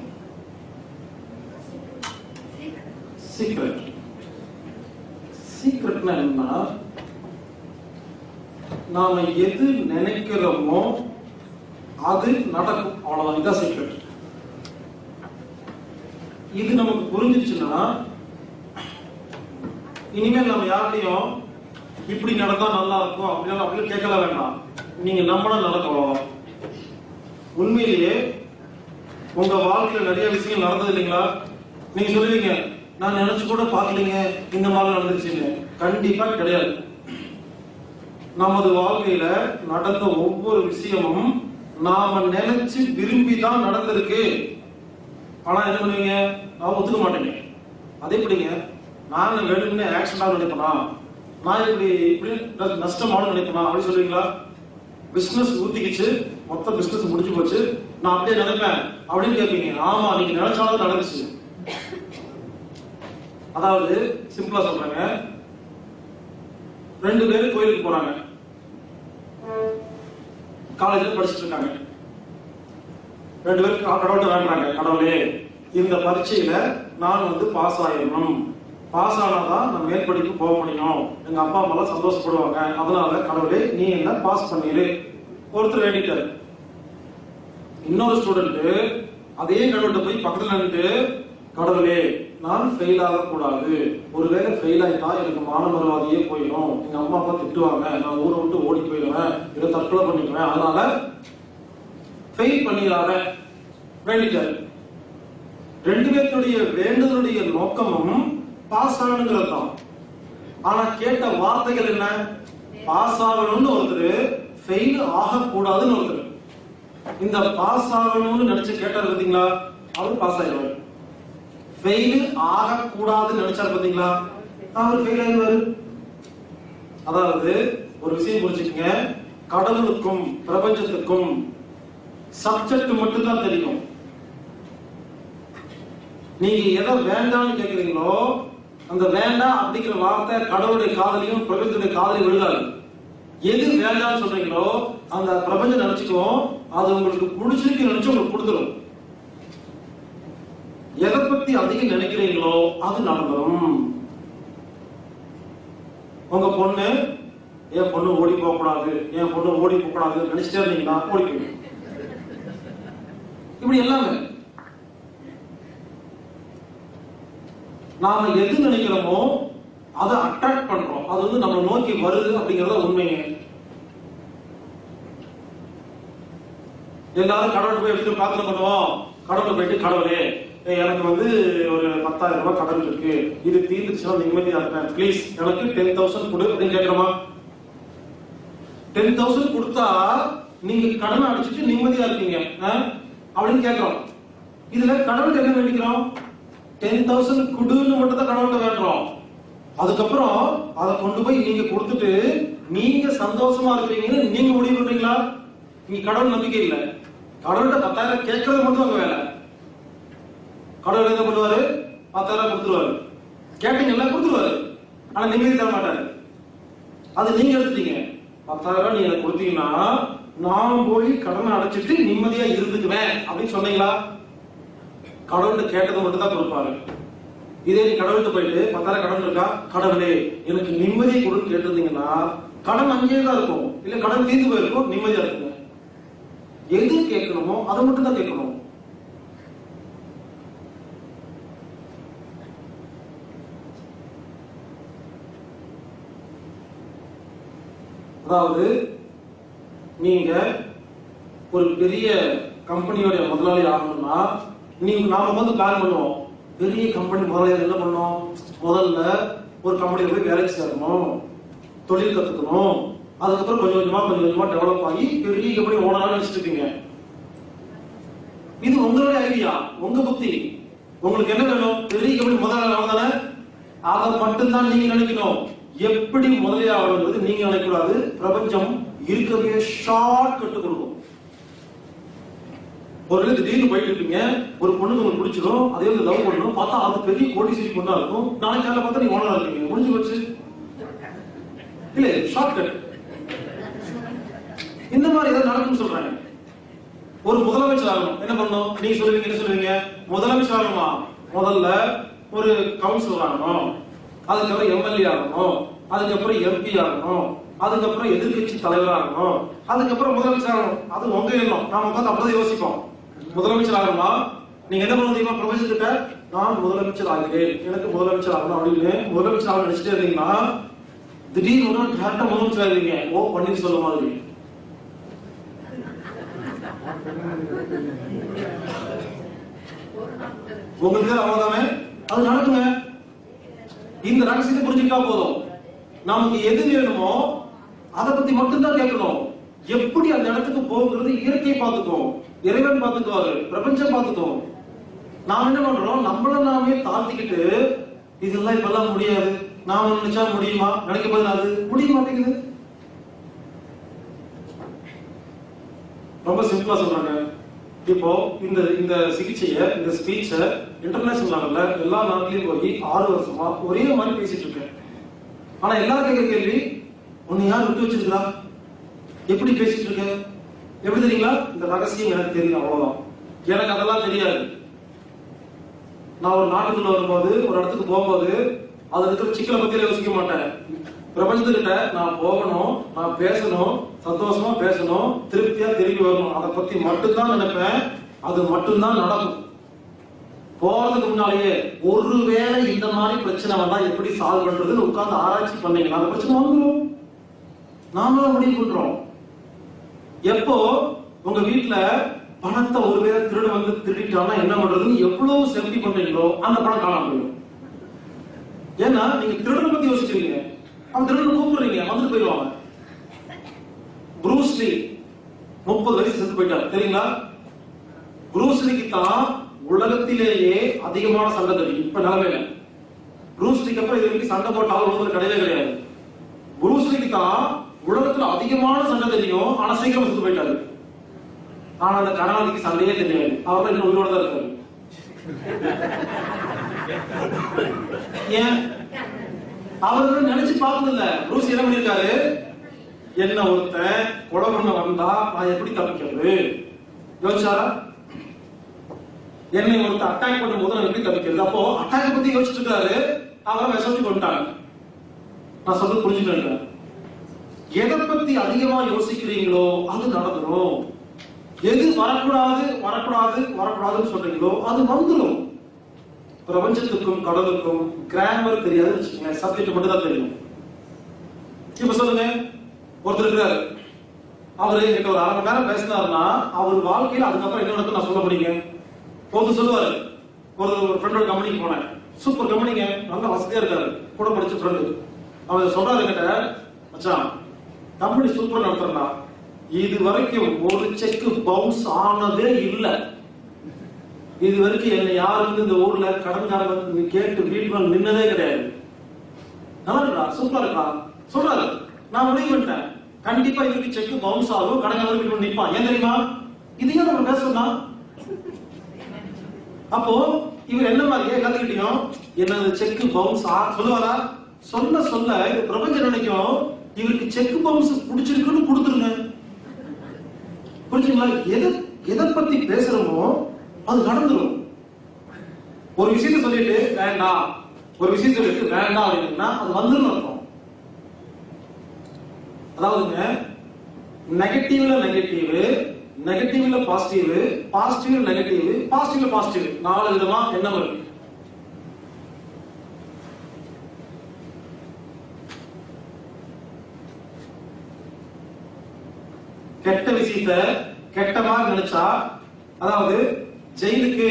சீக்ரெட் சீக்ரெட்னா என்ன நாம எது நினைக்கிறோமோ அது நடக்கும் அவ்வளவுதான் இதான் சீக்ரெட் இது நமக்கு புரிஞ்சிச்சுன்னா இனிமேல் நம்ம யார்கிட்டயும் இப்படி நடந்தா நல்லா இருக்கும் அப்படின்னு அப்படி கேட்கல வேண்டாம் நீங்க நம்மள நடக்கும் அவ்வளவுதான் உண்மையிலேயே உங்க வாழ்க்கையில நிறைய விஷயம் நடந்தது இல்லைங்களா நீங்க சொல்லுவீங்க நான் நினைச்சு கூட பார்க்கலீங்க இந்த மாதிரி நடந்துச்சுன்னு கண்டிப்பா கிடையாது நமது வாழ்க்கையில நடந்த ஒவ்வொரு விஷயமும் நாம நினைச்சு விரும்பி தான் நடந்திருக்கு ஆனா என்ன பண்ணுவீங்க நான் ஒத்துக்க மாட்டேங்க அதே எப்படிங்க நான் வேணும்னு ஆக்சிடென்ட் நினைப்பனா நான் இப்படி இப்படி ந- நஷ்டமான நினைப்பனா அப்படி சொல்லுவீங்களா பிசினஸ் ஊத்திக்கிச்சு மொத்த பிசினஸ் முடிஞ்சு போச்சு நான் அப்படியே நினைப்பேன் அப்படின்னு கேட்பீங்க ஆமா நீங்க நினைச்சாலும் நடந்துச்சு அதாவது சிம்பிளா சொல்றேங்க ரெண்டு பேரும் கோயிலுக்கு போறாங்க காலேஜ்ல படிச்சுட்டு இருக்காங்க ரெண்டு பேரும் க- கடவுள்கிட்ட வேண்டுறாங்க கடவுளே இந்த பரீட்சையில நான் வந்து பாஸ் ஆயிடணும் பாஸ் ஆனாதான் நான் மேல் படிப்பு போக முடியும் எங்க அப்பா அம்மா எல்லாம் சந்தோஷப்படுவாங்க அதனால கடவுளே நீ என்ன பாஸ் பண்ணிடு ஒருத்தர் வேண்டிட்டாரு இன்னொரு ஸ்டூடெண்ட் அதே கடவுள்கிட்ட போய் பக்கத்துல நின்று கடவுளே நான் ஃபெயில் ஆகக்கூடாது ஒருவேளை ஃபெயில் ஆயிட்டா எனக்கு மான மறுவாதியே போயிடும் எங்க அம்மா அப்பா திட்டுவாங்க நான் ஊரை விட்டு ஓடி போயிடுவேன் இதை தற்கொலை பண்ணிக்குவேன் அதனால ஃபெயில் பண்ணிடாத வேண்டிட்டாரு ரெண்டு பேர்த்துடைய வேண்டுதலுடைய நோக்கமும் பாஸ் ஆகணுங்கிறது தான் ஆனா கேட்ட வார்த்தைகள் என்ன பாஸ் ஆகணும்னு ஒருத்தர் ஃபெயில் ஆகக்கூடாதுன்னு ஒருத்தர் இந்த பாஸ் ஆகணும்னு நினைச்சு கேட்டாரு பாத்தீங்களா அவர் பாஸ் ஆயிடுவாரு ஃபெயில் ஆகக்கூடாதுன்னு நினைச்சாரு பாத்தீங்களா அவர் ஃபெயில் ஆயிடுவாரு அதாவது ஒரு விஷயம் புரிஞ்சுக்கங்க கடவுளுக்கும் பிரபஞ்சத்துக்கும் சப்ஜெக்ட் மட்டும்தான் தெரியும் நீங்க எதை வேண்டாம்னு கேக்குறீங்களோ அந்த வேண்டாம் அப்படிங்கிற வார்த்தை கடவுளுடைய காதலையும் பிரபஞ்சத்துடைய காதலையும் விழுகாது எது வேண்டாம்னு சொல்றீங்களோ அந்த பிரபஞ்சம் நினைச்சுக்கும் அது உங்களுக்கு பிடிச்சிருக்கு நினைச்சு உங்களுக்கு கொடுத்துரும் எதை பத்தி அதிகம் நினைக்கிறீங்களோ அது நடந்துரும் உங்க பொண்ணு என் பொண்ணு ஓடி போக கூடாது என் பொண்ணு ஓடி போக கூடாது நினைச்சிட்டே இருந்தீங்கன்னா ஓடி போயிடும் இப்படி எல்லாமே நாம எது நினைக்கிறோமோ அதை அட்ராக்ட் பண்றோம் அது வந்து நம்ம நோக்கி வருது அப்படிங்கறத உண்மைங்க எல்லாரும் கடவுள் போய் எப்படி பிரார்த்தனை பண்ணுவோம் கடவுள் போயிட்டு கடவுளே ஏய், எனக்கு வந்து ஒரு பத்தாயிரம் ரூபாய் கடன் இருக்கு இது தீர்ந்துச்சுன்னா நிம்மதியா இருப்பேன் ப்ளீஸ் எனக்கு டென் தௌசண்ட் கொடு அப்படின்னு கேட்கிறோமா டென் தௌசண்ட் கொடுத்தா நீங்க கடன் அடிச்சுட்டு நிம்மதியா இருப்பீங்க ஆ? அப்படின்னு கேட்கிறோம் இதுல கடவுள் என்ன வேண்டிக்கிறோம் டென் தௌசண்ட் குடுன்னு மட்டும் தான் கடவுள்கிட்ட வேண்டுறோம் அதுக்கப்புறம் அதை கொண்டு போய் நீங்க கொடுத்துட்டு நீங்க சந்தோஷமா இருப்பீங்கன்னு நீங்க முடிவு பண்றீங்களா நீங்க கடவுள் நம்பிக்கை இல்ல கடவுள்கிட்ட பத்தாயிரம் கேட்கறது மட்டும் உங்க வேலை கடவுள் என்ன பண்ணுவாரு பத்தாயிரம் கொடுத்துருவாரு கேட்டீங்கல்ல கொடுத்துருவாரு ஆனா நிம்மதி தர மாட்டாரு அது நீங்க எடுத்துட்டீங்க பத்தாயிரம் ரூபாய் நீங்க எனக்கு கொடுத்தீங்கன்னா நான் போய் கடனை அடைச்சிட்டு நிம்மதியா இருந்துக்குவேன் அப்படின்னு சொன்னீங்களா கடவுள்கிட்ட கேட்டது மட்டும் தான் கொடுப்பாரு இதே நீ கடவுள்கிட்ட போயிட்டு பத்தாயிரம் கடன் இருக்கா கடவுளே எனக்கு நிம்மதியை கொடுன்னு கேட்டிருந்தீங்கன்னா கடன் அங்கேயே தான் இருக்கும் இல்ல கடன் தீர்ந்து போயிருக்கும் நிம்மதியா இருக்குங்க எது கேட்கணுமோ அதை மட்டும் தான் கேட்கணும் அதாவது நீங்க ஒரு பெரிய கம்பெனியோட முதலாளி ஆகணும்னா நீங்க நாம வந்து பிளான் பண்ணுவோம் பெரிய கம்பெனி முதலாளி என்ன பண்ணோம் முதல்ல ஒரு கம்பெனில போய் வேலைக்கு சேரணும் தொழில் கத்துக்கணும் அதுக்கப்புறம் கொஞ்சம் கொஞ்சமா கொஞ்சம் கொஞ்சமா டெவலப் ஆகி பெரிய கம்பெனி ஓனரா நினைச்சிட்டு இருக்கீங்க இது உங்களுடைய ஐடியா உங்க புத்தி உங்களுக்கு என்ன வேணும் பெரிய கம்பெனி முதலாளி ஆகதானே அதை மட்டும்தான் நீங்க நினைக்கணும் எப்படி முதலாளி ஆகணுங்கிறது நீங்க நினைக்கக்கூடாது பிரபஞ்சம் இருக்கவே ஷார்ட் கட்டு கொடுக்கும் ஒரு இடத்துல திடீர்னு போயிட்டு இருப்பீங்க ஒரு பொண்ணு உங்களுக்கு பிடிச்சிடும் அதே வந்து லவ் பண்ணணும் பார்த்தா அது பெரிய கோடீஸ்வரி பொண்ணா இருக்கும் நாளைக்கு காலையில பார்த்தா நீங்க ஓனரா இருக்கீங்க முடிஞ்சு வச்சு இல்ல ஷார்ட் கட் இந்த மாதிரி ஏதாவது நடக்கும்னு சொல்றாங்க ஒரு முதலமைச்சர் ஆகணும் என்ன பண்ணணும் நீங்க சொல்லுவீங்க என்ன சொல்லுவீங்க முதலமைச்சர் ஆகணுமா முதல்ல ஒரு கவுன்சிலர் ஆகணும் அதுக்கப்புறம் எம்எல்ஏ ஆகணும் அதுக்கப்புறம் எம்பி ஆகணும் அதுக்கப்புறம் எதிர்க்கட்சி தலைவர் ஆகணும் அதுக்கப்புறம் முதலமைச்சர் ஆகணும் அது உங்க எண்ணம் நாம உட்காந்து அப்படிதான் யோசிப்போம் முதலமைச்சர் ஆகணுமா நீங்க என்ன பண்ண தெரியுமா பிரபஞ்சத்துக்கிட்ட நான் முதலமைச்சர் ஆகிறேன் எனக்கு முதலமைச்சர் ஆகணும் அப்படின்னு முதலமைச்சர் ஆகணும் நினைச்சிட்டே இருந்தீங்கன்னா திடீர்னு ஒரு நாள் டேரக்டா முதலமைச்சர் ஆகிறீங்க ஓ பன்னீர்செல்வம் மாதிரி உங்களுக்கு அவதாமே அது நடக்குங்க இந்த ரகசியத்தை புரிஞ்சுக்கிட்டா போதும் நமக்கு எது வேணுமோ அதை பத்தி மட்டும்தான் கேட்கணும் எப்படி அந்த இடத்துக்கு போகிறது இயற்கை பார்த்துக்கும் இறைவன் பார்த்துக்குவாரு பிரபஞ்சம் பார்த்துக்கும் நாம் என்ன பண்றோம் நம்மள நாமே தாழ்த்திக்கிட்டு இதெல்லாம் இப்பெல்லாம் முடியாது நாம நினைச்சா முடியுமா நினைக்க போது அது முடிய மாட்டேங்குது ரொம்ப சிம்பிளா சொல்றாங்க இப்போ இந்த இந்த சிகிச்சைய இந்த ஸ்பீச்ச இன்டர்நேஷனல் லெவல்ல எல்லா நாட்டிலையும் போய் ஆறு வருஷமா ஒரே மாதிரி பேசிட்டு இருக்கேன் ஆனா எல்லாரும் கேட்கிற கேள்வி உன்னை யார் விட்டு வச்சிருக்கா எப்படி பேசிட்டு இருக்க எப்படி தெரியுங்களா இந்த ரகசியம் எனக்கு தெரியும் அவ்வளவுதான் எனக்கு அதெல்லாம் தெரியாது நான் ஒரு நாட்டுக்குள்ள வரும்போது ஒரு இடத்துக்கு போகும்போது அதுல இருக்கிற சிக்கலை பத்தி யோசிக்க மாட்டேன் பிரபஞ்சத்துக்கிட்ட நான் போகணும் நான் பேசணும் சந்தோஷமா பேசணும் திருப்தியா திரும்பி வரணும் அதை பத்தி மட்டும்தான் நினைப்பேன் அது மட்டும்தான் நடக்கும் போறதுக்கு முன்னாலேயே ஒருவேளை இந்த மாதிரி பிரச்சனை வந்தா எப்படி சால்வ் பண்றதுன்னு உட்கார்ந்து ஆராய்ச்சி பண்ணீங்கன்னா அந்த பிரச்சனை வந்துடும் நாம முடிவு பண்றோம் எப்போ உங்க வீட்டுல பணத்தை ஒருவேளை திருட வந்து திருடிட்டானா என்ன பண்றதுன்னு எவ்வளவு சேஃப்டி பண்றீங்களோ அந்த பணம் காணாம போயிடும் ஏன்னா நீங்க திருடனை பத்தி யோசிக்கிறீங்க அவன் திருடனை கூப்பிடுறீங்க வந்துட்டு போயிடுவாங்க ப்ரூஸ்லி முப்பது வயசு செத்து போயிட்டார் தெரியுங்களா ப்ரூஸ்லிக்கு தான் உலகத்திலேயே அதிகமான சண்டை தெரியும் இப்ப நிலைமையில ப்ரூஸ்லிக்கு அப்புறம் இது வரைக்கும் சண்டை போட்ட ஆள் உலகத்துல கிடையவே கிடையாது ப்ரூஸ்லிக்கு தான் உலகத்துல அதிகமான சண்டை தெரியும் ஆனா சீக்கிரம் செத்து போயிட்டாரு ஆனா அந்த கருணாநிதிக்கு சண்டையே தெரியாது அவர் இன்னும் உயிரோட தான் இருக்காரு ஏன் அவர் நினைச்சு பார்த்தது இல்ல ப்ரூஸ் என்ன பண்ணிருக்காரு என்ன ஒருத்தன் கொலை பண்ண வந்தா நான் எப்படி தப்பிக்கிறது யோசிச்சாரா என்னை ஒருத்தர் அட்டாக் பண்ணும்போது நான் எப்படி தப்பிக்கிறது அப்போ அட்டாக் பத்தி யோசிச்சுட்டு இருக்காரு அவரை விஷமிச்சு கொண்டுட்டாங்க நான் சொல்றது புரிஞ்சுக்கல எதை பத்தி அதிகமா யோசிக்கிறீங்களோ அது நடந்துரும் எது வரக்கூடாது வரக்கூடாது வரக்கூடாதுன்னு சொல்றீங்களோ அது வந்துடும் பிரபஞ்சத்துக்கும் கடலுக்கும் கிராமர் தெரியாதுன்னு வச்சுக்கோங்களேன் சப்ஜெக்ட் மட்டும் தான் தெரியும் இப்ப சொல்லுங்க ஒருத்தர் இருக்கிறாரு அவரு என்கிட்ட ஒரு அரை மணி நேரம் பேசினாருன்னா அவர் வாழ்க்கையில அதுக்கப்புறம் என்ன நடக்கும் நான் சொல்ல முடியுங்க ஒருத்தர் சொல்லுவாரு ஒரு ஒரு ஃப்ரெண்டோட கம்பெனிக்கு போனேன் சூப்பர் கம்பெனிங்க நல்ல வசதியா இருக்காரு கூட படிச்ச ஃப்ரெண்டு அவர் சொல்றாரு கிட்ட மச்சான் கம்பெனி சூப்பரா நடத்துறா இது வரைக்கும் ஒரு செக் பவுன்ஸ் ஆனதே இல்ல இது வரைக்கும் என்ன யாரு வந்து இந்த ஊர்ல கடன்காரங்க வந்து கேட்டு வீட்டுல நின்னதே கிடையாது நல்லா இருக்கா சூப்பரா இருக்கா சொல்றாரு நான் முடிவு பண்ணிட்டேன் கண்டிப்பா இவருக்கு செக் பவுன்ஸ் ஆகும் கடன்காரங்க வீட்டுல நிப்பான் ஏன் தெரியுமா இது ஏன் நம்ம பேசணும் அப்போ இவர் என்ன மாதிரியே எல்லாத்துக்கிட்டையும் என்னது செக் பவுன்ஸ் ஆ சொல்லுவாரா சொல்ல சொல்ல இது பிரபஞ்சம் நினைக்கும் இவருக்கு செக் பவுன்ஸ் பிடிச்சிருக்குன்னு கொடுத்துருங்க புரிஞ்சுங்களா எதை எதை பத்தி பேசுறோமோ அது நடந்துரும் ஒரு விஷயத்தை சொல்லிட்டு வேண்டாம் ஒரு விஷயம் சொல்லிட்டு வேண்டாம் அப்படின்னா அது வந்துடும் அர்த்தம் அதாவதுங்க நெகட்டிவ்ல நெகட்டிவ் நெகட்டிவ்ல பாசிட்டிவ் பாசிட்டிவ்ல நெகட்டிவ் பாசிட்டிவ்ல பாசிட்டிவ் நாலு விதமா எண்ணம் இருக்கு கெட்ட விஷயத்த கெட்ட மாதிரி நினைச்சா அதாவது ஜெயிலுக்கு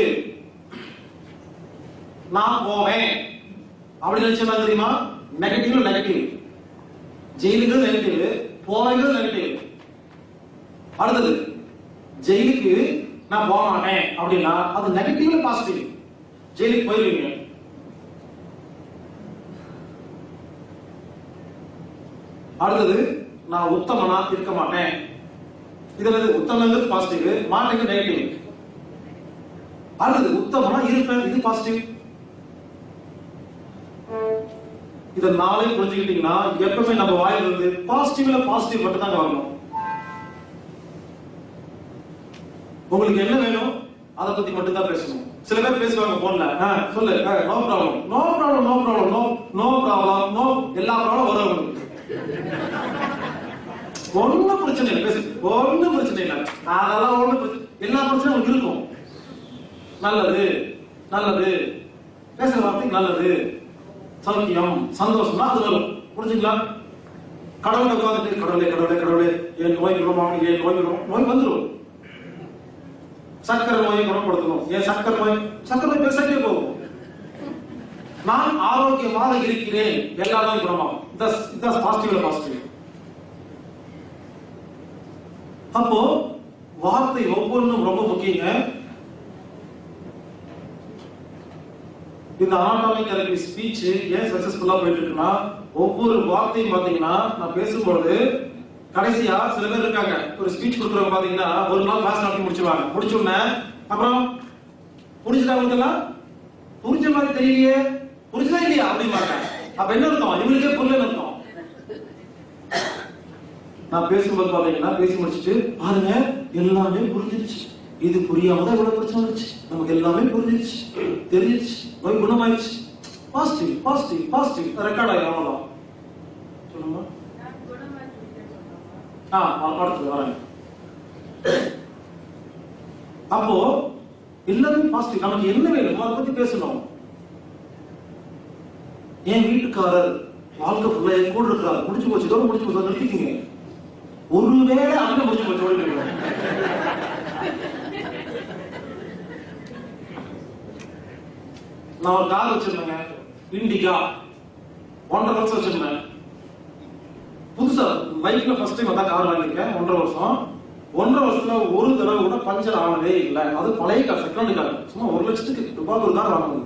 நான் போவேன் அப்படி நினைச்சா தெரியுமா நெகட்டிவ் நெகட்டிவ் ஜெயிலுக்கு நெகட்டிவ் போவேங்கிறது நெகட்டிவ் அடுத்தது ஜெயிலுக்கு நான் போக மாட்டேன் அப்படின்னா அது நெகட்டிவ்ல பாசிட்டிவ் ஜெயிலுக்கு போயிருவீங்க அடுத்தது நான் உத்தமனா இருக்க மாட்டேன் இதுல இருந்து உத்தமங்கிறது பாசிட்டிவ் மாட்டேங்கிறது நெகட்டிவ் அடுத்தது உத்தமனா இருப்பேன் இது பாசிட்டிவ் இத நாளையும் புரிஞ்சுக்கிட்டீங்கன்னா எப்பவுமே நம்ம வாயில இருந்து பாசிட்டிவ்ல பாசிட்டிவ் மட்டும் தான் வரணும் உங்களுக்கு என்ன வேணும் அதை பத்தி மட்டும் தான் பேசணும் சில பேர் பேசுவாங்க போன்ல ஆ, சொல்லு no problem no problem no problem no no problem no எல்லா ப்ராப்ளம் வரும் உங்களுக்கு ஒண்ணும் பிரச்சனை இல்லை பேசு ஒண்ணும் பிரச்சனை இல்லை அதெல்லாம் ஒண்ணும் பிரச்சனை எல்லா பிரச்சனையும் உங்களுக்கு இருக்கும் நல்லது நல்லது பேசுற வார்த்தை நல்லது சௌக்கியம் சந்தோஷமா அது வரும் புரிஞ்சுங்களா கடவுளை உட்காந்துட்டு கடவுளே கடவுளே கடவுளே என் நோய் குணமாகணும் என் நோய் குணம் நோய் வந்துடும் சக்கரை நோயை குணப்படுத்தணும் ஏன் சக்கரை நோய் சக்கரை நோய் பெருசாகிட்டே போகும் நான் ஆரோக்கியமாக இருக்கிறேன் எல்லாமே குணமாகும் இதான் பாசிட்டிவ்ல பாசிட்டிவ் அப்போ வார்த்தை ஒவ்வொன்றும் ரொம்ப முக்கியங்க இந்த அனாட்டாமிக் தெரபி ஸ்பீச் ஏன் சக்சஸ்ஃபுல்லா போயிட்டு இருக்குன்னா ஒவ்வொரு வார்த்தையும் பாத்தீங்கன்னா நான் பேசும்பொழுது கடைசியா சில பேர் இருக்காங்க ஒரு ஸ்பீச் கொடுக்குறவங்க பாத்தீங்கன்னா ஒரு நாள் கிளாஸ் நடத்தி முடிச்சுவாங்க முடிச்ச உடனே அப்புறம் புரிஞ்சுதா உங்களுக்கெல்லாம் புரிஞ்ச மாதிரி தெரியலையே புரிஞ்சுதா இல்லையா அப்படிம்பாங்க அப்ப என்ன அர்த்தம் இவங்களுக்கே புரியலன்னு அர்த்தம் நான் பேசும்போது பாத்தீங்கன்னா பேசி முடிச்சிட்டு பாருங்க எல்லாமே புரிஞ்சிருச்சு இது புரியாம தான் இவ்வளவு பிரச்சனை வந்துச்சு நமக்கு எல்லாமே புரிஞ்சிருச்சு தெரிஞ்சிருச்சு நோய் குணமாயிடுச்சு பாசிட்டிவ் பாசிட்டிவ் பாசிட்டிவ் ரெக்கார்ட் ஆகி அவ்வளவுதான் சொல்லுங்க ஆ அ- அடுத்து வரேன் அப்போ எல்லாமே பாசிட்டிவ் நமக்கு என்ன வேணும் அதை பத்தி பேசணும் என் வீட்டுக்காரர் வாழ்க்கை ஃபுல்லா என் கூட இருக்கிறார் முடிச்சு போச்சு இதோட முடிச்சு போச்சு நிறுத்திக்கிங்க ஒருவேளை அங்க முடிச்சு போச்சு ஓடி போயிடுவாங்க. நான் ஒரு கார் வச்சிருந்தேங்க இண்டிகா ஒன்றரை வருஷம் வச்சிருந்தேன் புதுசா லைஃப்ல ஃபர்ஸ்ட் டைம் அதான் கார் வாங்கியிருக்கேன் ஒன்றரை வருஷம் ஒன்றரை வருஷத்துல ஒரு தடவை கூட பஞ்சர் ஆனதே இல்லை அது பழைய கார் செகண்ட் கார் சும்மா ஒரு லட்சத்துக்கு ரூபாய் ஒரு கார் வாங்கினது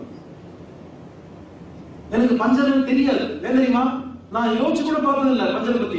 எனக்கு பஞ்சர் தெரியாது ஏன் தெரியுமா நான் யோசிச்சு கூட பார்த்தது இல்ல பஞ்சர் பத்தி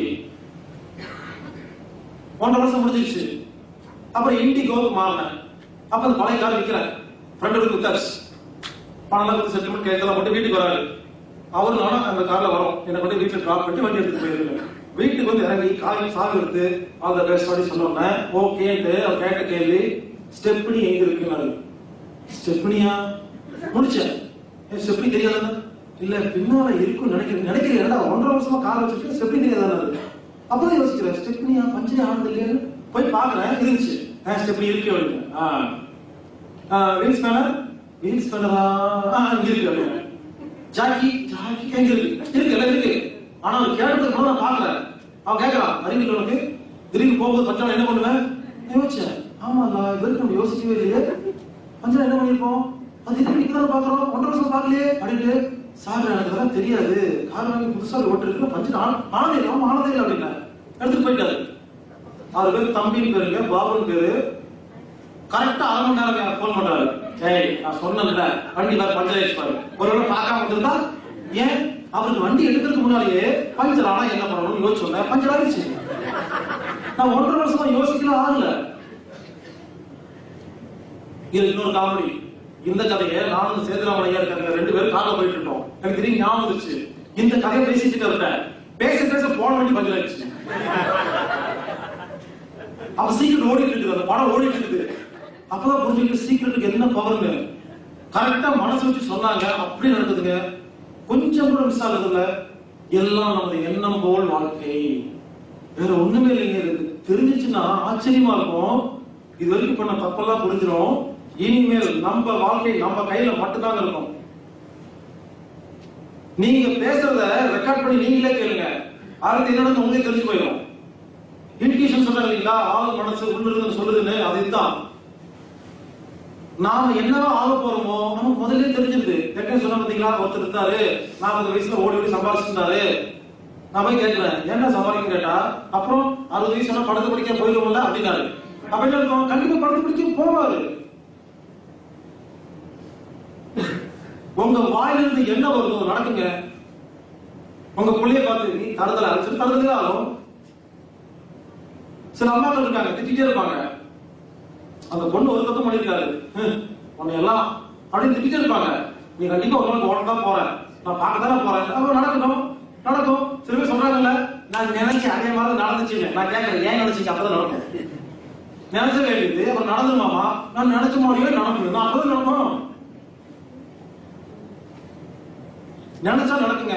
ஒன்றரை வருஷம் முடிஞ்சிருச்சு அப்புறம் இண்டிகோவுக்கு மாறினேன் அப்ப அந்த பழைய கார் விற்கிறேன் ஃப்ரெண்டோட வித்தாச்சு பணம் கொடுத்து செட்டில்மெண்ட் கேட்கலாம் மட்டும் வீட்டுக்கு வராரு அவரு நானும் அந்த கார்ல வரோம் என்னை கொண்டு வீட்டுல டிராப் பண்ணி வண்டி எடுத்துட்டு போயிருக்கேன் வீட்டுக்கு வந்து இறங்கி காய் சாவி எடுத்து ஆல் த பெஸ்ட் அப்படி சொன்னோன்னே ஓகேன்ட்டு அவர் கேட்ட கேள்வி ஸ்டெப்னி எங்க இருக்குன்னாரு ஸ்டெப்னியா முடிச்சேன் ஏன் ஸ்டெப்னி தெரியாதானே இல்ல பின்னால இருக்கும் நினைக்கிறேன் நினைக்கிறேன் என்னடா ஒன்றரை வருஷமா கார் வச்சிருக்கேன் ஸ்டெப்னி தெரியாதானே அப்பதான் யோசிக்கிறேன் ஸ்டெப்னியா பஞ்சே ஆனது இல்லையான்னு போய் பாக்குறேன் இருந்துச்சு ஸ்டெப்னி இருக்கு அப்படின்னு ஆ வீல் ஸ்பேனர் வீல் ஸ்பேனரா இங்க இருக்கு அப்படின்னு ஜாக்கி ஜாக்கி எங்க இருக்கு இருக்கு எல்லாம் இருக்கு ஆனா அவன் கேட்டதுக்கு முன்னாடி நான் பாக்கல அவன் கேட்கறான் அறிவியல் உனக்கு திடீர்னு போகும்போது பஞ்சால என்ன பண்ணுவேன் நான் யோசிச்சேன் ஆமாடா இது வரைக்கும் நம்ம யோசிக்கவே இல்லையே பஞ்சால என்ன பண்ணிருப்போம் அது இது இன்னைக்கு தானே பாக்குறோம் ஒன்றரை வருஷம் பார்க்கலையே அப்படின்ட்டு சார் எனக்கு அதெல்லாம் தெரியாது கார் வாங்கி புதுசா ஓட்டு இருக்கு பஞ்சு ஆனதே இல்லை ஆமா ஆனதே இல்லை அப்படின்னா எடுத்துட்டு போயிட்டாரு அவர் பேர் தம்பின்னு பேருங்க பாபுன்னு பேரு கரெக்டா அரை மணி நேரம் போன் பண்றாரு ஏய் நான் சொன்னேன்ல வண்டி வேற பஞ்சர் பாரு ஒருவேளை பார்க்காம வந்திருந்தா ஏன் அவருக்கு வண்டி எடுக்கிறதுக்கு முன்னாலேயே பஞ்சர் ஆனா என்ன பண்ணணும்னு யோசிச்சு சொன்னேன் பஞ்சர் ஆயிடுச்சு நான் ஒன்றரை வருஷமா யோசிக்கல ஆகல இது இன்னொரு காமெடி இந்த கதையை நானும் சேதுராமலையா இருக்காங்க ரெண்டு பேரும் கார்ல போயிட்டு இருக்கோம் எனக்கு திடீர்னு ஞாபகம் வந்துச்சு இந்த கதையை பேசிட்டு இருப்பேன் பேச பேச போன வண்டி பஞ்சர் ஆயிடுச்சு அவ சீக்கிரம் ஓடிட்டு இருக்குது அந்த படம் ஓடிட்டு இருக்குது அப்பதான் புரிஞ்சுக்கிட்டு சீக்கிரத்துக்கு என்ன பவர்னு கரெக்டா மனசு வச்சு சொன்னாங்க அப்படி நடக்குதுங்க கொஞ்சம் கூட மிஸ் ஆகுது இல்ல எல்லாம் நமது எண்ணம் போல் வாழ்க்கை வேற ஒண்ணுமே இல்லைங்க இது தெரிஞ்சிச்சுன்னா ஆச்சரியமா இருக்கும் இது வரைக்கும் பண்ண தப்பெல்லாம் புரிஞ்சிடும் இனிமேல் நம்ம வாழ்க்கை நம்ம கையில மட்டும்தாங்க இருக்கும் நீங்க பேசுறத ரெக்கார்ட் பண்ணி நீங்களே கேளுங்க அடுத்து என்னன்னு உங்களுக்கு தெரிஞ்சு போயிடும் இன்டிகேஷன் சொல்றாங்க இல்லைங்களா ஆள் மனசு உள்ளுன்னு சொல்லுதுன்னு அது இதுதான் நாம என்னவா ஆக போறோமோ நமக்கு முதல்ல தெரிஞ்சிருது ஏற்கனவே சொன்ன பாத்தீங்களா ஒருத்தர் இருந்தாரு நாற்பது வயசுல ஓடி ஓடி சம்பாதிச்சிருந்தாரு நான் போய் கேட்கிறேன் என்ன சம்பாதிக்க கேட்டா அப்புறம் அறுபது வயசு சொன்னா படத்து படிக்க போயிடுவோம்ல அப்படின்னாரு அப்ப என்ன இருக்கும் கண்டிப்பா படத்து படிக்க போவாரு உங்க வாயிலிருந்து என்ன வருதோ நடக்குங்க உங்க பிள்ளைய பார்த்து நீ தருதல அரைச்சு தருதலே ஆகும் சில அம்மாக்கள் இருக்காங்க திட்டிட்டே இருப்பாங்க அந்த பொண்ணு ஒரு தப்பு பண்ணிருக்காரு ஹம், உன்னை எல்லாம் அப்படின்னு திட்டிட்டே இருப்பாங்க நீ கண்டிப்பா ஒரு நாள் ஓட தான் போற நான் பார்க்க தானே போறேன் அப்ப நடக்கணும் நடக்கும் சில பேர் சொல்றாங்கல்ல நான் நினைச்சேன் அதே மாதிரி நடந்துச்சுங்க நான் கேட்கறேன் ஏன் நினைச்சீங்க அப்பதான் நடக்கும் நினைச்ச வேண்டியது அப்புறம் நடந்துருமாமா நான் நினைச்ச மாதிரியே நடக்கணும் நான் அப்பதான் நடக்கும் நினைச்சா நடக்குங்க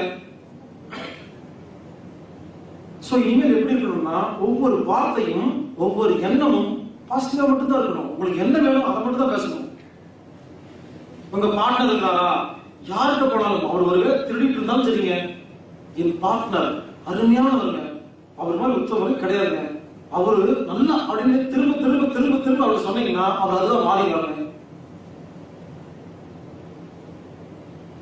சோ இனிமேல் எப்படி இருக்கணும்னா ஒவ்வொரு வார்த்தையும் ஒவ்வொரு எண்ணமும் பாசிட்டிவா மட்டும் தான் இருக்கணும் உங்களுக்கு என்ன வேணும் அதை மட்டும் தான் பேசணும் உங்க பார்ட்னர் இருக்காரா யார்கிட்ட போனாலும் அவர் ஒரு திருடிட்டு இருந்தாலும் சரிங்க என் பார்ட்னர் அருமையானவருங்க அவர் மாதிரி உத்தவங்க கிடையாதுங்க அவரு நல்லா அப்படின்னு திரும்ப திரும்ப திரும்ப திரும்ப அவர் சொன்னீங்கன்னா அவர் அதுதான் மாறிடுவாங்க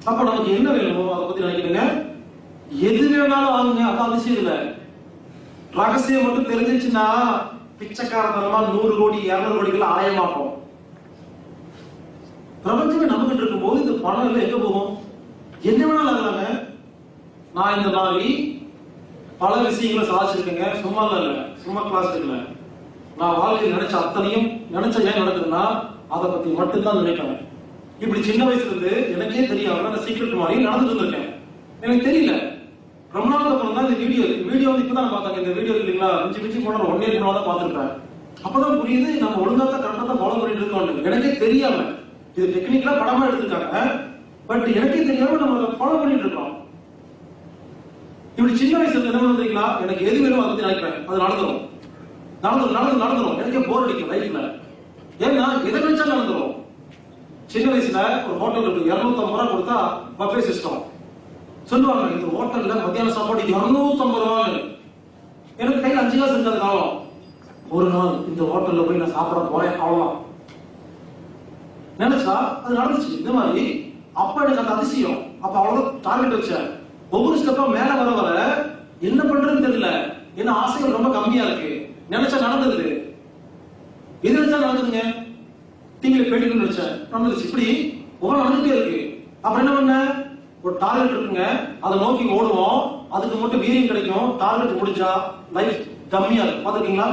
அப்ப நமக்கு என்ன வேணுமோ அதை பத்தி நினைக்கிறீங்க எது வேணாலும் வாங்குங்க அது அதிசயம் இல்ல ரகசியம் மட்டும் தெரிஞ்சிச்சுன்னா பிச்சைக்காரத்தனமா நூறு கோடி இருநூறு கோடிகள் ஆயமாக்கும் பிரபஞ்சமே நம்பிக்கிட்டு இருக்கும்போது இந்த பணம் எல்லாம் எங்க போகும் என்ன வேணாலும் ஆகலாங்க நான் இந்த மாதிரி பல விஷயங்களை சாதிச்சிருக்கேங்க சும்மா இல்ல சும்மா கிளாஸ் இல்ல நான் வாழ்க்கையில் நினைச்ச அத்தனையும் நினைச்ச ஏன் நடக்குதுன்னா அதை பத்தி மட்டும்தான் நினைக்கிறேன் இப்படி சின்ன வயசுல இருந்து எனக்கே தெரியாம நான் சீக்கிரட் மாதிரி நடந்துட்டு இருந்திருக்கேன் எனக்கு தெரியல ரொம்ப நாள் அப்புறம் தான் இந்த வீடியோ வீடியோ வந்து இப்பதான் பார்த்தாங்க இந்த வீடியோ இல்லைங்களா மிஞ்சி மிஞ்சி போன ஒன் இயர் முன்னாடி தான் பார்த்திருப்பேன் அப்பதான் புரியுது நம்ம ஒழுங்கா தான் கரெக்டா தான் ஃபாலோ பண்ணிட்டு இருக்கோம் எனக்கே தெரியாம இது டெக்னிக்கலா படமா எடுத்திருக்காங்க பட் எனக்கே தெரியாம நம்ம அதை ஃபாலோ பண்ணிட்டு இருக்கோம் இப்படி சின்ன வயசுல என்ன வந்தீங்களா எனக்கு எது வேணும் அதை பத்தி நினைப்பேன் அது நடந்துரும் நடந்துரும் நடந்து நடந்துரும் எனக்கே போர் அடிக்கும் லைஃப்ல ஏன்னா எதை நினைச்சா நடந்துரும் சின்ன வயசுல ஒரு ஹோட்டல் இருக்கு இருநூத்தி ரூபா கொடுத்தா பஃபே சிஸ்டம் சொல்லுவாங்க இந்த ஹோட்டல்ல மத்தியான சாப்பாடு இருநூத்தி ஐம்பது ரூபான்னு எனக்கு கையில் அஞ்சு காசு இருக்காது காலம் ஒரு நாள் இந்த ஹோட்டல்ல போய் நான் சாப்பிட போறேன் அவ்வளவுதான் நினைச்சா அது நடந்துச்சு இந்த மாதிரி அப்ப எனக்கு அந்த அதிசயம் அப்ப அவ்வளவு டார்கெட் வச்சேன் ஒவ்வொரு ஸ்டெப்பா மேல வர வர என்ன பண்றதுன்னு தெரியல ஏன்னா ஆசைகள் ரொம்ப கம்மியா இருக்கு நினைச்சா நடந்தது எது நினைச்சா நடக்குதுங்க டிவியில பேட்டிக்கு நினைச்சேன் நடந்துச்சு இப்படி ஒவ்வொரு நடந்துட்டே இருக்கு அப்புறம் என்ன பண்ண ஒரு டார்கெட் இருக்குங்க அதை நோக்கி ஓடுவோம் அதுக்கு மட்டும் வீரியம் கிடைக்கும் டார்கெட் முடிஞ்சா லைஃப் கம்மியா இருக்கும் பாத்துருக்கீங்களா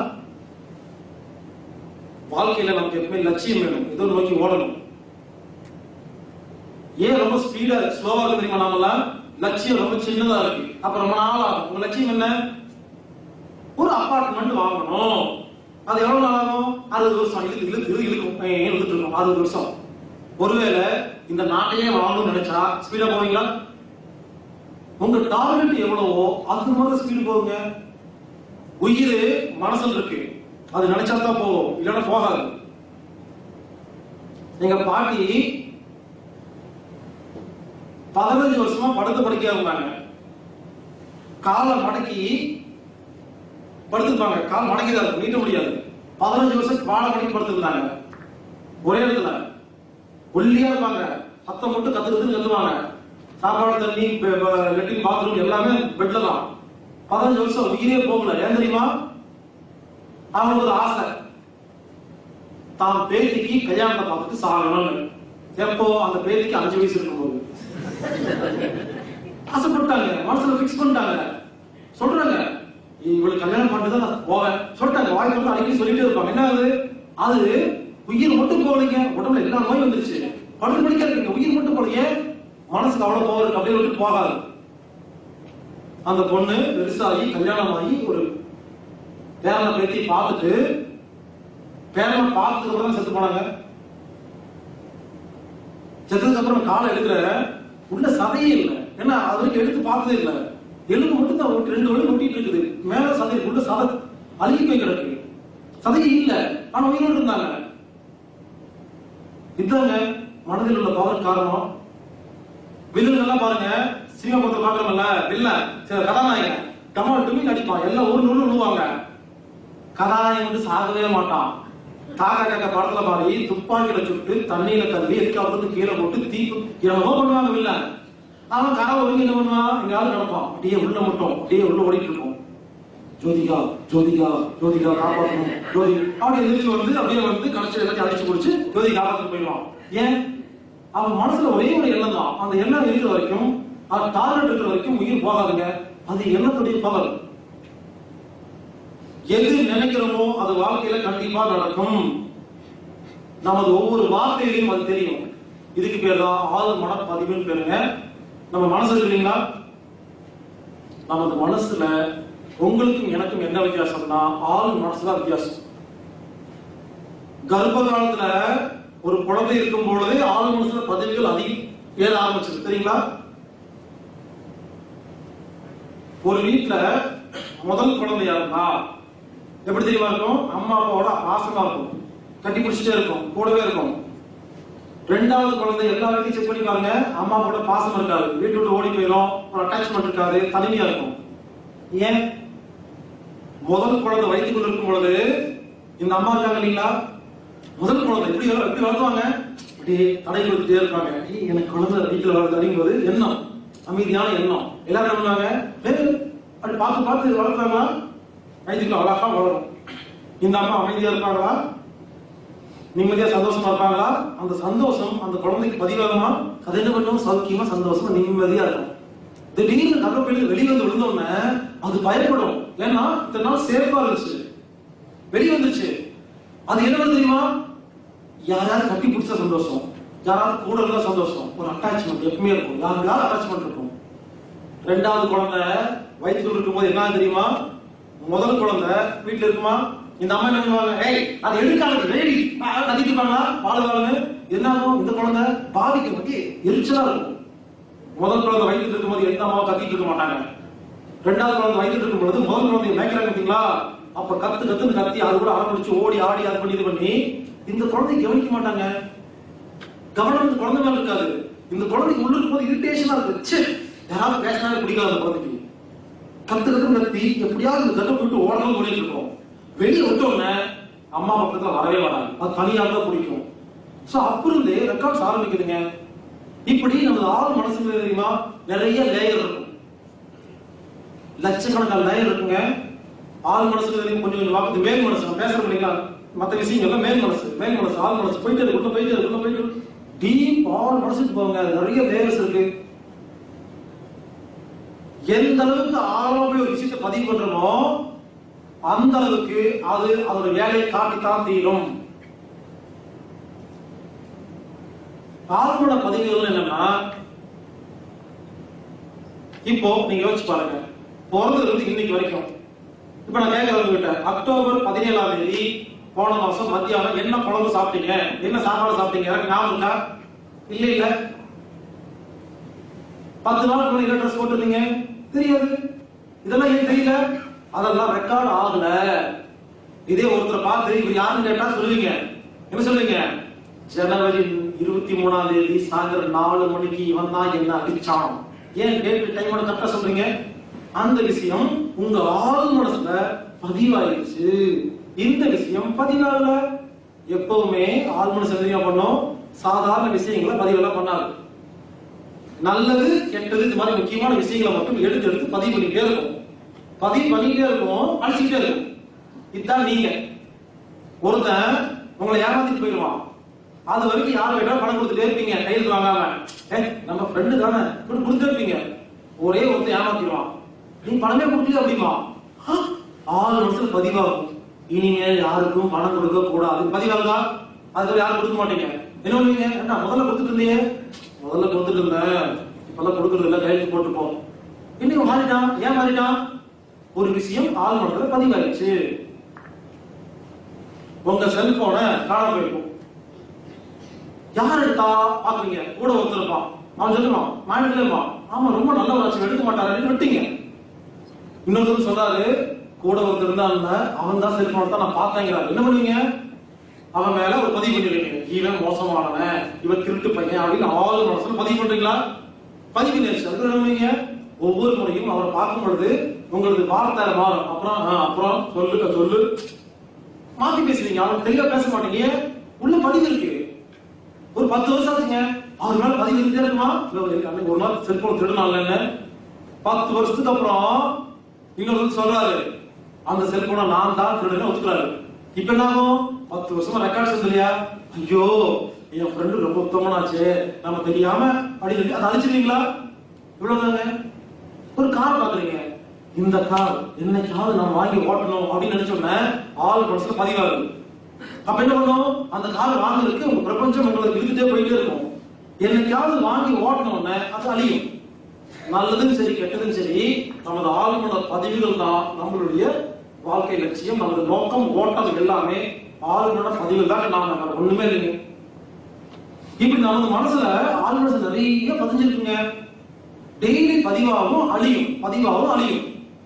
வாழ்க்கையில நமக்கு எப்பவுமே லட்சியம் வேணும் ஏதோ நோக்கி ஓடணும் ஏன் ரொம்ப ஸ்பீடா ஸ்லோவா இருக்கு தெரியுமா நாமெல்லாம் லட்சியம் ரொம்ப சின்னதா இருக்கு அப்ப ரொம்ப நாள் ஆகும் உங்க லட்சியம் என்ன ஒரு அபார்ட்மெண்ட் வாங்கணும் அது எவ்வளவு நாள் ஆகும் அறுபது வருஷம் இழுத்து இழுத்து இழுத்து இழுக்கும் ஏன் இழுத்துட்டு இருக்கும் அறுபது வருஷம் ஒருவேளை இந்த நாட்டையே வாங்கணும்னு நினைச்சா ஸ்பீடா போவீங்களா உங்க டார்கெட் எவ்வளவோ அதுக்கு மாதிரி ஸ்பீடு போகுங்க உயிர் மனசுல இருக்கு அது நினைச்சா தான் போகும் இல்லைன்னா போகாது எங்க பாட்டி பதினஞ்சு வருஷமா படுத்து படுக்கையா இருந்தாங்க காலை மடக்கி படுத்துப்பாங்க கால் மடக்கி தான் இருக்கும் நீட்ட முடியாது பதினஞ்சு வருஷம் காலை மடக்கி படுத்திருந்தாங்க ஒரே இடத்துல ஒல்லியா இருப்பாங்க சத்தம் மட்டும் கத்துக்கிறதுன்னு சொல்லுவாங்க சாப்பாடு தண்ணி லெட்டின் பாத்ரூம் எல்லாமே பெட்ல தான் பதினஞ்சு வருஷம் உயிரே போகல ஏன் தெரியுமா அவங்களுக்கு ஒரு ஆசை தான் பேத்திக்கு கல்யாணத்தை பார்த்துட்டு சாகணும்னு எப்போ அந்த பேத்திக்கு அஞ்சு வயசு இருக்கும்போது ஆசைப்பட்டாங்க மனசுல பிக்ஸ் பண்ணிட்டாங்க சொல்றாங்க இவளுக்கு கல்யாணம் பண்ணிட்டு தான் நான் போவேன் சொல்லிட்டாங்க வாய் வந்து அடிக்கடி சொல்லிட்டே இருப்பாங்க என்ன அது அது உயிர் மட்டும் போகலைங்க உடம்புல எல்லா நோயும் வந்துருச்சு படுத்து படிக்க இருக்கீங்க உயிர் மட்டும் போகலைங்க மனசுக்கு அவ்வளவு போக இருக்கு அப்படியே விட்டு போகாது அந்த பொண்ணு பெருசாகி கல்யாணம் ஆகி ஒரு பேரனை பேத்தி பார்த்துட்டு பேரனை பார்த்ததுக்கு அப்புறம் தான் செத்து போனாங்க செத்ததுக்கு அப்புறம் காலை எடுக்கிற உள்ள சதையே இல்லை ஏன்னா அது வரைக்கும் எடுத்து பார்த்ததே இல்லை எலும்பு மட்டும் தான் ஒரு ரெண்டு வழி ஒட்டிட்டு இருக்குது மேல சதை உள்ள சதை அழுகி போய் கிடக்கு சதையே இல்ல ஆனா உயிரோடு இருந்தாங்க இதாங்க மனதில் உள்ள பவர் காரணம் வில்லன்கள்லாம் பாருங்க சினிமா படத்தை பாக்குறோம்ல வில்ல சில கதாநாயகன் டமால் டுமி நடிப்பான் எல்லாம் ஒரு நூறு விழுவாங்க கதாநாயகன் வந்து சாகவே மாட்டான் காக்கா காக்கா படத்துல மாதிரி துப்பாக்கியில சுட்டு தண்ணியில தள்ளி எதுக்காவது கீழே போட்டு தீ என்னமோ பண்ணுவாங்க வில்ல அவன் கனவு ஒருங்க என்ன பண்ணுவான் எங்கேயாவது கிடப்பான் அப்படியே உள்ள மட்டும் அப்படியே உள்ள ஓடிட்டு இருக்கும் ஜோதிகா ஜோதிகா ஜோதிகா காப்பாற்றணும் ஜோதி அப்படி எதிர்த்து வந்து அப்படியே வந்து கடைசி எல்லாத்தையும் அடிச்சு குடிச்சு ஜோதி காப்பாற்ற போயிடுவான் ஏன் அவன் மனசுல ஒரே ஒரு எண்ணம் தான் அந்த எண்ணம் இருக்கிற வரைக்கும் அது டார்கெட் இருக்கிற வரைக்கும் உயிர் போகாதுங்க அது எண்ணத்துடைய பவர் எது நினைக்கிறோமோ அது வாழ்க்கையில கண்டிப்பா நடக்கும் நமது ஒவ்வொரு வார்த்தையிலையும் அது தெரியும் இதுக்கு பேர் தான் ஆள் மனப்பதிவுன்னு பேருங்க நம்ம மனசு இருக்கு இல்லைங்களா நமது மனசுல உங்களுக்கும் எனக்கும் என்ன வித்தியாசம்னா ஆள் மனசுல வித்தியாசம் கர்ப்ப காலத்துல ஒரு குழந்தை இருக்கும் பொழுதே ஆள் மனசுல பதிவுகள் அதிகம் ஏற ஆரம்பிச்சது தெரியுங்களா ஒரு வீட்டுல முதல் குழந்தையா இருந்தா எப்படி தெரியுமா இருக்கும் அம்மா அப்பாவோட பாசமா இருக்கும் கட்டி பிடிச்சிட்டே இருக்கும் கூடவே இருக்கும் ரெண்டாவது குழந்தை எல்லா வீட்டையும் செக் பண்ணி பாருங்க அம்மா கூட பாசம் இருக்காது வீட்டு விட்டு ஓடி போயிடும் ஒரு அட்டாச்மெண்ட் இருக்காது தனிமையா இருக்கும் ஏன் முதல் குழந்தை வயிற்றுக்குள்ள இருக்கும் பொழுது இந்த அம்மா இருக்காங்க இல்லைங்களா முதல் குழந்தை எப்படி எப்படி வளர்த்துவாங்க அப்படியே தடை கொடுத்துட்டே இருப்பாங்க ஏய், எனக்கு குழந்தை வீட்டுல வளர்த்து அப்படிங்கும்போது எண்ணம் அமைதியான எண்ணம் எல்லாரும் என்ன பண்ணுவாங்க "ஏய், அப்படி பார்த்து பார்த்து வளர்க்குறாங்களா வயிற்றுக்குள்ள அழகா வளரும் இந்த அம்மா அமைதியா இருப்பாங்களா நிம்மதியா சந்தோஷமா இருப்பாங்களா அந்த சந்தோஷம் அந்த குழந்தைக்கு பதிவாகுமா அது என்ன பண்ணும் சௌக்கியமா சந்தோஷமா நிம்மதியா இருக்கும் திடீர்னு கர்ப்பப்பையில வெளியே வந்து விழுந்தோடனே அது பயப்படும் ஏன்னா இத்தனை நாள் சேஃபா இருந்துச்சு வெளியே வந்துச்சு அது என்ன பண்ணும் தெரியுமா யாராவது கட்டி பிடிச்ச சந்தோஷம் யாராவது கூட இருந்தா சந்தோஷம் ஒரு அட்டாச்மெண்ட் எப்பவுமே இருக்கும் யாருக்கு யார் அட்டாச்மெண்ட் இருக்கும் ரெண்டாவது குழந்தை வயிற்றுல இருக்கும்போது என்ன தெரியுமா முதல் குழந்தை வீட்டுல இருக்குமா இந்த அம்மா என்ன பண்ணுவாங்க ஏய் அது எடுக்காது ரெடி கத்திட்டு இருப்பாங்களா பால் வாங்க என்ன ஆகும் இந்த குழந்தை பாதிக்க பத்தி எரிச்சலா இருக்கும் முதல் குழந்தை வயிற்றுல இருக்கும்போது எந்த அம்மாவும் கத்திட்டு இருக்க மாட்டாங்க ரெண்டாவது குழந்தை வயிற்றுல இருக்கும் பொழுது முதல் குழந்தைய மேய்க்கிறாங்க பார்த்தீங்களா அப்ப கத்து கத்துன்னு கத்தி அது கூட ஆரம்பிச்சு ஓடி ஆடி அது பண்ணி இது பண்ணி இந்த குழந்தைய கவனிக்க மாட்டாங்க கவனம் இந்த குழந்தை மேல இருக்காது இந்த குழந்தைக்கு உள்ள இருக்கும்போது இரிட்டேஷனா இருக்கு ச்சே யாராவது பேசினாலே பிடிக்காது அந்த குழந்தைக்கு கத்து கத்து கத்தி எப்படியாவது இந்த கத்தை விட்டு ஓடணும் பண்ணிட்டு இருக்கோம் வெளியே விட்டோன்னே அம்மா பக்கத்துல வரவே வராது அது தனியாக தான் பிடிக்கும் சோ அப்பிருந்தே ரெக்கார்ட்ஸ் ஆரம்பிக்குதுங்க இப்படி நம்ம ஆள் மனசுல தெரியுமா நிறைய லேயர் இருக்கும் லட்சக்கணக்கான லேயர் இருக்குங்க ஆள் மனசுல தெரியும் கொஞ்சம் கொஞ்சம் வாக்கு மேல் மனசு நான் பேசுறேன் இல்லைங்களா மத்த விஷயங்கள்லாம் மேல் மனசு மேல் மனசு ஆள் மனசு போயிட்டு அதுக்குள்ள போயிட்டு அதுக்குள்ள போயிட்டு டீப் ஆள் மனசுக்கு போவாங்க அது நிறைய லேயர்ஸ் இருக்கு எந்த அளவுக்கு ஆழமா போய் ஒரு விஷயத்தை பதிவு பண்றோமோ அந்த அளவுக்கு அது அதோட வேலையை காட்டித்தான் தீரும் ஆழ்மன பதிவுகள் என்னன்னா இப்போ நீங்க யோசிச்சு பாருங்க பிறந்ததுல இருந்து இன்னைக்கு வரைக்கும் இப்ப நான் கேட்கறது கிட்ட அக்டோபர் பதினேழாம் தேதி போன மாசம் மத்தியானம் என்ன குழம்பு சாப்பிட்டீங்க என்ன சாப்பாடு சாப்பிட்டீங்க எனக்கு ஞாபகம் இருக்கா இல்ல இல்ல பத்து நாளுக்கு முன்னாடி என்ன ட்ரெஸ் போட்டிருந்தீங்க தெரியாது இதெல்லாம் ஏன் தெரியல அதெல்லாம் ரெக்கார்ட் ஆகல இதே ஒருத்தர் பார்த்து இவர் யாருன்னு கேட்டா சொல்லுவீங்க என்ன சொல்லுவீங்க ஜனவரி இருபத்தி மூணாம் தேதி சாயந்தரம் நாலு மணிக்கு இவன் தான் என்ன அடிச்சான் ஏன் டேட் டைமோட கரெக்டா சொல்றீங்க அந்த விஷயம் உங்க ஆள் மனசுல பதிவாயிருச்சு இந்த விஷயம் பதிவாகல எப்பவுமே ஆள் மனசு என்ன பண்ணும் சாதாரண விஷயங்களை பதிவெல்லாம் பண்ணாது நல்லது கெட்டது இது மாதிரி முக்கியமான விஷயங்களை மட்டும் எடுத்து எடுத்து பதிவு பண்ணிட்டே இருக்கும் பதிவு பண்ணிட்டே இருக்கும் அழிச்சுட்டே இருக்கும் இதுதான் நீங்க ஒருத்தன் உங்களை ஏமாத்திட்டு போயிடுவான் அது வரைக்கும் யார் வேணாலும் பணம் கொடுத்துட்டே இருப்பீங்க கையில் வாங்காம ஏ நம்ம ஃப்ரெண்டு தானே இப்படி கொடுத்துட்டே இருப்பீங்க ஒரே ஒருத்தன் ஏமாத்திடுவான் நீ பணமே கொடுக்கல அப்படிமா ஆறு வருஷம் பதிவாகும் இனிமேல் யாருக்கும் பணம் கொடுக்க கூடாது பதிவாகுதா அதுக்கு யாரும் கொடுக்க மாட்டீங்க என்ன பண்ணுவீங்க என்ன முதல்ல கொடுத்துட்டு இருந்தீங்க முதல்ல கொடுத்துட்டு இருந்தேன் இப்பெல்லாம் கொடுக்கறது இல்ல கையெழுத்து போட்டுப்போம் இன்னைக்கு மாறிட்டான் ஏன் மாறிட்டான் ஒரு விஷயம் ஆள் மனதுல பதிவாயிடுச்சு உங்க செல்போனை காணாம போயிருக்கும் யார் எடுத்தா பாக்குறீங்க கூட ஒருத்தர் இருப்பான் அவன் சொல்லுவான் மாநில இருப்பான் ஆமா ரொம்ப நல்ல வளர்ச்சி எடுக்க மாட்டாரு விட்டீங்க இன்னொருத்தர் சொல்றாரு கூட ஒருத்தர் இருந்தாங்க அவன் தான் செல்போன் தான் நான் பார்த்தேங்கிறாரு என்ன பண்ணுவீங்க அவன் மேல ஒரு பதிவு பண்ணிருக்கீங்க இவன் மோசமானவன் இவன் திருட்டு பையன் அப்படின்னு ஆள் மனசுல பதிவு பண்றீங்களா பதிவு நேர்ச்சி அதுக்கு என்ன பண்ணுவீங்க ஒவ்வொரு முறையும் அவரை பார்க்கும் பொழுது உங்களுக்கு வார்த்தை மாறும் அப்புறம் ஆ, அப்புறம் சொல்லு சொல்லு மாத்தி பேசுறீங்க அவன் தெளிவா பேச மாட்டீங்க ஏன்? உள்ள பதிவு இருக்கு ஒரு பத்து வருஷம் ஆச்சுங்க ஆறு நாள் பதிவு இருந்தே இருக்குமா இல்ல, ஒரு அன்னைக்கு ஒரு நாள் செல்போன் திருடினாங்கன்னு பத்து வருஷத்துக்கு அப்புறம் இன்னொரு சொல்றாரு அந்த செல்போனை நான் தான் திருடுன்னு ஒத்துக்கிறாரு இப்ப என்ன ஆகும் பத்து வருஷமா ரெக்கார்ட்ஸ் இல்லையா ஐயோ என் ஃப்ரெண்டு ரொம்ப உத்தமனாச்சு நம்ம தெரியாம அப்படின்னு சொல்லி அதை அழிச்சிருவீங்களா இவ்வளவுதாங்க ஒரு கார் பாக்குறீங்க இந்த கார் என்னைக்காவது நம்ம வாங்கி ஓட்டணும் அப்படின்னு நினைச்சோம்னா ஆள் மனசுல பதிவாகுது அப்ப என்ன பண்ணும் அந்த கார் வாங்குறதுக்கு உங்க பிரபஞ்சம் உங்களுக்கு இழுத்துட்டே போயிட்டே இருக்கும் என்னைக்காவது வாங்கி ஓட்டணும்னா அது அழியும் நல்லதும் சரி கெட்டதும் சரி நமது ஆழ்மன பதிவுகள் தான் நம்மளுடைய வாழ்க்கை லட்சியம் நமது நோக்கம் ஓட்டம் எல்லாமே ஆழ்மன பதிவுகள் தான் நாம நம்ம ஒண்ணுமே இல்லைங்க இப்படி நமது மனசுல ஆழ்மனசு நிறைய பதிஞ்சிருக்குங்க டெய்லி பதிவாகும் அழியும் பதிவாகும் அழியும்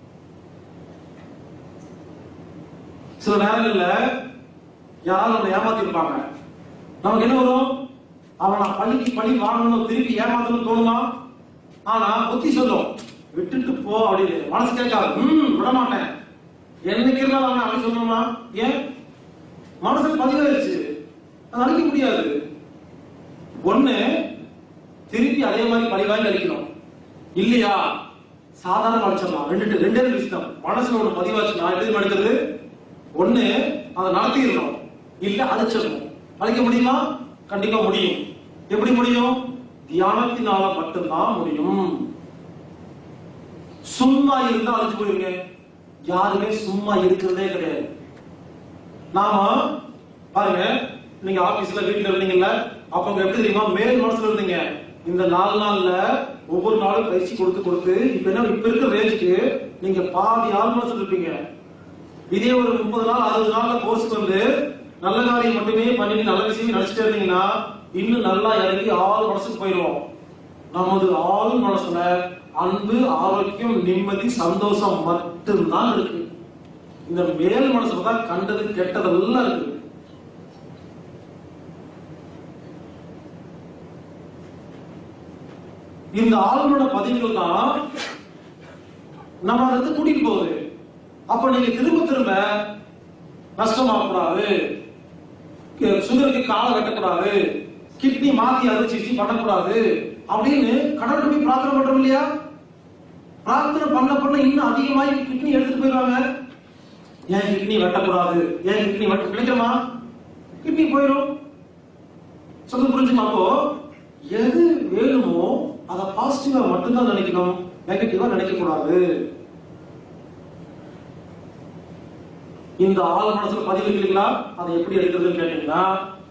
சில நேரங்கள்ல யாரும் நம்மளை ஏமாத்திருப்பாங்க நமக்கு என்ன வரும் அவனை பழிக்கு பழி வாங்கணும் திருப்பி ஏமாத்தணும் தோணுமா ஆனா புத்தி சொல்லும் விட்டுட்டு போ அப்படின்னு மனசு கேட்காது ம் விட மாட்டேன் என்னைக்கு இருந்தாலும் அவனை அப்படி சொல்லணுமா ஏன் மனசுல பதிவாயிருச்சு அது அழிக்க முடியாது ஒண்ணு திருப்பி அதே மாதிரி பழிவாங்கி அடிக்கணும் இல்லையா சாதாரண அடிச்சிடலாம் ரெண்டு ரெண்டே விஷயம் மனசுல ஒண்ணு பதிவாச்சு நான் எப்படி அடிக்கிறது ஒண்ணு அதை நடத்திடணும் இல்ல அழிச்சிடணும் அழிக்க முடியுமா கண்டிப்பா முடியும் எப்படி முடியும் தியானத்தினால மட்டும்தான் முடியும் சும்மா இருந்தா அழிச்சு போயிருங்க யாருமே சும்மா இருக்கிறதே கிடையாது நாம பாருங்க நீங்க ஆபீஸ்ல வீட்டுல இருந்தீங்கல்ல அப்ப அங்க எப்படி தெரியுமா மேல் மனசுல இருந்தீங்க இந்த நாலு நாள்ல ஒவ்வொரு நாளும் பயிற்சி கொடுத்து கொடுத்து இப்ப என்ன இப்ப இருக்கிற ரேஞ்சுக்கு நீங்க பாதி ஆள் மனசுல இருப்பீங்க இதே ஒரு முப்பது நாள் அறுபது நாள்ல கோர்ஸ் வந்து நல்ல காரியம் மட்டுமே பண்ணிட்டு நல்ல விஷயம் நினைச்சிட்டே இருந்தீங்கன்னா இன்னும் நல்லா இறங்கி ஆள் மனசுக்கு போயிடுவோம் நமது ஆள் மனசுல அன்பு ஆரோக்கியம் நிம்மதி சந்தோஷம் மட்டும்தான் இருக்கு இந்த மேல் மனசுல தான் கண்டது கெட்டதெல்லாம் இருக்கு இந்த ஆழ்மன பதிவுகள் தான் நம்ம அதை எடுத்து கூட்டிட்டு போகுது அப்ப நீங்க திரும்ப திரும்ப நஷ்டமாகக்கூடாது சுகருக்கு காலை வெட்டக்கூடாது கிட்னி மாத்தி அறுவை சிகிச்சை பண்ணக்கூடாது அப்படின்னு கடவுள் போய் பிரார்த்தனை பண்றோம் இல்லையா பிரார்த்தனை பண்ண பண்ண இன்னும் அதிகமாகி கிட்னி எடுத்துட்டு போயிடுவாங்க ஏன் கிட்னி வெட்டக்கூடாது ஏன் கிட்னி வெட்ட கிடைக்குமா கிட்னி போயிடும் சொல்ல புரிஞ்சுமா அப்போ எது வேணுமோ அதை பாசிட்டிவா மட்டும்தான் நினைக்கணும் நெகட்டிவா நினைக்க கூடாது இந்த ஆள் மனசுல பதிவு வைக்கிறீங்களா அதை எப்படி எடுக்கிறதுன்னு கேட்டீங்கன்னா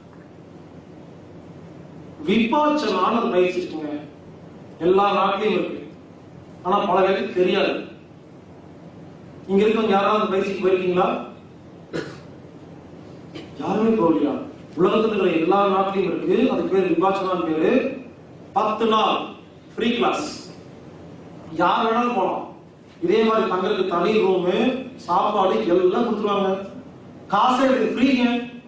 விபாச்சனான ஒரு பயிற்சி இருக்குங்க எல்லா நாட்டிலையும் இருக்கு ஆனா பல பேருக்கு தெரியாது இங்க இருக்கவங்க யாராவது பயிற்சிக்கு போயிருக்கீங்களா யாருமே போகலையா உலகத்துல இருக்கிற எல்லா நாட்டிலையும் இருக்கு அதுக்கு பேர் விபாச்சனான்னு பேரு பத்து நாள் ஃப்ரீ கிளாஸ் யார் வேணாலும் போலாம் இதே மாதிரி தங்களுக்கு தனி ரூமு சாப்பாடு எல்லாம் கொடுத்துருவாங்க காசே எடுத்து ஃப்ரீங்க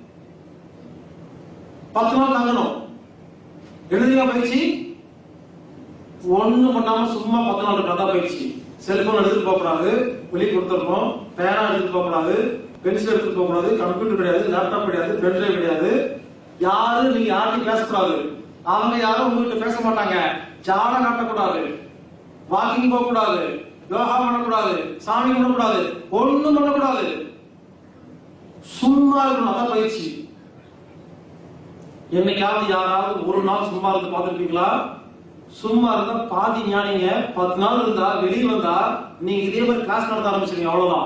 பத்து நாள் தங்கணும் எழுதியா பயிற்சி ஒண்ணு பண்ணாம சும்மா பத்து நாள் கதா பயிற்சி செல்போன் எடுத்துட்டு போக கூடாது வெளியே கொடுத்துடணும் பேனா எடுத்துட்டு போக கூடாது பென்சில் எடுத்துட்டு போக கூடாது கம்ப்யூட்டர் கிடையாது லேப்டாப் கிடையாது பென்ட்ரைவ் கிடையாது யாரும் நீங்க யார்கிட்டயும் பேசக்கூடாது அவங்க யாரும் உங்ககிட்ட பேச மாட்டாங்க ஜாட காட்டக்கூடாது வாக்கிங் போக கூடாது யோகா பண்ணக்கூடாது சாமி பண்ணக்கூடாது ஒண்ணும் பண்ணக்கூடாது சும்மா இருக்கணும் அதான் பயிற்சி என்னைக்காவது யாராவது ஒரு நாள் சும்மா இருந்து பார்த்திருப்பீங்களா சும்மா இருந்தா பாதி ஞானிங்க பத்து நாள் இருந்தா வெளியே வந்தா நீங்க இதே மாதிரி கிளாஸ் நடத்த ஆரம்பிச்சிருங்க அவ்வளவுதான்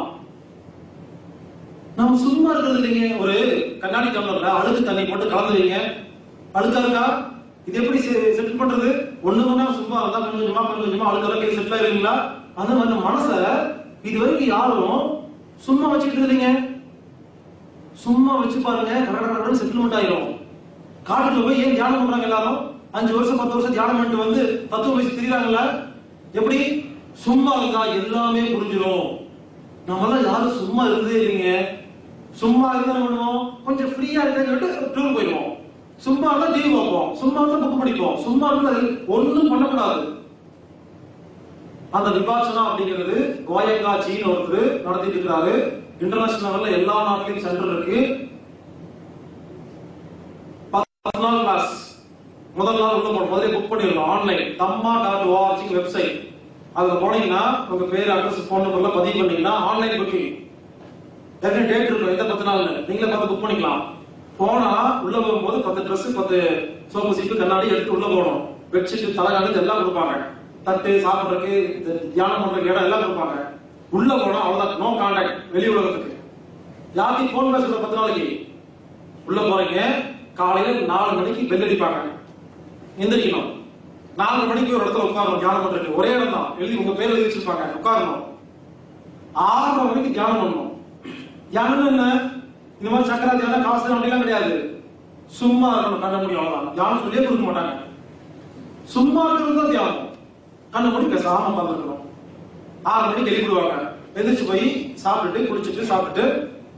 நம்ம சும்மா இருக்கிறது இல்லைங்க ஒரு கண்ணாடி டம்ளர்ல அழுக்கு தண்ணி போட்டு கலந்து வைங்க அழுக்கா இருக்கா இது எப்படி செட்டில் பண்றது ஒண்ணு ஒண்ணா சும்மா இருந்தா கொஞ்சம் கொஞ்சமா கொஞ்சம் கொஞ்சமா அழுக்கெல்லாம் கை செட்டில் ஆயிருங்களா அந்த மாதிரி நம்ம மனச இது வரைக்கும் யாரும் சும்மா வச்சுக்கிட்டு இல்லைங்க சும்மா வச்சு பாருங்க கடற்கரை செட்டில்மெண்ட் ஆயிரும் காட்டுல போய் ஏன் தியானம் பண்றாங்க எல்லாரும் அஞ்சு வருஷம் பத்து வருஷம் தியானம் பண்ணிட்டு வந்து தத்துவம் வச்சு திரிகிறாங்கல்ல எப்படி சும்மா இருந்தா எல்லாமே புரிஞ்சிடும் நம்மளாம் யாரும் சும்மா இருந்ததே இல்லைங்க சும்மா இருந்தா என்ன பண்ணுவோம் கொஞ்சம் ஃப்ரீயா இருக்கேன்னு சொல்லிட்டு டூர் போயிடுவோம் சும்மா இருந்தா டிவி பார்ப்போம் சும்மா இருந்தா புக் படிப்போம் சும்மா இருந்தா ஒண்ணும் பண்ணக்கூடாது அந்த விபாசனா அப்படிங்கிறது கோயங்கா சீன் ஒருத்தர் நடத்திட்டு இருக்கிறாரு இன்டர்நேஷனல் லெவல்ல எல்லா நாட்டிலையும் சென்டர் இருக்கு பத்து நாள் கிளாஸ் முதல் நாள் உள்ள போன முதல்ல புக் பண்ணிடணும் ஆன்லைன் தம்மா டாட் ஓஆர்ஜி வெப்சைட் அதுல போனீங்கன்னா உங்க பேர் அட்ரஸ் போன் நம்பர்ல பதிவு பண்ணீங்கன்னா ஆன்லைன் புக்கிங் ஏற்கனவே டேட் இருக்கும் எந்த பத்து நாள்ல நீங்களே பார்த்து புக் பண்ணிக்கலாம் போனா உள்ள போகும்போது பத்து ட்ரெஸ் பத்து சோப்பு சீப்பு கண்ணாடி எடுத்து உள்ள போகணும் பெட்ஷீட் தலைகாணி எல்லாம் கொடுப்பாங்க தட்டு சாப்பிடுறதுக்கு இந்த தியானம் பண்றதுக்கு இடம் எல்லாம் கொடுப்பாங்க உள்ள போனா அவ்வளவுதான் நோ கான்டாக்ட் வெளி உலகத்துக்கு யார்த்தையும் போன் பேசுற பத்து நாளைக்கு உள்ள போறீங்க காலையில நாலு மணிக்கு பெல் அடிப்பாங்க எந்திரிக்கணும் நாலு மணிக்கு ஒரு இடத்துல உட்காரணும் தியானம் பண்றதுக்கு ஒரே இடம் தான் எழுதி உங்க பேர் எழுதி வச்சிருப்பாங்க உட்காரணும் ஆறரை மணிக்கு தியானம் பண்ணணும் தியானம் என்ன இந்த மாதிரி சக்கரா தியானம் காசு அப்படிலாம் கிடையாது சும்மா இருக்கணும் கண்ண முடியும் அவ்வளவுதான் தியானம் சொல்லியே கொடுக்க மாட்டாங்க சும்மா இருக்கிறது தான் தியானம் கண்ண மூடி பேசாம உட்காந்துருக்கணும் ஆறு மணிக்கு எழுப்பிடுவாங்க எந்திரிச்சு போய் சாப்பிட்டுட்டு குளிச்சுட்டு சாப்பிட்டுட்டு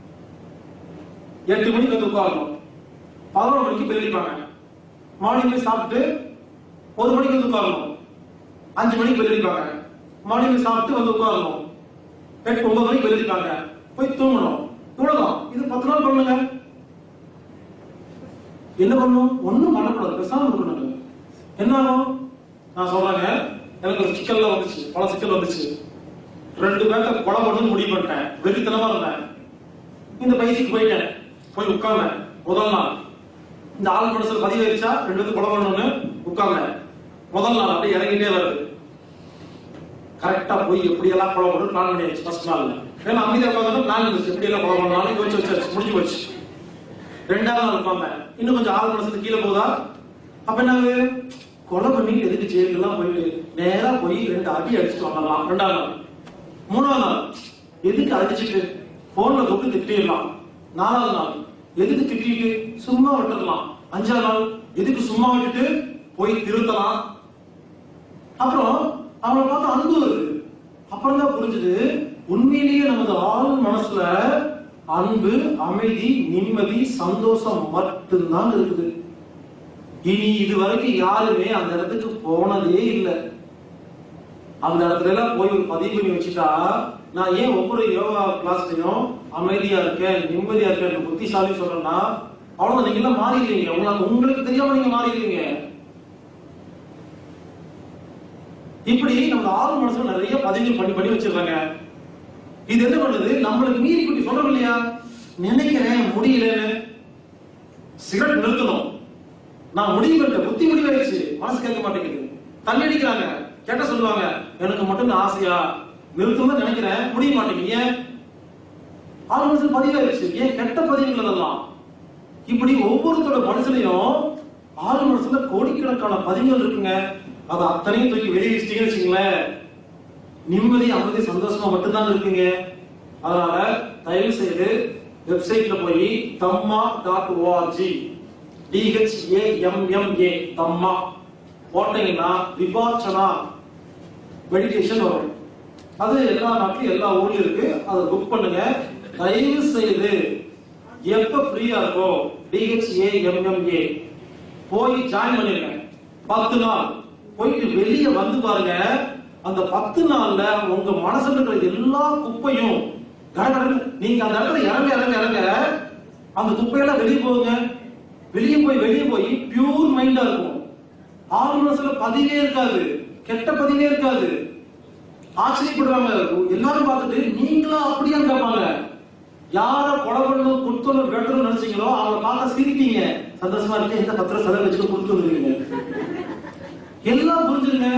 எட்டு மணிக்கு வந்து உட்காரணும் பதினொரு மணிக்கு பெல் மார்னிங் போய் சாப்பிட்டு ஒரு மணிக்கு வந்து உட்காரணும் அஞ்சு மணிக்கு பெல் அடிப்பாங்க மார்னிங் போய் சாப்பிட்டு வந்து உட்காரணும் எட்டு ஒன்பது மணிக்கு பெல் அடிப்பாங்க போய் தூங்கணும் இவ்வளவுதான் இது பத்து நாள் பண்ணுங்க என்ன பண்ணும் ஒண்ணும் பண்ணக்கூடாது பேசாம இருக்கணும் என்ன ஆகும் நான் சொல்றேங்க எனக்கு ஒரு சிக்கல்லாம் வந்துச்சு பல சிக்கல் வந்துச்சு ரெண்டு பேர்த்த கொலை பண்ணு முடிவு பண்ணிட்டேன் வெறித்தனமா இருந்தேன் இந்த பயிற்சிக்கு போயிட்டேன் போய் உட்கார்ந்தேன் முதல் நாள் இந்த ஆள் மனசுல பதிவாயிருச்சா ரெண்டு பேரும் கொலை பண்ணணும்னு உட்கார்ந்தேன் முதல் நாள் அப்படியே இறங்கிட்டே வருது கரெக்டா போய் எப்படி எல்லாம் கொலை பண்ணணும் பிளான் பண்ணியாச்சு ஃபர்ஸ்ட் நாள்ல ஏன்னா அமைதியா உட்காந்து பிளான் இருந்துச்சு எப்படி எல்லாம் கொலை பண்ணலாம் யோசிச்சு வச்சாச்சு முடிஞ்சு போச்சு ரெண்டாவது நாள் உட்கார்ந்தேன் இன்னும் கொஞ்சம் ஆள் மனசுல கீழே போதா அப்ப என்ன கொலை பண்ணி எதுக்கு ஜெயிலுக்கெல்லாம் போயிட்டு நேரா போய் ரெண்டு அடி அடிச்சுட்டு வந்துடலாம் ரெண்டாவது நாள் மூணாவது நாள் எதுக்கு அடிச்சுட்டு போன்ல கூப்பிட்டு திட்டிடலாம் நாலாவது நாள் எதுக்கு திட்டிட்டு சும்மா விட்டுடலாம் அஞ்சாவது நாள் எதுக்கு சும்மா விட்டுட்டு போய் திருத்தலாம் அப்புறம் அவனை பார்த்து அன்பு வருது அப்புறம் தான் புரிஞ்சுது உண்மையிலேயே நமது ஆள் மனசுல அன்பு அமைதி நிம்மதி சந்தோஷம் மட்டும்தான் இருக்குது இனி இது வரைக்கும் யாருமே அந்த இடத்துக்கு போனதே இல்லை அந்த இடத்துல எல்லாம் போய் ஒரு பதிவு பண்ணி வச்சுட்டா நான் ஏன் ஒவ்வொரு யோகா கிளாஸ்லயும் அமைதியா இருக்கேன் நிம்மதியா இருக்கேன் புத்திசாலி சொல்றேன்னா அவ்வளவு நீங்க எல்லாம் மாறிடுவீங்க உங்களுக்கு உங்களுக்கு தெரியாம நீங்க மாறிடுவீங்க இப்படி நம்ம ஆள் மனசுல நிறைய பதிவுகள் பண்ணி பண்ணி வச்சிருக்காங்க இது என்ன பண்ணுது நம்மளுக்கு மீறி குட்டி சொல்றோம் இல்லையா நினைக்கிறேன் முடியலன்னு சிகரெட் நிறுத்தணும் நான் முடிவு பண்ணிட்டேன் புத்தி முடிவாயிருச்சு மனசு கேட்க மாட்டேங்குது தண்ணி அடிக்கிறாங்க கேட்ட சொல்லுவாங்க எனக்கு மட்டும் இந்த ஆசையா நிறுத்தணும் நினைக்கிறேன் முடிய மாட்டேங்குது ஏன் ஆள் மனசுல பதிவாயிருச்சு ஏன் கெட்ட பதிவுகள் அதெல்லாம் இப்படி ஒவ்வொருத்தரோட மனசுலயும் ஆள் மனசுல கோடிக்கணக்கான பதிவுகள் இருக்குங்க அது அத்தனையும் தூக்கி வெளியே வச்சிட்டீங்கன்னு வச்சுங்களேன் நிம்மதி அமைதி சந்தோஷமா மட்டும்தான் இருக்குங்க அதனால தயவு செய்து வெப்சைட்ல போய் தம்மா டாட் ஓஆர்ஜி டிஹெச்ஏஎம்எம்ஏ தம்மா போட்டீங்கன்னா விபாச்சனா மெடிடேஷன் வரும் அது எல்லா நாட்டிலும் எல்லா ஊர்லயும் இருக்கு அதை புக் பண்ணுங்க தயவு செய்து எப்ப ஃப்ரீயா இருக்கோ டிஹெச்ஏஎம்எம்ஏ போய் ஜாயின் பண்ணிருங்க பத்து நாள் போயிட்டு வெளியே வந்து பாருங்க அந்த பத்து நாள்ல உங்க மனசுல இருக்கிற எல்லா குப்பையும் கடகடன்னு நீங்க அந்த இடத்துல இறங்க இறங்க இறங்க அந்த குப்பையெல்லாம் வெளியே போகுங்க வெளியே போய் வெளியே போய் பியூர் மைண்டா இருக்கும் ஆறு மனசுல பதிவே இருக்காது கெட்ட பதிவே இருக்காது ஆச்சரியப்படுறாங்க எல்லாரும் பார்த்துட்டு நீங்களா அப்படியா கேட்பாங்க யார கொலை பண்ணணும் கொடுத்தணும் வெட்டணும் நினைச்சீங்களோ அவங்க பார்த்தா சிரிப்பீங்க சந்தோஷமா இருக்கு எந்த பத்திரம் செலவு வச்சுட்டு கொடுத்து வந்துருவீங்க எல்லாம் புரிஞ்சுருங்க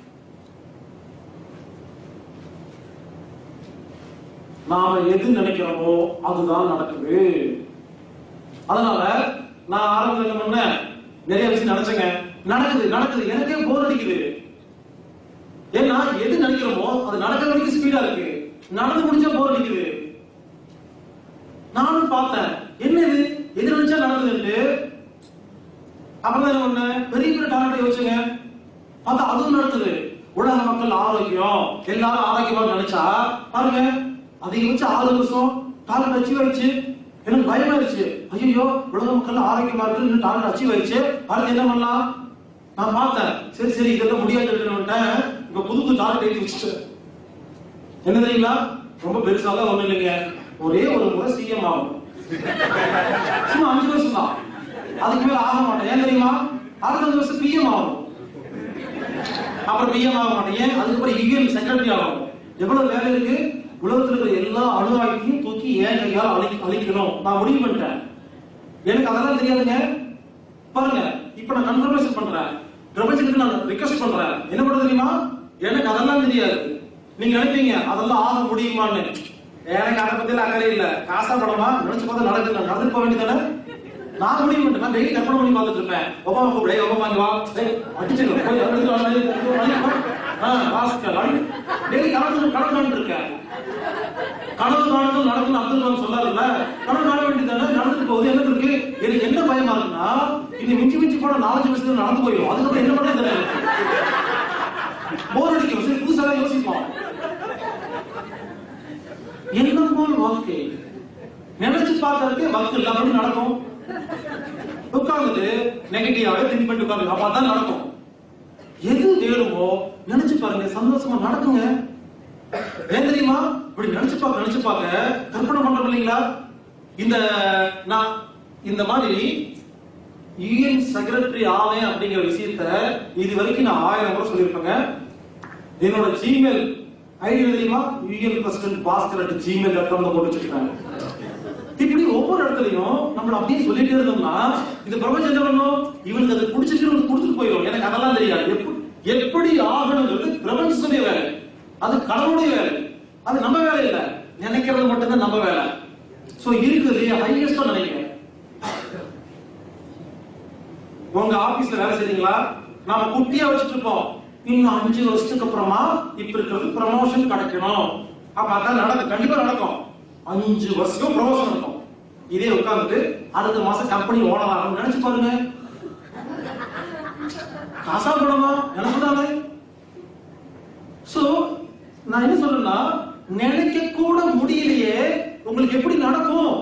நாம எது நினைக்கிறோமோ அதுதான் நடக்குது அதனால நான் ஆரம்பத்துல என்ன பண்ணேன் நிறைய விஷயம் நினைச்சேங்க நடக்குது நடக்குது எனக்கே போர் அடிக்குது ஏன்னா எது நினைக்கிறோமோ அது நடக்கிற வரைக்கும் ஸ்பீடா இருக்கு நடந்து முடிஞ்சா போர் அடிக்குது நானும் பார்த்தேன் என்ன இது எது நினைச்சா நடக்குதுன்ட்டு அப்புறம் என்ன பண்ணேன் பெரிய பெரிய டாக்டர் யோசிச்சுங்க பார்த்தா அதுவும் நடக்குது உலக மக்கள் ஆரோக்கியம் எல்லாரும் ஆரோக்கியமா நினைச்சா பாருங்க அதிகபட்சம் ஆறு வருஷம் டாக்டர் அச்சீவ் ஆயிடுச்சு எனக்கு பயமாயிருச்சு ஐயோ உலக மக்கள் ஆரோக்கியமா இருக்கு டாக்டர் அச்சீவ் ஆயிடுச்சு அடுத்து என்ன பண்ணலாம் நான் பார்த்தேன் சரி சரி இதெல்லாம் முடியாது இப்ப புது புது டாக்டர் எழுதி வச்சுட்டேன் என்ன தெரியுங்களா ரொம்ப பெருசாலாம் ஒண்ணும் இல்லைங்க ஒரே ஒரு முறை சிஎம் ஆகும் சும்மா அஞ்சு வருஷம் தான் அதுக்கு மேல ஆக மாட்டேன் ஏன் தெரியுமா அடுத்த அஞ்சு வருஷம் பிஎம் ஆகும் அப்புறம் பிஎம் ஆக மாட்டேன் ஏன் அதுக்கப்புறம் யூஎன் செக்ரட்டரி ஆகும் எவ்வளவு வேலை இருக்கு உலகத்துல இருக்கிற எல்லா அணுவாயுத்தையும் தூக்கி ஏன் கையால் அழி அழிக்கணும் நான் முடிவு பண்ணிட்டேன் எனக்கு அதெல்லாம் தெரியாதுங்க பாருங்க இப்ப நான் கன்ஃபர்மேஷன் பண்றேன் பிரபஞ்சத்துக்கு நான் ரிக்வெஸ்ட் பண்றேன் என்ன பண்றது தெரியுமா எனக்கு அதெல்லாம் தெரியாது நீங்க நினைப்பீங்க அதெல்லாம் ஆக முடியுமான்னு எனக்கு அதை பத்தி அக்கறை இல்ல காசா படமா நினைச்சு பார்த்தா நடக்குது நான் நடந்துட்டு போக வேண்டியதானே நான் முடிவு பண்ணிட்டேன் நான் டெய்லி கற்பனை பண்ணி பார்த்துட்டு இருப்பேன் ஒபாமா கூப்பிடு ஒபாமா இங்க வா டேய் அடிச்சுங்க போய் எடுத்து வா டேய், எடுத்து வா, வா. ஆ வாசிக்க டெய்லி கணக்கு கணக்கு பண்ணிட்டு இருக்கேன் கனவு காணுதல் நடக்கும் அப்துல் கலாம் சொல்லாருல்ல கனவு காண வேண்டியதானே நடந்துட்டு போகுது என்ன இருக்கு எனக்கு என்ன பயமா இருக்குன்னா இந்த மிஞ்சி மிஞ்சி போன நாலஞ்சு வருஷத்துல நடந்து போயிடும் அதுக்கப்புறம் என்ன பண்ண தெரியல போர் அடிக்கும் சரி புதுசா யோசிப்போம் எண்ணம் போல் வாழ்க்கை நினைச்சு பார்க்கறதுக்கு வக்கு இல்ல அப்படி நடக்கும் உட்கார்ந்துட்டு நெகட்டிவாவே திங்க் பண்ணிட்டு உட்காந்து அப்ப அதான் நடக்கும் எது வேணுமோ நினைச்சு பாருங்க சந்தோஷமா நடக்குங்க ஏன் தெரியுமா இப்படி நினைச்சு பார்க்க நினைச்சு பார்க்க கற்பனை பண்றோம் இல்லைங்களா இந்த நான் இந்த மாதிரி யூஎன் செக்ரட்டரி ஆவேன் அப்படிங்கிற விஷயத்த இது வரைக்கும் நான் ஆயிரம் முறை சொல்லியிருப்பேங்க என்னோட ஜிமெயில் ஐடி தெரியுமா UN president Bhaskar at Gmail dot com போட்டு வச்சிருக்காங்க இப்படி ஒவ்வொரு இடத்துலயும் நம்மள அப்படியே சொல்லிட்டே இருந்தோம்னா இந்த பிரபஞ்சம் என்ன பண்ணும் இவனுக்கு அது பிடிச்சிட்டு இவனுக்கு கொடுத்துட்டு போயிடும் எனக்கு அதெல்லாம் தெரியாது எப்படி எப்படி ஆகணுங்கிறது பிரபஞ்சத்துடைய வேலை அது கடவுளுடைய வேலை அது நம்ம வேலை இல்ல நினைக்கிறது மட்டும்தான் நம்ம வேலை சோ இருக்குது ஹையஸ்டா நினைக்கிறேன் உங்க ஆபீஸ்ல வேலை செய்றீங்களா நாம குட்டியா வச்சுட்டு இருப்போம் இன்னும் அஞ்சு வருஷத்துக்கு அப்புறமா இப்ப இருக்கிறது ப்ரமோஷன் கிடைக்கணும் அப்ப அதான் நடக்கும் கண்டிப்பா நடக்கும் அஞ்சு வருஷம் ப்ரமோஷன் இருக்கும் இதே உட்கார்ந்துட்டு அடுத்த மாசம் கம்பெனி ஓனர் ஆகணும்னு நினைச்சு பாருங்க காசா பணமா நினைச்சுதானே சோ நான் என்ன சொல்றேன்னா நினைக்க கூட முடியலையே உங்களுக்கு எப்படி நடக்கும்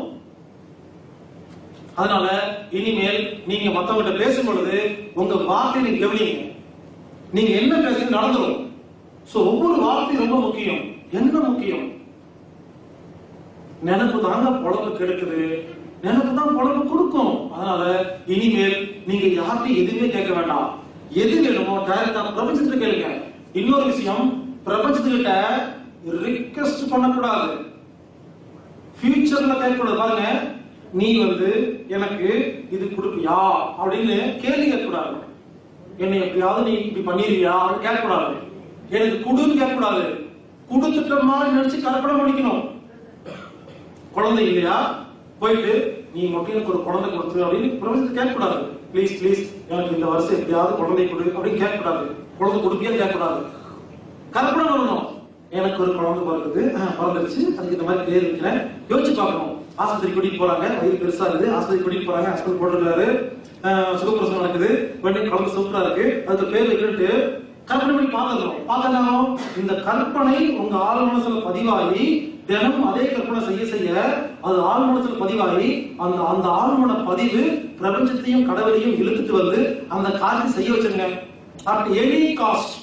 அதனால இனிமேல் நீங்க மத்தவங்கிட்ட பேசும் பொழுது உங்க வார்த்தையை நீங்க கவனிங்க நீங்க என்ன பேசுறது நடந்துரும் சோ ஒவ்வொரு வார்த்தையும் ரொம்ப முக்கியம் என்ன முக்கியம் நினைப்பு தாங்க பொழப்பு கெடுக்குது நினைப்பு தான் பொழப்பு கொடுக்கும் அதனால இனிமேல் நீங்க யார்கிட்டயும் எதுவுமே கேட்க வேண்டாம் எது வேணுமோ டைரக்டா பிரபஞ்சத்துல கேளுங்க இன்னொரு விஷயம் பிரபஞ்சத்துக்கிட்ட ரிக்வெஸ்ட் பண்ணக்கூடாது ஃபியூச்சர்ல கேட்கக்கூடாது பாருங்க நீ வந்து எனக்கு இது கொடுப்பியா அப்படின்னு கேள்வி கேட்கக்கூடாது என்னை எப்படியாவது நீ இப்படி பண்ணிருவியா அப்படின்னு கேட்கக்கூடாது எனக்கு குடுன்னு கேட்கக்கூடாது கொடுத்துட்ட மாதிரி நினைச்சு கற்பனை பண்ணிக்கணும் குழந்தை இல்லையா போயிட்டு நீ மட்டும் எனக்கு ஒரு குழந்தை கொடுத்து அப்படின்னு பிரபஞ்சத்தை கேட்கக்கூடாது ப்ளீஸ் ப்ளீஸ் எனக்கு இந்த வருஷம் எப்படியாவது குழந்தை கொடு அப்படின்னு கேட்கக்கூடாது குழந்தை கொடுப்பியா கேட்கக்கூடாது கற்பனை பண்ணணும் எனக்கு ஒரு குழந்தை பிறகுது ஆஹ், பிறந்துருச்சு அதுக்கு இந்த மாதிரி பேர் வைக்கிறேன் யோசிச்சு பார்க்கணும் ஆஸ்பத்திரி கூட்டிட்டு போறாங்க வயிறு பெருசா இருக்குது ஆஸ்பத்திரி கூட்டிட்டு போறாங்க ஹாஸ்பிட்டல் போட்டுருக்காரு சுகப்பிரசவம் நடக்குது வண்டி குழந்தை சூப்பரா இருக்கு அதுக்கு பேர் வைக்கிட்டு கற்பனை பண்ணி பார்த்துக்கணும் பார்த்தோம் இந்த கற்பனை உங்க ஆள் மனசுல பதிவாகி தினமும் அதே கற்பனை செய்ய செய்ய அது ஆள் மனசுல பதிவாகி அந்த அந்த ஆழ்மன பதிவு பிரபஞ்சத்தையும் கடவுளையும் இழுத்துட்டு வந்து அந்த காரியத்தை செய்ய வச்சிருங்க அட் எனி காஸ்ட்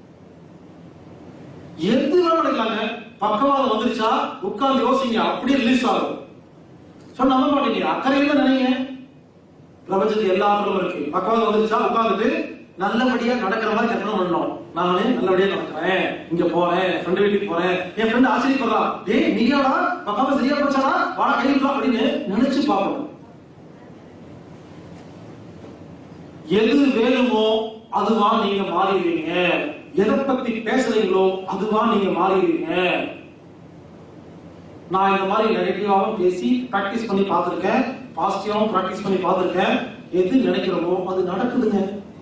எது வேணாலும் நடக்கலாங்க பக்கவாதம் வந்துருச்சா உட்கார்ந்து யோசிங்க அப்படியே ரிலீஸ் ஆகும் சொன்ன நம்ப மாட்டீங்க அக்கறையில தான் நினைங்க பிரபஞ்சத்துக்கு எல்லா ஆற்றலும் இருக்கு பக்கவாதம் வந்துருச்சா உட்கார்ந்துட்டு நல்லபடியா நடக்கிற மாதிரி கற்பனை பண்ணணும் நானே நல்லபடியா நடக்கிறேன் இங்க போறேன் என் ஃப்ரெண்டு வீட்டுக்கு போறேன் என் ஃப்ரெண்டு ஆச்சரியப்படுறா டேய் நீயாடா பக்கவாதம் சரியா போச்சாடா வாடா கையில அப்படின்னு நினைச்சு பார்க்கணும் எது வேணுமோ அதுவா நீங்க மாறிடுவீங்க எதை பத்தி பேசுறீங்களோ அதுவா நீங்க மாறிடுவீங்க நான் இந்த மாதிரி நெகட்டிவாவும் பேசி பிராக்டிஸ் பண்ணி பார்த்திருக்கேன் பாசிட்டிவாவும் பிராக்டிஸ் பண்ணி பார்த்திருக்கேன் எது நினைக்கிறோமோ அது நடக்குதுங்க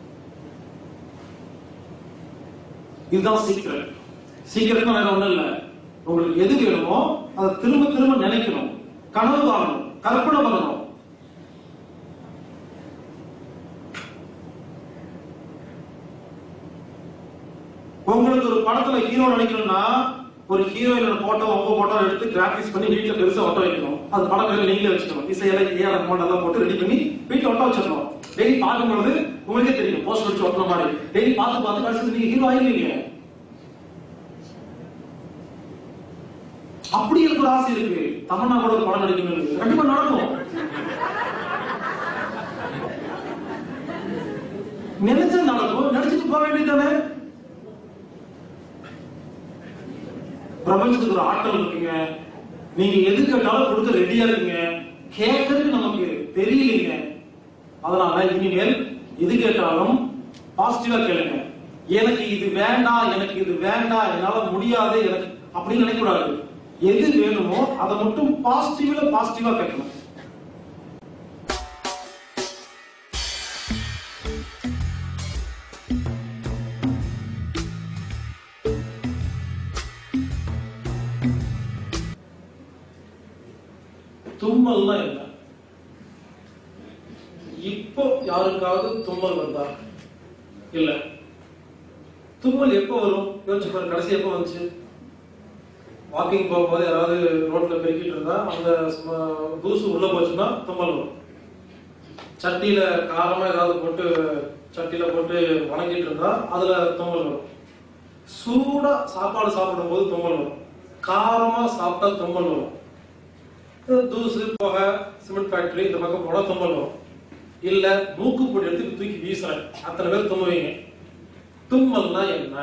இதுதான் சீக்கிரம் சீக்கிரமா வேற ஒண்ணும் இல்ல உங்களுக்கு எது வேணுமோ அதை திரும்ப திரும்ப நினைக்கணும் கனவு காணணும் கற்பனை பண்ணணும் உங்களுக்கு ஒரு படத்துல ஹீரோ நடிக்கணும்னா ஒரு ஹீரோயினோட போட்டோ உங்க போட்டோ எடுத்து கிராபிக்ஸ் பண்ணி வீட்டுல பெருசா ஒட்ட வைக்கணும் அது படம் பேர்ல நீங்களே வச்சுக்கணும் இசையெல்லாம் ஏஆர் ரஹ்மான் எல்லாம் போட்டு ரெடி பண்ணி வீட்டுல ஒட்ட வச்சிடணும் டெய்லி பார்க்கும்போது உங்களுக்கே தெரியும் போஸ்ட் வச்சு ஒட்டின மாதிரி டெய்லி பார்த்து பார்த்து கடைசி நீங்க ஹீரோ ஆயிருவீங்க அப்படி எனக்கு ஒரு ஆசை இருக்கு தமிழ்னா கூட ஒரு படம் நடிக்கணும் கண்டிப்பா நடக்கும் நினைச்சா நடக்கும் நடிச்சுட்டு போக வேண்டியதானே பிரபஞ்சத்துக்கு ஒரு ஆற்றல் இருக்குங்க நீங்க எது கேட்டாலும் கொடுக்க ரெடியா இருக்கீங்க கேட்கறதுக்கு நமக்கு தெரியலீங்க அதனால இனிமேல் எது கேட்டாலும் பாசிட்டிவா கேளுங்க எனக்கு இது வேண்டாம் எனக்கு இது வேண்டாம் என்னால முடியாது எனக்கு அப்படின்னு நினைக்கக்கூடாது எது வேணுமோ அதை மட்டும் பாசிட்டிவ்ல பாசிட்டிவா கேட்கணும் தும்மல்னா என்ன இப்போ யாருக்காவது தும்மல் வந்தா இல்ல தும்மல் எப்போ வரும் யோசிச்சு பாருங்க கடைசி எப்போ வந்துச்சு வாக்கிங் போகும்போது யாராவது ரோட்ல பெருக்கிட்டு இருந்தா அந்த ஸ்ம- தூசு உள்ள போச்சுன்னா தும்மல் வரும் சட்டியில காரமா ஏதாவது போட்டு சட்டியில போட்டு வணங்கிட்டு இருந்தா அதுல தும்மல் வரும் சூடா சாப்பாடு சாப்பிடும் போது தும்மல் வரும் காரமா சாப்பிட்டா தும்மல் வரும் தூசு புகை சிமெண்ட் ஃபேக்டரி இந்த பக்கம் போனா தும்மல் வரும் இல்ல மூக்கு பொடி எடுத்து தூக்கி வீசுறேன் அத்தனை பேர் தும்முவீங்க தும்மல்னா என்ன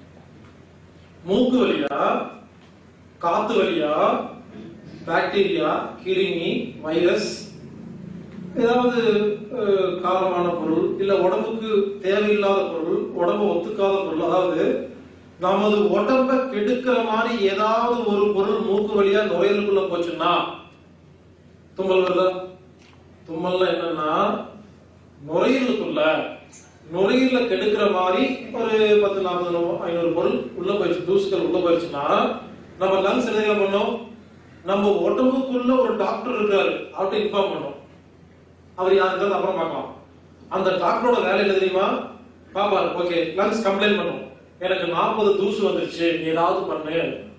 மூக்கு வழியா காத்து வழியா பாக்டீரியா கிருமி வைரஸ் ஏதாவது அஹ், காரமான பொருள் இல்ல உடம்புக்கு தேவையில்லாத பொருள் உடம்பு ஒத்துக்காத பொருள் அதாவது நமது உடம்ப கெடுக்கிற மாதிரி ஏதாவது ஒரு பொருள் மூக்கு வழியா நுரையீரலுக்குள்ள போச்சுன்னா தும்மல் வருதா தும்மல்ல என்னன்னா நுரையீரலுக்குள்ள நுரையீரல கெடுக்கிற மாதிரி ஒரு பத்து நாற்பது ஐநூறு பொருள் உள்ள போயிடுச்சு தூசுகள் உள்ள போயிடுச்சுன்னா நம்ம லங்ஸ் என்ன பண்ணோம் நம்ம உடம்புக்குள்ள ஒரு டாக்டர் இருக்காரு அவர்கிட்ட இன்ஃபார்ம் பண்ணோம் அவர் யாருன்றது அப்புறம் பார்க்கலாம் அந்த டாக்டரோட வேலை என்ன தெரியுமா பாப்பாரு ஓகே லங்ஸ் கம்ப்ளைண்ட் பண்ணும் எனக்கு நாற்பது தூசு வந்துருச்சு நீ ஏதாவது பண்ணு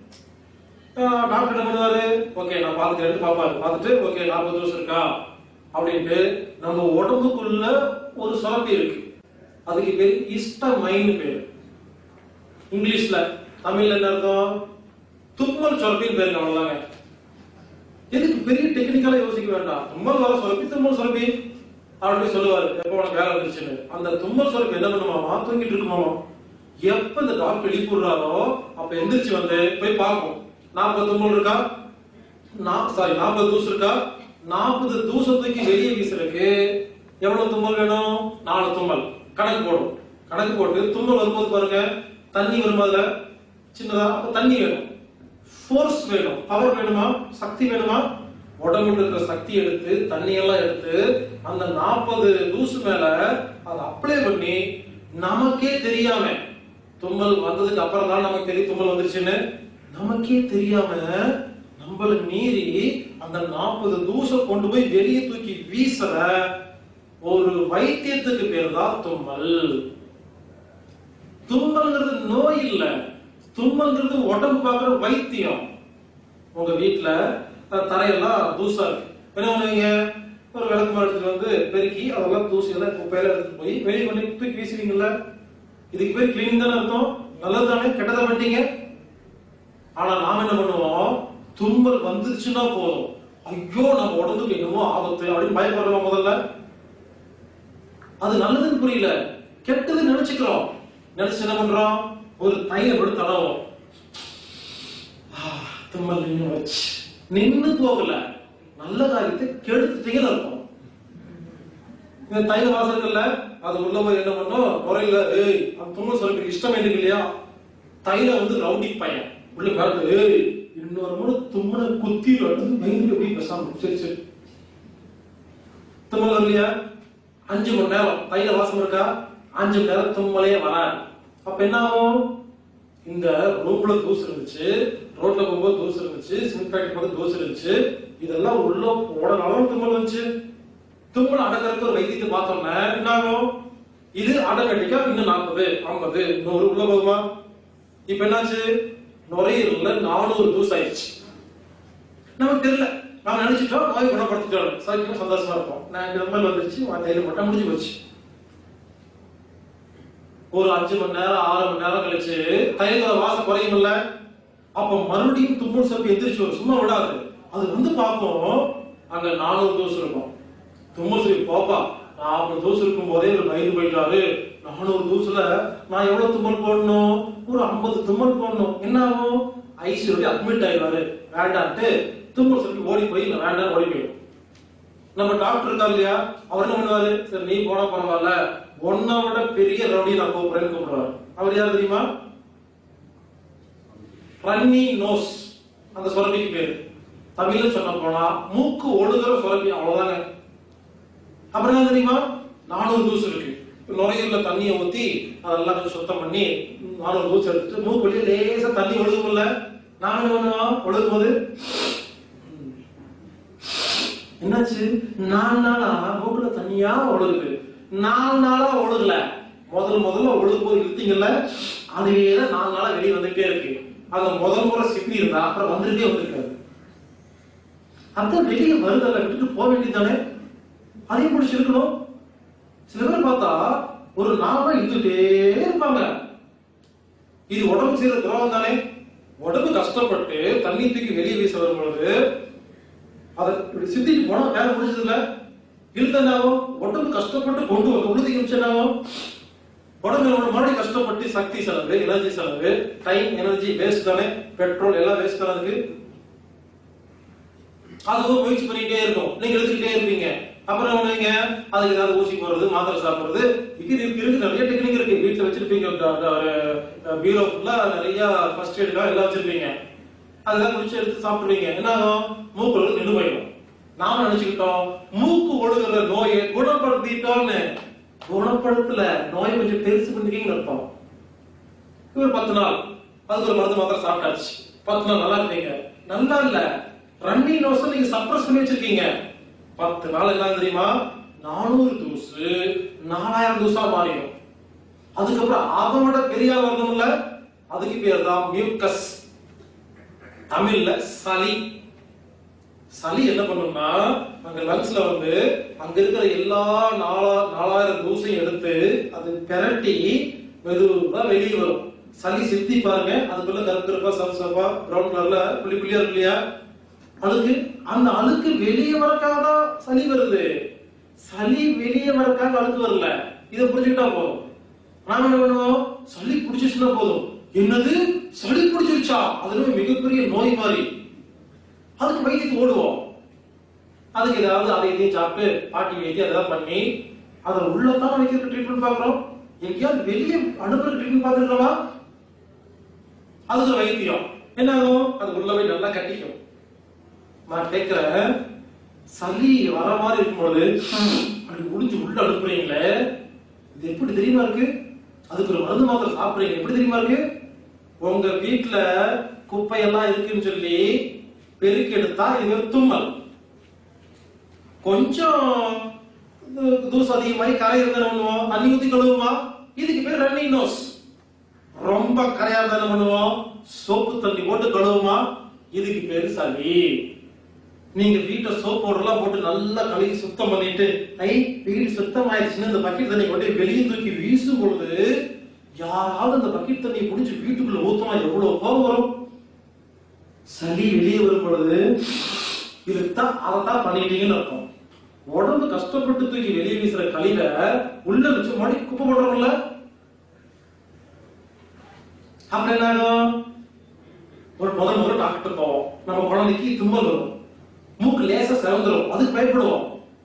ஆஹ் டாக்டர் என்ன பண்ணுவாரு ஓகே நான் பாத்துக்கிறேன் பாப்பாரு பார்த்துட்டு ஓகே நாற்பது தூசு இருக்கா அப்படின்ட்டு நம்ம உடம்புக்குள்ள ஒரு சுரப்பி இருக்கு அதுக்கு பேர் இஸ்டமைன் பேரு இங்கிலீஷ்ல தமிழ்ல என்ன அர்த்தம் தும்மல் சுரப்பின்னு பேருங்க அவ்வளவுதாங்க எதுக்கு பெரிய டெக்னிக்கலா யோசிக்க வேண்டாம் தும்மல் வர சுரப்பி தும்மல் சுரப்பி அப்படி சொல்லுவாரு எப்போ உனக்கு வேலை வந்துருச்சுன்னு அந்த தும்மல் சுரப்பி என்ன பண்ணுமாமா தூங்கிட்டு இருக்குமாமா எப்ப இந்த டாக்டர் எழுப்பி விடுறாரோ அப்ப எந்திரிச்சு வந்து போய் பார்ப்போம் நாற்பது தும்மல் இருக்கா சாரி நாற்பது தூசு இருக்கா நாற்பது தூசை தூக்கி வெளியே வீசுறதுக்கு எவ்வளவு தும்மல் வேணும் நாலு தும்மல் கணக்கு போடும் கணக்கு போட்டு தும்மல் வரும்போது பாருங்க தண்ணி வருமா அதுல சின்னதா அப்ப தண்ணி வேணும் ஃபோர்ஸ் வேணும் பவர் வேணுமா சக்தி வேணுமா உடம்புல இருக்கிற சக்தி எடுத்து தண்ணி எல்லாம் எடுத்து அந்த நாற்பது தூசு மேல அதை அப்ளை பண்ணி நமக்கே தெரியாம தும்மல் வந்ததுக்கு அப்புறம் தான் நமக்கு தெரியும் தும்மல் வந்துருச்சுன்னு நமக்கே தெரியாம நம்மள மீறி அந்த நாற்பது தூசை கொண்டு போய் வெளியே தூக்கி வீசுற ஒரு வைத்தியத்துக்கு பேர் தான் தும்மல் தும்மல்ங்கிறது நோய் இல்ல தும்மல்ங்கிறது உடம்பு பார்க்குற வைத்தியம் உங்க வீட்டுல அஹ், தரையெல்லாம் தூசா இருக்கு என்ன பண்ணுவீங்க ஒரு விளக்கு மரம் எடுத்துட்டு வந்து பெருக்கி அதெல்லாம் தூசி எல்லாம் குப்பையில எடுத்துட்டு போய் வெளியே பண்ணி தூக்கி வீசுவீங்கல்ல இதுக்கு பேர் கிளீன் தானே அர்த்தம் நல்லது தானே கெட்டதை பண்ணிட்டீங்க ஆனா நாம என்ன பண்ணுவோம் தும்மல் வந்துருச்சுன்னா போதும் ஐயோ நம்ம உடம்புக்கு என்னமோ ஆபத்து அப்படின்னு பயப்படுறோம் முதல்ல அது நல்லதுன்னு புரியல கெட்டது நினைச்சுக்கிறோம் நினைச்சு என்ன பண்றோம் ஒரு தைல விட்டு தடவும் ஆ, தும்மல் நின்னு வச்சு நின்னு போகல நல்ல காரியத்தை கெடுத்துட்டீங்கன்னு அர்த்தம் இந்த தைல வாசம் இருக்குல்ல அது உள்ள போய் என்ன பண்ணும் குறையில ஏய் அந்த தும்மல் சொல்லிட்டு இஷ்டம் எனக்கு இல்லையா தைல வந்து ரவுடி பையன் உள்ள பார்த்து ஏய் இன்னொரு முறை தும்மனை குத்தி பயந்து எப்படி பேசாம சரி சரி தும்மல் வரலையா அஞ்சு மணி நேரம் தைல வாசம் இருக்கா அஞ்சு மணி நேரம் தும்மலே வராது அப்ப என்ன ஆகும் இந்த ரூம்ல தூசு இருந்துச்சு ரோட்ல போகும்போது தூசு இருந்துச்சு சிமெண்ட் ஃபேக்டரி போது தூசு இருந்துச்சு இதெல்லாம் உள்ள போடனால தும்மல் வந்துச்சு தும்மல் அடக்கிறதுக்கு ஒரு வைத்தியத்தை பார்த்தோம்னா என்ன ஆகும் இது ஆட்டோமேட்டிக்கா இன்னும் நாற்பது ஐம்பது நூறு உள்ள போகுமா இப்ப என்னாச்சு நுரையீரல்ல நானூறு தூசு ஆயிடுச்சு நமக்கு தெரியல நாம நினைச்சிட்டோம் நோய் குணப்படுத்திட்டோம் சௌக்கியமா சந்தோஷமா இருப்போம் நான் இந்த மாதிரி வந்துருச்சு தையில மட்டும் முடிஞ்சு போச்சு ஒரு அஞ்சு மணி நேரம் ஆறு மணி நேரம் கழிச்சு தைலத்தோட வாசம் குறையும்ல அப்ப மறுபடியும் தும்மல் சொல்லி எந்திரிச்சு வரும் சும்மா விடாது அது வந்து பார்ப்போம் அங்க நானூறு தூசு இருக்கும் தும்மல் சொல்லி போப்பா நாற்பது தூசு இருக்கும் போதே ஒரு பயந்து போயிட்டாரு நானூறு தூசுல நான் எவ்வளவு தும்மல் போடணும் ஒரு ஐம்பது தும்மல் போடணும் என்ன ஆகும் ஐசியூல அட்மிட் ஆயிடுவாரு வேண்டான்ட்டு தும்மல் சொல்லி ஓடி போய் இல்ல வேண்டாம் ஓடி போயிடும் நம்ம டாக்டர் இருக்காரு இல்லையா அவர் என்ன பண்ணுவாரு சரி நீ போனா பரவாயில்ல உன்னை விட பெரிய ரவுடி நான் கூப்பிடுறேன்னு கூப்பிடுவாரு அவர் யார் தெரியுமா ரன்னி நோஸ் அந்த சுரப்பிக்கு பேரு தமிழ்ல சொன்ன போனா மூக்கு ஒழுகுற சுரப்பி அவ்வளவுதாங்க அப்புறம் என்ன தெரியுமா நானூறு தூசு இருக்கு நுரையீரல தண்ணியை ஊத்தி அதெல்லாம் கொஞ்சம் சுத்தம் பண்ணி நானூறு தூசு எடுத்துட்டு மூக்கு வழியா லேசா தண்ணி ஒழுகும்ல நாம என்ன பண்ணுவோம் ஒழுகும் போது என்னாச்சு நாலு நாளா மூக்குல தண்ணியா ஒழுகுது நாலு நாளா ஒழுகல முதல் முதல்ல ஒழுகும் போது இழுத்தீங்கல்ல அதுவே தான் நாலு நாளா வெளியே வந்துட்டே இருக்கு அந்த முதல் முறை சிப்பி இருந்தா அப்புறம் வந்துட்டே வந்திருக்காது அதான் வெளியே வருதல்ல விட்டுட்டு போக வேண்டியதானே அதையும் பிடிச்சிருக்கணும் சில பேர் பார்த்தா ஒரு நாளா இழுத்துட்டே இருப்பாங்க இது உடம்பு செய்யற துரோகம் தானே உடம்பு கஷ்டப்பட்டு தண்ணி தூக்கி வெளியே வீச வரும்பொழுது அதை இப்படி சித்திட்டு போனா வேலை முடிஞ்சது இல்ல இழுத்தனாகும் உடம்பு கஷ்டப்பட்டு கொண்டு வந்து உறுதிக்கு மிச்சனாகும் உடம்பு நம்ம மறுபடியும் கஷ்டப்பட்டு சக்தி செலவு எனர்ஜி செலவு டைம் எனர்ஜி வேஸ்ட் தானே பெட்ரோல் எல்லாம் வேஸ்ட் தானே அதுக்கு அதுவும் முயற்சி பண்ணிட்டே இருக்கும் நீங்க எடுத்துக்கிட்டே இருப்பீங்க அப்புறம் நீங்க அதுக்கு ஏதாவது ஊசி போடுறது மாத்திரை சாப்பிடுறது இது இருக்கு இருக்கு நிறைய டெக்னிக் இருக்கு வீட்டுல வச்சிருப்பீங்க பீரோ ஃபுல்லா நிறைய ஃபர்ஸ்ட் எய்டுக்காக எல்லாம் வச்சிருப்பீங்க அதெல்லாம் முடிச்சு எடுத்து சாப்பிடுவீங்க என்ன ஆகும் மூக்கு ஒழுங்கு நின்று போயிடும் நாம நினைச்சுக்கிட்டோம் மூக்கு ஒழுகுற நோயை குணப்படுத்திட்டோம்னு குணப்படுத்தல நோயை கொஞ்சம் பெருசு பண்ணிருக்கீங்கன்னு அர்த்தம் இவர் பத்து நாள் அதுக்கு ஒரு மருந்து மாத்திரை சாப்பிட்டாச்சு பத்து நாள் நல்லா இருப்பீங்க நல்லா இல்ல ரன்னிங் நோஸ் நீங்க சப்ரஸ் பண்ணி வச்சிருக்கீங்க பத்து நாள் என்ன தெரியுமா நானூறு தூசு நாலாயிரம் தூசா மாறிடும் அதுக்கப்புறம் அதை விட பெரிய ஆள் வரணும்ல அதுக்கு பேர் தான் மியூக்கஸ் தமிழ்ல சளி சளி என்ன பண்ணும்னா அங்க லங்ஸ்ல வந்து அங்க இருக்கிற எல்லா நாலா நாலாயிரம் தூசையும் எடுத்து அது பெரட்டி மெதுவா வெளியே வரும் சளி சித்தி பாருங்க அதுக்குள்ள கருப்பு கருப்பா சவ சவப்பா பிரவுன் கலர்ல புள்ளி புள்ளியா இருக்கு இல்லையா அழுக்கு அந்த அழுக்கு வெளியே வரக்காக தான் சளி வருது சளி வெளியே வரக்காக அழுக்கு வரல இதை புரிஞ்சுக்கிட்டா போதும் நாம என்ன பண்ணுவோம் சளி பிடிச்சிச்சுன்னா போதும் என்னது சளி பிடிச்சிருச்சா அதுல மிகப்பெரிய நோய் மாதிரி அதுக்கு வைத்தியத்துக்கு ஓடுவோம் அதுக்கு ஏதாவது அதை இதையும் சாப்பிட்டு பாட்டி வைத்தியம் ஏதாவது பண்ணி அதை உள்ளத்தான் வைக்கிறதுக்கு ட்ரீட்மெண்ட் பார்க்குறோம் எங்கேயாவது வெளியே அனுப்புற ட்ரீட்மெண்ட் பார்த்துருக்கோமா அதுக்கு ஒரு வைத்தியம் என்ன ஆகும் அது உள்ள போய் நல்லா கட்டிக்கும் நான் கேட்கிறேன் சளி வர மாதிரி இருக்கும்போது அப்படி முடிஞ்சு உள்ள அனுப்புறீங்களே இது எப்படி தெரியுமா இருக்கு அதுக்கு ஒரு மருந்து மாத்திரை சாப்பிடுறீங்க எப்படி தெரியுமா இருக்கு உங்க வீட்டுல குப்பையெல்லாம் இருக்குன்னு சொல்லி பெருக்கி எடுத்தா இது ஒரு தும்மல் கொஞ்சம் து- தூசு அதிகமாகி கரை இருந்தா என்ன பண்ணுவோம் தண்ணி ஊத்தி கழுவுமா இதுக்கு பேர் ரன்னிங் நோஸ் ரொம்ப கரையா இருந்தா என்ன பண்ணுவோம் சோப்பு தண்ணி போட்டு கழுவுமா இதுக்கு பேரு சளி நீங்க வீட்டை சோப் பவுடர்லாம் போட்டு நல்லா கழுவி சுத்தம் பண்ணிட்டு ஐ வீடு சுத்தம் ஆயிடுச்சுன்னு இந்த பக்கெட் தண்ணி கொண்டு போய் வெளியே தூக்கி வீசும் பொழுது யாராவது அந்த பக்கெட் தண்ணியை பிடிச்சி வீட்டுக்குள்ள ஊத்தமா எவ்வளவு கோபம் வரும் சளி வெளியே வரும் பொழுது இதுதான் அதைத்தான் பண்ணிட்டீங்கன்னு அர்த்தம் உடம்பு கஷ்டப்பட்டு தூக்கி வெளியே வீசுற கழிவை உள்ள வச்சு மறுபடி குப்பை போடுறோம்ல அப்புறம் என்ன ஆகும் ஒரு முதல் முதல்ல டாக்டர் போவோம் நம்ம குழந்தைக்கு தும்மல் வரும் மூக்கு லேசா சிறந்துரும் அதுக்கு பயப்படுவோம்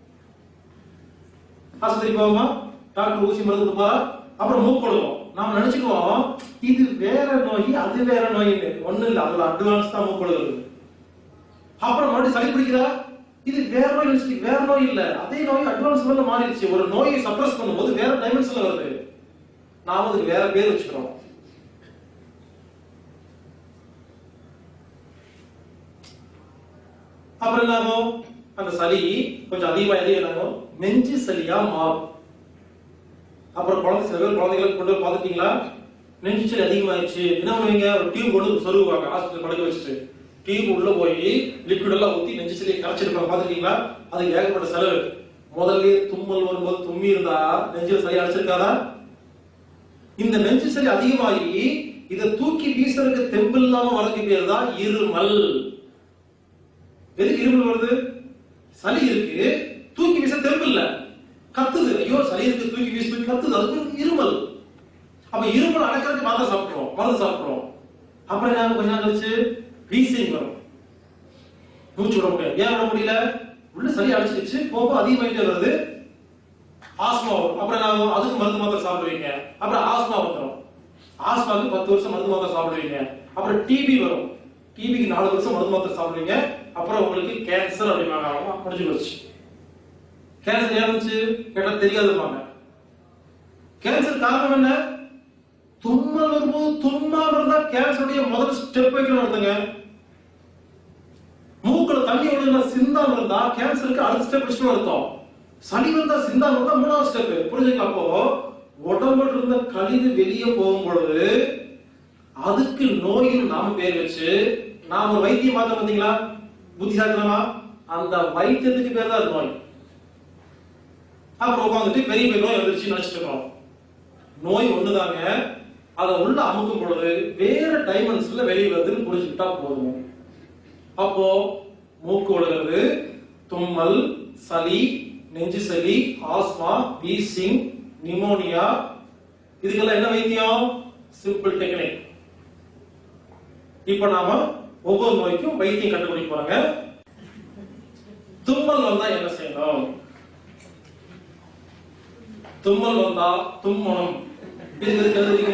ஆஸ்பத்திரி போவோமா டாக்டர் ஊசி மருந்து கொடுப்பாரா அப்புறம் மூக்கு கொடுப்போம் நாம நினைச்சுக்குவோம் இது வேற நோய் அது வேற நோயின்னு ஒண்ணு இல்ல அதுல அட்வான்ஸ் தான் மூக்கு கொடுக்குறது அப்புறம் மறுபடியும் சளி பிடிக்குதா இது வேற நோய் நினைச்சு வேற நோய் இல்ல அதே நோய் அட்வான்ஸ் மேல மாறிடுச்சு ஒரு நோயை சப்ரஸ் பண்ணும்போது வேற டைமென்ஷன்ல வருது நாம அதுக்கு வேற பேர் வச்சுக்கிறோம் அப்புறம் என்ன ஆகும் அந்த சளி கொஞ்சம் அதிகமா எது என்ன ஆகும் நெஞ்சு சளியா மாறும் அப்புறம் குழந்தை சில பேர் குழந்தைகளுக்கு கொண்டு போய் பார்த்துட்டீங்களா நெஞ்சு சளி அதிகமாயிடுச்சு என்ன பண்ணுவீங்க ஒரு டியூப் கொண்டு சொருகுவாங்க ஹாஸ்பிட்டல் படுக்க வச்சுட்டு டியூப் உள்ள போய் லிக்விட் எல்லாம் ஊத்தி நெஞ்சு சளியை கரைச்சிருப்பாங்க பார்த்துருக்கீங்களா அதுக்கு ஏகப்பட்ட செலவு முதல்ல தும்மல் வரும்போது தும்மி இருந்தா நெஞ்சில சளி அடைச்சிருக்காதா இந்த நெஞ்சு சளி அதிகமாகி இதை தூக்கி வீசுறதுக்கு தெம்பு இல்லாம வரதுக்கு பேர் தான் இருமல் எதுக்கு இருமல் வருது சளி இருக்கு தூக்கி வீச தெம்பு இல்ல கத்துது ஐயோ சளி இருக்கு தூக்கி வீச கத்துது அதுக்கு பேரு இருமல் அப்ப இருமல் அடக்கிறதுக்கு மாத்திரை சாப்பிடுறோம் மருந்து சாப்பிடுறோம் அப்புறம் என்ன ஆகும்? கொஞ்ச நாள் கழிச்சு வீசிங் வரும் மூச்சு விட முடியாது ஏன் விட முடியல உள்ள சளி அடைச்சிருச்சு போக அதிகமாயிட்டே வருது ஆஸ்மா வரும் அப்புறம் என்ன ஆகும்? அதுக்கு மருந்து மாத்திரை சாப்பிடுவீங்க அப்புறம் ஆஸ்மா வந்துடும் ஆஸ்மாவுக்கு பத்து வருஷம் மருந்து மாத்திரை சாப்பிடுவீங்க அப்புறம் டிபி வரும் டிபிக்கு நாலு வருஷம் மருந்து மாத்திரை சாப்பிடுவீங்க அப்புறம் உங்களுக்கு கேன்சர் அப்படின்னாங்க முடிஞ்சு போச்சு கேன்சர் ஏன் வந்துச்சு கேட்டா தெரியாதுப்பாங்க கேன்சர் காரணம் என்ன தும்மல் வரும்போது தும்மாம இருந்தா கேன்சருடைய முதல் ஸ்டெப் வைக்கணும் இருந்துங்க மூக்குல தண்ணி விழுந்தா சிந்தாம இருந்தா கேன்சருக்கு அடுத்த ஸ்டெப் வச்சுட்டு அர்த்தம் சளி வந்தா சிந்தாம இருந்தா மூணாவது ஸ்டெப் புரிஞ்சுக்க அப்போ உடம்புல இருந்த கழிவு வெளியே போகும் பொழுது அதுக்கு நோயின் நாம பேர் வச்சு நாம ஒரு வைத்தியம் பார்த்தோம் பாத்தீங்களா புத்திசாலித்தனமா அந்த வைத்தியத்துக்கு பேர் தான் நோய் அப்புறம் உட்காந்துட்டு பெரிய பெரிய நோய் வந்துருச்சு நினைச்சிட்டு இருக்கோம் நோய் ஒண்ணுதாங்க அதை உள்ள அமுக்கும் பொழுது வேற டைமென்ஷன்ல வெளியே வருதுன்னு புரிஞ்சுக்கிட்டா போதும் அப்போ மூக்கு ஒழுகிறது தும்மல் சளி நெஞ்சு சளி ஆஸ்மா வீசிங் நிமோனியா இதுக்கெல்லாம் என்ன வைத்தியம் சிம்பிள் டெக்னிக் இப்ப நாம ஒவ்வொரு நோய்க்கும் வைத்தியம் கண்டுபிடிக்க போறாங்க தும்மல் வந்தா என்ன செய்யணும் தும்மல் வந்தா தும்மணும் இதுக்கு எதுக்கு எழுதுறீங்க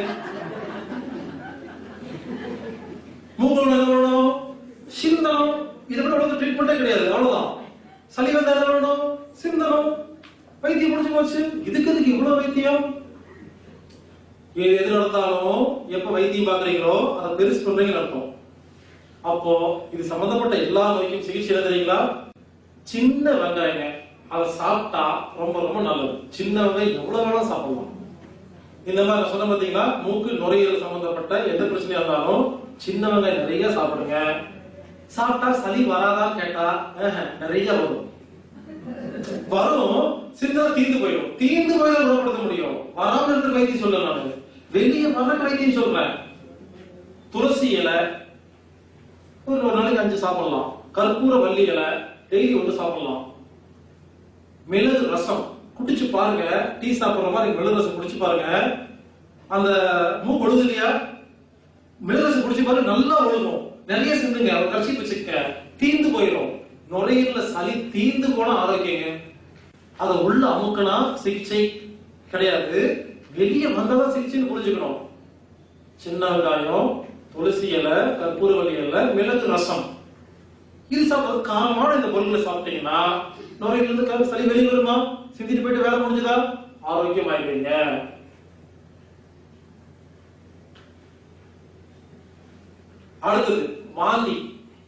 மூக்குல என்ன பண்ணணும் சிந்தனம் இதை விட உனக்கு ட்ரீட்மெண்டே கிடையாது அவ்வளவுதான் சளி வந்தா என்ன பண்ணணும் சிந்தனம் வைத்தியம் முடிஞ்சு போச்சு இதுக்கு எதுக்கு இவ்வளவு வைத்தியம் எது எது நடந்தாலும் எப்ப வைத்தியம் பாக்குறீங்களோ அதை பெருசு பண்றீங்கன்னு அர்த்தம் அப்போ இது சம்பந்தப்பட்ட எல்லா நோய்க்கும் சிகிச்சை என்ன தெரியுங்களா சின்ன வெங்காயங்க அதை சாப்பிட்டா ரொம்ப ரொம்ப நல்லது சின்ன வெங்காயம் எவ்வளவு வேணாலும் சாப்பிடலாம் இந்த மாதிரி நான் சொன்ன பாத்தீங்களா மூக்கு நுரையீரல் சம்பந்தப்பட்ட எந்த பிரச்சனையா இருந்தாலும் சின்ன வெங்காயம் நிறைய சாப்பிடுங்க சாப்பிட்டா சளி வராதான்னு கேட்டா ஆஹா, நிறைய வரும் வரும் சின்னதா தீர்ந்து போயிடும் தீர்ந்து போயிட குணப்படுத்த முடியும் வராம இருக்கிற வைத்தியம் சொல்ல நானு வெளியே வர வைத்தியம் சொல்றேன் துளசி இலை ஒரு ஒரு நாளைக்கு அஞ்சு சாப்பிடலாம் கற்பூர வள்ளி இலை டெய்லி ஒன்று சாப்பிடலாம் மிளகு ரசம் குடிச்சு பாருங்க டீ சாப்பிடுற மாதிரி மிளகு ரசம் குடிச்சு பாருங்க அந்த மூக்கு ஒழுகுது இல்லையா மிளகு ரசம் குடிச்சு பாருங்க நல்லா ஒழுகும் நிறைய சிந்துங்க ஒரு கட்சி வச்சுக்க தீந்து போயிடும் நுரையீரல சளி தீந்து போனா ஆரோக்கியங்க அத உள்ள அமுக்கனா சிகிச்சை கிடையாது வெளியே வந்ததான் சிகிச்சைன்னு புரிஞ்சுக்கணும் சின்ன வெங்காயம் துளசி இலை கற்பூரவள்ளி இலை மிளகு ரசம் இது சாப்பிடுறது காரமான இந்த பொருட்களை சாப்பிட்டீங்கன்னா நுரையில இருந்து கரு- சளி வெளியே வருமா சிந்திட்டு போயிட்டு வேலை முடிஞ்சதா ஆரோக்கியம் ஆயிடுவீங்க அடுத்தது வாந்தி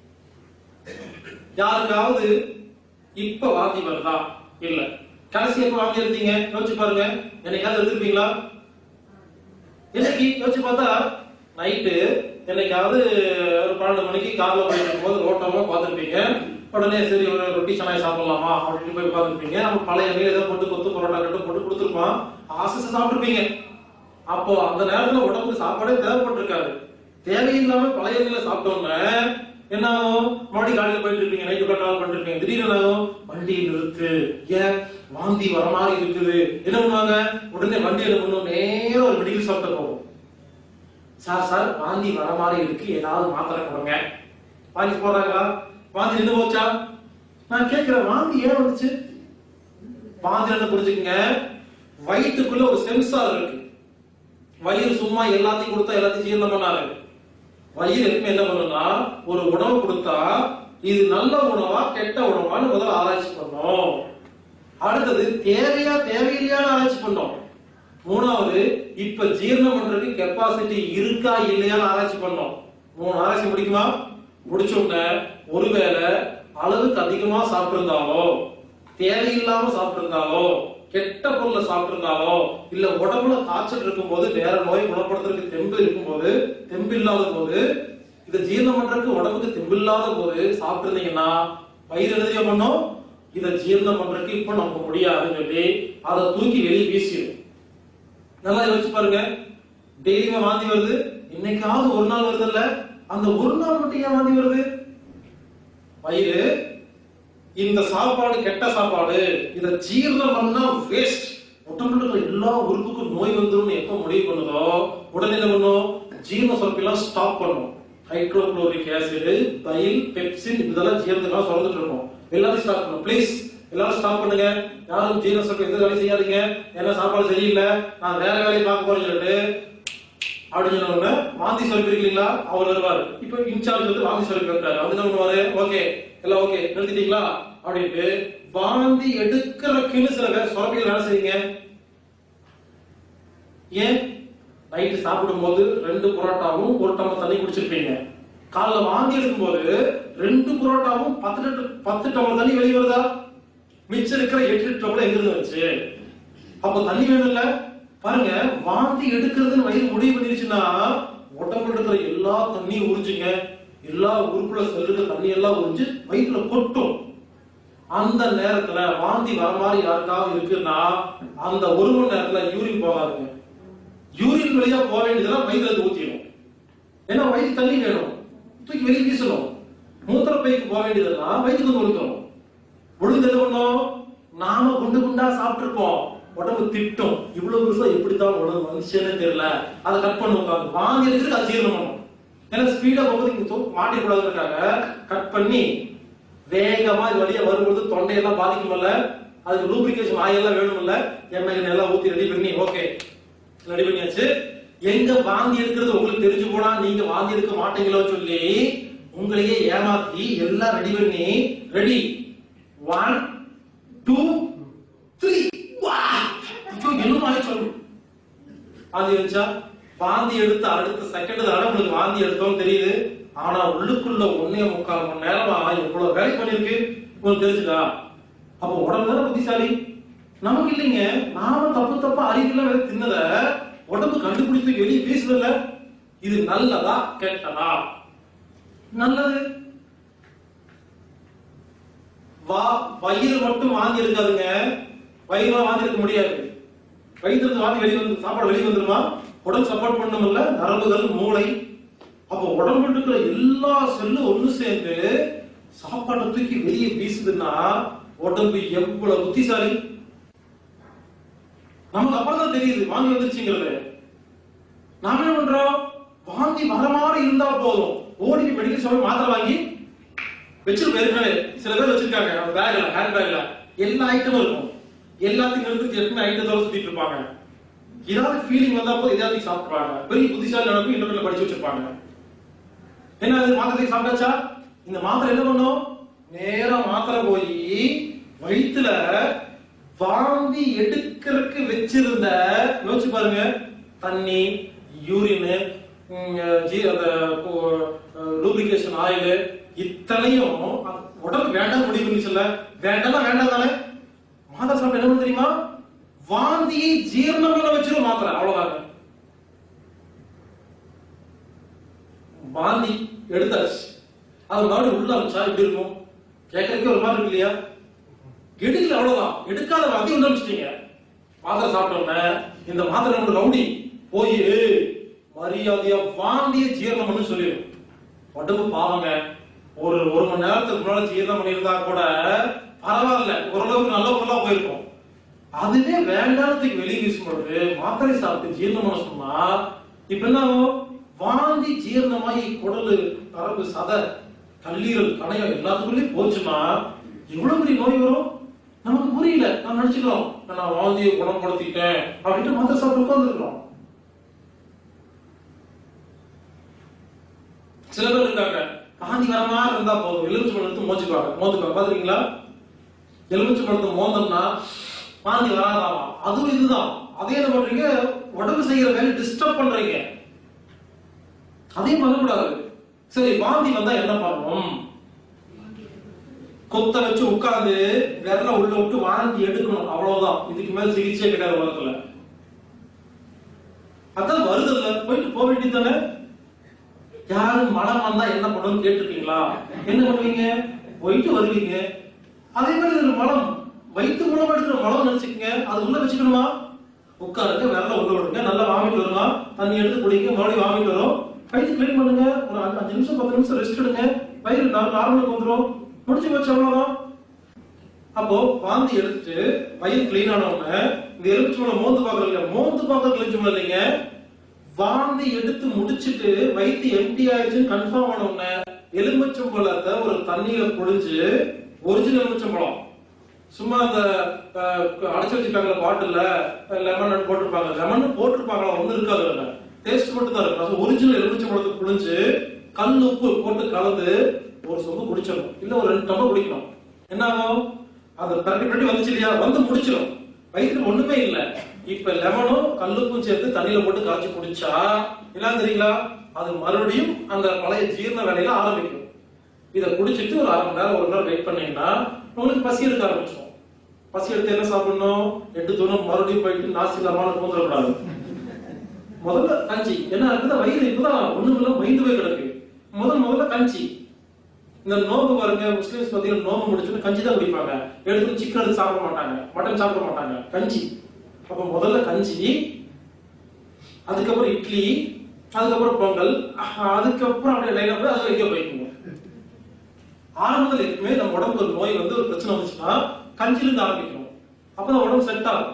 யாருக்காவது இப்ப வாந்தி வருதா இல்ல கடைசி எப்ப வாந்தி எடுத்தீங்க யோசிச்சு பாருங்க என்னைக்காவது எடுத்திருப்பீங்களா இன்னைக்கு யோசிச்சு பார்த்தா நைட்டு என்னைக்காவது ஒரு பன்னெண்டு மணிக்கு கார்ல போயிட்டு இருக்கும்போது ரோட்டமா பார்த்துருப்பீங்க உடனே சரி ஒரு ரொட்டி சனாய் சாப்பிடலாமா அப்படின்னு போய் பார்த்துருப்பீங்க நம்ம பழைய மீன் ஏதோ போட்டு கொத்து பரோட்டா கட்டு போட்டு கொடுத்துருப்பான் ஆசை சாப்பிட்டுருப்பீங்க அப்போ அந்த நேரத்துல உடம்புக்கு சாப்பாடே தேவைப்பட்டிருக்காது தேவையில்லாம பழைய மீனை சாப்பிட்டோம்னா என்ன ஆகும் மறுபடியும் காலையில போயிட்டு இருப்பீங்க நைட்டு டிராவல் பண்ணிட்டு இருப்பீங்க திடீர்னு என்ன ஆகும் வண்டி நிறுத்து ஏன் வாந்தி வர மாதிரி இருக்குது என்ன பண்ணுவாங்க உடனே வண்டி என்ன பண்ணும் நேரம் ஒரு மெடிக்கல் ஷாப்ல போகும் சார் சார் வாந்தி வர மாதிரி இருக்கு ஏதாவது மாத்திரை கொடுங்க வாங்கி போடுறாங்களா வாந்தி நின்று போச்சா நான் கேட்கிறேன் வாந்தி ஏன் வந்துச்சு வாந்தி என்ன புரிஞ்சுக்கங்க வயிற்றுக்குள்ள ஒரு சென்சார் இருக்கு வயிறு சும்மா எல்லாத்தையும் கொடுத்தா எல்லாத்தையும் ஜீரணம் பண்ணாரு வயிறு எப்பவுமே என்ன பண்ணும்னா ஒரு உணவு கொடுத்தா இது நல்ல உணவா கெட்ட உணவான்னு முதல்ல ஆராய்ச்சி பண்ணோம் அடுத்தது தேவையா தேவையில்லையான்னு ஆராய்ச்சி பண்ணோம் மூணாவது இப்ப ஜீரணம் பண்றதுக்கு கெப்பாசிட்டி இருக்கா இல்லையான்னு ஆராய்ச்சி பண்ணோம் மூணு ஆராய்ச்சி முடிக்குமா முடிச்ச உடனே ஒருவேளை அளவுக்கு அதிகமா சாப்பிட்டிருந்தாலோ தேவையில்லாம சாப்பிட்டிருந்தாலோ கெட்ட பொருளை சாப்பிட்டிருந்தாலோ இல்ல உடம்புல காய்ச்சல் இருக்கும்போது வேற நோய் குணப்படுத்துறதுக்கு தெம்பு இருக்கும்போது தெம்பு இல்லாத போது இதை ஜீரணம் பண்றதுக்கு உடம்புக்கு தெம்பு இல்லாத போது சாப்பிட்டிருந்தீங்கன்னா வயிறு எழுதிய பண்ணும் இதை ஜீரணம் பண்றதுக்கு இப்ப நமக்கு முடியாதுன்னு சொல்லி அதை தூக்கி வெளியே வீசிடும் நல்லா யோசிச்சு பாருங்க டெய்லியுமே வாந்தி வருது இன்னைக்காவது ஒரு நாள் வருது இல்ல அந்த ஒரு நாள் மட்டும் ஏன் வாந்தி வருது வயிறு இந்த சாப்பாடு கெட்ட சாப்பாடு இத ஜீரணம் பண்ணா வேஸ்ட் உடம்புல இருக்கிற எல்லா உறுப்புக்கும் நோய் வந்துரும்னு எப்ப முடிவு பண்ணுதோ உடனே என்ன பண்ணும் ஜீரண சுரப்பெல்லாம் ஸ்டாப் பண்ணும் ஹைட்ரோகுளோரிக் ஆசிட் பைல் பெப்சின் இதெல்லாம் ஜீரணத்துக்காக சுரந்துட்டு இருக்கும் எல்லாத்தையும் ஸ்டாப் பண்ணும் ப்ளீஸ் எல்லாரும் ஸ்டாப் பண்ணுங்க யாரும் ஜீரண சுரப்பு எந்த வேலையும் செய்யாதீங்க ஏன்னா சாப்பாடு சரியில்லை நான் வேற வேலையை பார்க்க போறேன்னு சொல்லிட்டு அப்படின்னு சொன்ன உடனே வாந்தி சுரப்பி இருக்கீங்களா அவர் வருவாரு இப்ப இன்சார்ஜ் வந்து வாந்தி சுரப்பி இருக்காரு அவர் என்ன பண்ணுவாரு ஓகே எல்லாம் ஓகே நிறுத்திட்டீங்களா அப்படின்ட்டு வாந்தி எடுக்கிறதுக்குன்னு சில பேர் சுரப்பிகள் வேலை செய்யுங்க ஏன் நைட்டு சாப்பிடும்போது ரெண்டு புரோட்டாவும் ஒரு டம்ளர் தண்ணி குடிச்சிருப்பீங்க காலைல வாந்தி எடுக்கும்போது ரெண்டு புரோட்டாவும் பத்து லிட்டர் பத்து டம்ளர் தண்ணி வெளியே வருதா மிச்சம் இருக்கிற எட்டு லிட்டர் டம்ளர் எங்க இருந்து வந்துச்சு அப்ப தண்ணி வேணும்ல பாருங்க வாந்தி எடுக்கிறதுன்னு வயிறு முடிவு பண்ணிருச்சுன்னா உடம்புல இருக்கிற எல்லா தண்ணியும் உறிஞ்சுங்க எல்லா உறுப்புல செல்லுற தண்ணி எல்லாம் உறிஞ்சு வயிற்றுல கொட்டும் அந்த நேரத்துல வாந்தி வர மாதிரி யாருக்காவது இருக்குன்னா அந்த ஒரு மணி நேரத்துல யூரின் போகாதுங்க யூரின் வழியா போக வேண்டியதெல்லாம் வயிற்றுல ஊத்திடும் ஏன்னா வயிற்று தண்ணி வேணும் தூக்கி வெளியே வீசணும் மூத்திர பைக்கு போக வேண்டியதெல்லாம் வயிற்றுக்கு வந்து ஒழுக்கணும் ஒழுங்கு என்ன பண்ணும் நாம குண்டு குண்டா சாப்பிட்டுருப்போம் உடம்பு திட்டும் இவ்வளவு பெருசா எப்படித்தான் உடம்பு வந்துச்சுன்னு தெரியல அதை கட் பண்ண உட்காந்து வாங்கி எடுத்துட்டு அது ஜீரணம் பண்ணும் ஏன்னா ஸ்பீடா போகும்போது இங்க தூ- மாட்டிக்கூடாதுன்றக்காக கட் பண்ணி வேகமா இது வழியா வரும்போது தொண்டையெல்லாம் பாதிக்குமல்ல அதுக்கு லூப்ரிகேஷன் ஆயெல்லாம் வேணும்ல எண்ணெய் எல்லாம் ஊத்தி ரெடி பண்ணி ஓகே ரெடி பண்ணியாச்சு எங்க வாந்தி எடுக்கிறது உங்களுக்கு தெரிஞ்சு போனா நீங்க வாந்தி எடுக்க மாட்டீங்களோ சொல்லி உங்களையே ஏமாத்தி எல்லாம் ரெடி பண்ணி ரெடி ஒன் டூ த்ரீ ஐயோ இன்னும் நாளை சொல்லணும் வாந்தி வந்துச்சா வாந்தி எடுத்த அடுத்த செகண்ட் தானே உங்களுக்கு வாந்தி எடுத்தோம் தெரியுது ஆனா உள்ளுக்குள்ள ஒன்னே முக்கால் மணி நேரமா எவ்வளவு வேலை பண்ணிருக்கு உங்களுக்கு தெரிஞ்சுதா அப்ப உடம்பு தானே புத்திசாலி நமக்கு இல்லைங்க நாம தப்பு தப்பா அறிவியெல்லாம் வேற தின்னத உடம்பு கண்டுபிடிச்சு வெளியே வீசுதில்ல இது நல்லதா கெட்டதா நல்லது வா வயிறு மட்டும் வாந்தி எடுக்காதுங்க வயிறு வாந்தி எடுக்க முடியாது வயிற்றுல வாந்தி வெளியே வந்து சாப்பாடு வெளியே வந்துருமா உடல் சப்போர்ட் பண்ணுமில்ல நரம்புகள் மூளை அப்போ உடம்புல இருக்கிற எல்லா செல்லும் ஒண்ணு சேர்ந்து சாப்பாட்டை தூக்கி வெளியே வீசுதுன்னா உடம்பு எவ்வளவு புத்திசாலி நமக்கு அப்புறம் தான் தெரியுது வாந்தி வந்துருச்சுங்கிறது நாம என்ன பண்றோம் வாந்தி வர மாதிரி இருந்தா போதும் ஓடி போய் மெடிக்கல் ஷாப் மாத்திரை வாங்கி வச்சிருப்போம் ஏற்கனவே சில பேர் வச்சிருக்காங்க அவங்க பேக்ல ஹேண்ட் பேக்ல எல்லா ஐட்டமும் இருக்கும் எல்லாத்தையும் எடுத்து எத்தனை ஐட்டத்தோட சுத்திட்டு இருப்பாங்க ஏதாவது ஃபீலிங் வந்தா போது ஏதாவது சாப்பிடுறாங்க பெரிய புத்திசாலி நடக்கும் இன்டர்நெட்ல படிச்சு வச்சிருப்பாங்க என்ன அது மாத்திரை சாப்பிட்டாச்சா இந்த மாத்திரை என்ன பண்ணும் நேரா மாத்திரை போய் வயித்துல வாந்தி எடுக்கிறதுக்கு வச்சிருந்த யோசிச்சு பாருங்க தண்ணி யூரின் அந்த லூப்ரிகேஷன் ஆயில் இத்தனையும் அது உடம்பு வேண்டாம் முடிவு பண்ணிச்சுல்ல வேண்டாம் வேண்டாம் தானே மாத்திரை சாப்பிட்டு என்ன பண்ணும் தெரியுமா வாந்தியை ஜீரணம் பண்ண வச்சிரும் மாத்திரை அவ்வளவுதாங்க வாந்தி எடுத்தாச்சு அது மறுபடியும் உள்ள அமைச்சா இப்படி இருக்கும் கேட்கறதுக்கே ஒரு மாதிரி இருக்கு இல்லையா எடுக்கல அவ்வளவுதான் எடுக்காத வாந்தி உள்ள அமைச்சிட்டீங்க மாத்திரை சாப்பிட்டோம்னா இந்த மாத்திரை நம்ம ரவுடி போய் மரியாதையா வாந்திய ஜீரணம் பண்ணு சொல்லிடும் உடம்பு பாவங்க ஒரு ஒரு மணி நேரத்துக்கு முன்னால ஜீரணம் பண்ணியிருந்தா கூட பரவாயில்ல ஓரளவுக்கு நல்ல பொருளா போயிருக்கும் அதுவே வேண்டாத்துக்கு வெளியே வீசும்பொழுது மாத்திரை சாப்பிட்டு ஜீரணம் பண்ண சொன்னா இப்ப என்ன ஆகும் வாந்தி ஜீரணமாயி குடலு நரம்பு சதை கல்லீரல் கணையம் எல்லாத்துக்குள்ளயும் போச்சுன்னா எவ்வளவு பெரிய நோய் வரும் நமக்கு புரியல நான் நினைச்சுக்கிறோம் நான் வாந்தியை குணப்படுத்திட்டேன் அப்படின்ட்டு மாத்திரை சாப்பிட்டு உட்கார்ந்துருக்கிறோம் சில பேர் இருக்காங்க வாந்தி வர மாதிரி இருந்தா போதும் எலுமிச்சை பழத்தை மோச்சுக்குவாங்க மோந்துக்குவாங்க பாத்துருக்கீங்களா எலுமிச்சை பழத்தை மோந்தோம்னா வாந்தி வராதாமா அதுவும் இதுதான் அதே என்ன பண்றீங்க உடம்பு செய்யற வேலை டிஸ்டர்ப் பண்றீங்க அதையும் பண்ணக்கூடாது சரி வாந்தி வந்தா என்ன பண்ணணும் கொத்த வச்சு உட்கார்ந்து விரல உள்ள விட்டு வாந்தி எடுக்கணும் அவ்வளவுதான் இதுக்கு மேல சிகிச்சை கிடையாது உலகத்துல அதான் வருதல்ல போயிட்டு போக வேண்டியது தானே யாரும் மனம் வந்தா என்ன பண்ணணும்னு கேட்டிருக்கீங்களா என்ன பண்ணுவீங்க போயிட்டு வருவீங்க அதே மாதிரி ஒரு மலம் வயிற்று மூலமா எடுக்கிற மலம் நினைச்சுக்கங்க அது உள்ள வச்சுக்கணுமா உட்காருங்க விரல உள்ள விடுங்க நல்லா வாமிட்டு வருமா தண்ணி எடுத்து குடிங்க மறுபடியும் வாமிட்டு வரும் வயிற்று கிளீன் பண்ணுங்க ஒரு அஞ்சு அஞ்சு நிமிஷம் பத்து நிமிஷம் ரெஸ்ட் எடுங்க வயிறு நார்மலுக்கு வந்துரும் முடிச்சு வச்சு அவ்வளவுதான் அப்போ வாந்தி எடுத்துட்டு வயிறு கிளீன் ஆன உடனே இந்த எலுமிச்சம்பழம் மோந்து பாக்குறீங்க மோந்து பாக்குற எலுமிச்சம்பழம் இல்லைங்க வாந்தி எடுத்து முடிச்சிட்டு வயிற்று எம்டி ஆயிடுச்சுன்னு கன்ஃபார்ம் ஆன உடனே எலுமிச்சம்பழத்தை ஒரு தண்ணியில புழிஞ்சு ஒரிஜினல் எலுமிச்சம்பழம் சும்மா அந்த அஹ், அடைச்சு வச்சிருக்காங்களா பாட்டில்ல லெமன் போட்டிருப்பாங்க லெமன் போட்டிருப்பாங்களா ஒண்ணு இருக்காது அதுல டேஸ்ட் மட்டும் தான் இருக்கும் ஒரிஜினல் எலுமிச்சம்பழத்தை புழிஞ்சு கல் உப்பு போட்டு கலந்து ஒரு சொம்பு குடிச்சிடணும் இல்ல ஒரு ரெண்டு டம்ளர் குடிக்கணும் என்ன ஆகும் அது பரட்டி பரட்டி வந்துச்சு இல்லையா வந்து முடிச்சிடும் வயிற்றுல ஒண்ணுமே இல்ல இப்ப லெமனும் கல்லுப்பும் சேர்த்து தண்ணியில போட்டு கரைச்சு குடிச்சா என்ன தெரியுங்களா அது மறுபடியும் அந்த பழைய ஜீரண வேலையில ஆரம்பிக்கும் இத குடிச்சிட்டு ஒரு அரை மணி நேரம் ஒரு மணி நேரம் வெயிட் பண்ணீங்கன்னா உங்களுக்கு பசி எடுக்க ஆரம்பிச்சிடும் பசி எடுத்து என்ன சாப்பிடணும் எட்டு தூரம் மறுபடியும் போயிட்டு நாசி இல்லாம கூந்துடக்கூடாது முதல்ல கஞ்சி என்ன இருக்குது வயிறு இப்பதான் ஒண்ணும் இல்ல மைந்து போய் கிடக்கு முதல் முதல்ல கஞ்சி இந்த நோம்பு பாருங்க முஸ்லிம்ஸ் பாத்தீங்கன்னா நோம்பு முடிச்சுட்டு கஞ்சி தான் குடிப்பாங்க எடுத்து சிக்கன் எடுத்து சாப்பிட மாட்டாங்க மட்டன் சாப்பிட மாட்டாங்க கஞ்சி அப்ப முதல்ல கஞ்சி அதுக்கப்புறம் இட்லி அதுக்கப்புறம் பொங்கல் அஹ், அதுக்கப்புறம் அப்படியே லைனா போய் அதுல எங்க போய்க்குங்க ஆரம்பத்தில் எப்பவுமே நம்ம உடம்புக்கு ஒரு நோய் வந்து ஒரு பிரச்சனை வந்துச்சுன்னா கஞ்சில இருந்து ஆரம்பிக்கணும் அப்பதான் உடம்பு செட் ஆகும்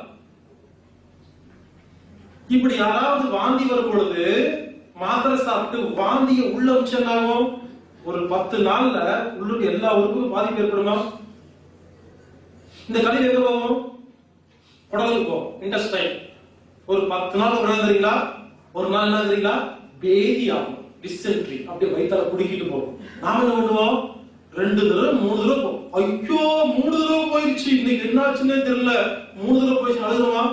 இப்படி யாராவது வாந்தி வரும் பொழுது மாத்திரை சாப்பிட்டு வாந்திய உள்ள வச்சாகும் ஒரு பத்து நாள்ல உள்ளுக்கு எல்லா உறுப்புக்கும் பாதிப்பு ஏற்படுமா இந்த கழிவு எங்க போகும் குடலுக்கு போகும் இன்டஸ்டைன் ஒரு பத்து நாள் ஒரு நாள் தெரியுங்களா ஒரு நாள் என்ன தெரியுங்களா பேதி ஆகும் டிசென்ட்ரி அப்படியே வயித்தால குடிக்கிட்டு போகும் நாம என்ன பண்ணுவோம் ரெண்டு தடவை மூணு தடவை போ ஐயோ மூணு தடவை போயிடுச்சு இன்னைக்கு என்ன ஆச்சுன்னே தெரியல மூணு தடவை போயிடுச்சு அழுகுமா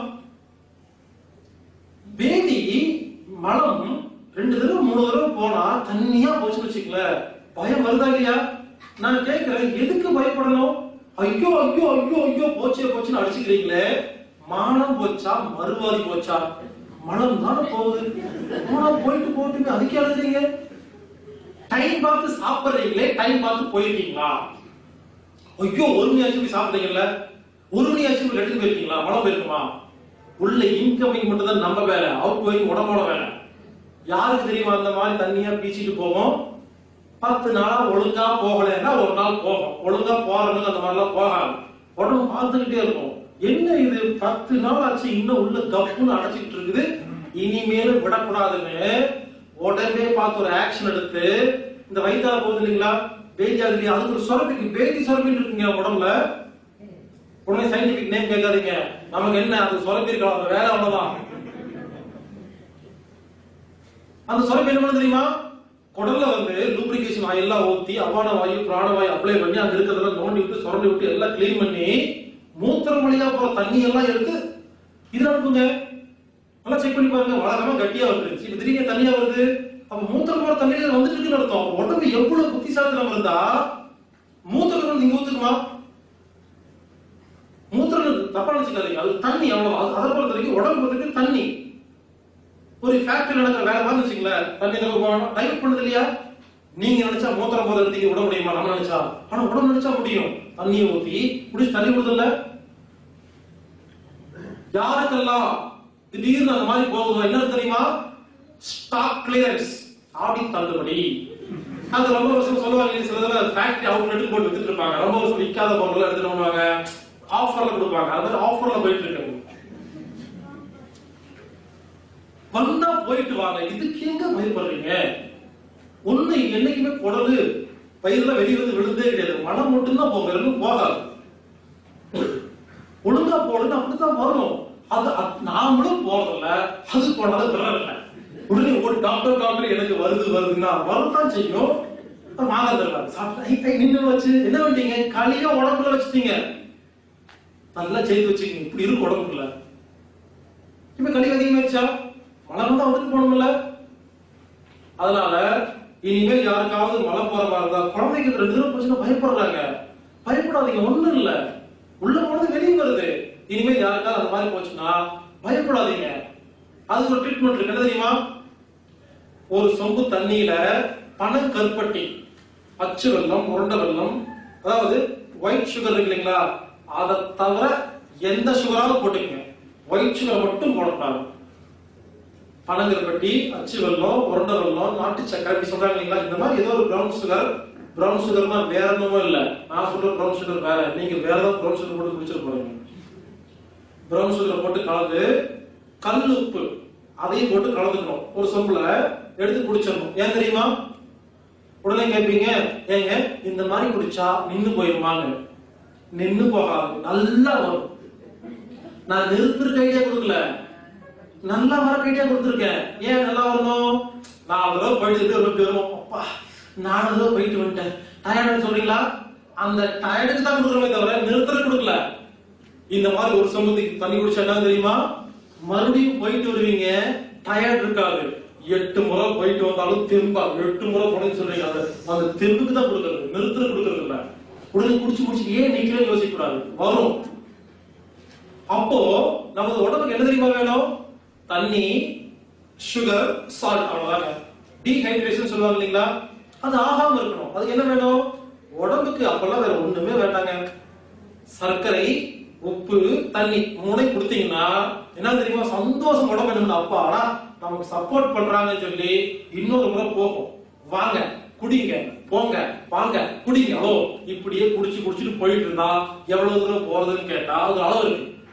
பேதி மலம் ரெண்டு தடவை மூணு தடவை போனா தண்ணியா போச்சுன்னு வச்சுக்கல பயம் வருதா இல்லையா நான் கேட்கிறேன் எதுக்கு பயப்படணும் ஐயோ ஐயோ ஐயோ ஐயோ போச்சே போச்சுன்னு அடிச்சுக்கிறீங்களே மானம் போச்சா மறுவாதி போச்சா மலம் தானே போகுது மனம் போயிட்டு போட்டுங்க அதுக்கே எழுதுறீங்க டைம் பார்த்து சாப்பிடுறீங்களே டைம் பார்த்து போயிருக்கீங்களா ஐயோ ஒரு மணியாச்சும் போய் சாப்பிடுறீங்கல்ல ஒரு மணியாச்சும் போய் லெட்டர் போயிருக்கீங்களா மழை போயிருக்குமா உள்ள இன்கமிங் மட்டும் தான் நம்ம வேலை அவுட் கோயிங் உடம்போட வேலை யாருக்கு தெரியுமா அந்த மாதிரி தண்ணியா பீச்சிட்டு போவோம் பத்து நாளா ஒழுங்கா போகலைன்னா ஒரு நாள் போகும் ஒழுங்கா போறவங்க அந்த மாதிரிலாம் போகாது உடம்பு பார்த்துக்கிட்டே இருக்கும் என்ன இது பத்து நாள் ஆச்சு இன்னும் உள்ள கப்புன்னு அடைச்சிட்டு இருக்குது இனிமேலும் விடக்கூடாதுன்னு உடனே பார்த்து ஒரு ஆக்ஷன் எடுத்து இந்த வயித்தால போகுது இல்லைங்களா பேதி ஆகுது இல்லையா? அதுக்கு ஒரு சுரப்பிக்கு பேதி சுரப்பின்னு இருக்குங்க உடம்புல உடனே சயின்டிபிக் நேம் கேட்காதீங்க நமக்கு என்ன அது சுரப்பி இருக்கலாம் அந்த வேலை அவ்வளவுதான் அந்த சுரப்பி என்ன பண்ணு தெரியுமா குடல்ல வந்து லூப்ரிகேஷன் ஆயில் எல்லாம் ஊத்தி அபான வாயு பிராணவாயு அப்ளை பண்ணி அங்க இருக்கிறதெல்லாம் நோண்டி விட்டு சுரண்டி விட்டு எல்லாம் க்ளீன் பண்ணி மூத்திரம் வழியா போற தண்ணி எல்லாம் எடுத்து இது அனுப்புங்க நல்லா செக் பண்ணி பாருங்க வழக்கமா கட்டியா வந்துருச்சு இப்ப திடீர்னு தண்ணியா வருது அப்ப மூத்திரம் போற தண்ணியில வந்துட்டு இருக்குன்னு அர்த்தம் அப்ப உடம்பு எவ்வளவு புத்திசாலித்தனம் இருந்தா மூத்திரம் நீங்க ஊத்துக்குமா மூத்திரம் தப்பா நினைச்சுக்காதீங்க அது தண்ணி அவ்வளவு அது- அதை பொறுத்த வரைக்கும் உடம்பு பொறுத்த வரைக்கும் தண்ணி ஒரு ஃபேக்டரி நடக்கிற வேலை மாதிரி வச்சுங்களேன் தண்ணி டைவர்ட் பண்ணுது இல்லையா நீங்க நினைச்சா மூத்திரம் போத இடத்துக்கு விட முடியுமா நம்ம நினைச்சா ஆனா உடம்பு நினைச்சா முடியும் தண்ணியை ஊத்தி குடிச்சு தண்ணி விடுதல்ல யாருக்கெல்லாம் திடீர்னு அந்த மாதிரி போகுதோ என்ன தெரியுமா ஸ்டாக் கிளியரன்ஸ் ஆடி தள்ளுபடி அது ரொம்ப வருஷம் சொல்லுவாங்க சில இதில் ஃபேக்டரி அவுட்லெட் போட்டு வித்துட்டு இருப்பாங்க ரொம்ப வருஷம் விற்காத பொருள் எடுத்து என்ன பண்ணுவாங்க ஆஃபர்ல கொடுப்பாங்க அது மாதிரி ஆஃபர்ல போயிட்டு இருக்காங்க வந்தா போயிட்டு வாங்க இதுக்கு எங்க பயப்படுறீங்க ஒண்ணு என்னைக்குமே குடலு பயிரெல்லாம் வெளிய வந்து விழுந்தே கிடையாது மனம் மட்டும்தான் போங்க ரெண்டும் போகாது ஒழுங்கா போடுன்னு அப்படித்தான் வரணும் அது அ- நாமளும் போறதில்ல அது போனாலும் வரல உடனே ஒரு டாக்டர் டாக்டர் எனக்கு வருது வருதுன்னா வரத்தான் செய்யும் அப்புறம் வாங்க தருவாங்க சாப்பிட்டா நின்று வச்சு என்ன பண்ணிட்டீங்க களியா உடம்புல வச்சுட்டீங்க நல்லா செய்து வச்சுக்கீங்க இப்படி இருக்கு உடம்புக்குள்ள இப்ப களி அதிகமாயிடுச்சா மழை வந்தா வந்துட்டு போகணும்ல அதனால இனிமேல் யாருக்காவது மழை போற மாதிரி இருந்தா குழந்தைக்கு ரெண்டு தடவை போச்சுன்னா பயப்படுறாங்க பயப்படாதீங்க ஒண்ணும் இல்ல உள்ள போனது வெளியே வருது இனிமேல் யாருக்காவது அந்த மாதிரி போச்சுன்னா பயப்படாதீங்க அதுக்கு ஒரு ட்ரீட்மெண்ட் இருக்கு என்ன தெரியுமா ஒரு சொம்பு தண்ணியில பனம் கருப்பட்டி பச்சை வெல்லம் உருண்டை வெல்லம் அதாவது ஒயிட் சுகர் இருக்கு இல்லைங்களா அதை தவிர எந்த சுகராவது போட்டுக்கங்க ஒயிட் சுகர் மட்டும் போடக்கூடாது பனங்கருப்பட்டி அச்சு வெல்லம் உருண்டை வெல்லம் நாட்டு சக்கரை இப்படி சொல்றாங்க இல்லைங்களா இந்த மாதிரி ஏதோ ஒரு ப்ரௌன் சுகர் ப்ரௌன் சுகர்னா வேற என்னமோ இல்ல நான் சொல்ற ப்ரௌன் சுகர் வேற நீங்க வேற ஏதாவது ப்ரௌன் சுகர் போட்டு குடிச்சிட்டு போறீங்க ப்ரௌன் சுகர் போட்டு கலந்து கல் உப்பு அதையும் போட்டு கலந்துக்கணும் ஒரு சொம்புல எடுத்து குடிச்சிடணும் ஏன் தெரியுமா உடனே கேட்பீங்க ஏங்க இந்த மாதிரி குடிச்சா நின்னு போயிருமான்னு நின்னு போகாது நல்லா வரும் நான் நிறுத்துறதுக்கு ஐடியா கொடுக்கல நல்லா வர ஐடியா கொடுத்துருக்கேன் ஏன் நல்லா வரணும் நாலு தடவை போயிட்டு ஒரு பெரும் அப்பா நாலு தடவை போயிட்டு வந்துட்டேன் டயர்டு சொல்றீங்களா அந்த டயர்டுக்கு தான் கொடுக்குறோமே தவிர நிறுத்துறது கொடுக்கல இந்த மாதிரி ஒரு சமூகத்துக்கு தண்ணி குடிச்சா என்ன தெரியுமா மறுபடியும் போயிட்டு வருவீங்க டயர்ட் இருக்காது எட்டு முறை போயிட்டு வந்தாலும் தெம்பா எட்டு முறை போனேன்னு சொல்றீங்க அந்த அந்த தெம்புக்கு தான் கொடுக்கறது நிறுத்துறது கொடுக்கறது இல்ல உடனே குடிச்சு குடிச்சு ஏன் நிக்கல யோசிக்க கூடாது வரும் அப்போ நமது உடம்புக்கு என்ன தெரியுமா வேணும் தண்ணி சுகர் சால்ட் அவ்வளவுதாங்க டீஹைட்ரேஷன் சொல்லுவாங்க இல்லைங்களா அது ஆகாம இருக்கணும் அதுக்கு என்ன வேணும் உடம்புக்கு அப்பெல்லாம் வேற ஒண்ணுமே வேண்டாங்க சர்க்கரை உப்பு தண்ணி மூணை கொடுத்தீங்கன்னா என்ன தெரியுமா சந்தோஷம் உடம்பு என்ன அப்பா ஆனா நமக்கு சப்போர்ட் பண்றாங்கன்னு சொல்லி இன்னொரு முறை போகும் வாங்க குடிங்க போங்க வாங்க குடிங்க ஓ இப்படியே குடிச்சு குடிச்சிட்டு போயிட்டு இருந்தா எவ்வளவு தூரம் போறதுன்னு கேட்டா அது அளவு இருக்கு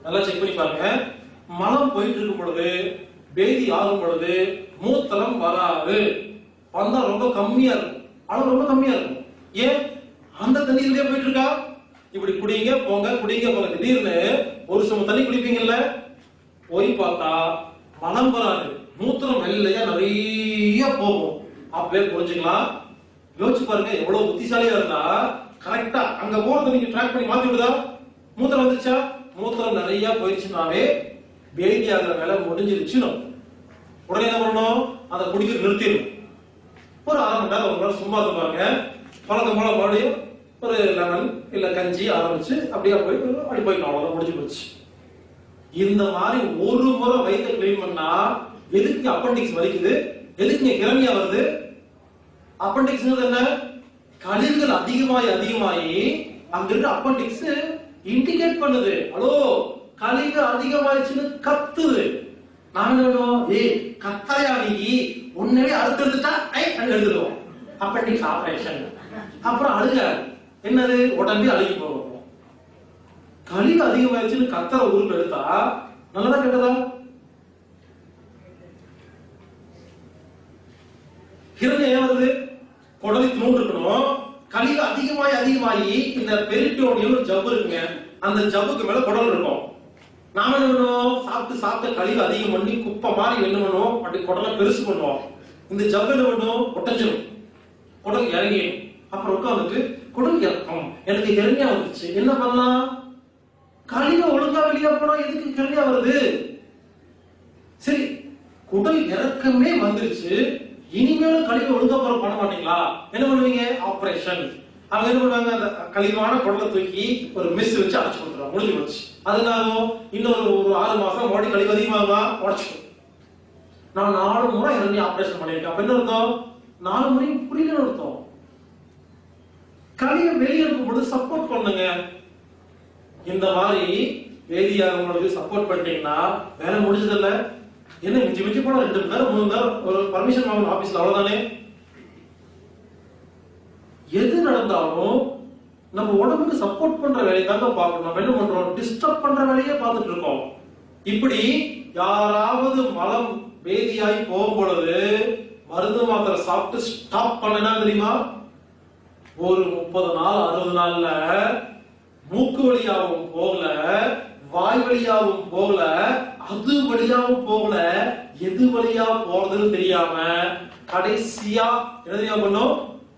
நல்லா செக் பண்ணி பாருங்க மலம் போயிட்டு இருக்கும் பொழுது பேதி ஆகும் பொழுது மூத்தரம் வராது வந்தா ரொம்ப கம்மியா இருக்கும் அளவு ரொம்ப கம்மியா இருக்கும் ஏன் அந்த தண்ணியிலே போயிட்டு இருக்கா இப்படி குடிங்க போங்க குடிங்க போங்க திடீர்னு ஒரு சம தண்ணி குடிப்பீங்கல்ல போய் பார்த்தா மனம் வராது மூத்திரம் வெள்ளையா நிறைய போகும் அப்பவே புரிஞ்சுக்கலாம் யோசிச்சு பாருங்க எவ்வளவு புத்திசாலியா இருந்தா கரெக்டா அங்க போறத நீங்க ட்ராக் பண்ணி மாத்தி விடுதா மூத்திரம் வந்துச்சா மூத்திரம் நிறைய போயிடுச்சுனாவே பேதி ஆகிற வேலை முடிஞ்சிருச்சுன்னு உடனே என்ன பண்ணணும் அதை குடிக்க நிறுத்திடணும் ஒரு அரை மணி நேரம் ஒரு மணி நேரம் சும்மா இருந்து பாருங்க பழக்கம் போல மறுபடியும் ஒரு லெமன் இல்ல கஞ்சி ஆரம்பிச்சு அப்படியே போய் அப்படி போயிட்டோம் அவ்வளவுதான் முடிஞ்சு போச்சு இந்த மாதிரி ஒரு முறை வயிற்ற கிளீன் பண்ணா எதுக்கு அப்பண்டிக்ஸ் வலிக்குது எதுக்கு இங்க கிளம்பியா வருது அப்பண்டிக்ஸ் என்ன கழிவுகள் அதிகமாகி அதிகமாகி அங்க இருக்க அப்பண்டிக்ஸ் இண்டிகேட் பண்ணுது ஹலோ கழிவு அதிகமாயிடுச்சுன்னு கத்துது நாம என்ன பண்ணுவோம் ஏய் கத்தாயா நீ உன்னவே அறுத்து எடுத்துட்டா ஐ அங்க எழுதுடுவோம் அப்பண்டிக்ஸ் ஆபரேஷன் அப்புறம் அழுக என்னது உடம்பே அழுகி போகும் கழிவு அதிகமாயிடுச்சுன்னு கத்தர உருவம் எடுத்தா நல்லதா கெட்டதா ஹிரண்யம் ஏன் வருது குடலி தூண்டு இருக்கணும் கழிவு அதிகமாகி அதிகமாகி இந்த பெரிட்டோனியம் ஒரு ஜவ்வு இருக்குங்க அந்த ஜவ்வுக்கு மேல குடல் இருக்கும் நாம என்ன பண்ணுவோம் சாப்பிட்டு சாப்பிட்டு கழிவு அதிகம் பண்ணி குப்பை மாதிரி என்ன பண்ணுவோம் அப்படி குடலை பெருசு பண்ணுவோம் இந்த ஜவ்வு என்ன பண்ணுவோம் ஒட்டஞ்சிரும் குடல் இறங்கிடும் அப்புறம் உட்காந்துட்டு குடல் இறக்கம் எனக்கு ஹெர்னியா வந்துச்சு என்ன பண்ணலாம் கழிவு ஒழுங்கா வெளியே போனா எதுக்கு ஹெர்னியா வருது சரி குடல் இறக்கமே வந்துருச்சு இனிமேலும் கழிவு ஒழுங்கா போற பண்ண மாட்டீங்களா என்ன பண்ணுவீங்க ஆபரேஷன் அவங்க என்ன பண்ணுவாங்க அந்த கழிவான குடலை தூக்கி ஒரு மிஸ் வச்சு அடைச்சு கொடுத்துருவாங்க முடிஞ்சு போச்சு அதனாலும் இன்னொரு ஒரு ஆறு மாசம் மறுபடியும் கழிவு அதிகமாகுமா உடச்சிடும் நான் நாலு முறை இறங்கி ஆபரேஷன் பண்ணிருக்கேன் அப்ப என்ன அர்த்தம் நாலு முறையும் புரியல அர்த்தம் கழிவை வெளியே இருக்கும்போது சப்போர்ட் பண்ணுங்க இந்த மாதிரி வேதியாகவங்களுக்கு சப்போர்ட் பண்ணிட்டீங்கன்னா வேலை முடிஞ்சதில்ல என்ன மிஞ்சி மிஞ்சி போனா ரெண்டு மணி நேரம் மூணு மணி நேரம் ஒரு பர்மிஷன் வாங்கணும் ஆபீஸ்ல அவ்வளவுதானே எது நடந்தாலும் நம்ம உடம்புக்கு சப்போர்ட் பண்ற வேலையை தாங்க பார்க்கணும் நம்ம என்ன பண்றோம் டிஸ்டர்ப் பண்ற வேலையே பார்த்துட்டு இருக்கோம் இப்படி யாராவது மலம் வேதியாகி போகும் பொழுது மருந்து மாத்திரை சாப்பிட்டு ஸ்டாப் பண்ணனா தெரியுமா ஒரு முப்பது நாள் அறுபது நாள்ல மூக்கு வழியாவும் போகல வாய் வழியாவும் போகல அது வழியாவும் போகல எது வழியா போறதுன்னு தெரியாம கடைசியா என்ன தெரியாம பண்ணும்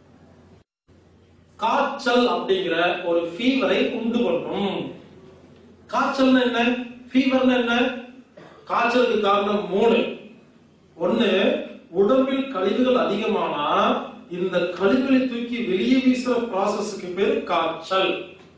காய்ச்சல் அப்படிங்கிற ஒரு ஃபீவரை உண்டு பண்ணும் காய்ச்சல்னா என்ன ஃபீவர்னா என்ன காய்ச்சலுக்கு காரணம் மூணு ஒண்ணு உடம்பில் கழிவுகள் அதிகமானா இந்த கழிவுகளை தூக்கி வெளியே வீசுற ப்ராசஸ்க்கு பேர் காய்ச்சல்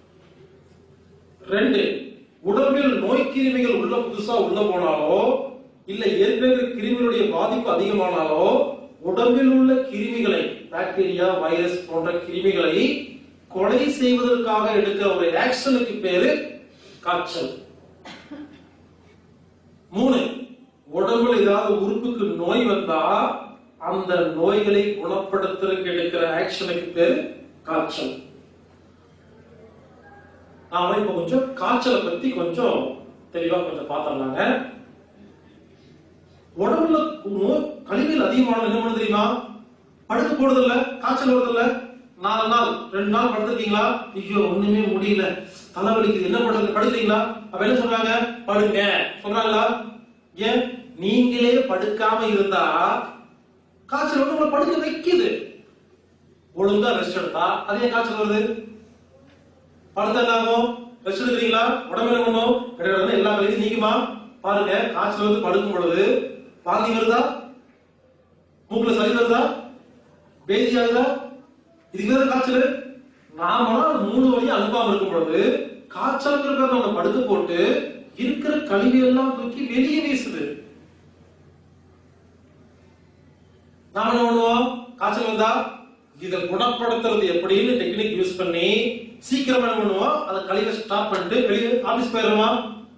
ரெண்டு உடம்பில் நோய் கிருமிகள் உள்ள புதுசா உள்ள போனாலோ இல்ல ஏற்கனவே கிருமிகளுடைய பாதிப்பு அதிகமானாலோ உடம்பில் உள்ள கிருமிகளை பாக்டீரியா வைரஸ் போன்ற கிருமிகளை கொலை செய்வதற்காக எடுக்கிற ஒரு ஆக்ஷனுக்கு பேரு காய்ச்சல் மூணு உடம்புல ஏதாவது உறுப்புக்கு நோய் வந்தா அந்த நோய்களை குணப்படுத்துறதுக்கு எடுக்கிற ஆக்ஷனுக்கு பேரு காய்ச்சல் நாம இப்ப கொஞ்சம் காய்ச்சலை பத்தி கொஞ்சம் தெளிவா கொஞ்சம் பார்த்தோம்னாங்க உடம்புல நோய் கழிவுகள் அதிகமான என்ன பண்ணு தெரியுமா படுக்க போறது இல்ல காய்ச்சல் வருது இல்ல நாலு நாள் ரெண்டு நாள் படுத்திருக்கீங்களா ஐயோ ஒண்ணுமே முடியல தலைவலிக்குது என்ன பண்றது படுக்கிறீங்களா அப்ப என்ன சொல்றாங்க படுங்க சொல்றாங்களா ஏன் நீங்களே படுக்காம இருந்தா காய்ச்சல் வந்து உங்களை படுக்க வைக்குது ஒழுங்கா ரெஸ்ட் எடுத்தா அதே காய்ச்சல் வருது படுத்தா என்ன ஆகும் ரெஸ்ட் எடுக்கிறீங்களா உடம்பு என்ன பண்ணும் கிடையாது எல்லா வேலையும் நீக்குமா பாருங்க காய்ச்சல் வந்து படுக்கும் பொழுது வாந்தி வருதா மூக்குல சளி வருதா பேதி ஆகுதா இதுக்கு வேற காய்ச்சல் நாமெல்லாம் மூணு வழி அனுப்பாம இருக்கும் பொழுது காய்ச்சல் இருக்கிறத நம்ம படுக்க போட்டு இருக்கிற கழிவு எல்லாம் தூக்கி வெளியே வீசுது நாம என்ன பண்ணுவோம் காய்ச்சல் வந்தா இதை குணப்படுத்துறது எப்படின்னு டெக்னிக் யூஸ் பண்ணி சீக்கிரமா என்ன பண்ணுவோம் அதை கழிவை ஸ்டாப் பண்ணிட்டு வெளியே ஆபீஸ் போயிடுவோமா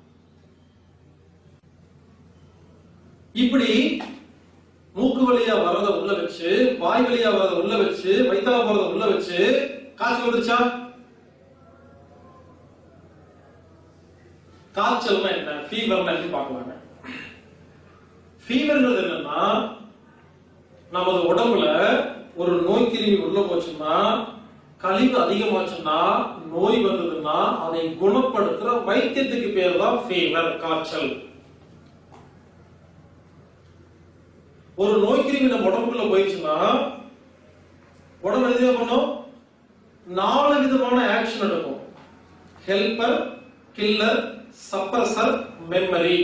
இப்படி மூக்கு வழியா வரத உள்ள வச்சு வாய் வழியா வரத உள்ள வச்சு வயித்தால போறத உள்ள வச்சு காய்ச்சல் வந்துருச்சா காய்ச்சல்னா என்ன ஃபீவர்னா எப்படி பார்க்கலாங்க ஃபீவர்ங்கிறது என்னன்னா நமது உடம்புல ஒரு நோய் கிருமி உள்ள போச்சுன்னா கழிவு அதிகமாச்சுன்னா நோய் வந்ததுன்னா அதை குணப்படுத்துற வைத்தியத்துக்கு பேர் தான் ஃபீவர் காய்ச்சல் ஒரு நோய் கிருமி நம்ம உடம்புக்குள்ள போயிடுச்சுன்னா உடம்பு எதுவே பண்ணும் நாலு விதமான ஆக்ஷன் எடுக்கும் ஹெல்பர் கில்லர் சப்ரசர் மெமரி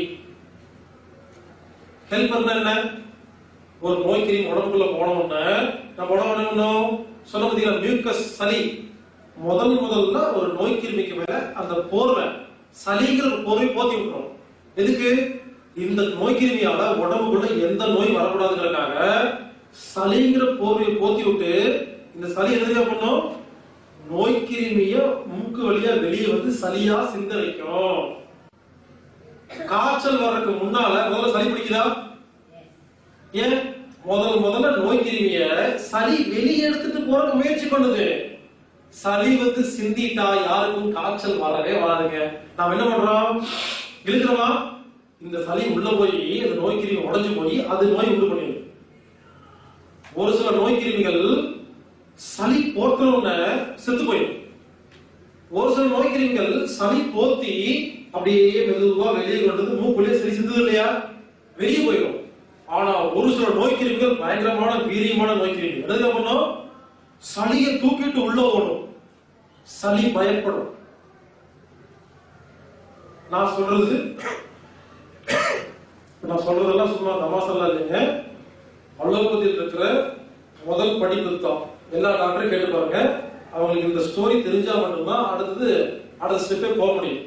ஹெல்பர்னா என்ன ஒரு நோய் கிருமி உடம்புக்குள்ள போனோம்னா நம்ம உடம்பு என்ன பண்ணும் சொல்ல பார்த்தீங்கன்னா மியூக்கஸ் சளி முதல் முதல்ல ஒரு நோய் கிருமிக்கு மேல அந்த போர்வை சளிங்கிற ஒரு போர்வை போத்தி விட்டுரும் எதுக்கு இந்த நோய் கிருமியால உடம்புக்குள்ள எந்த நோய் வரக்கூடாதுங்கிறதுக்காக சளிங்கிற போர்வையை போத்தி விட்டு இந்த சளி என்ன பண்ணும் நோய் கிருமிய மூக்கு வழியா வெளியே வந்து சளியா சிந்த வைக்கும் காய்ச்சல் வர்றதுக்கு முன்னால முதல்ல சளி பிடிக்குதா ஏன் முதல் முதல்ல நோய் கிருமிய சளி வெளியே எடுத்துட்டு போறதுக்கு முயற்சி பண்ணுது சளி வந்து சிந்திட்டா யாருக்கும் காய்ச்சல் வரவே வராதுங்க நாம என்ன பண்றோம் இழுக்கிறோமா இந்த சளி உள்ள போய் அந்த நோய் கிருமி உடைஞ்சு போய் அது நோய் உண்டு பண்ணிடுது ஒரு சில நோய் கிருமிகள் சளி போட்டோன்னு செத்து போயிடும் ஒரு சில நோய் கிருமிகள் சளி போத்தி அப்படியே மெதுவா வெளியே கொண்டு வந்து மூக்குள்ளே சரி சிந்தது இல்லையா வெளியே போயிடும் ஆனா ஒரு சில நோய் கிருமிகள் பயங்கரமான வீரியமான நோய் கிருமி என்ன பண்ணும் சளியை தூக்கிட்டு உள்ள ஓடும் சளி பயப்படும் நான் சொல்றது நான் சொல்றதெல்லாம் சும்மா தமாசெல்லாம் இல்லைங்க அலோபதியில் இருக்கிற முதல் படிப்பு தான் எல்லா டாக்டரும் கேட்டு பாருங்க அவங்களுக்கு இந்த ஸ்டோரி தெரிஞ்சா மட்டும்தான் அடுத்தது அடுத்த ஸ்டெப்பே போக முடியும்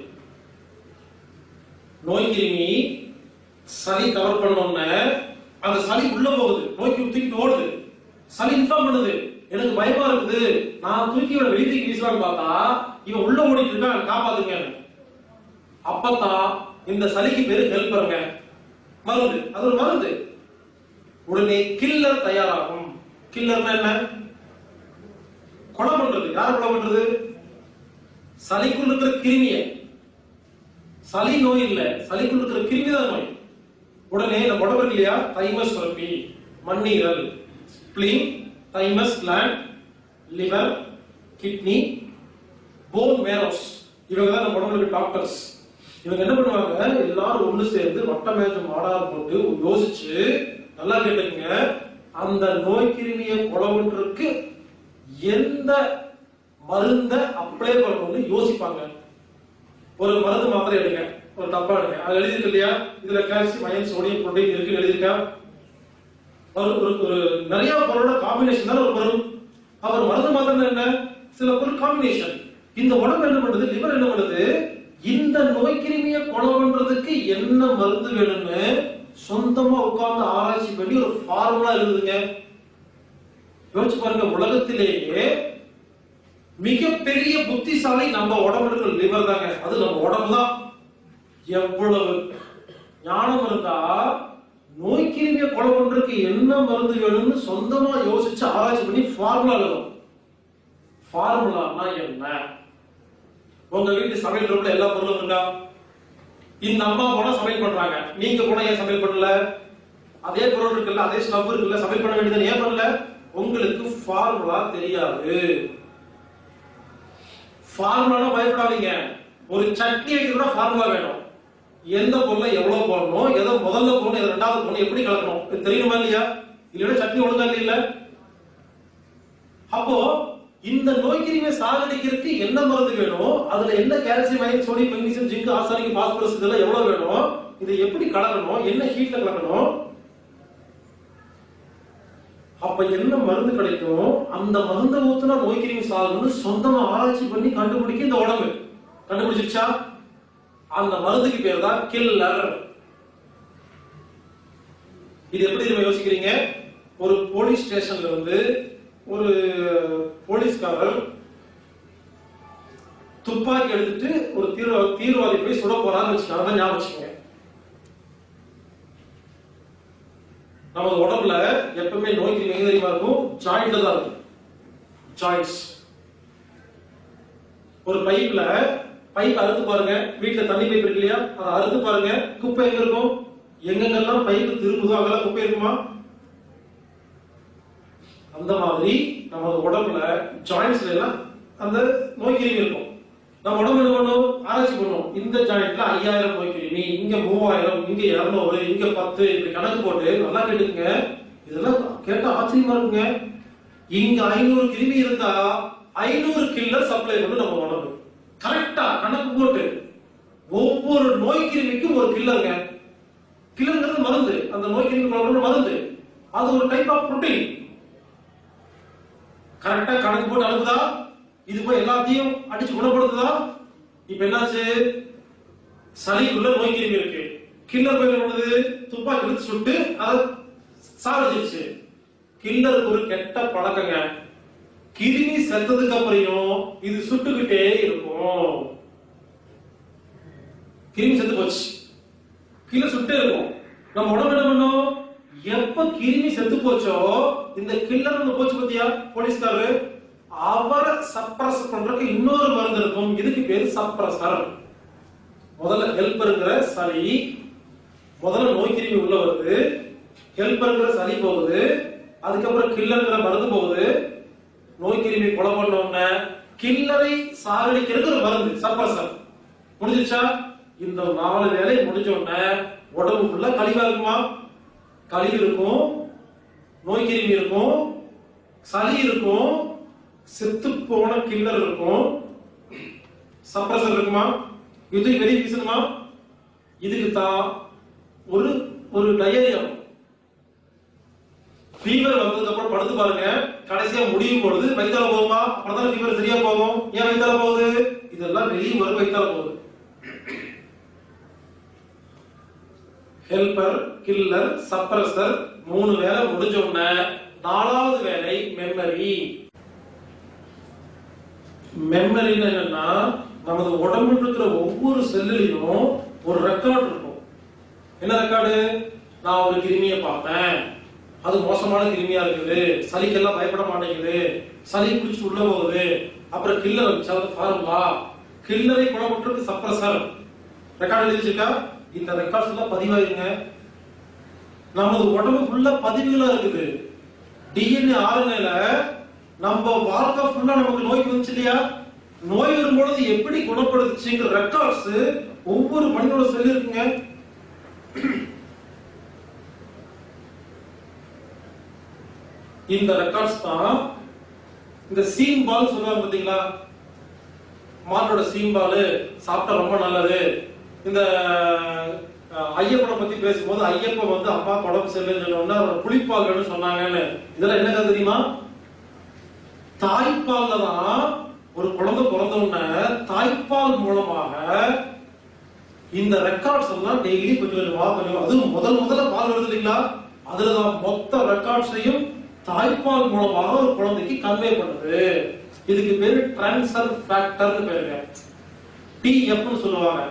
நோய் கிருமி சளி கவர் பண்ணோம்னா அந்த சளி உள்ள போகுது நோய் கிருமி தூக்கிட்டு ஓடுது சளி இன்ஃபார்ம் பண்ணுது எனக்கு பயமா இருக்குது நான் தூக்கி இவனை வெளியே தூக்கி வீசலாம்னு பார்த்தா இவன் உள்ள ஓடிட்டு இருக்கான் காப்பாத்துங்க அப்பதான் இந்த சளிக்கு பேரு ஹெல்ப்பருங்க மருந்து அது ஒரு மருந்து உடனே கில்லர் தயாராகும் கில்லர்னா என்ன கொலை பண்றது யார் கொலை பண்றது சளிக்குள் இருக்கிற கிருமிய சளி நோய் இல்ல சளிக்குள் இருக்கிற கிருமி தான் நோய் உடனே நம்ம உடம்பு இருக்கு இல்லையா தைமஸ் சுரப்பி மண்ணீரல் spleen thymus gland liver kidney bone marrows இவங்க தான் நம்ம உடம்புல டாக்டர்ஸ் இவங்க என்ன பண்ணுவாங்க எல்லாரும் ஒண்ணு சேர்ந்து வட்ட மேஜ மாடார் போட்டு யோசிச்சு நல்லா கேட்டுக்கங்க அந்த நோய் கிருமியை கொலவன்றதுக்கு எந்த மருந்த அப்ளை பண்ணணும்னு யோசிப்பாங்க ஒரு மருந்து மாத்திரை எடுங்க ஒரு டப்பா எடுங்க அது எழுதிருக்கு இல்லையா இதுல கால்சியம் அயன் சோடியம் புரோட்டீன் இருக்குன்னு எழுதிருக்கா ஒரு ஒரு ஒரு நிறைய பொருளோட காம்பினேஷன் தான் ஒரு பொருள் அவர் மருந்து மாத்திரம் என்ன சில பொருள் காம்பினேஷன் இந்த உடம்பு என்ன பண்ணுது லிவர் என்ன பண்ணுது இந்த நோய் கிருமியை கொலை பண்றதுக்கு என்ன மருந்து வேணும்னு சொந்தமா உட்கார்ந்து ஆராய்ச்சி பண்ணி ஒரு ஃபார்முலா எழுதுங்க யோசிச்சு பாருங்க உலகத்திலேயே மிகப்பெரிய புத்திசாலி நம்ம உடம்புல இருக்கிற லிவர் தாங்க அது நம்ம உடம்பு தான் எவ்வளவு ஞானம் இருந்தா நோய் கிருமியை கொலை பண்றதுக்கு என்ன மருந்து வேணும்னு சொந்தமா யோசிச்சு ஆராய்ச்சி பண்ணி ஃபார்முலா எழுதும் ஃபார்முலானா என்ன உங்க வீட்டு சமையல் ரூம்ல எல்லா பொருளும் இருக்கா இந்த அம்மா போனா சமையல் பண்றாங்க நீங்க போனா ஏன் சமையல் பண்ணல அதே பொருள் இருக்குல்ல அதே ஸ்டவ் இருக்குல்ல சமையல் பண்ண வேண்டியது ஏன் பண்ணல உங்களுக்கு ஃபார்முலா தெரியாது ஃபார்முலா பயப்படாதீங்க ஒரு சட்னி வைக்க கூட ஃபார்முலா வேணும் எந்த பொருளை எவ்வளவு போடணும் எதை முதல்ல போடணும் எதை ரெண்டாவது போடணும் எப்படி கலக்கணும் இது தெரியுமா இல்லையா இல்லைன்னா சட்னி ஒழுங்கா இல்ல அப்போ இந்த நோய் கிருமியை சாகடிக்கிறதுக்கு என்ன மருந்து வேணும் அதுல என்ன calcium iron sodium magnesium zinc arsenic phosphorus இதெல்லாம் எவ்வளவு வேணும் இதை எப்படி கலக்கணும் என்ன ஹீட்ல கலக்கணும் அப்ப என்ன மருந்து கிடைக்கும் அந்த மருந்தை ஊத்துனா நோய் கிருமி சாகும்னு சொந்தமா ஆராய்ச்சி பண்ணி கண்டுபிடிக்க இந்த உடம்பு கண்டுபிடிச்சிருச்சா அந்த மருந்துக்கு பேர் தான் கில்லர் இது எப்படி நம்ம யோசிக்கிறீங்க ஒரு போலீஸ் ஸ்டேஷன்ல வந்து ஒரு போலீஸ்காரர் துப்பாக்கி எடுத்துட்டு ஒரு தீவிர தீவிரவாதி போய் சுட போறான்னு வச்சுக்காங்க அதான் ஞாபகம் வச்சுக்கோங்க நமது உடம்புல எப்பவுமே நோய்க்கு எங்க தெரியுமா இருக்கும் ஜாயிண்ட்ல தான் இருக்கும் ஜாயிண்ட்ஸ் ஒரு பைப்ல பைப் அறுத்து பாருங்க வீட்டுல தண்ணி பைப் இருக்கு இல்லையா அதை அறுத்து பாருங்க குப்பை எங்க இருக்கும் எங்கெங்கெல்லாம் பைப் திரும்புதோ அங்கெல்லாம் குப்பை இருக்குமா அந்த மாதிரி நமது உடம்புல ஜாயின்ஸ்ல எல்லாம் அந்த நோய் கிருமி இருக்கும் நம்ம உடம்பு என்ன பண்ணும் ஆராய்ச்சி பண்ணுவோம் இந்த ஜாயிண்ட்ல ஐயாயிரம் நோய் கிருமி இங்க மூவாயிரம் இங்க இருநூறு இங்க பத்து இப்படி கணக்கு போட்டு நல்லா கேட்டுங்க இதெல்லாம் கேட்டா ஆச்சரியமா இருக்குங்க இங்க ஐநூறு கிருமி இருந்தா ஐநூறு கில்லர் சப்ளை பண்ணு நம்ம உடம்பு கரெக்டா கணக்கு போட்டு ஒவ்வொரு நோய் கிருமிக்கும் ஒரு கில்லருங்க கில்லருங்கிறது மருந்து அந்த நோய் கிருமி கொல்ற மருந்து அது ஒரு டைப் ஆஃப் புரோட்டீன் கரெக்டா கணக்கு போட்டு அனுப்புதா இது போய் எல்லாத்தையும் அடிச்சு குணப்படுத்துதா இப்ப என்னாச்சு சளிக்குள்ள நோய் கிருமி இருக்கு கில்லர் போய் என்ன பண்ணுது துப்பாக்கி எடுத்து சுட்டு அதை சாவடிச்சிருச்சு கில்லருக்கு ஒரு கெட்ட பழக்கங்க கிருமி செத்ததுக்கு அப்புறம் இது சுட்டுக்கிட்டே இருக்கும் கிருமி செத்து போச்சு கில்லர் சுட்டே இருக்கும் நம்ம உடம்பு என்ன பண்ணும் எப்ப கிருமி செத்து போச்சோ இந்த கில்லர் ஒண்ணு போச்சு பாத்தியா போலீஸ்காரரு அவரை சப்ரஸ் பண்றதுக்கு இன்னொரு மருந்து இருக்கும் இதுக்கு பேரு சப்ரசர் முதல்ல ஹெல்ப்பருங்கிற சளி முதல்ல நோய் கிருமி உள்ள வருது ஹெல்ப்பருங்கிற சளி போகுது அதுக்கப்புறம் கில்லருங்கிற மருந்து போகுது நோய் கிருமி கொலை பண்ண உடனே கில்லரை சாகடிக்கிறதுக்கு ஒரு மருந்து சப்ரசர் முடிஞ்சிச்சா இந்த நாலு வேலை முடிஞ்ச உடனே உடம்பு ஃபுல்லா கழிவா இருக்குமா கழிவு இருக்கும் நோய் கிருமி இருக்கும் சளி இருக்கும் செத்து போன கில்லர் இருக்கும் சப்ரசர் இருக்குமா இது வெளியே வீசணுமா இதுக்கு தான் ஒரு ஒரு டயரியம் ஃபீவர் வந்ததுக்கு அப்புறம் படுத்து பாருங்க கடைசியா முடியும் பொழுது வயித்தால போகுமா அப்புறம் ஃபீவர் சரியா போகும் ஏன் வயித்தால போகுது இதெல்லாம் வெளியே வரும் வயித்தால போகுது ஹெல்பர் கில்லர் சப்ரஸர் மூணு வேலை முடிஞ்ச உடனே நாலாவது வேலை மெமரி மெமரின்னு என்னன்னா நமது உடம்புல இருக்கிற ஒவ்வொரு செல்லுலையும் ஒரு ரெக்கார்ட் இருக்கும் என்ன ரெக்கார்டு நான் ஒரு கிருமியை பார்த்தேன் அது மோசமான கிருமியா இருக்குது சளிக்கெல்லாம் பயப்பட மாட்டேங்குது சளி பிடிச்சு உள்ள போகுது அப்புறம் கில்லர் வச்சு ஃபார்முலா கில்லரை குணப்பட்டிருக்கு சப்ரஸர் ரெக்கார்டு எழுதி வச்சிருக்கா இந்த ரெக்கார்ட்ஸ் எல்லாம் பதிவாயிருங்க நமது உடம்பு ஃபுல்லா பதிவுகளா இருக்குது டிஎன்ஏ ஆர்என்ஏல நம்ம வாழ்க்கை ஃபுல்லா நமக்கு நோய் வந்துச்சு இல்லையா நோய் வரும்பொழுது எப்படி குணப்படுத்துச்சுங்கிற ரெக்கார்ட்ஸ் ஒவ்வொரு மனிதனோட செல் இருக்குங்க இந்த ரெக்கார்ட்ஸ் தான் இந்த சீம் பால் சொல்லுவாங்க பாத்தீங்களா மாட்டோட சீம்பால் சாப்பிட்டா ரொம்ப நல்லது இந்த அஹ், ஐயப்பனை பத்தி பேசும்போது ஐயப்பன் வந்து அப்பா உடம்பு சரியில்லைன்னு சொன்னோம்னா அவர் புளிப்பால் வேணும்னு சொன்னாங்கன்னு இதெல்லாம் என்ன கதை தெரியுமா தாய்ப்பால்ல தான் ஒரு குழந்தை பிறந்த உடனே தாய்ப்பால் மூலமாக இந்த ரெக்கார்ட்ஸ் எல்லாம் டெய்லி கொஞ்சம் கொஞ்சமா கொஞ்சம் அதுவும் முதல் முதல்ல பால் வருது இல்லைங்களா அதுலதான் மொத்த ரெக்கார்ட்ஸையும் தாய்ப்பால் மூலமாக ஒரு குழந்தைக்கு கன்வே பண்ணுது இதுக்கு பேரு டிரான்ஸ்ஃபர் ஃபேக்டர்னு பேருங்க டிஎஃப்னு சொல்லுவாங்க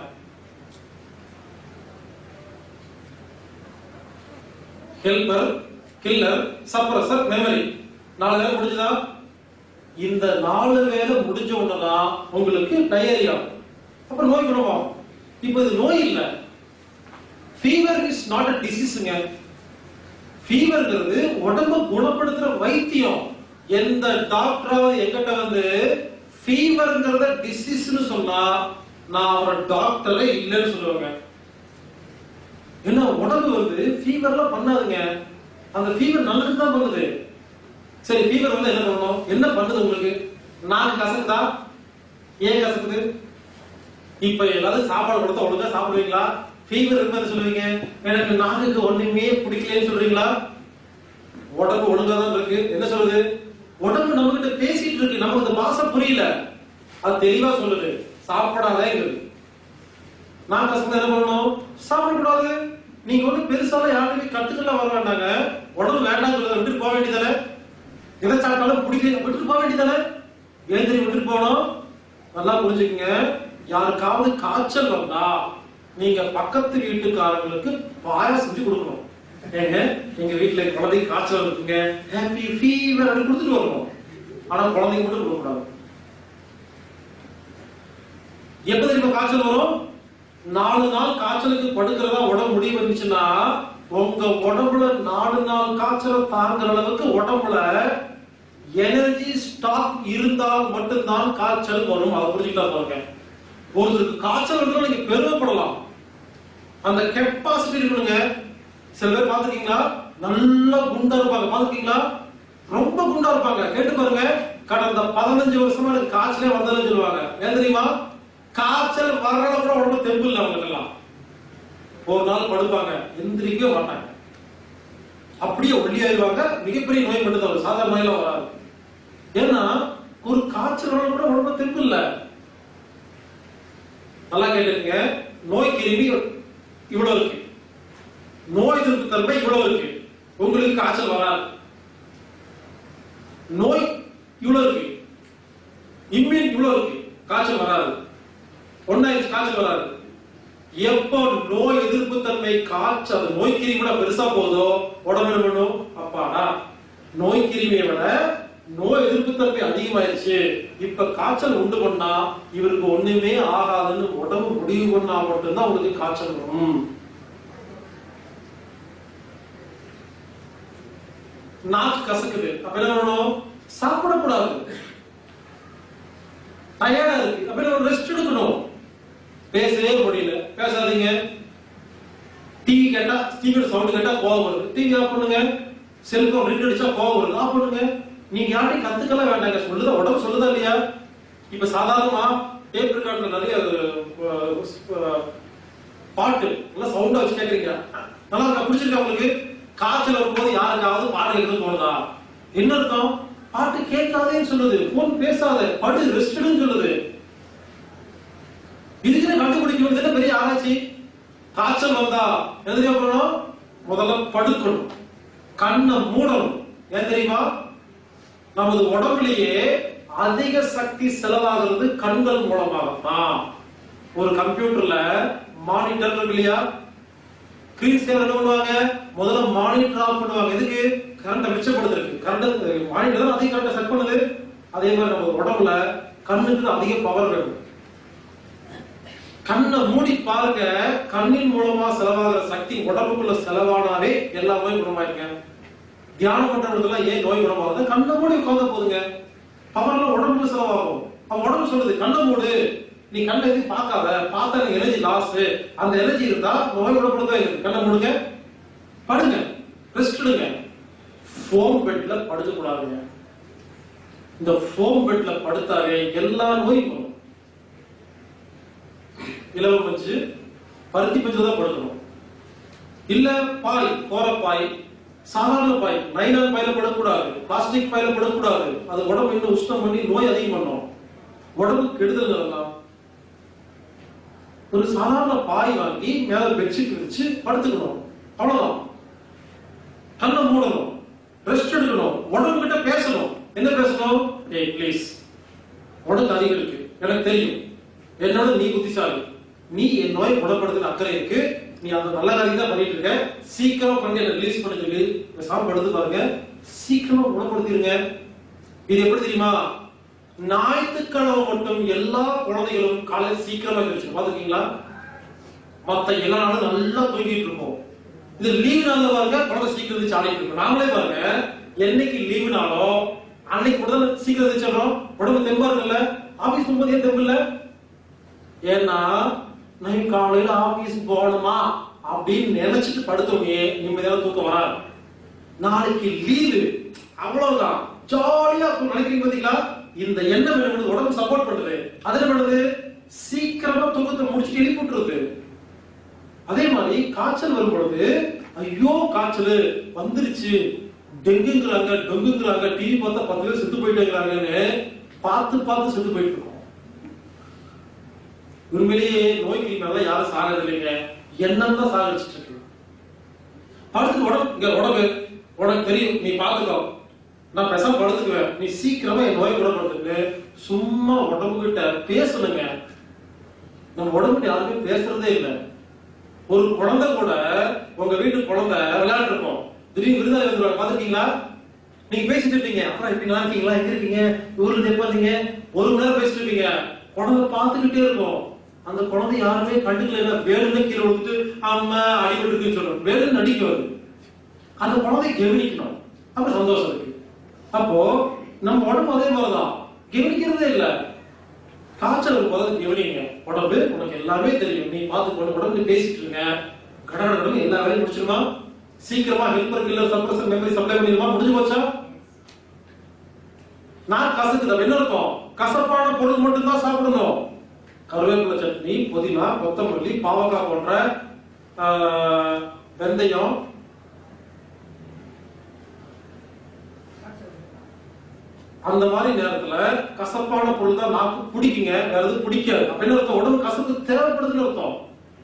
ஹெல்பர் கில்லர் சப்ரஸர் மெமரி நாலு வேலை முடிஞ்சதா இந்த நாலு வேலை முடிஞ்ச உடனேதான் உங்களுக்கு டயரியா அப்புறம் நோய் குணமாகும் இப்போ இது நோய் இல்ல ஃபீவர் இஸ் நாட் அ டிசீஸ்ங்க ஃபீவர்ங்கிறது உடம்ப குணப்படுத்துற வைத்தியம் எந்த டாக்டராவது எங்கிட்ட வந்து ஃபீவர்ங்கிறத டிசீஸ்னு சொன்னா நான் ஒரு டாக்டரே இல்லைன்னு சொல்லுவாங்க என்ன உடம்பு வந்து ஃபீவர்லாம் பண்ணாதுங்க அந்த ஃபீவர் நல்லது தான் பண்ணுது சரி ஃபீவர் வந்து என்ன பண்ணணும் என்ன பண்ணுது உங்களுக்கு நாக்கு கசக்குதா ஏன் கசக்குது இப்ப எல்லாரும் சாப்பாடு கொடுத்தா ஒழுங்கா சாப்பிடுவீங்களா ஃபீவர் இருக்குன்னு சொல்லுவீங்க எனக்கு நாக்குக்கு ஒண்ணுமே பிடிக்கலன்னு சொல்றீங்களா உடம்பு ஒழுங்கா தான் இருக்கு என்ன சொல்லுது உடம்பு நம்ம கிட்ட பேசிட்டு இருக்கு நமக்கு அந்த பாசை புரியல அது தெளிவா சொல்லுது சாப்பிடாதேங்குது நான் கசந்து என்ன பண்ணணும் சாப்பிடக்கூடாது நீங்க ஒண்ணு பெருசாலாம் யாருமே கத்துக்கெல்லாம் வர வேண்டாங்க உடம்பு வேண்டாம் சொல்லுங்க விட்டுட்டு போக வேண்டியதானே எதை சாப்பிட்டாலும் பிடிக்கல விட்டுட்டு போக வேண்டியதானே ஏன் தெரியும் விட்டுட்டு போகணும் நல்லா புரிஞ்சுக்கங்க யாருக்காவது காய்ச்சல் வந்தா நீங்க பக்கத்து வீட்டுக்காரங்களுக்கு பாயம் செஞ்சு கொடுக்கணும் ஏங்க எங்க வீட்டுல குழந்தைக்கு காய்ச்சல் இருக்குங்க ஹாப்பி ஃபீவர் அப்படி கொடுத்துட்டு வரணும் ஆனா குழந்தைக்கு மட்டும் கொடுக்க கூடாது எப்ப தெரியுமா காய்ச்சல் வரும் நாலு நாள் காய்ச்சலுக்கு படுக்கிறதா உடம்பு முடிவு வந்துச்சுன்னா உங்க உடம்புல நாலு நாள் காய்ச்சலை தாங்குற அளவுக்கு உடம்புல எனர்ஜி ஸ்டாக் இருந்தால் மட்டும்தான் காய்ச்சல் வரும் அதை புரிஞ்சுக்கிட்டா பாருங்க ஒருத்தருக்கு காய்ச்சல் வருதுன்னா நீங்க பெருமைப்படலாம் அந்த கெப்பாசிட்டி இருக்கணுங்க சில பேர் பாத்துக்கீங்களா நல்லா குண்டா இருப்பாங்க பாத்துக்கீங்களா ரொம்ப குண்டா இருப்பாங்க கேட்டு பாருங்க கடந்த பதினஞ்சு வருஷமா எனக்கு காய்ச்சலே வந்ததுன்னு சொல்லுவாங்க ஏன் தெரியுமா காய்ச்சல் வர்றத கூட உடம்பு தெம்பு இல்லை அவங்களுக்கு எல்லாம் ஒரு நாள் படுப்பாங்க எந்திரிக்கவே மாட்டாங்க அப்படியே ஒல்லியாயிருவாங்க மிகப்பெரிய நோய் மட்டும் தான் வரும். சாதாரண நோயெல்லாம் வராது ஏன்னா ஒரு காய்ச்சல் வர கூட உடம்பு தெம்பு இல்லை நல்லா கேட்டுங்க நோய் கிருமி இவ்வளவு இருக்கு நோய் எதிர்ப்பு தன்மை இவ்வளவு இருக்கு உங்களுக்கு காய்ச்சல் வராது நோய் இவ்வளவு இருக்கு இம்யூன் இவ்வளவு இருக்கு காய்ச்சல் வராது ஒன்னாயிரம் காய்ச்சல் வராது எப்போ நோய் எதிர்ப்பு தன்மை காய்ச்சல் அது நோய் கிருமி விட பெருசா போதோ உடம்பு என்ன பண்ணும் அப்பாடா நோய் கிருமியை விட நோய் எதிர்ப்பு தன்மை அதிகமாயிருச்சு இப்ப காய்ச்சல் உண்டு பண்ணா இவருக்கு ஒண்ணுமே ஆகாதுன்னு உடம்பு முடிவு பண்ணா மட்டும்தான் உங்களுக்கு காய்ச்சல் வரும் நாக்கு கசக்குது அப்ப என்ன பண்ணணும் சாப்பிடக்கூடாது டயர்டா இருக்கு அப்ப என்ன ரெஸ்ட் எடுக்கணும் பேசவே முடியல பேசாதீங்க டிவி கேட்டா டிவி சவுண்ட் கேட்டா கோவம் வருது டிவி ஆஃப் பண்ணுங்க செல்போன் ரிங் அடிச்சா கோவம் வருது ஆஃப் பண்ணுங்க நீங்க யாரையும் கத்துக்கலாம் வேண்டாங்க சொல்லுதா உடம்பு சொல்லுதா இல்லையா இப்ப சாதாரணமா டேப் ரெக்கார்ட்ல நிறைய அஹ், அஹ், பாட்டு நல்லா சவுண்டா வச்சு கேக்குறீங்க நல்லா இருக்கா பிடிச்சிருக்கா உங்களுக்கு காய்ச்சல் வரும்போது யாருக்காவது பாட்டு கேட்கறது தோணுதா என்ன அர்த்தம் பாட்டு கேட்காதேன்னு சொல்லுது போன் பேசாத படு ரெஸ்ட்னு சொல்லுது இதுக்குன்னு கண்டுபிடிக்க வேண்டியது பெரிய ஆராய்ச்சி காய்ச்சல் வந்தா எதுலையா பண்ணணும் முதல்ல படுக்கணும் கண்ணை மூடணும் ஏன் தெரியுமா நமது உடம்புலயே அதிக சக்தி செலவாகிறது கண்கள் மூலமாகத்தான் ஒரு கம்ப்யூட்டர்ல மானிட்டர் இருக்கு இல்லையா ஸ்கிரீன் சேவர் என்ன பண்ணுவாங்க முதல்ல மானிட்டர் ஆஃப் பண்ணுவாங்க எதுக்கு கரண்ட மிச்சப்படுத்துறதுக்கு கரண்ட் மானிட்டர் தான் அதிக கரண்ட செட் பண்ணுது அதே மாதிரி நம்ம உடம்புல கண்ணுக்கு அதிக பவர் வேணும் கண்ணை மூடி பாருங்க கண்ணின் மூலமா செலவாகிற சக்தி உடம்புக்குள்ள செலவானாவே எல்லா நோயும் குணமாயிருங்க தியானம் பண்றவங்களுக்கெல்லாம் ஏன் நோய் குணமாகுது கண்ணை மூடி உட்கார்ந்தா போதுங்க பவர்லாம் உடம்புல செலவாகும் அவன் உடம்பு சொல்லுது கண்ணை மூடு நீ கண்ணை எதுவும் பார்க்காத பார்த்தா எனக்கு எனர்ஜி லாஸ் அந்த எனர்ஜி இருந்தா நோய் குணப்படுத்த கண்ணை மூடுங்க படுங்க ரெஸ்ட் எடுங்க ஃபோம் பெட்ல படுக்க கூடாதுங்க இந்த ஃபோம் பெட்ல படுத்தாவே எல்லா நோயும் வரும் இலவ பஞ்சு பருத்தி பஞ்சு தான் படுக்கணும் இல்ல பாய் கோர பாய் சாதாரண பாய் நைலான் பாயில படக்கூடாது பிளாஸ்டிக் பாயில படக்கூடாது அது உடம்பு இன்னும் உஷ்ணம் பண்ணி நோய் அதிகம் பண்ணும் உடம்பு கெடுதல் எல்லாம் ஒரு சாதாரண பாய் வாங்கி மேல பெட்ஷீட் விரிச்சு படுத்துக்கணும் அவ்வளவுதான் கண்ணை மூடணும் ரெஸ்ட் எடுக்கணும் உடம்பு கிட்ட பேசணும் என்ன பேசணும் ஏய் ப்ளீஸ் உனக்கு அறிவு இருக்கு எனக்கு தெரியும் என்னோட நீ புத்திசாலி நீ என் நோய் குணப்படுத்துற அக்கறை இருக்கு நீ அந்த நல்ல காரியம் தான் பண்ணிட்டு இருக்க சீக்கிரம் பண்ணி என்ன ரிலீஸ் பண்ண சொல்லி பேசாம படுத்து பாருங்க சீக்கிரமா குணப்படுத்திடுங்க இது எப்படி தெரியுமா ஞாயிற்றுக்கிழமை மட்டும் எல்லா குழந்தைகளும் காலையில சீக்கிரமா எழுந்திருச்சு பாத்துக்கீங்களா மத்த எல்லா நாளும் நல்லா தூங்கிட்டு இருப்போம் இது லீவு நாள்ல பாருங்க குழந்தை சீக்கிரம் எழுந்திருச்சு ஆடிட்டு இருக்கும் நாமளே பாருங்க என்னைக்கு லீவு நாளோ அன்னைக்கு கூட தான் சீக்கிரம் எழுந்திரிச்சிடறோம் உடம்பு தெம்பா இருக்குல்ல ஆபீஸ் போகும்போது ஏன் தெம்பு இல்ல ஏன்னா நான் காலையில ஆபீஸ் போகணுமா அப்படின்னு நினைச்சிட்டு படுத்தோமே நிம்மதியான தூக்கம் வராது நாளைக்கு லீவு அவ்வளவுதான் ஜாலியா இருக்கும் நினைக்கிறீங்க பாத்தீங்களா இந்த எண்ணம் என்ன பண்ணுது உடம்பு சப்போர்ட் பண்ணுது அது என்ன பண்ணுது சீக்கிரமா தூக்கத்தை முடிச்சுட்டு எழுப்பி விட்டுருது அதே மாதிரி காய்ச்சல் வரும் பொழுது ஐயோ காய்ச்சல் வந்துருச்சு டெங்குங்கிறாங்க டொங்குங்கிறாங்க டிவி பார்த்தா பத்து பேர் செத்து போயிட்டேங்கிறாங்கன்னு பார்த்து பார்த்து செத்து போயிட்டு இருக்கோம் உண்மையிலேயே நோய் கிருமினால யாரும் சாகிறது இல்லைங்க எண்ணம் தான் சாகடிச்சிட்டு இருக்கு படுத்து உடம்பு இங்க உடம்பு உனக்கு தெரியும் நீ பாத்துக்கோ நான் பேசாம படுத்துக்குவேன் நீ சீக்கிரமா என் நோய் குணப்படுத்துக்கு சும்மா உடம்பு கிட்ட பேசணுங்க நம்ம உடம்புகிட்ட யாருமே பேசுறதே இல்லை ஒரு குழந்தை கூட உங்க வீட்டு குழந்தை விளையாட்டு இருக்கும் திடீர்னு விருந்தாளி வந்துருவாங்க பாத்துருக்கீங்களா நீங்க பேசிட்டு இருப்பீங்க அப்புறம் எப்படி நல்லா இருக்கீங்களா எங்க இருக்கீங்க ஊர்ல எப்ப இருந்தீங்க ஒரு மணி நேரம் பேசிட்டு இருப்பீங்க குழந்தை பார்த்துக்கிட்டே இருக்கும் அந்த குழந்தை யாருமே கண்டுக்கல வேணும்னு கீழே விழுந்துட்டு அம்மா அடிபட்டுருக்குன்னு சொல்றோம் வேணும்னு நடிக்க வருது அந்த குழந்தை கவனிக்கணும் அப்ப சந்தோஷம் இருக்கு அப்போ நம்ம உடம்பு அதே மாதிரிதான் கவனிக்கிறதே இல்ல காய்ச்சல் இருக்கும்போது கவனிங்க உடம்பு உனக்கு எல்லாமே தெரியும் நீ பார்த்து கொண்டு உடம்பு பேசிட்டு இருங்க கடகடன்னு எல்லா வேலையும் முடிச்சிருமா சீக்கிரமா helper killer suppressor memory supply பண்ணிடுமா முடிஞ்சு போச்சா நான் கசக்குது அப்ப என்ன இருக்கும் கசப்பான பொருள் மட்டும்தான் சாப்பிடணும் கருவேப்பிலை சட்னி புதினா கொத்தமல்லி பாவக்காய் போன்ற ஆஹ், வெந்தயம் அந்த மாதிரி நேரத்துல கசப்பான பொருள் தான் நாக்கு பிடிக்குங்க வேற எதுவும் பிடிக்காது அப்ப என்ன அர்த்தம் உடம்பு கசப்பு தேவைப்படுதுன்னு அர்த்தம்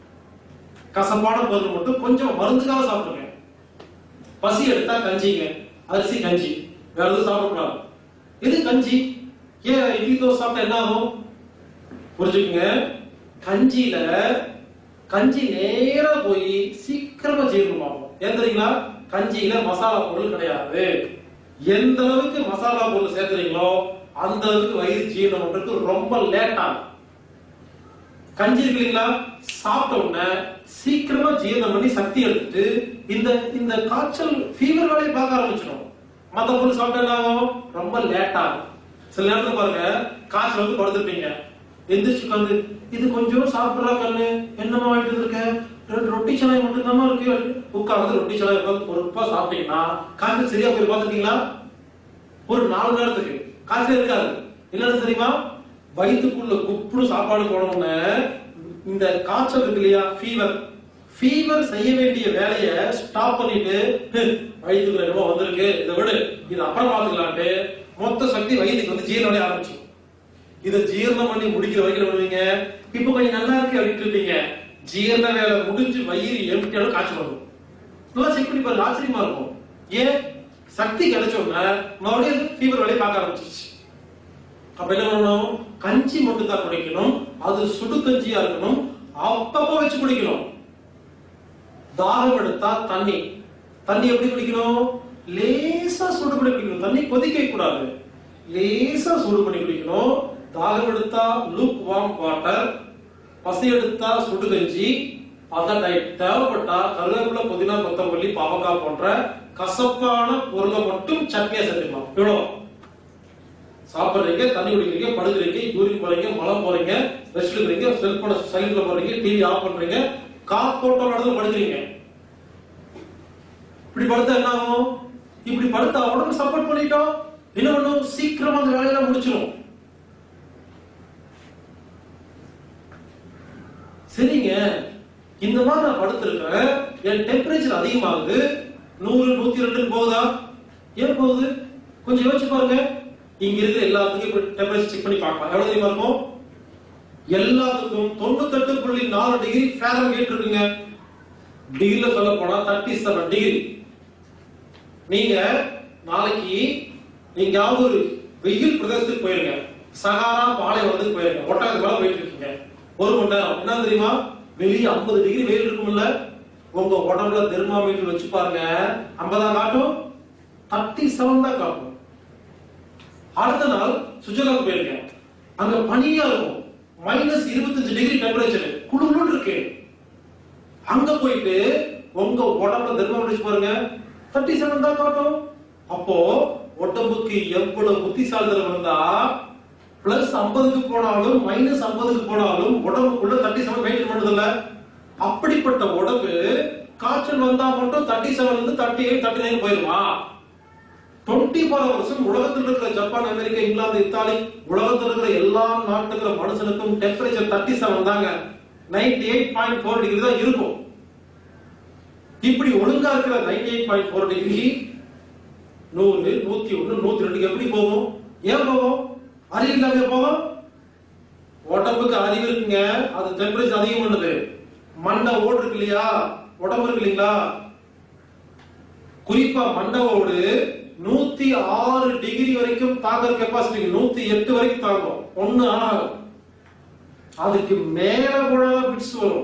கசப்பான பொருள் மட்டும் கொஞ்சம் மருந்துக்காக சாப்பிடுங்க பசி எடுத்தா கஞ்சிங்க அரிசி கஞ்சி வேற எதுவும் சாப்பிடக்கூடாது இது கஞ்சி ஏன் இட்லி தோசை சாப்பிட்டா என்ன ஆகும் புரிஞ்சுக்குங்க கஞ்சியில கஞ்சி நேரா போய் சீக்கிரமா ஜீரணமாகும் ஏன் தெரியுங்களா கஞ்சியில மசாலா பொருள் கிடையாது எந்த அளவுக்கு மசாலா பொருள் சேர்த்துறீங்களோ அந்த அளவுக்கு வயிறு ஜீரணம் பண்றதுக்கு ரொம்ப லேட் ஆகும் கஞ்சி இருக்கு இல்லைங்களா சாப்பிட்ட உடனே சீக்கிரமா ஜீரணம் பண்ணி சக்தி எடுத்துட்டு இந்த இந்த காய்ச்சல் ஃபீவர் வேலையை பார்க்க ஆரம்பிச்சிடும் மத்த பொருள் சாப்பிட்டா என்ன ஆகும் ரொம்ப லேட் ஆகும் சில நேரத்துல பாருங்க காய்ச்சல் வந்து படுத்துருப்பீங்க எந்திரிச்சு உட்காந்து இது கொஞ்சம் சாப்பிடுறா கண்ணு என்னமா வாங்கிட்டு இருக்க ரெண்டு ரொட்டி சலாய் மட்டும் தானே இருக்கு உட்கார்ந்து ரொட்டி சலாய் உட்காந்து பொறுப்பா சாப்பிட்டீங்கன்னா காய்ச்சல் சரியா போய் பார்த்துட்டீங்களா ஒரு நாலு நேரத்துக்கு காய்ச்சல் இருக்காது என்னன்னு தெரியுமா வயிற்றுக்குள்ள குப்புடு சாப்பாடு போனோம்னு இந்த காய்ச்சல் இருக்கு இல்லையா ஃபீவர் ஃபீவர் செய்ய வேண்டிய வேலையை ஸ்டாப் பண்ணிட்டு "ஹ், வயிற்றுக்குள்ள என்னமோ வந்திருக்கு இதை விடு இது அப்புறம் பார்த்துக்கலான்ட்டு மொத்த சக்தி வயிற்றுக்கு வந்து ஜீரணம் ஆரம்பிச்சு இதை ஜீரணம் பண்ணி முடிக்கிற வரைக்கும் என்ன பண்ணுவீங்க இப்போ கொஞ்சம் நல்லா இருக்கு அப்படின்ட்டு இருப்பீங்க ஜீரண வேலை முடிஞ்சு வயிறு எம்டியான காய்ச்சல் வரும் நல்லா செக் பண்ணி பாருங்க ஆச்சரியமா இருக்கும் ஏன் சக்தி கிடைச்ச உடனே மறுபடியும் ஃபீவர் வேலையை பார்க்க ஆரம்பிச்சிருச்சு அப்ப என்ன பண்ணணும் கஞ்சி மட்டும் தான் குடிக்கணும் அது சுடு கஞ்சியா இருக்கணும் அப்பப்ப வச்சு குடிக்கணும் தாகம் எடுத்தா தண்ணி தண்ணி எப்படி குடிக்கணும் லேசா சுடு பண்ணி குடிக்கணும் தண்ணி கொதிக்க வைக்க கூடாது லேசா சுடு பண்ணி குடிக்கணும் தாகம் எடுத்தா லூக் வார்ம் வாட்டர் பசி எடுத்தா சுடு கஞ்சி அந்த டைப் தேவைப்பட்டா கருவேப்பிலை புதினா கொத்தமல்லி பாவக்காய் போன்ற கசப்பான பொருளை மட்டும் சட்னியா சேர்த்துக்கலாம் இவ்வளவு சாப்பிடுறீங்க தண்ணி குடிக்கிறீங்க படுக்கிறீங்க யூரின் போறீங்க மலம் போறீங்க ரெஸ்ட் எடுக்கிறீங்க செல்போன சைலண்ட்ல போறீங்க டிவி ஆஃப் பண்றீங்க காத்தோட்டம் நடந்து படுக்கிறீங்க இப்படி படுத்தா என்ன ஆகும் இப்படி படுத்தா உடம்பு சப்போர்ட் பண்ணிட்டோம் என்ன பண்ணும் சீக்கிரமா அந்த வேலையெல்லாம் முடிச்சிடும் சரிங்க இந்த மாதிரி நான் படுத்திருக்கிறேன் என் டெம்பரேச்சர் அதிகமாகுது நூறு நூத்தி ரெண்டுன்னு போகுதா ஏன் போகுது கொஞ்சம் யோசிச்சு பாருங்க இங்க இருக்கிற எல்லாத்துக்கும் இப்ப டெம்பரேச்சர் செக் பண்ணி பார்க்கலாம் எவ்வளவு தெரியுமா இருக்கும் எல்லாத்துக்கும் தொண்ணூத்தெட்டு புள்ளி நாலு டிகிரி ஃபேரன்ஹீட் இருக்குங்க டிகிரில சொல்ல போனா தேர்ட்டி செவன் டிகிரி நீங்க நாளைக்கு எங்கேயாவது ஒரு வெயில் பிரதேசத்துக்கு போயிருங்க சகாரா பாலைவனத்துக்கு போயிருங்க ஒட்டகத்துக்கு மேல போயிட்டு இருக்கீங்க ஒரு மணி நேரம் என்ன தெரியுமா வெளியே 50 டிகிரி வெயில் இருக்கும்ல உங்க உடம்புல தெர்மாமீட்டர் வச்சு பாருங்க 50 தான் காட்டும் தேர்ட்டி செவன் தான் காட்டும் அடுத்த நாள் சுவிட்சர்லாந்து போயிருங்க அங்க பனியா இருக்கும் மைனஸ் இருபத்தஞ்சு டிகிரி டெம்பரேச்சர் குளுன்னு இருக்கு அங்க போயிட்டு உங்க உடம்புல தெர்மாமீட்டர் வச்சு பாருங்க தேர்ட்டி செவன் தான் காட்டும் அப்போ உடம்புக்கு எவ்வளவு புத்திசாலித்தனம் இருந்தா பிளஸ் ஐம்பதுக்கு போனாலும் மைனஸ் ஐம்பதுக்கு போனாலும் உடம்புக்குள்ள தேர்ட்டி செவன் மெயின்டைன் பண்ணுதில்ல அப்படிப்பட்ட உடம்பு காய்ச்சல் வந்தா மட்டும் தேர்ட்டி செவன்ல இருந்து தேர்ட்டி எயிட் தேர்ட்டி நைன் போயிருமா டுவெண்ட்டி ஃபோர் ஹவர்ஸும் உலகத்தில் இருக்கிற ஜப்பான் அமெரிக்கா இங்கிலாந்து இத்தாலி உலகத்தில் இருக்கிற எல்லா நாட்டுக்கிற மனுஷனுக்கும் டெம்பரேச்சர் தேர்ட்டி செவன் தாங்க ninety eight point four degree தான் இருக்கும் இப்படி ஒழுங்கா இருக்கிற ninety eight point four degree நூறு நூத்தி ஒண்ணு நூத்தி ரெண்டுக்கு எப்படி போகும் ஏன் போகும் அறிவு இல்லாம போகும் உடம்புக்கு அறிவு இருக்குங்க அது டெம்பரேச்சர் அதிகம் பண்ணுது மண்டை ஓடு இருக்கு இல்லையா உடம்பு இருக்கு இல்லைங்களா குறிப்பா மண்டவோடு நூத்தி ஆறு டிகிரி வரைக்கும் தாங்குற கெப்பாசிட்டி நூத்தி எட்டு வரைக்கும் தாங்கும் ஒண்ணு ஆகும் அதுக்கு மேல கூட பிட்ஸ் வரும்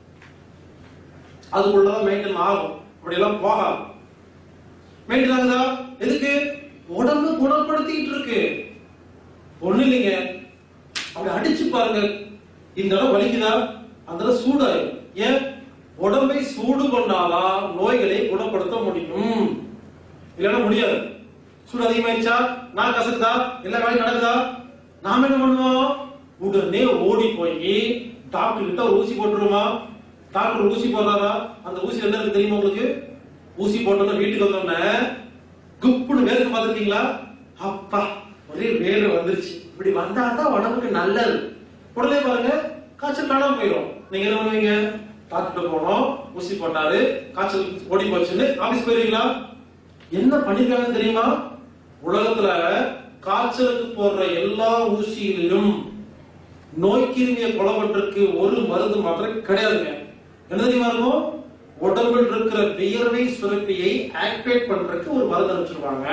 அதுக்குள்ளதான் மெயின்டைன் ஆகும் அப்படி எல்லாம் போகாது மெயின்டைன் ஆகுதா எதுக்கு உடம்பு குணப்படுத்திட்டு இருக்கு ஒண்ணு இல்லைங்க அப்படி அடிச்சு பாருங்க இந்த இடம் வலிக்குதா அந்த இடம் சூடாயிரும் ஏன் உடம்பை சூடு கொண்டாதான் நோய்களை குணப்படுத்த முடியும் இல்லைன்னா முடியாது சூடு அதிகமாயிடுச்சா நான் கசக்குதா எல்லா வேலையும் நடக்குதா நாம என்ன பண்ணுவோம் உடனே ஓடி போய் டாக்டர் கிட்ட ஒரு ஊசி போட்டுருமா டாக்டர் ஊசி போடுறாரா அந்த ஊசி என்ன இருக்கு தெரியுமா உங்களுக்கு ஊசி போட்டோம்னா வீட்டுக்கு வந்தோடனே குப்புன்னு வேர்க்கு பார்த்துருக்கீங்களா அப்பா ஒரே வேர்வை வந்துருச்சு இப்படி வந்தா தான் உடம்புக்கு நல்லது உடனே பாருங்க காய்ச்சல் காணாம போயிடும் நீங்க என்ன பண்ணுவீங்க டாக்டர் போனோம் ஊசி போட்டாரு காய்ச்சல் ஓடி போச்சுன்னு ஆபீஸ் போயிருவீங்களா என்ன பண்ணிருக்காங்கன்னு தெரியுமா உலகத்துல காய்ச்சலுக்கு போடுற எல்லா ஊசிகளிலும் நோய் கிருமியை கொலப்பட்டிருக்கு ஒரு மருந்து மாத்திரம் கிடையாதுங்க என்ன தெரியுமா இருக்கும் உடம்பில் இருக்கிற வியர்வை சுரப்பியை ஆக்டிவேட் பண்றதுக்கு ஒரு மருந்து அனுப்பிச்சிருவாங்க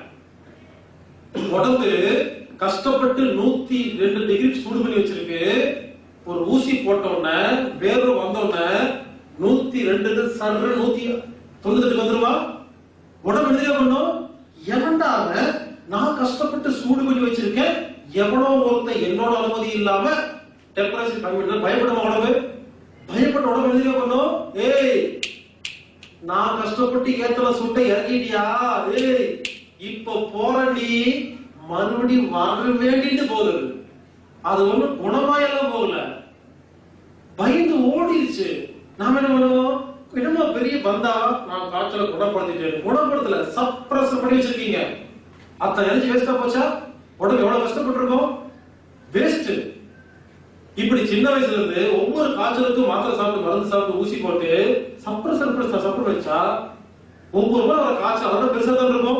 உடம்பு கஷ்டப்பட்டு நூத்தி ரெண்டு டிகிரி சூடு பண்ணி வச்சிருக்கு ஒரு ஊசி போட்ட உடனே வேர்வை வந்த உடனே நூத்தி ரெண்டு சன்று நூத்தி தொண்ணூத்தி வந்துருமா உடம்பு என்ன பண்ணும் எவன்டா அவன் நான் கஷ்டப்பட்டு சூடு பண்ணி வச்சிருக்கேன் எவனோ ஒருத்தன் என்னோட அனுமதி இல்லாம டெம்பரேச்சர் கம்மி பண்ண பயப்படுமா உடம்பு பயப்பட்ட உடம்பு என்ன பண்ணும் ஏய் நான் கஷ்டப்பட்டு ஏத்தல சுட்ட இறங்கிட்டியா ஏய் இப்ப போறடி மறுபடியும் வர வேண்டிட்டு போகுது அது ஒண்ணு குணமாயெல்லாம் போகல பயந்து ஓடிடுச்சு நாம என்ன பண்ணுவோம் என்னமோ பெரிய பந்தா நான் காய்ச்சலை குணப்படுத்திட்டேன் குணப்படுத்தல சப்ரஸ் பண்ணி வச்சிருக்கீங்க அத்தனை எனர்ஜி வேஸ்டா போச்சா உடம்பு எவ்வளவு கஷ்டப்பட்டிருக்கோம் வேஸ்ட் இப்படி சின்ன வயசுல இருந்து ஒவ்வொரு காய்ச்சலுக்கும் மாத்திரை சாப்பிட்டு மருந்து சாப்பிட்டு ஊசி போட்டு சப்ரஸ் சப்ரஸ் சப்ரஸ் வச்சா ஒவ்வொரு முறை வர காய்ச்சல் அதோட பெருசா தான் இருக்கும்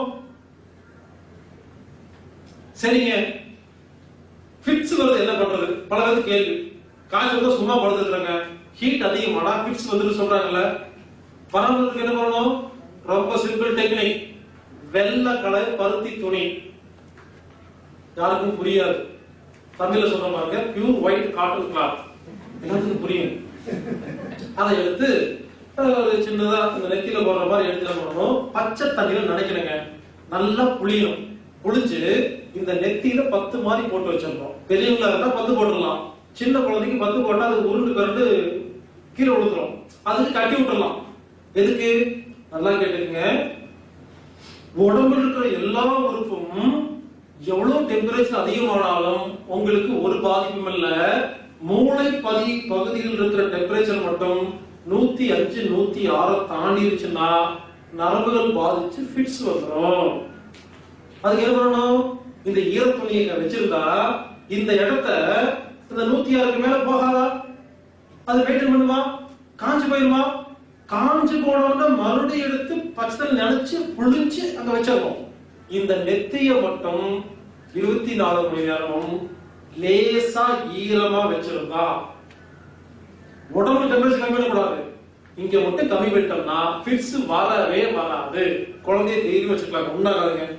சரிங்க ஃபிட்ஸ் வருது என்ன பண்றது பல பேருக்கு கேள்வி காய்ச்சல் வந்து சும்மா படுத்துக்கிறாங்க ஹீட் அதிகமானா ஃபிட்ஸ் வந்துட்டு சொல்றாங்கல்ல பரவாயில்ல என்ன பண்ணணும் ரொம்ப சிம்பிள் டெக்னிக் வெள்ளை கலர் பருத்தி துணி யாருக்கும் புரியாது தமிழ்ல சொல்ற பாருங்க பியூர் ஒயிட் காட்டன் கிளாத் எல்லாத்துக்கும் புரியும் அதை எடுத்து அஹ், ஒரு சின்னதா இந்த நெத்தியில போடுற மாதிரி எடுத்து என்ன பண்ணணும் பச்சை தண்ணியில நினைக்கணுங்க நல்லா புளியும் புளிஞ்சு இந்த நெத்தியில பத்து மாதிரி போட்டு வச்சிடணும் பெரியவங்களா இருந்தா பத்து போட்டுடலாம் சின்ன குழந்தைக்கு பத்து போட்டா அது உருண்டு கரண்டு கீழே விழுந்துரும் அதுக்கு கட்டி விட்டுறலாம் எதுக்கு நல்லா கேட்டுக்கங்க உடம்புல இருக்கிற எல்லா உறுப்பும் எவ்வளவு டெம்பரேச்சர் அதிகமானாலும் உங்களுக்கு ஒரு பாதிப்பும் இல்ல மூளை பதி பகுதியில் இருக்கிற டெம்பரேச்சர் மட்டும் நூத்தி அஞ்சு நூத்தி ஆறு தாண்டிருச்சுன்னா நரம்புகள் பாதிச்சு ஃபிட்ஸ் வந்துடும் அதுக்கு என்ன பண்ணணும் இந்த ஈரத்துணியை வச்சிருந்தா இந்த இடத்த இந்த நூத்தி ஆறுக்கு மேல போகாதா அது மெயின்டைன் பண்ணுமா காஞ்சு போயிருமா காஞ்சு போனோம்னா மறுபடியும் எடுத்து பச்சை தண்ணி நினைச்சு புளிச்சு அங்க வச்சிடணும் இந்த நெத்திய மட்டும் இருபத்தி நாலு மணி நேரமும் லேசா ஈரமா வச்சிருந்தா உடம்பு டெம்பரேச்சர் கம்மி பண்ணக்கூடாது இங்க மட்டும் கம்மி பண்ணிட்டோம்னா ஃபிட்ஸ் வரவே வராது குழந்தைய தைரியம் வச்சுக்கலாம் உண்டாகாதுங்க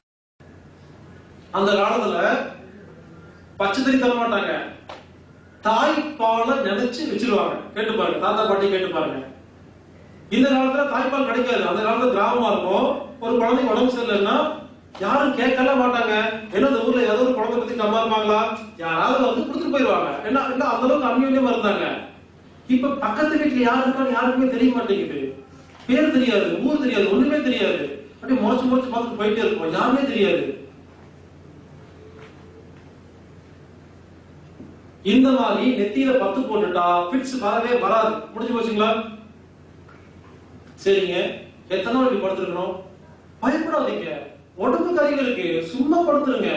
அந்த காலத்துல பச்சை தண்ணி தர மாட்டாங்க தாய்ப்பாலை நினைச்சு வச்சிருவாங்க கேட்டு பாருங்க தாத்தா பாட்டி கேட்டு பாருங்க இந்த காலத்துல தாய்ப்பால் கிடைக்காது அந்த காலத்துல கிராமமா இருக்கும் ஒரு குழந்தைக்கு உடம்பு சரியில்லைன்னா யாரும் கேட்கல மாட்டாங்க என்ன இந்த ஊர்ல ஏதோ ஒரு குழந்தை பத்தி கம்மா இருப்பாங்களா யாராவது வந்து கொடுத்துட்டு போயிருவாங்க என்ன என்ன அந்த அளவுக்கு அந்யோன்யமா இருந்தாங்க இப்ப பக்கத்து வீட்டுல யாரு இருக்கான்னு யாருக்குமே தெரிய மாட்டேங்குது பேர் தெரியாது ஊர் தெரியாது ஒண்ணுமே தெரியாது அப்படியே முறைச்சு முறைச்சு பார்த்துட்டு போயிட்டே இருப்போம் யாருமே தெரியாது இந்த மாதிரி நெத்தியில பத்து போட்டுட்டா பிட்ஸ் வரவே வராது முடிஞ்சு போச்சுங்களா சரிங்க எத்தனை நாள் இப்படி படுத்துருக்கணும் பயப்படாதீங்க உடம்பு கறிகள் இருக்கு சும்மா படுத்துருங்க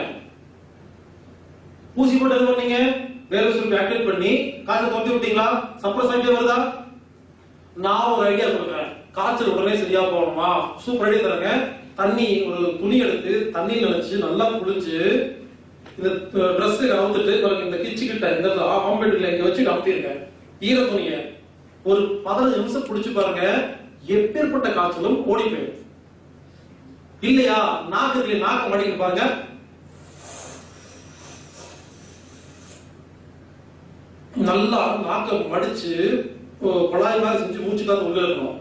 ஊசி போட்டு என்ன பண்ணீங்க வேற சொல்லி ஆக்டிவேட் பண்ணி காய்ச்சல் தொத்தி விட்டீங்களா சப்ரஸ் ஆகிட்டே வருதா நான் ஒரு ஐடியா கொடுக்குறேன் காய்ச்சல் உடனே சரியா போகணுமா சூப்பர் ஐடியா தரங்க தண்ணி ஒரு துணி எடுத்து தண்ணியில் நினைச்சு நல்லா குளிச்சு இந்த ட்ரெஸ் அவுத்துட்டு பாருங்க இந்த கிச்சு கிட்ட இந்த ஆம்பேட்ல இங்க வச்சு அமுத்திருங்க ஈர துணிய ஒரு பதினஞ்சு நிமிஷம் புடிச்சு பாருங்க எப்பேற்பட்ட காய்ச்சலும் ஓடி போயிடும் இல்லையா நாக்கு இருக்கு நாக்கு மடிக்க பாருங்க நல்லா நாக்க மடிச்சு ஓ, குழாய் மாதிரி செஞ்சு மூச்சு காத்து உள்ள இருக்கணும்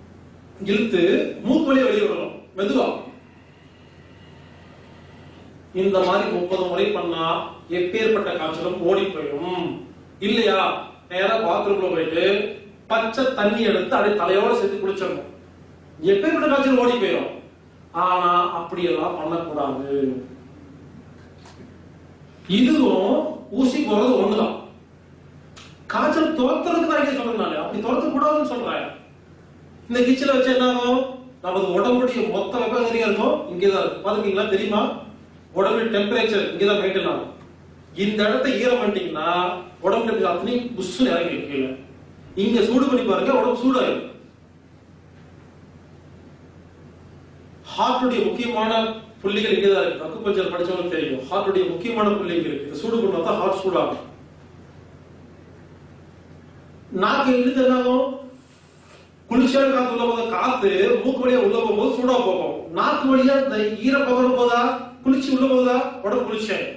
இழுத்து மூக்கு வழியா வெளியே விடணும் மெதுவா இந்த மாதிரி முப்பது முறை பண்ணா எப்பேற்பட்ட காய்ச்சலும் ஓடி போயிடும் இல்லையா நேரா பாத்ரூம்ல போயிட்டு பச்சை தண்ணி எடுத்து அப்படியே தலையோட சேர்த்து குளிச்சிடணும் எப்பேற்பட்ட காய்ச்சல் ஓடி போயிடும் ஆனா அப்படியெல்லாம் பண்ணக்கூடாது இதுவும் ஊசி போறது ஒண்ணுதான் காய்ச்சல் துரத்துறதுக்கு தான் இங்க சொல்றேன் அப்படி துரத்த கூடாதுன்னு சொல்றேன் இந்த கிச்சில வச்சு என்ன ஆகும் நமது உடம்புடைய மொத்த வெப்பம் எங்க இருக்கும் இங்கதான் இருக்கும் பாத்துக்கீங்களா தெரியுமா உடம்புடைய டெம்பரேச்சர் இங்கதான் மெயின்டைன் ஆகும் இந்த இடத்த ஈரம் பண்ணிட்டீங்கன்னா உடம்புல அத்தனை புஷ்ஷு இறங்கி கீழே இங்க சூடு பண்ணி பாருங்க உடம்பு சூடாயிரும் ஹார்ட்டுடைய முக்கியமான புள்ளிகள் இங்கதான் இருக்கு அக்கு பஞ்சர் படிச்சவங்களுக்கு தெரியும் ஹார்ட்டுடைய முக்கியமான புள்ளிகள் இருக்கு இந்த சூடு பண்ணா தான் ஹார்ட் சூடாகும் நாக்கு இழுத்து என்ன ஆகும் குளிர்ச்சியான காத்து உள்ள போது காத்து மூக்கு வழியா உள்ள போகும்போது சூடா போகும் நாக்கு வழியா இந்த ஈரப்பதம் போதா குளிர்ச்சி உள்ள போதா உடம்பு குளிர்ச்சியாயிடும்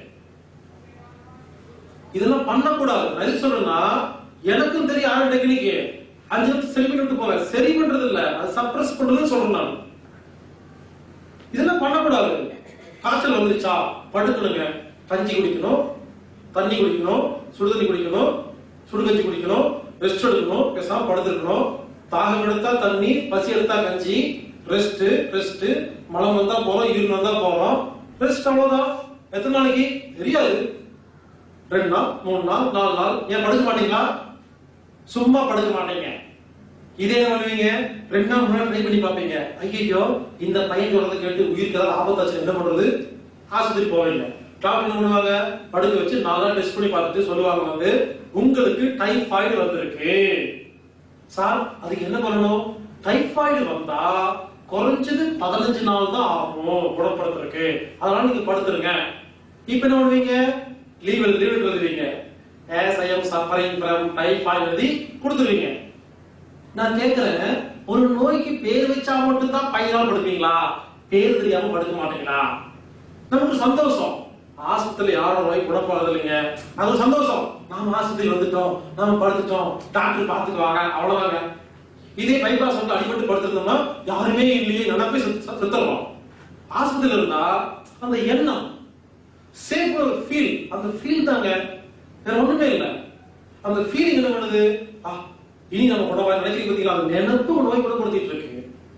இதெல்லாம் பண்ணக்கூடாது நான் எது சொல்றேன்னா எனக்கும் தெரியும் ஆன டெக்னிக் அஞ்சு நிமிஷம் சரி பண்ணிட்டு போவேன் சரி பண்றது இல்ல அது சப்ரஸ் பண்றதுன்னு சொல்றேன் நான் இதெல்லாம் பண்ணக்கூடாது காய்ச்சல் வந்துச்சா படுக்கணுங்க கஞ்சி குடிக்கணும் தண்ணி குடிக்கணும் சுடுதண்ணி குடிக்கணும் சுடுகஞ்சி குடிக்கணும் ரெஸ்ட் எடுக்கணும் பேசாம படுத்துருக்கணும் தாகம் எடுத்தா தண்ணி பசி எடுத்தா கஞ்சி ரெஸ்ட் ரெஸ்ட் மலம் வந்தா போறோம் யூரின் வந்தா போறோம் ரெஸ்ட் அவ்வளவுதான் எத்தனை நாளைக்கு தெரியாது ரெண்டு நாள் மூணு நாள் நாலு நாள் ஏன் படுக்க மாட்டீங்களா சும்மா படுக்க மாட்டீங்க இதே என்ன பண்ணுவீங்க ரெண்டு நாள் முன்னாடி ட்ரை பண்ணி பார்ப்பீங்க ஐயோ இந்த பையன் சொல்றதை கேட்டு உயிருக்கு ஏதாவது ஆபத்தாச்சு என்ன பண்றது ஆஸ்பத்திரி போவீங்க டாக்டர் என்ன பண்ணுவாங்க படுக்க வச்சு நாலு நாள் டெஸ்ட் பண்ணி பார்த்துட்டு சொல்லுவாங்க வந்து உங்களுக்கு டைஃபாய்டு வந்திருக்கு சார் அதுக்கு என்ன பண்ணணும் டைஃபாய்டு வந்தா குறைஞ்சது பதினஞ்சு நாள் தான் ஆகும் குணப்படுத்துறதுக்கு அதனால நீங்க படுத்துருங்க இப்ப என்ன பண்ணுவீங்க லீவ் எழுதி லீவ் எழுதுவீங்க as I am suffering from typhoid எழுதி கொடுத்துருவீங்க நான் கேக்குறேன் ஒரு நோய்க்கு பேர் வச்சா மட்டும் தான் பையனால படுப்பீங்களா பேர் தெரியாம படுக்க மாட்டீங்களா நமக்கு சந்தோஷம் ஆஸ்பத்திரியில யாரும் நோய் குணப்பாகுது இல்லைங்க அது ஒரு சந்தோஷம் நாம ஆஸ்பத்திரி வந்துட்டோம் நாம படுத்துட்டோம் டாக்டர் பாத்துக்குவாங்க அவ்வளவுதாங்க இதே பைபாஸ் வந்து அடிபட்டு படுத்திருந்தோம்னா யாருமே இல்லையே நினைப்பே செத்துறோம் ஆஸ்பத்திரியில இருந்தா அந்த எண்ணம் சேஃப் ஒரு ஃபீல் அந்த ஃபீல் தாங்க வேற ஒண்ணுமே இல்ல அந்த ஃபீலிங் என்ன பண்ணுது ஆ, இனி நம்ம குணவாய் நினைக்கிறீங்க பாத்தீங்களா அந்த நினைப்பு ஒரு நோய் குணப்படுத்திட்டு இருக்கு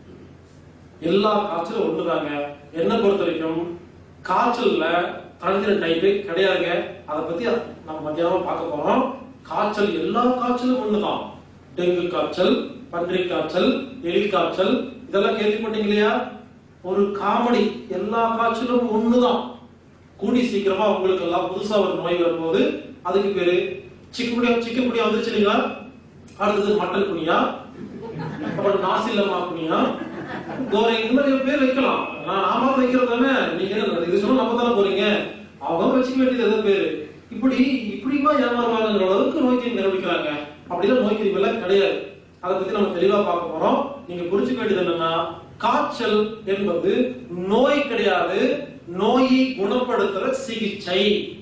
எல்லா காய்ச்சலும் ஒண்ணுதாங்க என்ன பொறுத்த வரைக்கும் காய்ச்சல்ல தனித்தனி டைப்பு கிடையாதுங்க அதை பத்தி நம்ம மத்தியானம் பார்க்க போறோம் காய்ச்சல் எல்லா காய்ச்சலும் ஒண்ணுதான் டெங்கு காய்ச்சல் பன்றி காய்ச்சல் எலி காய்ச்சல் இதெல்லாம் கேள்விப்பட்டீங்க இல்லையா ஒரு காமெடி எல்லா காய்ச்சலும் ஒண்ணுதான் கூடி சீக்கிரமா உங்களுக்கு எல்லாம் புதுசா ஒரு நோய் வரும்போது அதுக்கு பேரு சிக்கன் குடியா சிக்கன் குடியா வந்துருச்சு இல்லைங்களா அடுத்தது மட்டன் குனியா அப்புறம் நாசில்லமா குனியா கோரை இந்த மாதிரி பேர் வைக்கலாம் நான் நாம வைக்கிறது தானே நீங்க என்ன இது சொன்னா நம்ம தானே போறீங்க அவங்க வச்சுக்க வேண்டியது எதோ பேரு இப்படி இப்படிமா ஏமாறுவாங்கங்கிற அளவுக்கு நோய் கிருமி நிரூபிக்கிறாங்க அப்படிலாம் நோய் கிருமி எல்லாம் கிடையாது அதை பத்தி நம்ம தெளிவா பார்க்க போறோம் நீங்க புரிஞ்சுக்க வேண்டியது என்னன்னா காய்ச்சல் என்பது நோய் கிடையாது நோயை குணப்படுத்துற சிகிச்சை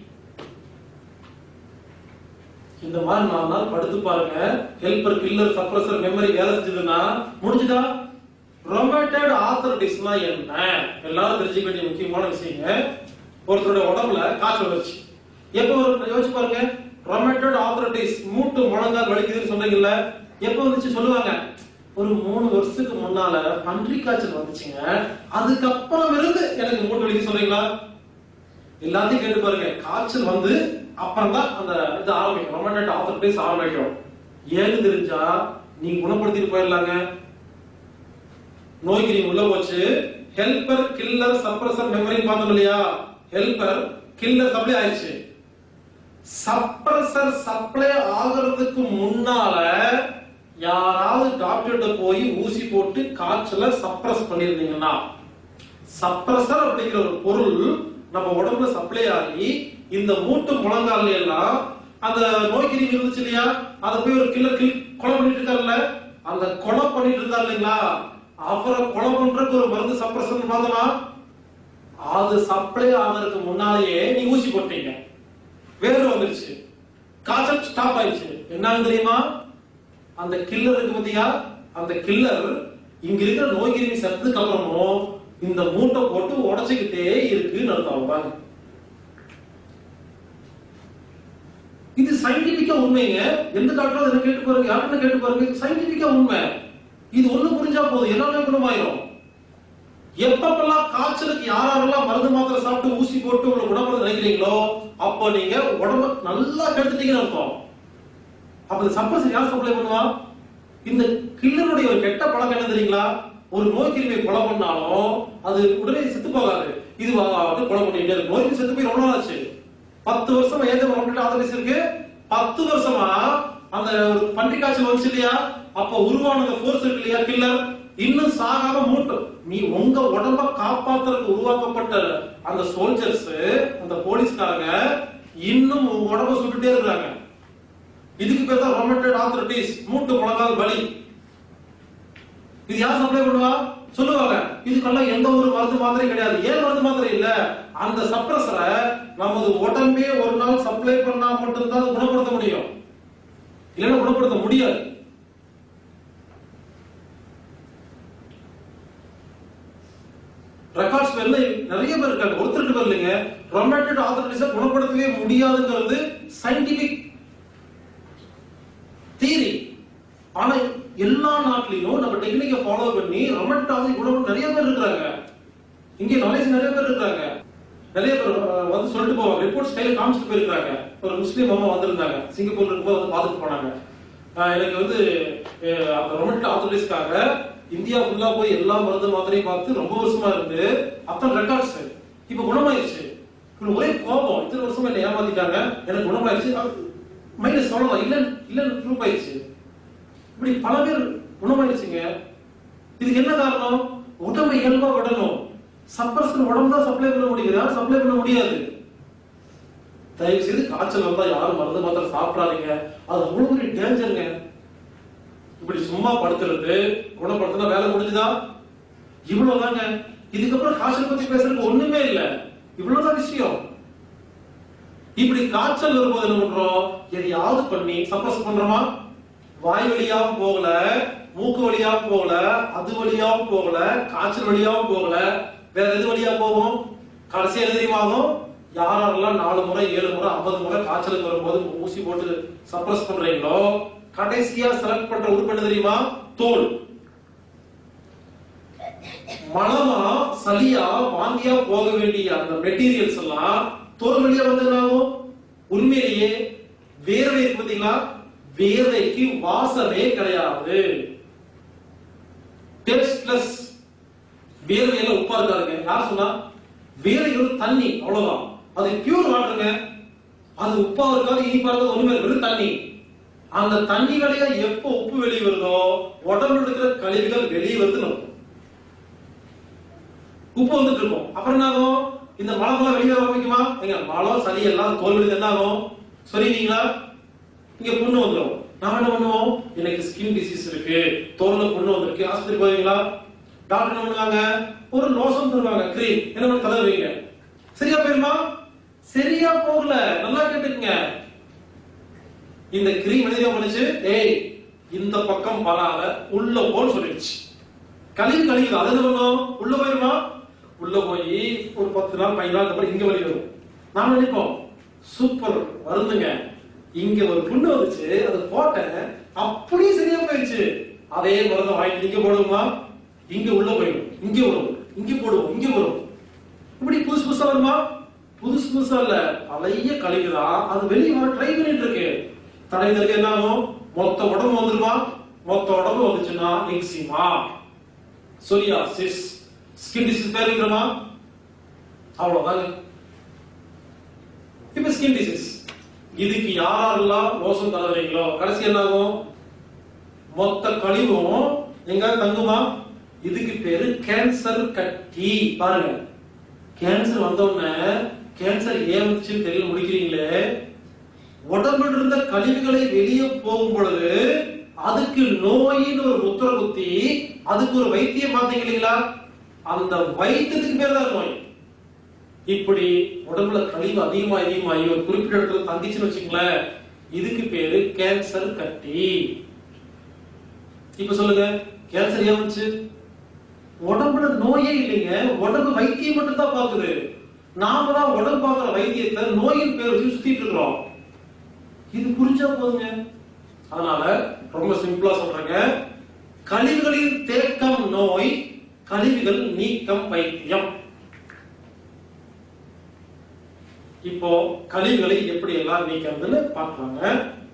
இந்த மாதிரி நாலு நாள் படுத்து பாருங்க ஹெல்பர் கில்லர் சப்ரஸர் மெமரி வேலை செஞ்சதுன்னா முடிஞ்சுதா ரொமேட்டட் ஆத்தரைட்டிஸ்னா என்ன எல்லாரும் தெரிஞ்சுக்க வேண்டிய முக்கியமான விஷயங்க ஒருத்தருடைய உடம்புல காய்ச்சல் வந்துச்சு எப்போ ஒரு யோசிச்சு பாருங்க ரொமேட்டட் ஆத்தரைட்டிஸ் மூட்டு முழங்கால் வலிக்குதுன்னு சொன்னீங்கல்ல எப்போ வந்துச்சு சொல்லுவாங்க ஒரு மூணு வருஷத்துக்கு முன்னால பன்றி காய்ச்சல் வந்துச்சுங்க அதுக்கப்புறம் இருந்து எனக்கு மூட்டு வலிக்கு சொல்றீங்களா எல்லாத்தையும் கேட்டு பாருங்க காய்ச்சல் வந்து அப்புறம் தான் அந்த இது ஆரம்பிக்கும் ரொமேட்டட் ஆத்தரைட்டிஸ் ஆரம்பிக்கும் ஏன்னு தெரிஞ்சா நீங்க குணப்படுத்திட்டு போயிடலாங்க நோய்க்கு நீங்க உள்ள போச்சு ஹெல்பர் கில்லர் சப்ரசர் மெமரி பார்த்தோம் இல்லையா ஹெல்பர் கில்லர் சப்ளை ஆயிடுச்சு சப்ரசர் சப்ளை ஆகிறதுக்கு முன்னால யாராவது டாக்டர்கிட்ட போய் ஊசி போட்டு காய்ச்சல சப்ரஸ் பண்ணிருந்தீங்கன்னா சப்ரசர் அப்படிங்கிற ஒரு பொருள் நம்ம உடம்புல சப்ளை ஆகி இந்த மூட்டு முழங்கால் எல்லாம் அந்த நோய் கிருமி இருந்துச்சு இல்லையா அதை போய் ஒரு கில்லர் கில் கொலை பண்ணிட்டு இருக்காருல்ல அந்த கொலை பண்ணிட்டு இருந்தார் இல்லைங்களா அவரை கொலை பண்றதுக்கு ஒரு மருந்து சப்ரசன் பார்த்தோமா அது சப்ளை ஆகிறதுக்கு முன்னாலேயே நீ ஊசி போட்டீங்க வேறு வந்துருச்சு காய்ச்சல் ஸ்டாப் ஆயிடுச்சு என்னன்னு தெரியுமா அந்த கில்லர் இருக்கு பாத்தியா அந்த கில்லர் இங்க இருக்கிற நோய் கிருமி செத்ததுக்கு அப்புறமும் இந்த மூட்டை போட்டு உடைச்சுக்கிட்டே இருக்குன்னு அர்த்தம் அவ்வளவுதாங்க சயின்டிபிக்கா உண்மைங்க எந்த டாக்டரும் என்ன கேட்டு பாருங்க யாருன்னு கேட்டு பாருங்க சயின்டிபிக்கா உண்மை இது ஒண்ணு புரிஞ்சா போதும் எல்லாமே குணமாயிரும் எப்பப்பெல்லாம் காய்ச்சலுக்கு யாரெல்லாம் மருந்து மாத்திரை சாப்பிட்டு ஊசி போட்டு உங்களை குணப்படுத்த நினைக்கிறீங்களோ அப்ப நீங்க உடம்ப நல்லா கெடுத்துட்டீங்கன்னு அர்த்தம் அப்ப இந்த சப்ரஸ் யார் சப்ளை பண்ணுவா இந்த கில்லருடைய ஒரு கெட்ட பழக்கம் என்ன தெரியுங்களா ஒரு நோய் கிருமியை கொலை பண்ணாலும் அது உடனே செத்து போகாது இது வா- வந்து கொலை பண்ணிட்டே இருக்கு நோய்க்கு செத்து போய் ரொம்ப நாள் ஆச்சு பத்து வருஷமா ஏதோ கம்ப்ளீட் ஆதரிச்சு இருக்கு பத்து வருஷமா அந்த ஒரு பன்றி காய்ச்சல் வந்துச்சு இல்லையா அப்ப உருவான அந்த ஃபோர்ஸ் இருக்கு இல்லையா கில்லர் இன்னும் சாகாம மூட்டும் நீ உங்க உடம்ப காப்பாத்துறதுக்கு உருவாக்கப்பட்ட அந்த சோல்ஜர்ஸ் அந்த போலீஸ்காரங்க இன்னும் உங்க உடம்ப சுட்டுட்டே இருக்காங்க இதுக்கு பேர் தான் ரொமட்டட் ஆத்தரிட்டிஸ் மூட்டு முழங்கால் வலி இது யார் சப்ளை பண்ணுவா சொல்லுவாங்க இதுக்கெல்லாம் எந்த ஒரு மருந்து மாத்திரை கிடையாது ஏன் மருந்து மாத்திரை இல்ல அந்த சப்ரஸரை நமது உடம்பே ஒரு நாள் சப்ளை பண்ணா மட்டும்தான் அதை குணப்படுத்த முடியும் இல்லைன்னா குணப்படுத்த முடியாது ரெக்கார்ட்ஸ் பேர்ல நிறைய பேர் இருக்காங்க ஒருத்தர் ரெண்டு பேர் இல்லைங்க ரொமேட்டட் ஆத்தரிட்டிஸை குணப்படுத்தவே முடியாதுங்கிறது சயின்டிபிக் தியரி ஆனா எல்லா நாட்டிலையும் நம்ம டெக்னிக்கை ஃபாலோ பண்ணி ரொமேட்டட் ஆத்தரி குணப்படுத்த நிறைய பேர் இருக்காங்க இங்க நாலேஜ் நிறைய பேர் இருக்காங்க நிறைய பேர் அஹ், வந்து சொல்லிட்டு போவாங்க ரிப்போர்ட்ஸ் கையில காமிச்சிட்டு போயிருக்காங்க ஒரு முஸ்லீம் அம்மா வந்திருந்தாங்க சிங்கப்பூர்ல இருக்கும்போது வந்து பார்த்துட்டு போனாங்க அஹ், எனக்கு வந்து அஹ், அந்த ரொமேட்டட் ஆத்தரிட்டிஸ்க்காக இந்தியா ஃபுல்லா போய் எல்லா மருந்து மாத்திரையும் பார்த்து ரொம்ப வருஷமா இருந்து அத்தனை ரெக்கார்ட்ஸ் இப்ப குணமாயிருச்சு இவங்களுக்கு ஒரே கோபம் இத்தனை வருஷமா என்ன ஏமாத்திட்டாங்க எனக்கு குணமாயிருச்சு மைனஸ் அவ்வளவுதான் இல்ல இல்ல ப்ரூவ் ஆயிடுச்சு இப்படி பல பேர் குணமாயிடுச்சுங்க இதுக்கு என்ன காரணம் உடம்பை இயல்பா விடணும் சப்ரஸ்க்கு உடம்பு தான் சப்ளை பண்ண முடியுது யாரும் சப்ளை பண்ண முடியாது தயவு செய்து காய்ச்சல் வந்தா யாரும் மருந்து மாத்திரை சாப்பிடாதீங்க அது அவ்வளவு பெரிய டேஞ்சருங்க இப்படி சும்மா படுத்துறது குணப்படுத்தினா வேலை முடிஞ்சுதா இவ்வளவுதாங்க இதுக்கப்புறம் காய்ச்சல் பத்தி பேசுறதுக்கு ஒண்ணுமே இல்ல இவ்வளவுதான் விஷயம் இப்படி காய்ச்சல் வரும்போது என்ன பண்றோம் எதையாவது பண்ணி சப்ரஸ் பண்றோமா வாய் வழியாவும் போகல மூக்கு வழியாவும் போகல அது வழியாவும் போகல காய்ச்சல் வழியாவும் போகல வேற எது வழியா போகும் கடைசி எது தெரியுமா ஆகும் யாரெல்லாம் நாலு முறை ஏழு முறை ஐம்பது முறை காய்ச்சலுக்கு வரும்போது ஊசி போட்டு சப்ரஸ் பண்றீங்களோ கடைசியா செலக்ட் பண்ற உறுப்பு என்ன தெரியுமா தோல் மனமா சளியா வாந்தியா போக வேண்டிய அந்த மெட்டீரியல்ஸ் எல்லாம் தோல் வழியா வந்து என்ன ஆகும் உண்மையிலேயே வேர்வை இருக்கு பாத்தீங்களா வேர்வைக்கு வாசமே கிடையாது டேஸ்ட்லெஸ் வேர்வையில உப்பா இருக்காருங்க யார் சொன்னா வேர்வை ஒரு தண்ணி அவ்வளவுதான் அது பியூர் வாட்டருங்க அது உப்பா இருக்காது இனிப்பா இருக்காது ஒண்ணுமே இருக்காது, வெறும் தண்ணி அந்த தண்ணி வழியா எப்போ உப்பு வெளியே வருதோ உடம்புல இருக்கிற கழிவுகள் வெளியே வருது நம்ம உப்பு வந்துட்டு இருக்கும் அப்புறம் என்ன ஆகும் இந்த மலமெல்லாம் வெளியே வர ஆரம்பிக்குமா எங்க மலம் சளி எல்லாம் தோல் விழுந்து என்ன ஆகும் சொல்லிட்டீங்களா இங்க புண்ணு வந்துடும் நாம என்ன பண்ணுவோம் எனக்கு ஸ்கின் டிசீஸ் இருக்கு தோல்ல புண்ணு வந்திருக்கு ஆஸ்பத்திரி போவீங்களா டாக்டர் என்ன பண்ணுவாங்க ஒரு லோஷன் தருவாங்க கிரீம் என்ன பண்ணி தலை வைங்க சரியா போயிருமா சரியா போகல நல்லா கேட்டுக்குங்க இந்த கிரீம் என்ன பண்ணுச்சு ஏய் இந்த பக்கம் வராத உள்ள போன்னு சொல்லிடுச்சு கழிவு கழிவு அது என்ன பண்ணும் உள்ள போயிருமா உள்ள போய் ஒரு பத்து நாள் பதினஞ்சு நாள் அப்புறம் இங்க வழி வரும் நாம நினைப்போம் சூப்பர் வருந்துங்க இங்க ஒரு புண்ணு வந்துச்சு அது போட்டேன் அப்படியே சரியா போயிடுச்சு அதே மருந்து வாங்கி இங்க போடுவோமா இங்க உள்ள போயிடும் இங்க வரும் இங்க போடுவோம் இங்க வரும் இப்படி புதுசு புதுசா வருமா புதுசு புதுசா இல்ல பழைய கழிவுதான் அது வெளியே வர ட்ரை பண்ணிட்டு இருக்கு தடைகளுக்கு என்ன ஆகும் மொத்த உடம்பு வந்துருமா மொத்த உடம்பு வந்துச்சுன்னா எக்ஸிமா சொரியாசிஸ் ஸ்கின் டிசீஸ் பேருங்கிறமா அவ்வளவுதாங்க இப்ப ஸ்கின் டிசீஸ் இதுக்கு யாரெல்லாம் மோசம் தரவீங்களோ கடைசி என்ன ஆகும் மொத்த கழிவும் எங்க தங்குமா இதுக்கு பேரு கேன்சர் கட்டி பாருங்க கேன்சர் வந்தோடனே கேன்சர் ஏன் வந்துச்சுன்னு தெரியல முடிக்கிறீங்களே உடம்புல இருந்த கழிவுகளை வெளியே போகும் பொழுது அதுக்கு நோயின்னு ஒரு முத்திர குத்தி அதுக்கு ஒரு வைத்தியம் பாத்தீங்க இல்லைங்களா அந்த வைத்தியத்துக்கு பேர் தான் நோய் இப்படி உடம்புல கழிவு அதிகமா அதிகமாகி ஒரு குறிப்பிட்ட இடத்துல தங்கிச்சுன்னு வச்சுங்களேன் இதுக்கு பேரு கேன்சர் கட்டி இப்ப சொல்லுங்க கேன்சர் ஏன் வந்துச்சு உடம்புல நோயே இல்லைங்க உடம்பு வைத்தியம் மட்டும் தான் பாக்குது நாம தான் உடம்பு பார்க்கிற வைத்தியத்தை நோயின் பேர் வச்சு சுத்திட்டு இருக்கிறோம் இது புரிஞ்சா போதுங்க அதனால ரொம்ப சிம்பிளா சொல்றேங்க கழிவுகளில் தேக்கம் நோய் கழிவுகள் நீக்கம் வைத்தியம் இப்போ கழிவுகளை எப்படி எல்லாம் நீக்கிறதுன்னு பார்க்கலாங்க